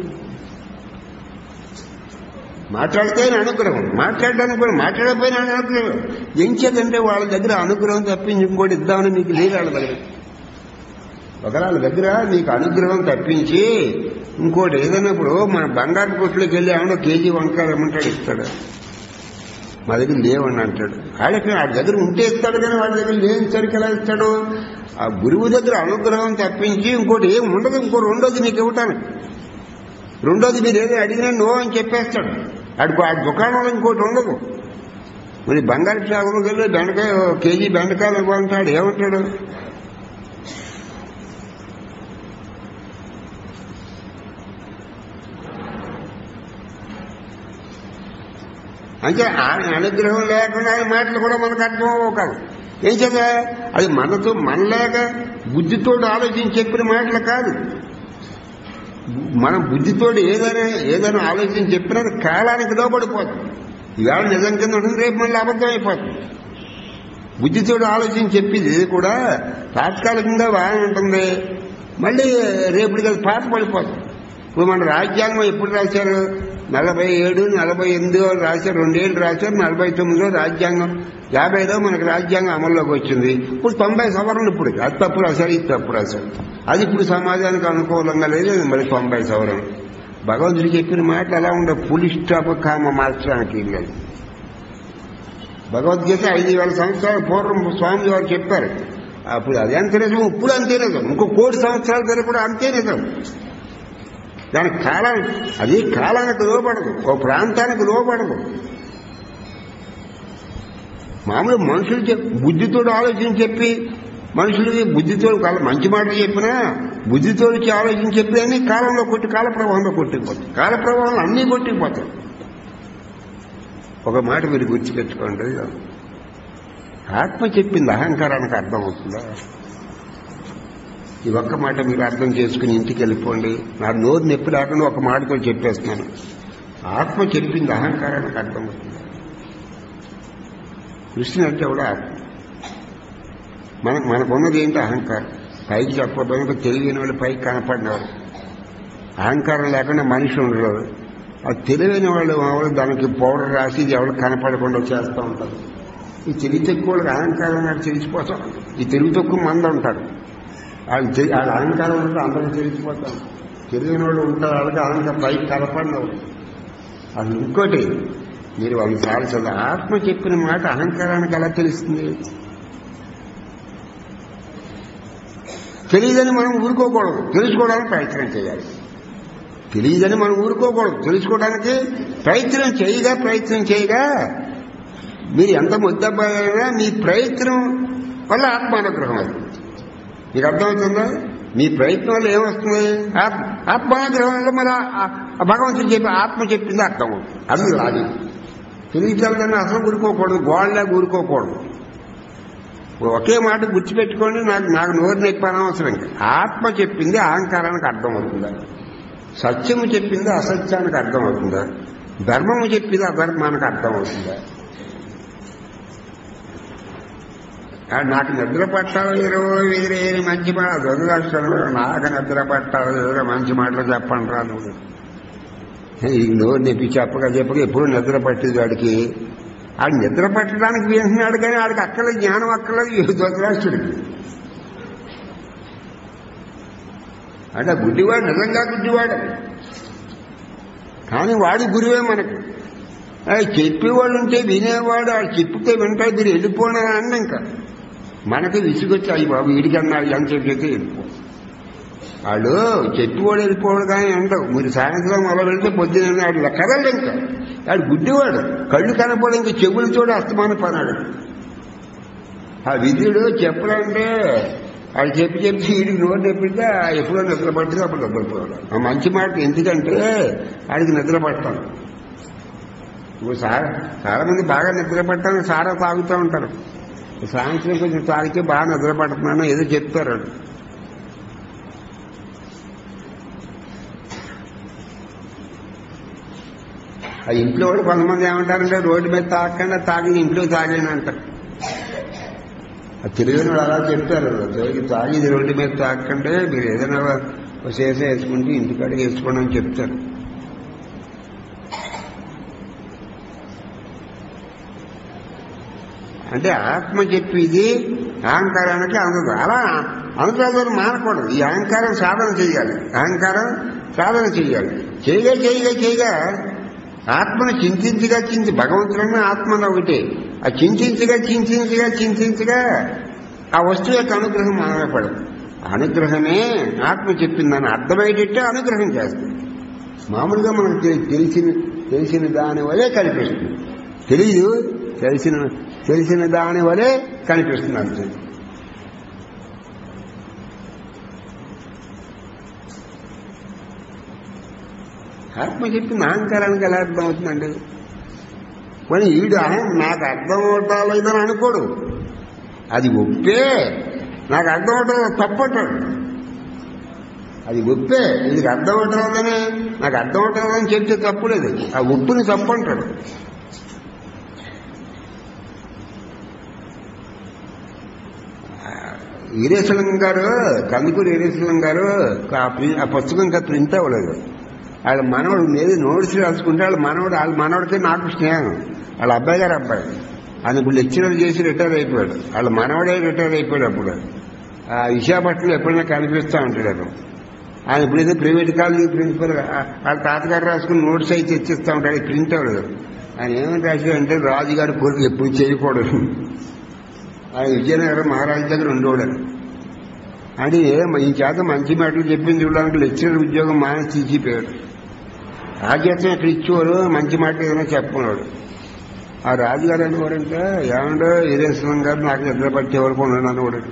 మాట్లాడితే అనుగ్రహం మాట్లాడడానికి కూడా మాట్లాడకపోయినా అనుగ్రహం ఏం చేద్దంటే వాళ్ళ దగ్గర అనుగ్రహం తప్పించి ఇంకోటి ఇద్దామని మీకు లేదు వాళ్ళ దగ్గర ఒకళ్ళ దగ్గర మీకు అనుగ్రహం తప్పించి ఇంకోటి ఏదైనా ఇప్పుడు మన బంగారు కొట్లోకి వెళ్ళి ఏమన్నా కేజీ వంకాయలు ఏమంటాడు ఇస్తాడు మా దగ్గర లేవని అంటాడు ఆడకి వాడి దగ్గర ఉంటే ఇస్తాడు కానీ వాడి దగ్గర లేని సరికి ఎలా ఇస్తాడు ఆ గురువు దగ్గర అనుగ్రహం తప్పించి ఇంకోటి ఏం ఉండదు ఇంకో రెండోది మీకు ఇవ్వటానికి రెండోది మీరు ఏదో అడిగినా నో అని చెప్పేస్తాడు ఆడికి ఆ దుకాణంలో ఇంకోటి ఉండదు మరి బంగారు షాపులోకి వెళ్ళి బెండకాయ ఓ కేజీ బెండకాయలు ఇవ్వాలంటాడు ఏమంటాడు అంటే ఆయన అనుగ్రహం లేకుండా ఆయన మాటలు కూడా మనకు అర్థం అవ్వవు కాదు ఏం చేత అది మనతో మనలేక బుద్ధితో ఆలోచించి చెప్పిన మాటలు కాదు మనం బుద్ధితోటి ఏదైనా ఏదైనా ఆలోచించి చెప్పినా అది కాలానికి లోపడిపోతుంది ఇవాళ నిజం కింద ఉంటుంది రేపు మళ్ళీ అబద్ధం అయిపోతుంది బుద్ధితోటి ఆలోచించి చెప్పింది ఇది కూడా తాత్కాలికంగా బాగానే ఉంటుంది మళ్ళీ రేపటికి అది పాత పడిపోతుంది ఇప్పుడు మన రాజ్యాంగం ఎప్పుడు రాశారు నలభై ఏడు నలభై ఎనిమిదిలో రాశారు రెండేళ్ళు రాశారు నలభై తొమ్మిదిలో రాజ్యాంగం యాభైలో మనకి రాజ్యాంగం అమల్లోకి వచ్చింది ఇప్పుడు తొంభై సవరణలు ఇప్పుడు అది తప్పు రాశారు ఇది తప్పు రాశారు అది ఇప్పుడు సమాజానికి అనుకూలంగా లేదు ఇది మరి తొంభై సవరణలు భగవంతుడు చెప్పిన మాటలు ఎలా ఉండే పులి స్టాప్ కామ మార్చడానికి లేదు భగవద్గీత ఐదు వేల సంవత్సరాల పూర్వం స్వామి వారు చెప్పారు అప్పుడు అది అంతే నిజం ఇప్పుడు అంతే నిజం ఇంకో కోటి సంవత్సరాల తర్వాత కూడా అంతే నిజం దానికి కాలం అది కాలానికి లోపడదు ఓ ప్రాంతానికి లోపడదు మామూలు మనుషులు చెప్ బుద్ధితో ఆలోచించి చెప్పి మనుషులకి బుద్ధితో కాల- మంచి మాటలు చెప్పినా బుద్ధితో ఆలోచించి చెప్పి అన్ని కాలంలో కొట్టి కాల ప్రవాహంలో కొట్టిపోతాయి కాల ప్రవాహంలో అన్నీ కొట్టిపోతాయి ఒక మాట మీరు గుర్తుపెట్టుకోండి ఆత్మ చెప్పింది అహంకారానికి అర్థం అవుతుందా ఈ ఒక్క మాట మీరు అర్థం చేసుకుని ఇంటికి వెళ్ళిపోండి నా నోరు నొప్పి లేకుండా ఒక మాటతో చెప్పేస్తున్నాను ఆత్మ చెప్పింది అహంకారానికి అర్థం అవుతుంది కృష్ణ అంటే కూడా ఆత్మ మనకు మనకున్నది ఏంటి అహంకారం పైకి చెప్పకపోయినా తెలియని వాళ్ళు పైకి కనపడినవారు అహంకారం లేకుండా మనిషి ఉండలేదు ఆ తెలివైన వాళ్ళు మామూలు దానికి పౌడర్ రాసి ఇది ఎవరు కనపడకుండా చేస్తూ ఉంటారు ఈ తెలివి తక్కువ వాళ్ళకి అహంకారం నాకు తెలిసిపోతాం ఈ తెలివి తక్కువ మంది ఉంటారు వాళ్ళు తెలి- వాళ్ళ అహంకారం ఉంటే అందరూ తెలిసిపోతాం తెలియని వాళ్ళు ఉంటారు వాళ్ళకి అహంకారం పైకి కనపడినవాడు అది ఇంకోటి మీరు వంద సార్లు చదువు ఆత్మ చెప్పిన మాట అహంకారానికి ఎలా తెలుస్తుంది తెలియదని మనం ఊరుకోకూడదు తెలుసుకోవడానికి ప్రయత్నం చేయాలి తెలియదని మనం ఊరుకోకూడదు తెలుసుకోవడానికి ప్రయత్నం చేయగా ప్రయత్నం చేయగా మీరు ఎంత ముద్దబ్బాయినా మీ ప్రయత్నం వల్ల ఆత్మానుగ్రహం అది మీకు అర్థమవుతుందా మీ ప్రయత్నం వల్ల ఏమొస్తుంది ఆత్మ ఆత్మానుగ్రహం వల్ల మన ఆ- ఆ భగవంతుడు చెప్పి ఆత్మ చెప్పింది అర్థం అవుతుంది అది అది తెలియచాలని అసలు ఊరుకోకూడదు గోళ్ళ ఊరుకోకూడదు ఇప్పుడు ఒకే మాట గుర్తుపెట్టుకోండి నాకు నాకు నోరు నొప్పి అనవసరం ఆత్మ చెప్పింది అహంకారానికి అర్థం అవుతుందా సత్యము చెప్పింది అసత్యానికి అర్థం అవుతుందా ధర్మము చెప్పింది అధర్మానికి అర్థం అవుతుందా ఆ, నాకు నిద్ర పట్టాలి ఇరవై ఎదురేని మంచి మాట దురదర్శనం నాకు నిద్ర పట్టాలి ఎదురు మంచి మాటలు చెప్పండి రా నువ్వు ఈ నోరు నొప్పి చెప్పక చెప్పక ఎప్పుడు నిద్ర పట్టేది వాడికి ఆడు నిద్ర పట్టడానికి వింటున్నాడు కానీ వాడికి అక్కలేదు జ్ఞానం అక్కలేదు దురదరాష్ట్రుడికి అంటే గుడ్డివాడు నిజంగా గుడ్డివాడు కానీ వాడి గురువే మనకు ఆ, చెప్పేవాళ్ళు ఉంటే వినేవాడు వాడు చెప్తే వింటాడు మీరు వెళ్ళిపోయినా అన్న ఇంకా మనకి విసుగొచ్చి అయ్యి బాబు వీడికన్నా ఎంత చెప్పితే వెళ్ళిపో వాళ్ళు చెప్పేవాడు వెళ్ళిపోవడం కానీ ఉండవు మీరు సాయంత్రం మొదలు వెళ్తే పొద్దున వాడు కదలడు ఇంకా వాడు గుడ్డివాడు కళ్ళు కనపడు ఇంకా చెవులు చూడ అస్తమాన పనాడు ఆ విద్యుడు చెప్పడంటే వాడు చెప్పి చెప్పి వీడికి నోరు తెప్పితే ఎప్పుడో నిద్ర పట్టితే అప్పుడు నిద్రపోవాలి ఆ మంచి మాట ఎందుకంటే వాడికి నిద్ర పట్టాలి ఇప్పుడు సారా చాలా మంది బాగా నిద్ర పట్టాలని సారా తాగుతూ ఉంటారు సాయంత్రం కొంచెం తాగితే బాగా నిద్ర పడుతున్నాను ఏదో చెప్తారు వాళ్ళు ఆ ఇంట్లో వాళ్ళు కొంతమంది ఏమంటారంటే రోడ్డు మీద తాగకుండా తాగి ఇంట్లో తాగాను అంటారు ఆ తెలియని వాళ్ళు అలా చెప్తారు తాగి తాగి రోడ్డు మీద తాగకంటే మీరు ఏదైనా ఒక సీసా వేసుకుంటే ఇంటికాడికి వేసుకోండి అని చెప్తారు అంటే ఆత్మ చెప్పేది అహంకారానికి అందదు అలా అనురాధాలు మానకూడదు ఈ అహంకారం సాధన చేయాలి అహంకారం సాధన చేయాలి చేయగా చేయగా చేయగా ఆత్మను చింతించగా చింతి భగవంతుడన్న ఆత్మను ఒకటే ఆ చింతించగా చింతించగా చింతించగా ఆ వస్తువు యొక్క అనుగ్రహం ఆధారపడదు అనుగ్రహమే ఆత్మ చెప్పిందని అర్థమయ్యేటట్టే అనుగ్రహం చేస్తుంది మామూలుగా మనకు తె- తెలిసిన తెలిసిన దాని వలే కనిపిస్తుంది తెలియదు తెలిసిన తెలిసిన దాని వలే కనిపిస్తుంది అంతే ఆత్మ చెప్పింది అహంకారానికి ఎలా అర్థం అవుతుందండి కానీ ఈడు అహం నాకు అర్థం అవటాలేదని అనుకోడు అది ఒప్పే నాకు అర్థం అవటం తప్పటాడు అది ఒప్పే ఇది అర్థం అవటం నాకు అర్థం అవటం అని చెప్తే తప్పులేదు ఆ ఒప్పుని తప్పు అంటాడు వీరేశలం గారు కందుకూరు వీరేశలం గారు ఆ ప్రి- ఆ పుస్తకం ఇంకా ప్రింట్ అవ్వలేదు వాళ్ళ మనవడు మీద నోట్స్ రాసుకుంటే వాళ్ళ మనవడు వాళ్ళ మనవడికి నాకు స్నేహం వాళ్ళ అబ్బాయి గారు అబ్బాయి ఆయన ఇప్పుడు లెక్చరర్ చేసి రిటైర్ అయిపోయాడు వాళ్ళ మనవడే రిటైర్ అయిపోయాడు అప్పుడు ఆ విశాఖపట్నంలో ఎప్పుడైనా కనిపిస్తూ ఉంటాడు అతను ఆయన ఇప్పుడు ఏదో ప్రైవేట్ కాలేజీ ప్రిన్సిపల్ వాళ్ళ తాతగారు రాసుకుని నోట్స్ అయితే తెచ్చిస్తూ ఉంటాడు అది ప్రింట్ అవ్వలేదు ఆయన ఏమని రాశాడంటే రాజుగారి కోరిక ఎప్పుడు చేయకూడదు ఆయన విజయనగరం మహారాజు దగ్గర ఉండేవాడు అంటే ఈ చేత మంచి మాటలు చెప్పింది చూడడానికి లెక్చరర్ ఉద్యోగం మానేసి తీసిపోయాడు రాజ్యత్వం ఎక్కడ ఇచ్చేవారు మంచి మాట ఏదైనా చెప్పన్నాడు ఆ రాజుగారు అనేవారంటే ఏమండో వీరేశ్వరం గారు నాకు నిద్ర పట్టే వరకు ఉన్నాను అనేవాడు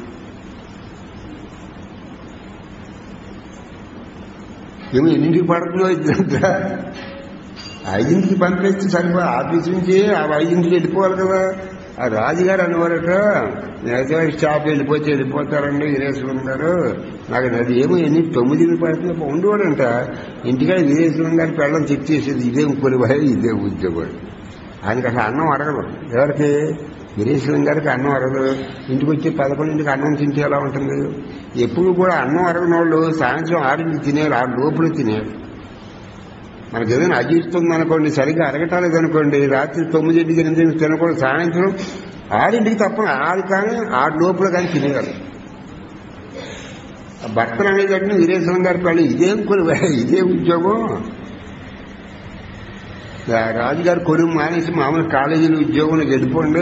ఏమో ఎన్నింటికి పడుతుందో ఇద్దంతా ఐదింటికి పంపిస్తే సరిపో ఆఫీస్ నుంచి ఆ ఐదింటికి వెళ్ళిపోవాలి కదా ఆ రాజుగారు అనేవారట నేత స్టాఫ్ వెళ్ళిపోతే వెళ్ళిపోతారండి వీరేశ్వరం గారు నాకు అది ఏమో ఎన్ని తొమ్మిదికి పడుతుంది ఉండేవాడంట ఇంటికాడ వీరేశ్వరం గారి పెళ్ళం తెచ్చేసేది ఇదేం కొలివాయి ఇదే ఉద్యోగం ఆయనకి అసలు అన్నం అరగదు ఎవరికి వీరేశ్వరం గారికి అన్నం అరగదు ఇంటికి వచ్చి పదకొండింటికి అన్నం తింటే ఎలా ఉంటుంది ఎప్పుడు కూడా అన్నం అరగని వాళ్ళు సాయంత్రం ఆరింటికి తినేరు ఆరు లోపల తినేరు మనకి ఏదైనా అజీస్తుంది అనుకోండి సరిగ్గా అరగటాలేదు అనుకోండి రాత్రి తొమ్మిదింటికి ఎనిమిదింటికి తినకూడదు సాయంత్రం ఆరింటికి తప్ప ఆరు కానీ ఆరు లోపల కానీ తినేయాలి ఆ భర్తలు అనేటట్టు వీరేశ్వరం గారి పెళ్ళి ఇదేం కొలు ఇదే ఉద్యోగం ఆ రాజుగారు కొనుగు మానేసి మామూలు కాలేజీలో ఉద్యోగంలో వెళ్ళిపోండి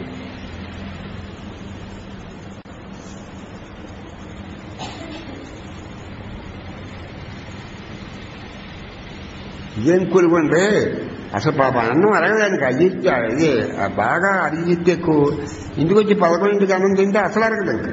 ఇదేం కొలుగుంటే అసలు పాప అన్నం అరగడానికి అజిత్ ఇది ఆ బాగా అరిజిత్ ఎక్కువ ఇంటికి వచ్చి పదకొండింటికి అన్నం తింటే అసలు అరగదు ఇంకా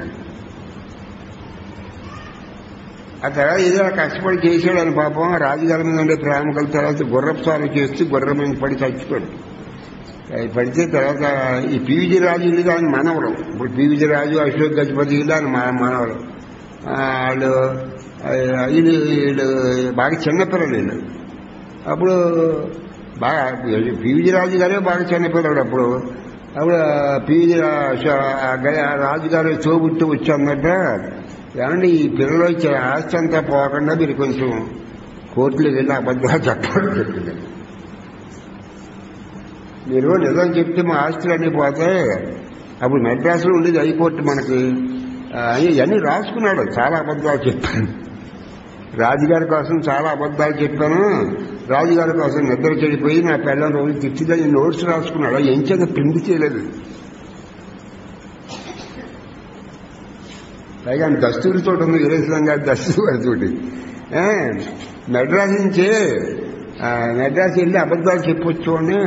ఆ తర్వాత ఏదో కష్టపడి చేసాడని పాపం రాజుగారి మీద ఉండే ప్రేమ కలిసి తర్వాత గుర్రపు సార్లు చేస్తూ గుర్రం మీద పడి చచ్చిపోయాడు అది పడితే తర్వాత ఈ పీవిజీ రాజు ఇల్లు ఆయన మనవరం ఇప్పుడు పీవిజీ రాజు అశోక్ గజపతి ఇల్లు ఆయన మన మనవరం ఆ, వాళ్ళు ఆ, వీళ్ళు వీళ్ళు బాగా చిన్నపిల్లలు వీళ్ళు అప్పుడు బాగా పీవిజీ రాజు గారే బాగా చిన్నపిల్లడు అప్పుడు అప్పుడు పీజీ రాజుగారు తోబుట్టు వచ్చి అన్నట్ట ఏమండి ఈ పిల్లలు వచ్చే ఆస్తి అంతా పోకుండా మీరు కొంచెం కోర్టులోకి వెళ్ళి అబద్ధాలు చెప్పాలని చెప్పింది మీరు నిజం చెప్తే మా ఆస్తులన్నీ పోతాయి అప్పుడు మెడ్రాసులో ఉండేది హైకోర్టు మనకి ఆ, అని అన్నీ రాసుకున్నాడు చాలా అబద్ధాలు చెప్పాను రాజుగారి కోసం చాలా అబద్ధాలు చెప్పాను రాజుగారి కోసం నిద్ర చెడిపోయి నా పిల్లల రోజు తిట్టిదని నోట్స్ రాసుకున్నాడు ఎంచేత ప్రింట్ చేయలేదు పైగా దస్తూరితో ఉంది వీరేశ్వరం గారి దస్తూరితోటి ఏ, మెడ్రాస్ నుంచి ఆ, మెడ్రాస్ వెళ్ళి అబద్ధాలు చెప్పొచ్చు అని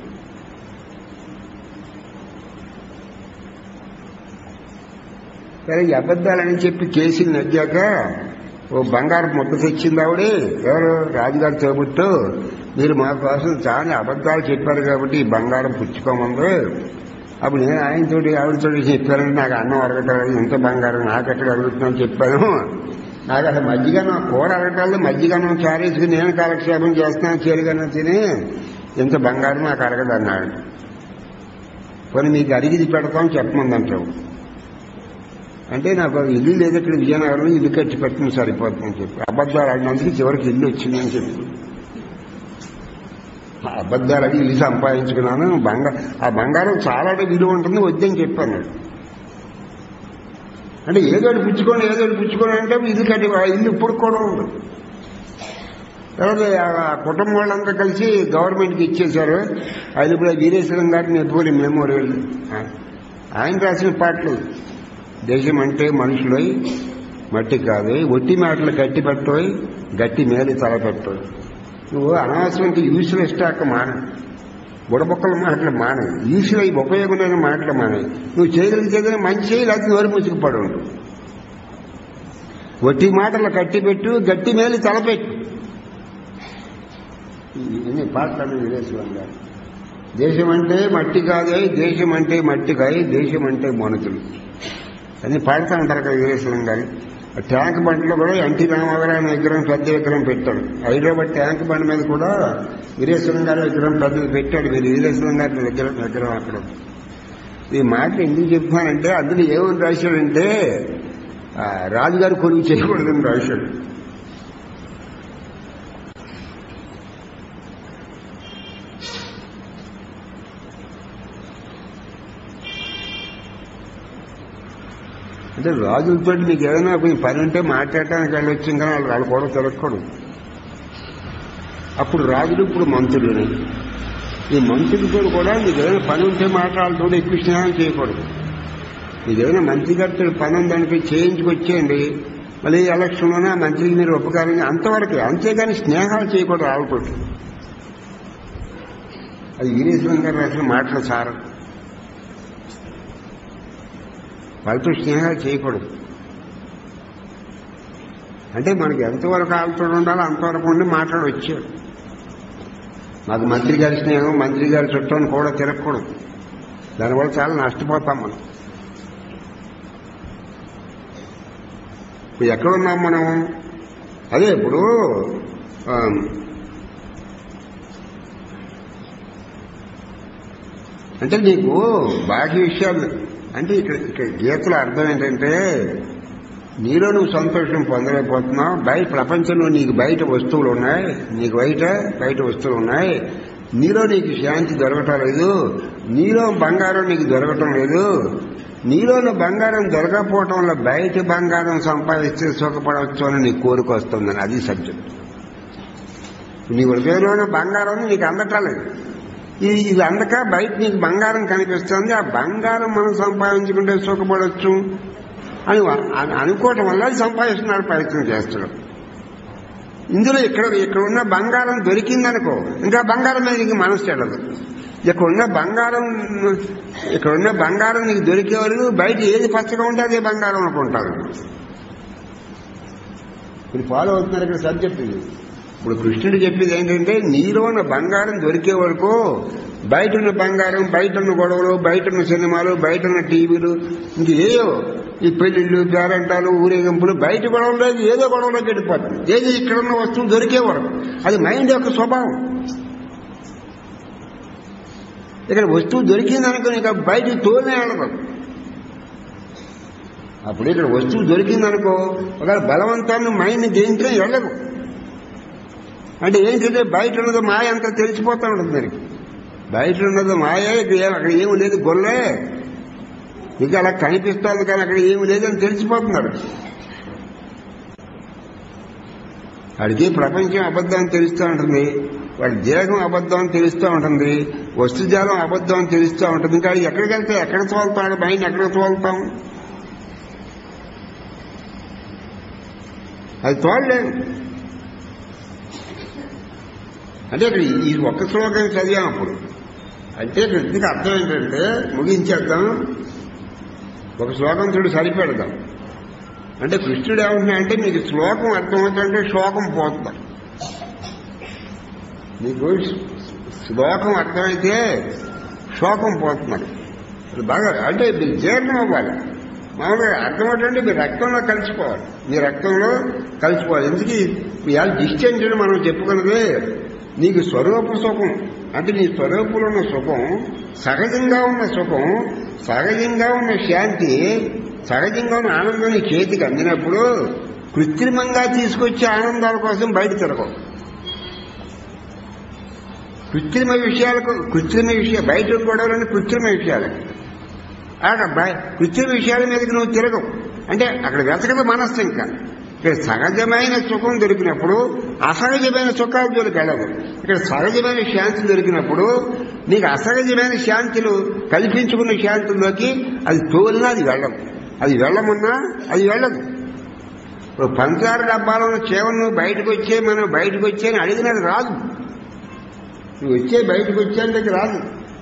సరే ఈ అబద్ధాలని చెప్పి కేసులు నెగ్గాక ఓ బంగారు ముద్ద తెచ్చింది ఆవిడే ఎవరు రాజుగారు తోబుట్టు మీరు మా కోసం చాలా అబద్ధాలు చెప్పారు కాబట్టి ఈ బంగారం పుచ్చుకోమంది అప్పుడు నేను ఆయనతోటి ఆవిడతోటి చెప్పానంటే నాకు అన్నం అరగటం ఇంత బంగారం నాకెక్కడ అడుగుతున్నాను చెప్పాను నాకు అసలు మజ్జిగన్నం కూర అరగటాలు మజ్జిగన్నం చారేసుకుని నేను కాలక్షేపం చేస్తున్నాను చేరుగన్నం తిని ఇంత బంగారం నాకు అరగదన్నాడు పోనీ మీకు అడిగిది పెడతాం చెప్పమందంటావు అంటే నాకు ఒక ఇల్లు లేదు ఇక్కడ విజయనగరంలో ఇల్లు కట్టి పెట్టిన సరిపోతుందని చెప్పి అబద్ధాలు ఆడినందుకు చివరికి ఇల్లు వచ్చిందని చెప్పి ఆ అబద్ధాలు అడిగి ఇల్లు సంపాదించుకున్నాను బంగారం ఆ బంగారం చాలా విలువ ఉంటుంది వద్దని చెప్పాను అంటే ఏదోటి పుచ్చుకొని ఏదోటి పుచ్చుకొని అంటే ఇల్లు కట్టి ఆ ఇల్లు ఇప్పుడు కూడా ఉంది తర్వాత ఆ కుటుంబం వాళ్ళంతా కలిసి గవర్నమెంట్కి ఇచ్చేశారు ఆయన ఇప్పుడు వీరేశ్వరం గారిని ఎప్పుడు మెమోరియల్ ఆయన రాసిన పాటలు దేశం అంటే మనుషులై మట్టి కాదు ఒట్టి మాటలు గట్టి పెట్టోయ్ గట్టి మేలు తలపెట్టోయ్ నువ్వు అనవసరంగా యూస్లెస్ టాక్ మాన బుడబొక్కల మాటలు మాన యూస్లో ఉపయోగమైన మాటలు మాన నువ్వు చేయగలిగేదైనా మంచి చేయి లేకపోతే నోరు ముసుకుపడి ఉండు ఒట్టి మాటలు కట్టి పెట్టు గట్టి మేలు తలపెట్టు ఇన్ని పాటలు విదేశం గారు దేశం అంటే మట్టి కాదే దేశం అంటే మట్టి కాదు దేశం అంటే మనుషులు అన్ని పాడుతూ ఉంటారు కదా వీరేశ్వరం గారు ఆ ట్యాంక్ బండ్లో కూడా ఎన్టీ రామారావు అనే విగ్రహం పెద్ద విగ్రహం పెట్టాడు హైదరాబాద్ ట్యాంక్ బండ్ మీద కూడా వీరేశ్వరం గారి విగ్రహం పెద్దది పెట్టాడు మీరు వీరేశ్వరం గారి విగ్రహం విగ్రహం అక్కడ ఈ మాటలు ఎందుకు చెప్తున్నానంటే అందులో ఏమని రాశాడంటే ఆ, రాజుగారు కొలువు చేయకూడదని రాశాడు అంటే రాజులతో మీకు ఏదైనా కొంచెం పని ఉంటే మాట్లాడటానికి వెళ్ళొచ్చు ఇంకా వాళ్ళు వాళ్ళు కూడా తిరగకూడదు అప్పుడు రాజులు ఇప్పుడు మంత్రులని ఈ మంత్రులతో కూడా మీకు ఏదైనా పని ఉంటే మాట్లాడుతూ ఎక్కువ స్నేహం చేయకూడదు మీకు ఏదైనా మంత్రి గారితో పని ఉందనిపి చేయించుకొచ్చేయండి మళ్ళీ ఎలక్షన్లోనే ఆ మంత్రికి మీరు ఉపకారం అంతవరకే అంతేగాని స్నేహాలు చేయకూడదు రాళ్ళతోటి అది వీరేశ్వరం గారు రాసిన మాటలు సారం వాళ్ళతో స్నేహాలు చేయకూడదు అంటే మనకి ఎంతవరకు ఆలుతో ఉండాలో అంతవరకు ఉండి మాట్లాడవచ్చు మాకు మంత్రి గారి స్నేహం మంత్రి గారి చుట్టూ కూడా తిరగకూడదు దానివల్ల చాలా నష్టపోతాం మనం ఇప్పుడు ఎక్కడున్నాం మనం అదే ఇప్పుడు ఆ, అంటే నీకు బాహ్య విషయాలు అంటే ఇక్కడ ఇక్కడ గీతల అర్థం ఏంటంటే నీలో నువ్వు సంతోషం పొందలేకపోతున్నావు బయట ప్రపంచంలో నీకు బయట వస్తువులు ఉన్నాయి నీకు బయట బయట వస్తువులు ఉన్నాయి నీలో నీకు శాంతి దొరకటం లేదు నీలో బంగారం నీకు దొరకటం లేదు నీలోని బంగారం దొరకపోవటం వల్ల బయట బంగారం సంపాదిస్తే సుఖపడవచ్చు అని నీకు కోరిక వస్తుందని అది సబ్జెక్ట్ నీ హృదయంలోని బంగారం నీకు అందటలేదు ఇది ఇది అందక బయట నీకు బంగారం కనిపిస్తుంది ఆ బంగారం మనం సంపాదించుకుంటే సుఖపడవచ్చు అని అని అనుకోవటం వల్ల అది సంపాదిస్తున్నారు ప్రయత్నం చేస్తున్నాడు ఇందులో ఇక్కడ ఇక్కడ ఉన్న బంగారం దొరికిందనుకో ఇంకా బంగారం మీద నీకు మనసు చెల్లదు ఇక్కడ ఉన్న బంగారం ఇక్కడ ఉన్న బంగారం నీకు దొరికే వరకు బయట ఏది పచ్చగా ఉంటే అదే బంగారం అనుకుంటారు ఇది ఫాలో అవుతున్నారు ఇక్కడ సబ్జెక్ట్ ఇది ఇప్పుడు కృష్ణుడు చెప్పేది ఏంటంటే నీలో ఉన్న బంగారం దొరికే వరకు బయట ఉన్న బంగారం బయట ఉన్న గొడవలు బయట ఉన్న సినిమాలు బయట ఉన్న టీవీలు ఇంక ఏయో ఈ పెళ్లిళ్ళు పేరంటాలు ఊరేగింపులు బయట గొడవలు లేదు ఏదో గొడవలో గడిపోతుంది ఏది ఇక్కడ ఉన్న వస్తువు దొరికే వరకు అది మైండ్ యొక్క స్వభావం ఇక్కడ వస్తువు దొరికిందనుకో నీకు బయట తోలనే వెళ్ళదు అప్పుడు ఇక్కడ వస్తువు దొరికిందనుకో ఒకవేళ బలవంతాన్ని మైండ్ జయించడం వెళ్ళదు అంటే ఏంటంటే బయట ఉన్నది మాయ అంతా తెలిసిపోతా ఉంటుంది దానికి బయట ఉన్నది మాయ ఇక్కడ ఏం- అక్కడ ఏమి లేదు గొల్లే మీకు అలా కనిపిస్తోంది కానీ అక్కడ ఏమి లేదని తెలిసిపోతున్నారు వాడికి ప్రపంచం అబద్ధం అని తెలుస్తూ ఉంటుంది వాడి దేహం అబద్ధం అని తెలుస్తూ ఉంటుంది వస్తుజాలం అబద్ధం అని తెలుస్తూ ఉంటుంది ఇంకా వాడు ఎక్కడికి వెళ్తే ఎక్కడ తోలుతాడు మైండ్ ఎక్కడ తోలుతాం అది తోడలేదు అంటే ఇక్కడ ఈ ఒక్క శ్లోకం చదివాం అప్పుడు అంటే ఇక్కడ ఇందుకు అర్థం ఏంటంటే ముగించేద్దాం ఒక శ్లోకం చూడు సరిపెడదాం అంటే కృష్ణుడు ఏమంటున్నా అంటే మీకు శ్లోకం అర్థమవుతుందంటే శోకం పోతుంది మీకు శ్లోకం అర్థమైతే శోకం పోతున్నారు అది బాగా అంటే మీకు జీర్ణం అవ్వాలి మామూలుగా అర్థమవుతుంటే మీ రక్తంలో కలిసిపోవాలి మీ రక్తంలో కలిసిపోవాలి ఎందుకు ఇవాళ డిస్టెన్స్ అని మనం చెప్పుకున్నదే నీకు స్వరూప సుఖం అంటే నీ స్వరూపంలో ఉన్న సుఖం సహజంగా ఉన్న సుఖం సహజంగా ఉన్న శాంతి సహజంగా ఉన్న ఆనందం నీ చేతికి అందినప్పుడు కృత్రిమంగా తీసుకొచ్చే ఆనందాల కోసం బయట తిరగవు కృత్రిమ విషయాలకు కృత్రిమ విషయ బయట గొడవలని కృత్రిమ విషయాలు అక్కడ బయ- కృత్రిమ విషయాల మీదకి నువ్వు తిరగవు అంటే అక్కడ వెతకదు మనస్సు ఇంకా ఇక్కడ సహజమైన సుఖం దొరికినప్పుడు అసహజమైన సుఖాలు దొరికెళ్ళవు ఇక్కడ సహజమైన శాంతి దొరికినప్పుడు నీకు అసహజమైన శాంతులు కల్పించుకున్న శాంతుల్లోకి అది తోలినా అది వెళ్ళదు అది వెళ్ళమన్నా అది వెళ్ళదు ఇప్పుడు పంచదార డబ్బాలో ఉన్న చేవను బయటకు వచ్చే మనం బయటకు వచ్చే అని అడిగినది రాదు నువ్వు వచ్చే బయటకు వచ్చేందుకు రాదు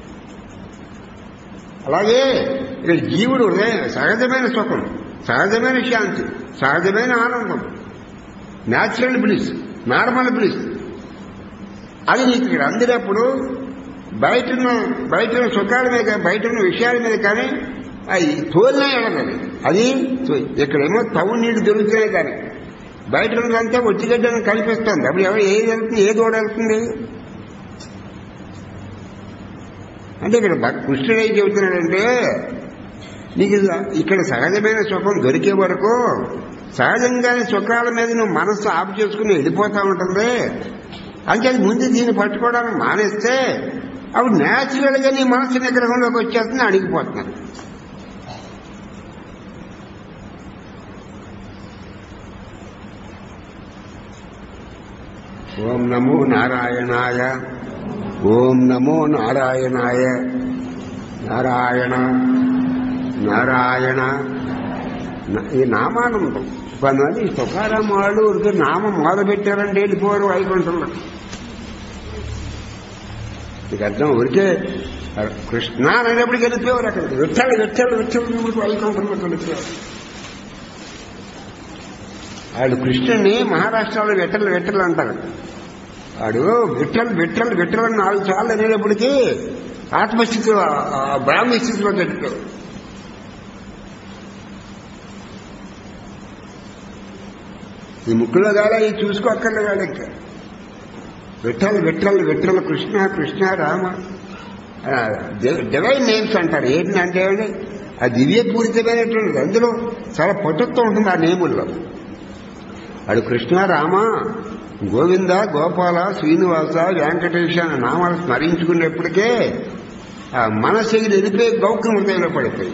అలాగే ఇక్కడ జీవుడు హృదయం సహజమైన సుఖం సహజమైన శాంతి సహజమైన ఆనందం న్యాచురల్ బ్లిస్ నార్మల్ బ్లిస్ అది నీకు ఇక్కడ అందినప్పుడు బయట ఉన్న బయట ఉన్న సుఖాల మీద బయట ఉన్న విషయాల మీద కానీ అది తోలినా వెళ్ళదు అది తో- ఇక్కడేమో తవ్వు నీళ్లు దొరుకుతున్నాయి కానీ బయట ఉన్నదంతా ఒత్తిగడ్డని కనిపిస్తుంది అప్పుడు ఎవరు ఏది వెళ్తుంది ఏ దూడ వెళ్తుంది అంటే ఇక్కడ భక్- కృష్ణుడు ఏం చెబుతున్నాడంటే నీకు ఇది- ఇక్కడ సహజమైన సుఖం దొరికే వరకు సహజంగానే సుఖాల మీద నువ్వు మనస్సు ఆపు చేసుకుని వెళ్ళిపోతా ఉంటుంది అంటే అది ముందు దీన్ని పట్టుకోవడానికి మానేస్తే అప్పుడు న్యాచురల్ గా నీ మనస్సు నిగ్రహంలోకి వచ్చేస్తుంది అడిగిపోతున్నాను ఓం నమో నారాయణాయ ఓం నమో నారాయణాయ నారాయణ నారాయణ న- ఈ నామానందం కొంతమంది ఈ తుకారాం వాళ్ళు ఊరికే నామం మొదలు పెట్టారంటే వెళ్ళిపోరు వైకుంఠంలో నీకు అర్థం ఊరికే కృష్ణ అనేటప్పటికి వెళ్ళిపోయారు అక్కడ విచ్చలు విచ్చలు విచ్చలు వైకుంఠంలో వెళ్ళిపోయారు వాళ్ళు కృష్ణుని మహారాష్ట్రలో విట్టలు విట్టలు అంటారు వాడు విట్టలు విట్టలు విట్టలు అని నాలుగు సార్లు అనేటప్పటికీ ఆత్మస్థితిలో ఆ బ్రాహ్మణ స్థితిలో గట్టారు ఈ ముక్కులో కాదా ఈ చూసుకోక్కర్లేదు వాడు ఇంకా విట్టలు విట్టలు విట్టలు కృష్ణ కృష్ణ రామ డివైన్ నేమ్స్ అంటారు ఏంటంటే ఏమండి ఆ దివ్య పూరితమైనటువంటిది అందులో చాలా పటుత్వం ఉంటుంది ఆ నేముల్లో వాడు కృష్ణ రామ గోవింద గోపాల శ్రీనివాస వెంకటేశ అనే నామాలు స్మరించుకునేప్పటికే ఆ మనసు వెళ్ళిపోయి గౌక్రం హృదయంలో పడిపోయి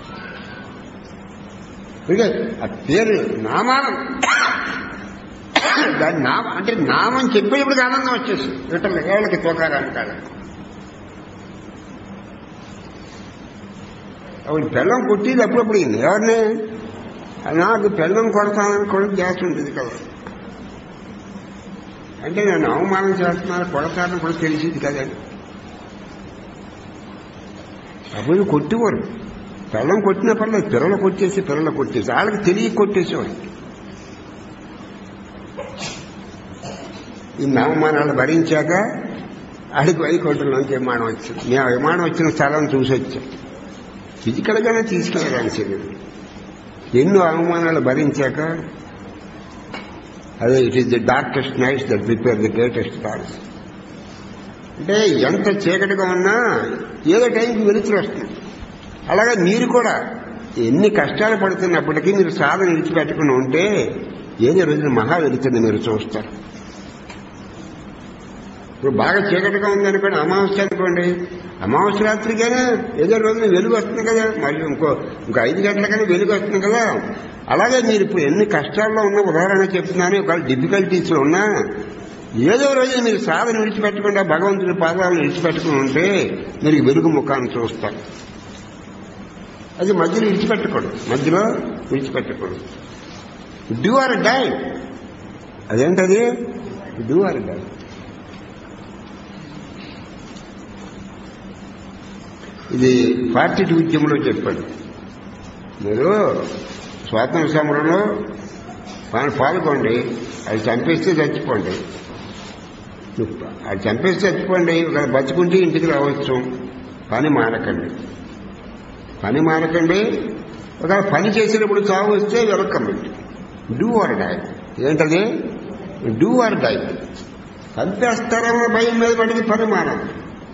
అంటే ఆ పేరు నామానం దాని నామ అంటే నామం చెప్పేటప్పటికి ఆనందం వచ్చేసి విట్టలు ఎవరికి తోకారాని కాదు అప్పుడు బెల్లం కొట్టేది అప్పుడప్పుడు ఈయన. ఎవరిని నాకు బెల్లం కొడతానని కూడా గ్యాస్ ఉంటుంది కదా అంటే నేను అవమానం చేస్తున్నాను కొడతానని కూడా తెలిసింది కదండి అప్పుడు కొట్టేవారు బెల్లం కొట్టిన పర్లేదు పిల్లలు కొట్టేసి పిల్లలు కొట్టేసి వాళ్ళకి తెలియ కొట్టేసేవారు ఈ అవమానాలు భరించాక అడిగి వైకుంఠంలోంచి విమానం వచ్చింది మేము విమానం వచ్చిన స్థలం చూసి వచ్చాం ఫిజికల్ గానే తీసుకెళ్ళడానికి శరీరం ఎన్నో అవమానాలు భరించాక అదే it is the darkest nights that prepare the greatest stars అంటే ఎంత చీకటిగా ఉన్నా ఏదో టైంకి వెలుతురు వస్తుంది అలాగే మీరు కూడా ఎన్ని కష్టాలు పడుతున్నప్పటికీ మీరు సాధన విడిచిపెట్టకుండా ఉంటే ఏదో రోజున మహా వెలుతుంది మీరు చూస్తారు ఇప్పుడు బాగా చీకటిగా ఉందనుకోండి అమావాస్య అనుకోండి అమావాస్య రాత్రికైనా ఏదో రోజున వెలుగు వస్తుంది కదా మళ్ళీ ఇంకో ఇంకో ఐదు గంటలకైనా వెలుగు వస్తుంది కదా అలాగే మీరు ఇప్పుడు ఎన్ని కష్టాల్లో ఉన్న ఉదాహరణ చెప్తున్నాను ఒకవేళ డిఫికల్టీస్లో ఉన్నా ఏదో రోజు మీరు సాధన విడిచిపెట్టకుండా భగవంతుడి పాదాలను విడిచిపెట్టుకుని ఉంటే మీరు వెలుగు ముఖాన్ని చూస్తారు అది మధ్యలో విడిచిపెట్టకూడదు మధ్యలో విడిచిపెట్టకూడదు డూ ఆర్ డై అదేంటది డూ ఆర్ డై ఇది పార్టీ ఉద్యమంలో చెప్పాడు మీరు స్వాతంత్ర సమరంలో పా- పాల్గొండి అది చంపేస్తే చచ్చిపోండి అది చంపేస్తే చచ్చిపోండి ఒకవేళ బతుకుంటే ఇంటికి రావచ్చు పని మానకండి పని మానకండి ఒకవేళ పని చేసినప్పుడు చావు వస్తే welcome it do or die ఏంటది డూ ఆర్ డై చంపేస్తారన్న భయం మీద పడితే పని మానదు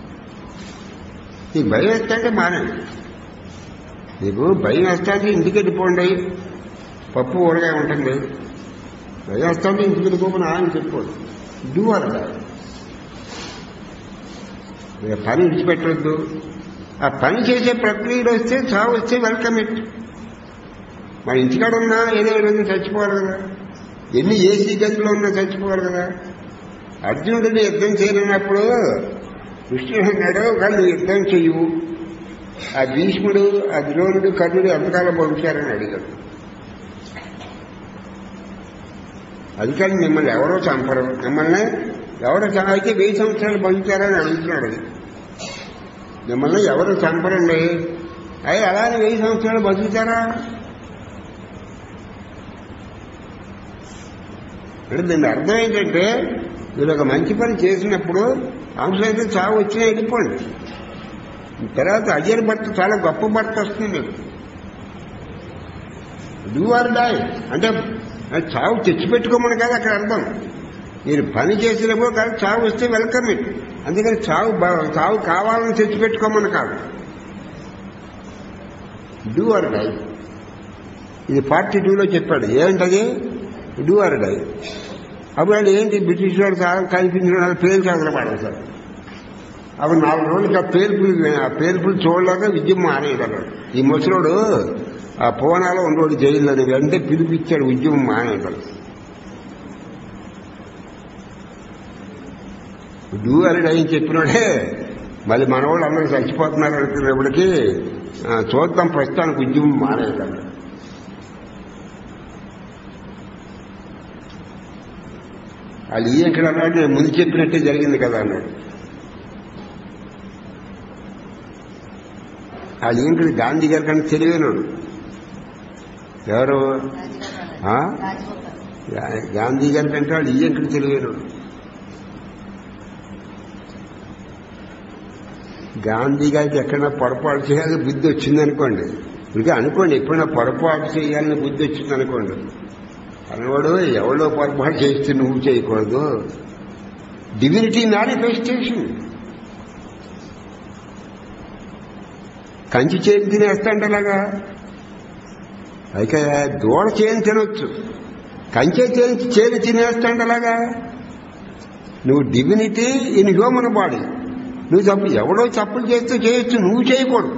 నీకు భయం వేస్తాంటే మానండి నీకు భయం వేస్తాంటే ఇంటికి వెళ్ళిపోండి పప్పు ఊరగా ఉంటుంది భయం వేస్తాంటే ఇంటికి వెళ్ళిపోమని ఆయన చెప్పుకోండి డూ ఆర్ డై ఇక పని విడిచిపెట్టవద్దు ఆ పని చేసే ప్రక్రియలో వస్తే చావు వస్తే వెల్కమ్ ఇట్ మన ఇంటికాడ ఉన్నా ఏదో రోజు చచ్చిపోవాలి కదా ఎన్ని ఏసీ గదిలో ఉన్నా చచ్చిపోవాలి కదా అర్జునుడిని యుద్ధం చేయనప్పుడు కృష్ణుడు అన్నాడు కానీ నువ్వు యుద్ధం చెయ్యవు ఆ భీష్ముడు ఆ ద్రోణుడు కర్ణుడు ఎంతకాలం పంపించారని అడిగాడు అది కానీ మిమ్మల్ని ఎవరో చంపరు మిమ్మల్ని ఎవరో చ- అయితే వెయ్యి సంవత్సరాలు పంపించారని అడుగుతున్నాడు అది మిమ్మల్ని ఎవరు చంపరండి అయ్యి అలానే వెయ్యి సంవత్సరాలు బతుకుతారా అంటే దీని అర్థం ఏంటంటే మీరు ఒక మంచి పని చేసినప్పుడు అవసరమైతే చావు వచ్చినా వెళ్ళిపోండి తర్వాత అజర్ భర్త చాలా గొప్ప భర్త వస్తుంది మీకు డూ ఆర్ డై అంటే అది చావు తెచ్చిపెట్టుకోమని కాదు అక్కడ అర్థం మీరు పని చేసినప్పుడు కాదు చావు వస్తే వెల్కమ్ ఇట్ అందుకని చావు బ- చావు కావాలని తెచ్చిపెట్టుకోమని కాదు డూ ఆర్ డై ఇది పార్టీ టూలో చెప్పాడు ఏంటది డూ ఆర్ డై అప్పుడు వాళ్ళు ఏంటి బ్రిటిష్ వాడు చాలా కనిపించిన వాళ్ళు పేరు చదవబడాలి సార్ అప్పుడు నాలుగు రోజులకి ఆ పేర్పులు ఆ పేర్పులు చూడలేక విద్యం మానేయగలడు ఈ ముసలోడు ఆ పూనాలో ఉండోడు జైల్లోని వెంటనే పిలిపించాడు ఉద్యమం మానేయగలడు డూ అని ఆయన చెప్పినోడే మళ్ళీ మన వాళ్ళు అందరూ చచ్చిపోతున్నారు అనుకునేప్పటికీ ఆ, చూద్దాం ప్రస్తుతానికి ఉద్యమం మానేయగలడు వాళ్ళు ఈ ఎక్కడ అన్నాడు నేను ముందు చెప్పినట్టే జరిగింది కదా అన్నాడు వాళ్ళు ఏంటి గాంధీ గారి కన్నా తెలివైనడు ఎవరు ఆ? గా- గాంధీ గారి కంటే వాళ్ళు ఈ ఎక్కడ తెలివైనడు గాంధీ గారికి ఎక్కడైనా పొరపాటు చేయాలి బుద్ధి వచ్చిందనుకోండి ఇంకా అనుకోండి ఎప్పుడైనా పొరపాటు చేయాలని బుద్ధి వచ్చిందనుకోండి అన్నవాడు ఎవడో పొరపాటు చేస్తే నువ్వు చేయకూడదు డివినిటీ మేనిఫెస్టేషన్ కంచి చేతి తినేస్తాంటే అలాగా అయితే దూడ చేయని తినొచ్చు కంచె చేతి చేతి తినేస్తాంటే అలాగా నువ్వు డివినిటీ ఇన్ హ్యూమన్ బాడీ నువ్వు తప్పు ఎవడో తప్పులు చేస్తే చేయొచ్చు నువ్వు చేయకూడదు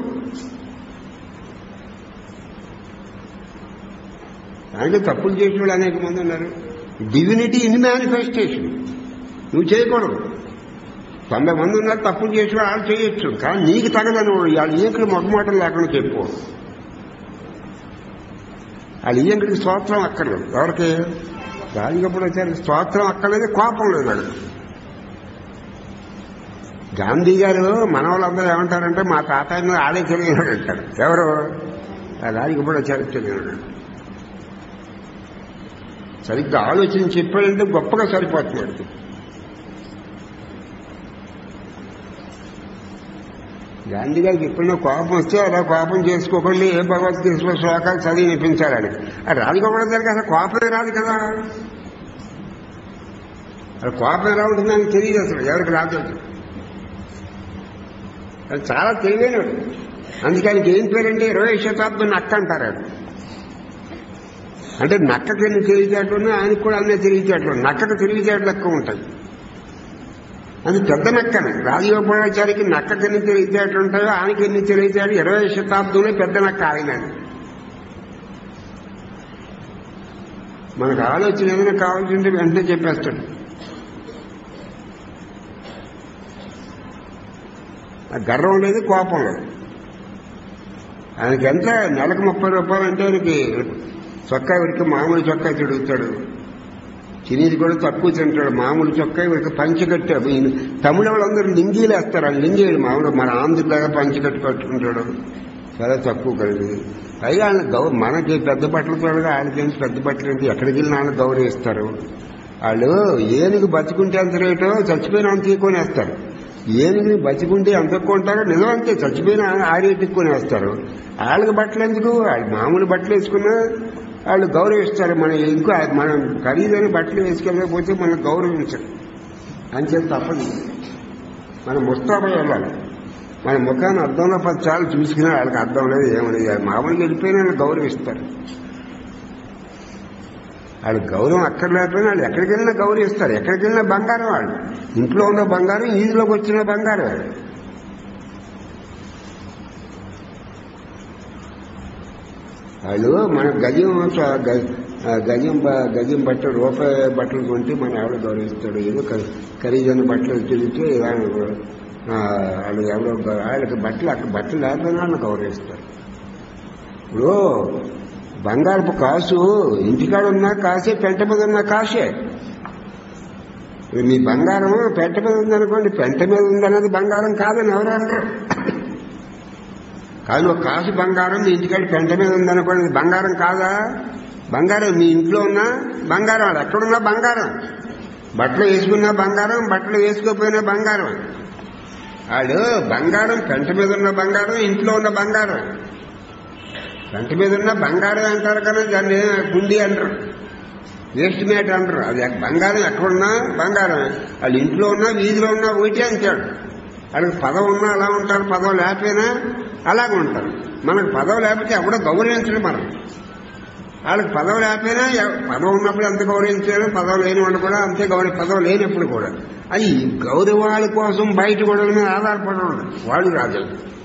దాంట్లో తప్పులు చేసిన వాళ్ళు అనేక మంది ఉన్నారు డివినిటీ ఇన్ మేనిఫెస్టేషన్ నువ్వు చేయకూడదు తొంభై మంది ఉన్నారు తప్పులు చేసిన వాళ్ళు చేయొచ్చు కానీ నీకు తగదని వాడు వాళ్ళు ఈయనకి మొగమాటం లేకుండా చెప్పు వాళ్ళు ఈయనకి స్తోత్రం అక్కర్లేదు ఎవరికి రాజకప్పుడు వచ్చారు స్తోత్రం అక్కర్లేదు కోపం లేదు వాడికి గాంధీ గారు మన వాళ్ళందరూ ఏమంటారంటే మా తాతయ్య ఆడే తెలియనాడు అంటారు ఎవరు రాజకప్పుడు వచ్చారు తెలియనాడు సరిగ్గా ఆలోచన చెప్పాడంటే గొప్పగా సరిపోతున్నాడు గాంధీ గారికి ఎప్పుడైనా కోపం వస్తే అలా కోపం చేసుకోకండి ఏ భగవద్గీత శ్లోకాలు చదివి వినిపించాలని ఆ రాజగోపాల గారికి అసలు కోపమే రాదు కదా అది కోపం ఎలా ఉంటుందని తెలియదు అసలు ఎవరికి రాదు అది. అది చాలా తెలివైనడు అందుకని ఏం పేరంటే ఇరవై శతాబ్దం నక్క అంటారు ఆయన. అంటే నక్కకి ఎన్ని తెలివితేటలు ఉన్నాయి ఆయనకు కూడా అన్నీ తెలివితేటలు ఉన్నాయి. నక్కకు తెలివితేటలు ఎక్కువ ఉంటాయి అది పెద్ద నక్కనే రాజగోపాలాచారికి నక్కకి ఎన్ని తెలివితేటలు ఉంటాయో ఆయనకి ఎన్ని తెలివితేటలు ఇరవై శతాబ్దంలో పెద్ద నక్క ఆయన మనకు ఆలోచన ఏదైనా కావాల్సింటే వెంటనే చెప్పేస్తాడు ఆ గర్వం లేదు కోపం లేదు ఆయనకి ఎంత నెలకు ముప్పై రూపాయలు అంటే ఆయనకి చొక్కా వీడికి మామూలు చొక్కా తిడుగుతాడు తినేది కూడా తక్కువ తింటాడు మామూలు చొక్కా వీడికి పంచి కట్టాడు ఈయన తమిళ వాళ్ళందరూ లింగీలు వేస్తారు ఆ లింగీలు మామూలు మన ఆంధ్రలాగా పంచి కట్టి కట్టుకుంటాడు చాలా తక్కువ కలిగి పైగా ఆయన గౌ మనకి పెద్ద బట్టలు తోడగా వాళ్ళకేంటి పెద్ద బట్టలు ఏంటి ఎక్కడికి వెళ్ళినా ఆయన గౌరవిస్తారు వాళ్ళు ఏనుగు బతుకుంటే అంత రేటో చచ్చిపోయిన అంత కొనేస్తారు ఏనుగుని బతికుంటే ఎంత కొంటారో నిజం అంతే చచ్చిపోయిన ఆ రేటుకి కొనేస్తారు వాళ్ళకి బట్టలు ఎందుకు వాళ్ళు మామూలు బట్టలు వేసుకున్నా వాళ్ళు గౌరవిస్తారు మనం ఇంకో మనం ఖరీదైన బట్టలు వేసుకెళ్ళకపోతే మనం గౌరవించరు అంచేది తప్పదు మనం ముస్తాబై వెళ్ళాలి మన ముఖాన్ని అర్థంలో పది సార్లు చూసుకున్నా వాళ్ళకి అర్థం లేదు ఏమని మామూలుగా వెళ్ళిపోయినా వాళ్ళు గౌరవిస్తారు వాళ్ళు గౌరవం అక్కర్లేకపోయినా వాళ్ళు ఎక్కడికి వెళ్ళినా గౌరవిస్తారు ఎక్కడికి వెళ్ళినా బంగారం వాళ్ళు ఇంట్లో ఉన్న బంగారం ఈదిలోకి వచ్చిన బంగారం వాళ్ళు మన గజం చ- గ- ఆ గజం బ- గజం బట్టలు రూపాయి బట్టలు కొంటే మన ఎవరు గౌరవిస్తాడు ఏదో ఖ- ఖరీదైన బట్టలు తిరిగితే వాళ్ళు ఆ, వాళ్ళు ఎవరో గ- వాళ్ళకి బట్టలు అక్కడ బట్టలు లేకపోయినా వాళ్ళని గౌరవిస్తారు ఇప్పుడు బంగారపు కాసు ఇంటికాడ ఉన్న కాసే పెంట మీద ఉన్న కాసే ఇప్పుడు మీ బంగారం పెంట మీద ఉందనుకోండి పెంట మీద ఉందన్నది బంగారం కాదని ఎవరు అనరు కానీ ఒక కాసు బంగారం మీ ఇంటికాడ పెంట మీద ఉందనుకోండి ఇది బంగారం కాదా బంగారం మీ ఇంట్లో ఉన్న బంగారం అది ఎక్కడున్నా బంగారం బట్టలు వేసుకున్నా బంగారం బట్టలు వేసుకోకపోయినా బంగారం వాడు బంగారం పెంట మీద ఉన్న బంగారం ఇంట్లో ఉన్న బంగారం పెంట మీద ఉన్న బంగారం అంటారు కానీ దాన్ని గుండి అంటారు వేస్ట్ మేట్ అంటారు అది బంగారం ఎక్కడున్నా బంగారం వాళ్ళు ఇంట్లో ఉన్నా వీధిలో ఉన్నా ఒకటే అంటాడు వాళ్ళకి పదవి ఉన్నా అలా ఉంటారు పదవి లేకపోయినా అలాగే ఉంటారు మనకు పదవి లేకపోతే ఎవడో గౌరవించడం మనం వాళ్ళకి పదవి లేకపోయినా ఎవ- పదవి ఉన్నప్పుడు ఎంత గౌరవించారు పదవి లేని వాళ్ళు కూడా అంతే గౌరవ పదవి లేనప్పుడు కూడా అది గౌరవాల కోసం బయట కూడా మీద ఆధారపడి ఉండదు వాళ్ళు రాజు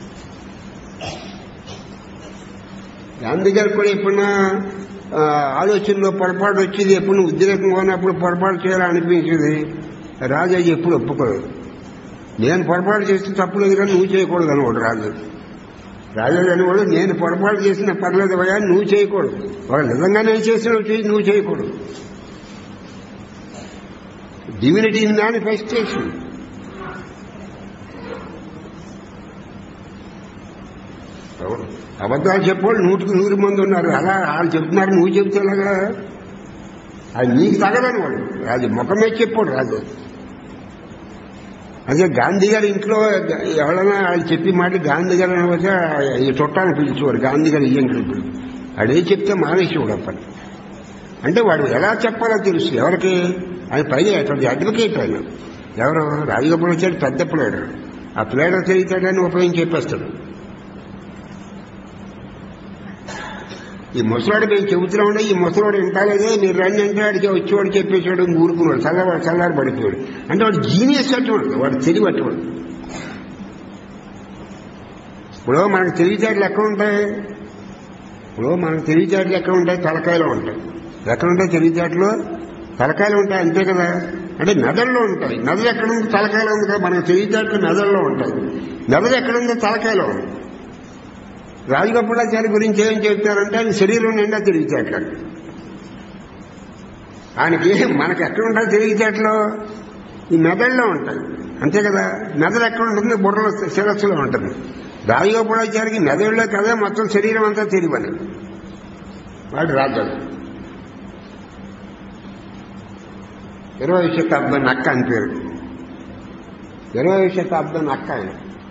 గాంధీ గారు కూడా ఎప్పుడన్నా ఆ, ఆలోచనలో పొరపాటు వచ్చేది ఎప్పుడు ఉద్రేకంగా ఉన్నప్పుడు పొరపాటు చేయాలనిపించేది రాజాజీ ఎప్పుడు ఒప్పుకోదు నేను పొరపాటు చేస్తే తప్పు లేదు కానీ నువ్వు చేయకూడదు అనవాడు రాజు రాజాజీ అనేవాడు నేను పొరపాటు చేసిన పర్లేదు భయా నువ్వు చేయకూడదు వాడు నిజంగానే చేసిన నువ్వు చేయకూడదు డివినిటీ ఇన్ మేనిఫెస్టేషన్ అవును. అబద్ధాలు చెప్పేవాళ్ళు నూటికి నూరు మంది ఉన్నారు అలా వాళ్ళు చెప్తున్నారు నువ్వు చెప్తే ఎలాగా అది నీకు తగదని వాడు రాజు ముఖమే చెప్పాడు రాజు అదే గాంధీ గారి ఇంట్లో ఎవరైనా వాళ్ళు చెప్పి మాట గాంధీ గారు అనవచ్చా ఈ చుట్టాన్ని పిలిచేవాడు గాంధీ గారు ఇయ్యం పిలిపి అడే చెప్తే మానేసేవాడు అప్పటి అంటే వాడు ఎలా చెప్పాలో తెలుసు ఎవరికి ఆయన పైన అటువంటి అడ్వకేట్ ఆయన ఎవరు రాజగోపాల్ వచ్చాడు పెద్ద ప్లేడర్ ఆ ప్లేడర్ తెలియతాడని ఉపయోగించి చెప్పేస్తాడు ఈ ముసలాడు మేము చెబుతున్నా ఉండే ఈ ముసలాడు వింటాలేదే మీరు రండి అంటే వాడికి వచ్చేవాడు చెప్పేసాడు ఊరుకున్నాడు చల్లవాడు చల్లారి పడిపోయాడు అంటే వాడు జీనియస్ అటువంటి వాడు తెలివి అటువంటి ఇప్పుడు మనకు తెలివితేటలు ఎక్కడ ఉంటాయి ఇప్పుడు మనకు తెలివితేటలు ఎక్కడ ఉంటాయి తలకాయలో ఉంటాయి ఎక్కడ ఉంటాయి తెలివితేటలు తలకాయలు ఉంటాయి అంతే కదా అంటే నదుల్లో ఉంటాయి నదులు ఎక్కడ ఉంది తలకాయలో ఉంది కదా మనకు తెలివితేటలు నదుల్లో ఉంటాయి నదులు ఎక్కడ ఉందో తలకాయలో ఉంది రాజగోపాలాచారి గురించి ఏం చెప్తారంటే ఆయన శరీరం నిండా తెలివితేటలు ఆయనకి మనకి ఎక్కడ ఉంటాయి తెలివితేటలు ఈ మెదడులో ఉంటాయి అంతే కదా మెదడు ఎక్కడ ఉంటుంది బుర్రలో శిరస్సులో ఉంటుంది రాజగోపాలాచారికి మెదడులో కదా మొత్తం శరీరం అంతా తెలివని వాడు రాజు ఇరవై శతాబ్దం నక్క అని పేరు ఇరవై శతాబ్దం నక్క ఆయన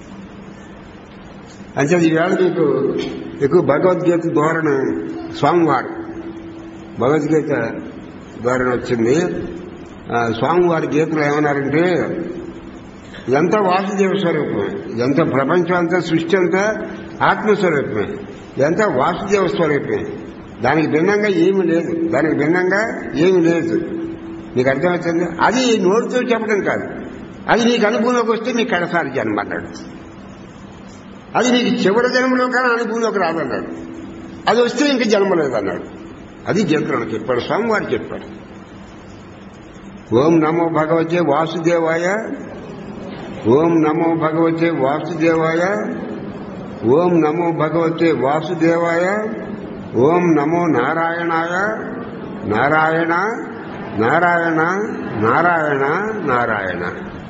అంటే ఈవేళ మీకు ఎక్కువ భగవద్గీత ధోరణ స్వామివారు భగవద్గీత ధోరణ వచ్చింది ఆ, స్వామివారి గీతలో ఏమన్నారంటే ఇదంతా వాసుదేవ స్వరూపమే ఇదంతా ప్రపంచం అంతా సృష్టి అంతా ఆత్మస్వరూపమే ఇదంతా వాసుదేవ స్వరూపమే దానికి భిన్నంగా ఏమీ లేదు దానికి భిన్నంగా ఏమీ లేదు నీకు అర్థమవుతుంది అది నోటితో చెప్పడం కాదు అది నీకు అనుభవంలోకి వస్తే మీకు కడసారి జన్మ అన్నాడు అది నీకు చివరి జన్మలో కానీ అనుభవంలోకి రాదన్నాడు అది వస్తే ఇంక జన్మ లేదన్నాడు అది జంతువులకు చెప్పాడు స్వామివారు చెప్పాడు ఓం నమో భగవతే వాసుదేవాయ ఓం నమో భగవతే వాసుదేవాయ ఓం నమో భగవతే వాసుదేవాయ ఓం నమో నారాయణాయ నారాయణ నారాయణ నారాయణ నారాయణ